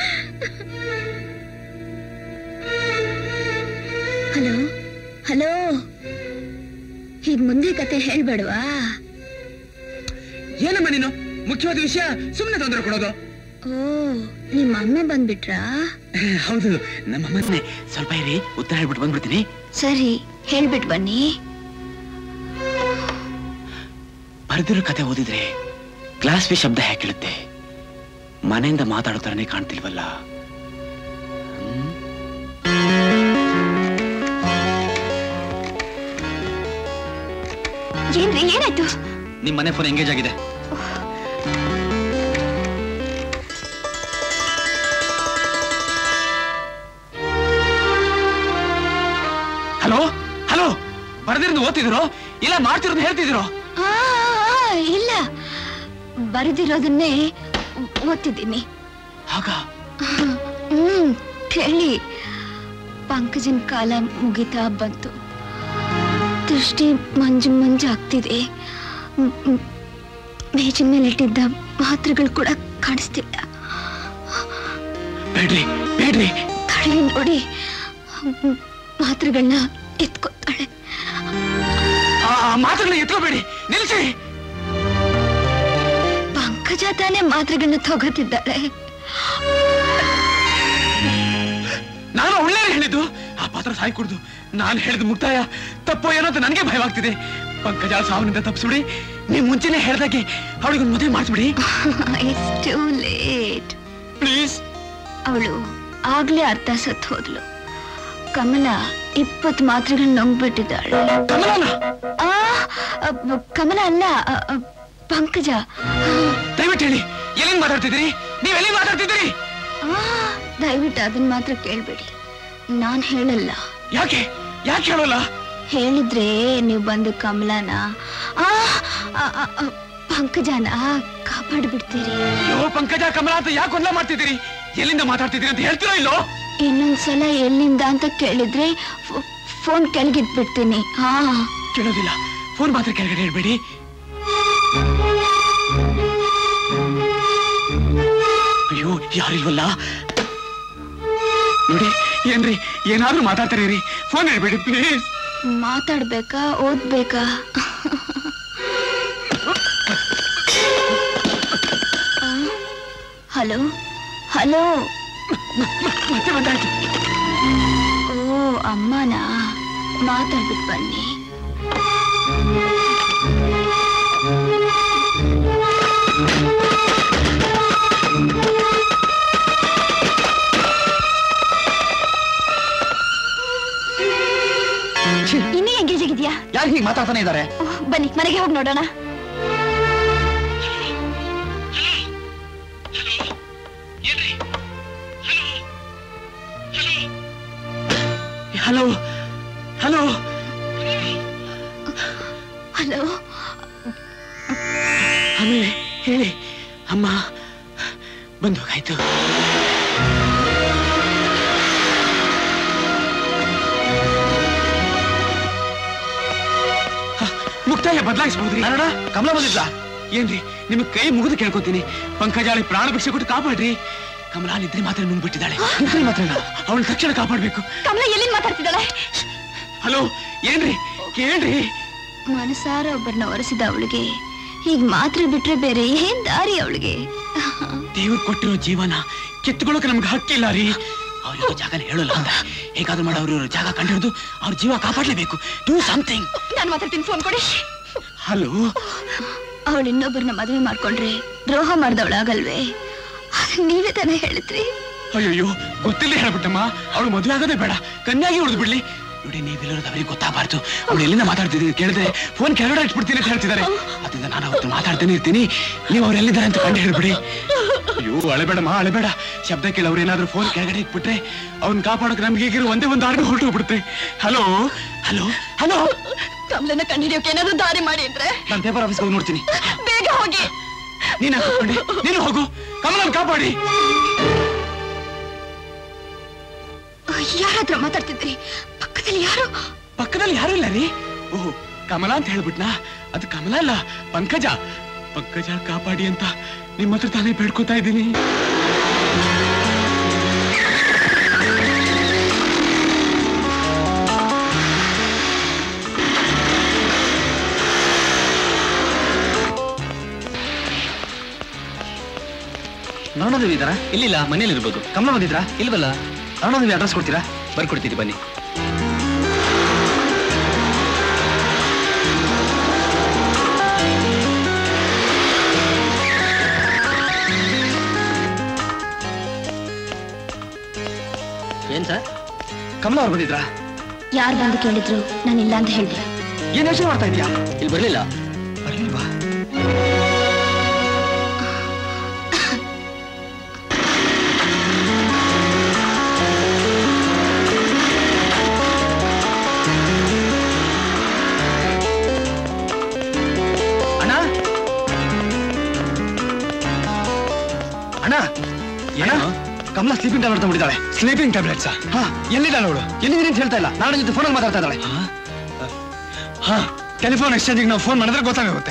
ಹಲೋ ಹಲೋ ಈಗ ಮುಂದೆ ಕತೆ ಹೇಳ್ಬೇಡವಾ ಏನಮ್ಮ ನೀನು ಮುಖ್ಯವಾದ ವಿಷಯ ಸುಮ್ಮನೆ ತೊಂದರೆ ಕೊಡೋದು ಓ ನಿಮ್ಮ ಅಮ್ಮ ಬಂದ್ಬಿಟ್ರಾ ಹೌದು ನಮ್ಮಮ್ಮನೇ ಸ್ವಲ್ಪ ಇರಿ ಉತ್ತರ ಹೇಳ್ಬಿಟ್ಟು ಬಂದ್ಬಿಡ್ತೀನಿ ಸರಿ ಹೇಳ್ಬಿಟ್ ಬನ್ನಿ ಬರೆದಿರೋ ಕತೆ ಓದಿದ್ರೆ ಕ್ಲಾಸ್ ಬಿ ಶಬ್ದ ಹೇಗೆ ಕೇಳುತ್ತೆ ಮನೆಯಿಂದ ಮಾತಾಡೋ ಥರನೇ ಕಾಣ್ತಿಲ್ವಲ್ಲ ಹ್ಮ್? ಏನ್ರಿ ಏನಾಯ್ತು ನಿಮ್ ಮನೆ ಫೋನ್ ಎಂಗೇಜ್ ಆಗಿದೆ ಹಲೋ ಹಲೋ ಬರೆದಿರೋದು ಓದ್ತಿದ್ರು ಇಲ್ಲ ಮಾಡ್ತಿರೋದು ಹೇಳ್ತಿದ್ರು ಆ, ಆ, ಇಲ್ಲ ಬರೆದಿರೋದನ್ನೇ ಓದ್ತಿದ್ದೀನಿ ಆಗ ಹ್ಮ್ ಕೇಳಿ ಪಂಕಜನ್ ಕಾಲ ಮುಗಿತಾ ಬಂತು ದೃಷ್ಟಿ ಮಂಜು ಮಂಜು ಆಗ್ತಿದೆ ಮ್, ಮ್, ಮೇಜಿನ ಮೇಲೆ ಇಟ್ಟಿದ್ದ ಮಾತ್ರೆಗಳು ಕೂಡ ಕಾಣಿಸ್ತಿಲ್ಲ ಬೇಡ್ರಿ ಬೇಡ್ರಿ ತಳಿ ನೋಡಿ ಮ್, ಮಾತ್ರೆಗಳನ್ನ ಎತ್ಕೊತಾಳೆ ಆ ಆ ಮಾತುಗಳನ್ನ ಎತ್ಕೋಬೇಡಿ ನಿಲ್ಸಿ ಪಂಕಜ ತಾನೇ ಮಾತ್ರೆಗಳನ್ನ ತಗೋತಿದ್ದಾಳೆ ನಾನು ಒಳ್ಳೆ ಹೇಳಿದ್ದು ಆ ಪಾತ್ರ ಸಾಯಿ ಕುಡ್ದು ನಾನು ಹೇಳಿದ ಮುಕ್ತಾಯ ತಪ್ಪೋ ಏನೋ ಅಂತ ನನಗೆ ಭಯವಾಗ್ತಿದೆ ಪಂಕಜ ಸಾವಿನಿಂದ ತಪ್ಪಿಸ್ಬಿಡಿ ನೀವು ಮುಂಚೆನೆ ಹೇಳ್ದಾಗೆ ಅವಳಿಗೊಂದು ಮದುವೆ ಮಾಡಿಸ್ಬಿಡಿ ಇಟ್ಸ್ ಟೂ ಲೇಟ್ ಪ್ಲೀಸ್ ಅವಳು ಆಗ್ಲೇ ಅರ್ಥ ಸತ್ ಹೋದ್ಲು ಕಮಲ ಇಪ್ಪತ್ತು ಮಾತ್ರೆಗಳನ್ನ ನುಂಗ್ಬಿಟ್ಟಿದ್ದಾಳೆ ಕಮಲನ ಆ ಅಬ್ಬ, ಕಮಲ ಅಲ್ಲ ಅ, ಅ, ಪಂಕಜ ದಯವಿಟ್ಟು ಹೇಳಿ ಎಲ್ಲಿಂದ ಮಾತಾಡ್ತಿದ್ದೀರಿ ನೀವು ಎಲ್ಲಿಂದ ಮಾತಾಡ್ತಿದ್ದೀರಿ ಆ, ದಯವಿಟ್ಟು ಅದನ್ನ ಮಾತ್ರ ಕೇಳ್ಬೇಡಿ ನಾನ್ ಹೇಳಲ್ಲ ಯಾಕೆ ಯಾಕೆ ಹೇಳೋಲ್ಲ ಹೇಳಿದ್ರೆ ನೀವು ಬಂದು ಕಮಲನ ಆ ಅ, ಅ, ಅ, ಪಂಕಜನ ಕಾಪಾಡ್ಬಿಡ್ತೀರಿ ಅಯ್ಯೋ ಪಂಕಜ ಕಮಲ ಅಂತ ಯಾಕೆ ಗೊಂದಲ ಮಾಡ್ತಿದ್ದೀರಿ ಎಲ್ಲಿಂದ ಮಾತಾಡ್ತಿದ್ದೀರಿ ಅಂತ ಹೇಳ್ತೀರೋ ಇಲ್ಲೋ ಇನ್ನೊಂದ್ಸಲ ಎಲ್ಲಿಂದ ಅಂತ ಕೇಳಿದ್ರೆ ಫೋ- ಫೋನ್ ಕೆಳಗಿಟ್ಬಿಡ್ತೀನಿ ಹಾ ಕೇಳೋದಿಲ್ಲ ಫೋನ್ ಮಾತ್ರ ಕೆಳಗಡೆ ಹೇಳ್ಬೇಡಿ ಅಯ್ಯೋ ಯಾರಿಲ್ವಲ್ಲ ನೋಡಿ ಏನ್ರಿ ಏನಾದ್ರೂ ಮಾತಾಡ್ತಾರೆ ರೀ ಫೋನ್ ಹೇಳ್ಬೇಡಿ ಪ್ಲೀಸ್ ಮಾತಾಡ್ಬೇಕಾ ಓದ್ಬೇಕಾ ಹಲೋ ಹಲೋ ಮತ್ತೆ ಬಂದಾಯ್ತು ಓ ಅಮ್ಮನಾ ಮಾತಾಡ್ಬಿಟ್ಟು ಬನ್ನಿ ಇನ್ನೂ ಎಂಗೇಜ್ ಆಗಿದ್ಯಾ ಯಾರು ಹೀಗೆ ಮಾತಾಡ್ತಾನೆ ಇದ್ದಾರೆ ಓಹ್, ಬನ್ನಿ ಮನೆಗೆ ಹೋಗಿ ನೋಡೋಣ ಹಲೋ ಹಲೋ ಹಲೋ ಆಮೇಲೆ ಹೇಳಿ ಅಮ್ಮ ಬಂದು ಹೋಗಾಯ್ತು ಹ, ಮುಕ್ತಾಯ ಬದಲಾಯಿಸಬಹುದ್ರಿ ನಾನಣ್ಣ ಕಮಲ ಬಂದಿದ್ದ ಏನ್ರಿ ನಿಮಗೆ ಕೈ ಮುಗಿದು ಕೇಳ್ಕೊತೀನಿ ಪಂಕಜಾಳಿ ಪ್ರಾಣ ಭಿಕ್ಷೆ ಕೊಟ್ಟು ಕಾಪಾಡ್ರಿ ಕಮಲಾಲ್ ಇದ್ರೆ ಮಾತ್ರ ನುಂಗ್ಬಿಟ್ಟಿದ್ದಾಳೆ ಇದ್ರೆ ಮಾತ್ರ ಅವಳು ತಕ್ಷಣ ಕಾಪಾಡ್ಬೇಕು ಕಮಲ ಎಲ್ಲಿಂದ ಮಾತಾಡ್ತಿದ್ದಾಳೆ ಹಲೋ ಏನ್ರಿ ಕೇಳ್ರಿ ಮನಸಾರ ಒಬ್ಬರನ್ನ ಒರೆಸಿದ ಅವಳಿಗೆ ಈಗ ಮಾತ್ರ ಬಿಟ್ರೆ ಬೇರೆ ಏನ್ ದಾರಿ ಅವಳಿಗೆ ದೇವ್ರು ಕೊಟ್ಟಿರೋ ಜೀವನ ಕಿತ್ಕೊಳ್ಳೋಕೆ ನಮ್ಗೆ ಹಕ್ಕಿಲ್ಲ ರೀ ಅವ್ರಿಗೆ ಜಾಗನ ಹೇಳಲ್ಲ ಅಂತ ಹೇಗಾದ್ರೂ ಮಾಡಿ ಅವ್ರ ಜಾಗ ಕಂಡಿರೋದು ಅವ್ರ ಜೀವ ಕಾಪಾಡ್ಲೇಬೇಕು ಡೂ ಸಮಥಿಂಗ್ ನಾನು ಮಾತಾಡ್ತೀನಿ ಫೋನ್ ಕೊಡಿ ಹಲೋ ಅವಳು ಇನ್ನೊಬ್ಬರನ್ನ ಮದುವೆ ಮಾಡ್ಕೊಂಡ್ರೆ ದ್ರೋಹ ಮಾಡ್ದವಳಾಗಲ್ವೇ ನೀವೇ ತಾನೇ ಹೇಳಿದ್ರಿ ಅಯ್ಯಯ್ಯೋ ಗೊತ್ತಿಲ್ಲ ಹೇಳ್ಬಿಟ್ಟಮ್ಮ ಅವಳು ಮದುವೆ ಆಗೋದೇ ಬೇಡ ಕನ್ಯಾಗಿ ಉಳಿದು ಬಿಡ್ಲಿ ನೋಡಿ ನೀವಿಲ್ಲರೋದು ಅವರಿಗೆ ಗೊತ್ತಾಗಬಾರ್ದು ಅವಳು ಎಲ್ಲಿಂದ ಮಾತಾಡ್ತಿದ್ದೀನಿ ಕೇಳಿದ್ರೆ ಫೋನ್ ಕೆಳಗಡೆ ಇಟ್ಬಿಡ್ತೀನಿ ಅಂತ ಹೇಳ್ತಿದ್ದಾರೆ ಅದರಿಂದ ನಾನು ಅವತ್ತು ಮಾತಾಡ್ತಾನೆ ಇರ್ತೀನಿ ನೀವು ಅವ್ರು ಎಲ್ಲಿದ್ದಾರೆ ಅಂತ ಕಂಡು ಹೇಳ್ಬಿಡಿ ಅಯ್ಯೋ ಅಳಬೇಡಮ್ಮ ಅಳಬೇಡ ಶಬ್ದ ಕೇಳಿ ಅವ್ರು ಏನಾದ್ರೂ ಫೋನ್ ಕೆಳಗಡೆ ಇಟ್ಬಿಟ್ರೆ ಅವ್ನ್ ಕಾಪಾಡೋಕೆ ನಮ್ಗೆ ಈಗಿರೋ ಒಂದೇ ಒಂದು ಆರ್ಡರ್ ಹೊರಟು ಹೋಗ್ಬಿಡುತ್ತೆ ಹಲೋ ಹಲೋ ಹಲೋ ಕಮಲನ ಕಂಡಿಡಿಯೋಕೆ ಏನಾದ್ರು ದಾರಿ ಮಾಡಿ ಅಂದ್ರೆ ನಾನು ಪೇಪರ್ ಆಫೀಸ್ಗೆ ಹೋಗಿ ನೋಡ್ತೀನಿ ಬೇಗ ಹೋಗಿ ನೀನ್ ಹಾಕೊಂಡೆ ನೀನು ಹೋಗು ಕಮಲನ್ ಕಾಪಾಡಿ ಯಾರ ಹತ್ರ ಮಾತಾಡ್ತಿದ್ರಿ ಪಕ್ಕದಲ್ಲಿ ಯಾರು ಪಕ್ಕದಲ್ಲಿ ಯಾರು ಇಲ್ಲ ರೀ ಓಹ್ ಕಮಲ ಅಂತ ಹೇಳ್ಬಿಟ್ನಾ ಅದು ಕಮಲ ಅಲ್ಲ ಪಂಕಜ ಪಂಕಜ ಕಾಪಾಡಿ ಅಂತ ನಿಮ್ಮ ಹತ್ರ ತಾನೇ ಬೇಡ್ಕೋತಾ ಇದ್ದೀನಿ ಅರುಣಾದೇವಿ ಇದ್ದಾರಾ ಇಲ್ಲಿಲ್ಲ ಮನೇಲಿ ಇರ್ಬೋದು ಕಮಲ ಬಂದಿದ್ರಾ ಇಲ್ವಲ್ಲ ಅರುಣಾದೇವಿ ಅಡ್ರೆಸ್ ಕೊಡ್ತೀರಾ ಬರ್ಕೊಡ್ತೀರಿ ಬನ್ನಿ ಏನ್ ಸರ್ ಕಮಲ ಅವ್ರು ಬಂದಿದ್ರಾ ಯಾರು ಬಂದು ಕೇಳಿದ್ರು ನಾನು ಇಲ್ಲ ಅಂತ ಹೇಳಿದೆ ಏನ್ ಯೋಚನೆ ಮಾಡ್ತಾ ಇದೀಯಾ ಇಲ್ಲಿ ಬರ್ಲಿಲ್ಲ ಬರ್ಲಿಲ್ವಾ ಅಣ್ಣ ಅಣ್ಣ ಅಣ್ಣ ಕಮಲ ಸ್ಲೀಪಿಂಗ್ ಟ್ಯಾಬ್ಲೆಟ್ ತಗೊಂಡಿದ್ದಾಳೆ ಸ್ಲೀಪಿಂಗ್ ಟ್ಯಾಬ್ಲೆಟ್ಸಾ ಹಾ ಎಲ್ಲಿದ್ದಾಳೆ ಅವಳು ಎಲ್ಲಿದ್ದೀನಿ ಅಂತ ಹೇಳ್ತಾ ಇಲ್ಲ ನಾನು ಜೊತೆ ಫೋನಲ್ಲಿ ಮಾತಾಡ್ತಾ ಇದ್ದಾಳೆ ಹಾ ಟೆಲಿಫೋನ್ ಎಕ್ಸ್ಚೇಂಜಿಗೆ ನಾವು ಫೋನ್ ಮಾಡಿದ್ರೆ ಗೊತ್ತಾಗುತ್ತೆ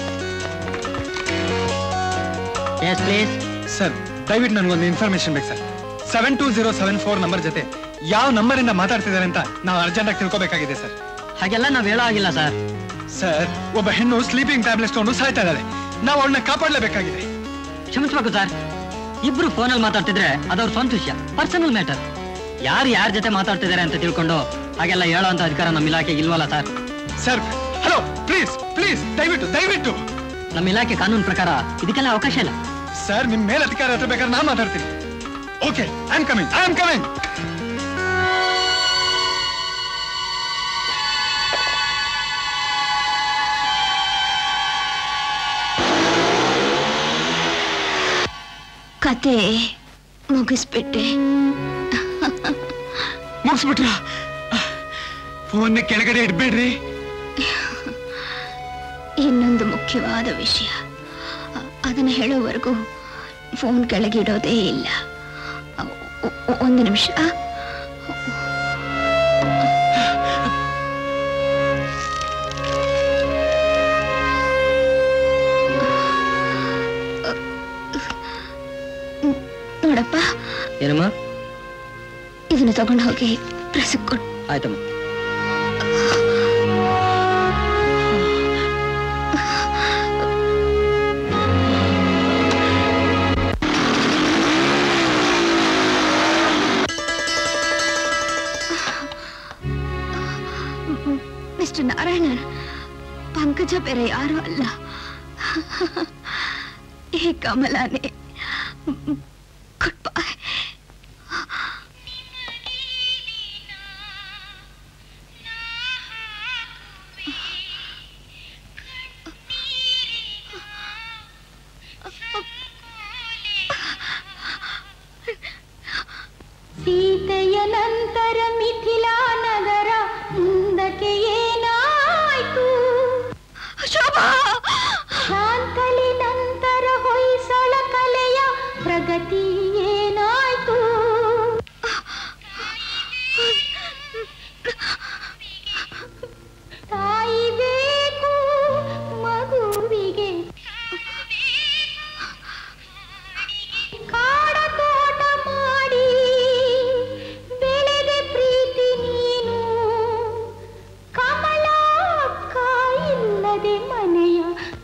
ಎಸ್ ಪ್ಲೀಸ್ ಸರ್ ದಯವಿಟ್ಟು ನನಗೊಂದು ಇನ್ಫಾರ್ಮೇಶನ್ ಬೇಕು sir seven two zero seven four number ಜೊತೆ ಯಾವ ನಂಬರ್ ಇಂದ ಮಾತಾಡ್ತಿದ್ದಾರೆ ಅಂತ ನಾವು ಅರ್ಜೆಂಟ್ ಆಗಿ ತಿಳ್ಕೊಬೇಕಾಗಿದೆ ಸರ್ ಹಾಗೆಲ್ಲ ನಾವ್ ಹೇಳೋ ಆಗಿಲ್ಲ ಸರ್ ಸರ್ ಒಬ್ಬ ಹೆಣ್ಣು ಸ್ಲೀಪಿಂಗ್ ಟ್ಯಾಬ್ಲೆಟ್ಸ್ ತಗೊಂಡು ಸಾಯ್ತಾ ಇದ್ದಾಳೆ ನಾವು ಅವಳನ್ನ ಕಾಪಾಡಲೇಬೇಕಾಗಿದೆ ಕ್ಷಮಿಸ್ಬೇಕು ಸರ್ ಇಬ್ರು ಫೋನಲ್ಲಿ ಮಾತಾಡ್ತಿದ್ರೆ ಅದವ್ರ ಸ್ವಂತ ವಿಷಯ ಪರ್ಸನಲ್ ಮ್ಯಾಟರ್ ಯಾರು ಯಾರ ಜೊತೆ ಮಾತಾಡ್ತಿದ್ದಾರೆ ಅಂತ ತಿಳ್ಕೊಂಡು ಹಾಗೆಲ್ಲ ಹೇಳೋ ಅಂತ ಅಧಿಕಾರ ನಮ್ಮ ಇಲಾಖೆಗೆ ಇಲ್ವಲ್ಲ sir sir hello please please ದಯವಿಟ್ಟು ದಯವಿಟ್ಟು ನಮ್ಮ ಇಲಾಖೆ ಕಾನೂನು ಪ್ರಕಾರ ಇದಕ್ಕೆಲ್ಲ ಅವಕಾಶ ಇಲ್ಲ ಸರ್ ನಿಮ್ ಮೇಲೆ ಅಧಿಕಾರ ಹತ್ರ ಬೇಕಾದ್ರೆ ನಾನು ಮಾತಾಡ್ತೀನಿ okay I am coming I am coming ಕತೆ ಮುಗಿಸ್ಬಿಟ್ಟೆ ಮುಗಿಸ್ಬಿಟ್ರ ಫೋನ್ ಕೆಳಗಡೆ ಇಡ್ಬೇಡ್ರಿ ಇನ್ನೊಂದು ಮುಖ್ಯವಾದ ವಿಷಯ ಅ- ಅದನ್ನ ಹೇಳೋವರೆಗೂ ಫೋನ್ ಕೆಳಗಿಡೋದೇ ಇಲ್ಲ ಅ- ಒ- ಒ- ಒಂದು ನಿಮಿಷ ನೋಡಪ್ಪ ಏನಮ್ಮ ಇದನ್ನ ತಗೊಂಡು ಹೋಗಿ ಪ್ರೆಸ್ಗೆ ಕೊಡು ಆಯ್ತಮ್ಮ ಮಿಸ್ಟರ್ ನಾರಾಯಣನ್ ಪಂಕಜ ಬೇರೆ ಯಾರು ಅಲ್ಲ ಈ ಕಮಲಾನೇ ಗುಡ್ ಬಾಯ್ ಸೀತೆಯ ನಂತರ ಮಿಥಿಲಾ ನಗರ ಮುಂದಕ್ಕೆ ಏನಾಯ್ತು ಶೋಭಾ ಶಾಂತಲಿ ನಂತರ ಹೊಯ್ಸಳ ಕಲೆಯ ಪ್ರಗತಿ ಏನಾಯ್ತು ತಾಯಿ ಬೇಕು ಮಗುವಿಗೆ ಕಾಡ ತೋಟ ಮಾಡಿ ಬೆಳೆದೆ ಪ್ರೀತಿ ನೀನು ಕಮಲ ಅಕ್ಕ ಇಲ್ಲದೆ ಮನೆಯ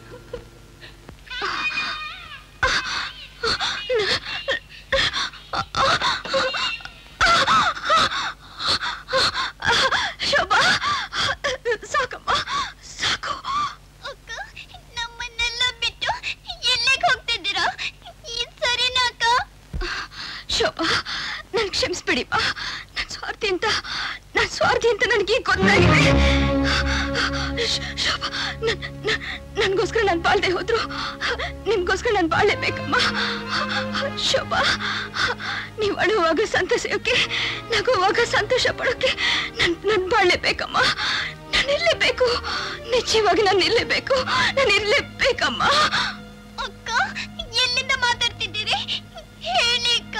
ಶೋಭಾ ಸಾಕಮ್ಮ ಸಾಕು ಅಕ್ಕ ನಮ್ಮನ್ನೆಲ್ಲ ಬಿಟ್ಟು ಎಲ್ಲಿಗೆ ಹೋಗ್ತಿದ್ದೀರಾ ಇದು ಸರಿನಾ ಅಕ್ಕ ಶೋಭಾ ನನ್ ಕ್ಷಮಿಸ್ಬಿಡಿಮ್ಮ ನನ್ ಸ್ವಾರ್ಥಿ ಅಂತ ನನ್ ಸ್ವಾರ್ಥಿ ಅಂತ ನನಗೆ ಗೊತ್ತಾಗಿದೆ ಶ್- ಶೋಭಾ ನನ್- ನನ್- ನನ್ಗೋಸ್ಕರ ನಾನು ಬಾಳ್ದೆ ಹೋದ್ರು ನಿಮ್ಗೋಸ್ಕರ ನಾನು ಬಾಳ್ಲೇಬೇಕಮ್ಮ ಶೋಭಾ ನೀವು ಅಳುವಾಗ ಸಂತೋಷಕ್ಕೆ ನಗುವಾಗ ಸಂತೋಷ ಪಡೋಕೆ ನನ್ ನನ್ ಬಾಳ್ಲೇಬೇಕಮ್ಮ ನಾನು ಇರ್ಲೇಬೇಕು ನಿಶ್ಚಯವಾಗಿ ನಾನು ಇರ್ಲೇಬೇಕು ನಾನು ಇರ್ಲೇಬೇಕಮ್ಮ ಅಕ್ಕ ಎಲ್ಲಿಂದ ಮಾತಾಡ್ತಿದ್ದೀರಿ ಹೇಳಿ ಅಕ್ಕ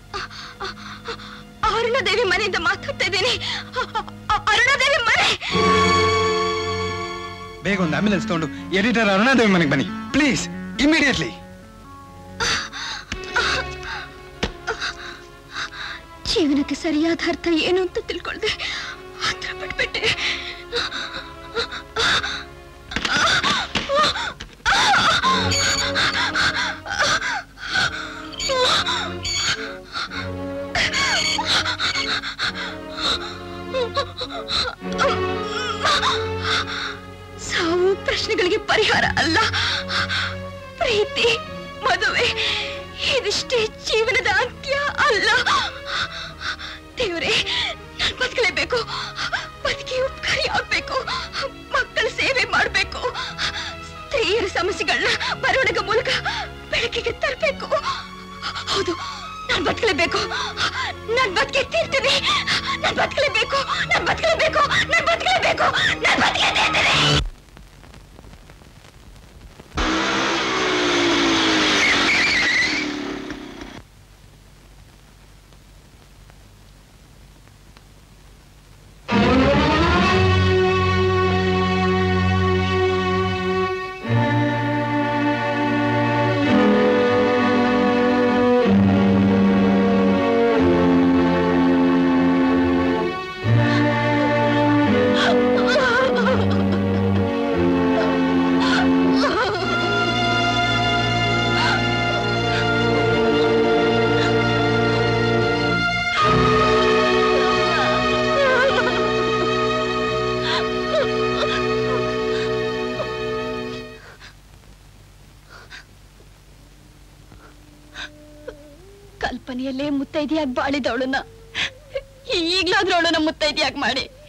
ಅರುಣದೇವಿ ಮನೆಯಿಂದ ಮಾತಾಡ್ತಾ ಇದ್ದೀನಿ ಅರುಣದೇವಿ ಮನೆ ಬೇಗ ಒಂದು ಆಂಬ್ಯುಲೆನ್ಸ್ ತಗೊಂಡು ಎಡಿಟರ್ ಅರುಣಾದೇವಿ ಮನೆಗೆ ಬನ್ನಿ ಪ್ಲೀಸ್ ಇಮಿಡಿಯೇಟ್ಲಿ ಜೀವನಕ್ಕೆ ಸರಿಯಾದ ಅರ್ಥ ಏನು ಅಂತ ತಿಳ್ಕೊಳ್ದೆ ಹತ್ರ ಪಟ್ಬಿಟ್ಟೆ ಸಾವು ಪ್ರಶ್ನೆಗಳಿಗೆ ಪರಿಹಾರ ಅಲ್ಲ ಪ್ರೀತಿ ಮದುವೆ ಇದಿಷ್ಟೇ ಜೀವನದ ಅಂತ್ಯ ಅಲ್ಲ ದೇವರೇ ನಾನು ಬದುಕಲೇಬೇಕು ಬದುಕಿ ಉಪಕಾರಿ ಆಗ್ಬೇಕು ಮಕ್ಕಳ ಸೇವೆ ಮಾಡ್ಬೇಕು ಸ್ತ್ರೀಯರ ಸಮಸ್ಯೆಗಳನ್ನ ಬರವಣಿಗೆ ಮೂಲಕ ಬೆಳಕಿಗೆ ತರಬೇಕು ಹೌದು ನಾನು ಬದುಕಲೇಬೇಕು ನಾನು ಬದುಕಿ ತೀರ್ತೀನಿ ನಾನು ಬದುಕಲೇಬೇಕು ನಾನು ಬದುಕಲೇಬೇಕು ನಾನು ಬದುಕಲೇಬೇಕು ನಾನು ಬದುಕಿ ತೀರ್ತೀನಿ ಕಲ್ಪನೆಯಲ್ಲೇ ಮುತ್ತೈದೆಯಾಗಿ ಬಾಳಿದವಳನ್ನ ಈಗ್ಲಾದ್ರೂ ಅವಳನ್ನ ಮುತ್ತೈದೆಯಾಗಿ ಮಾಡಿ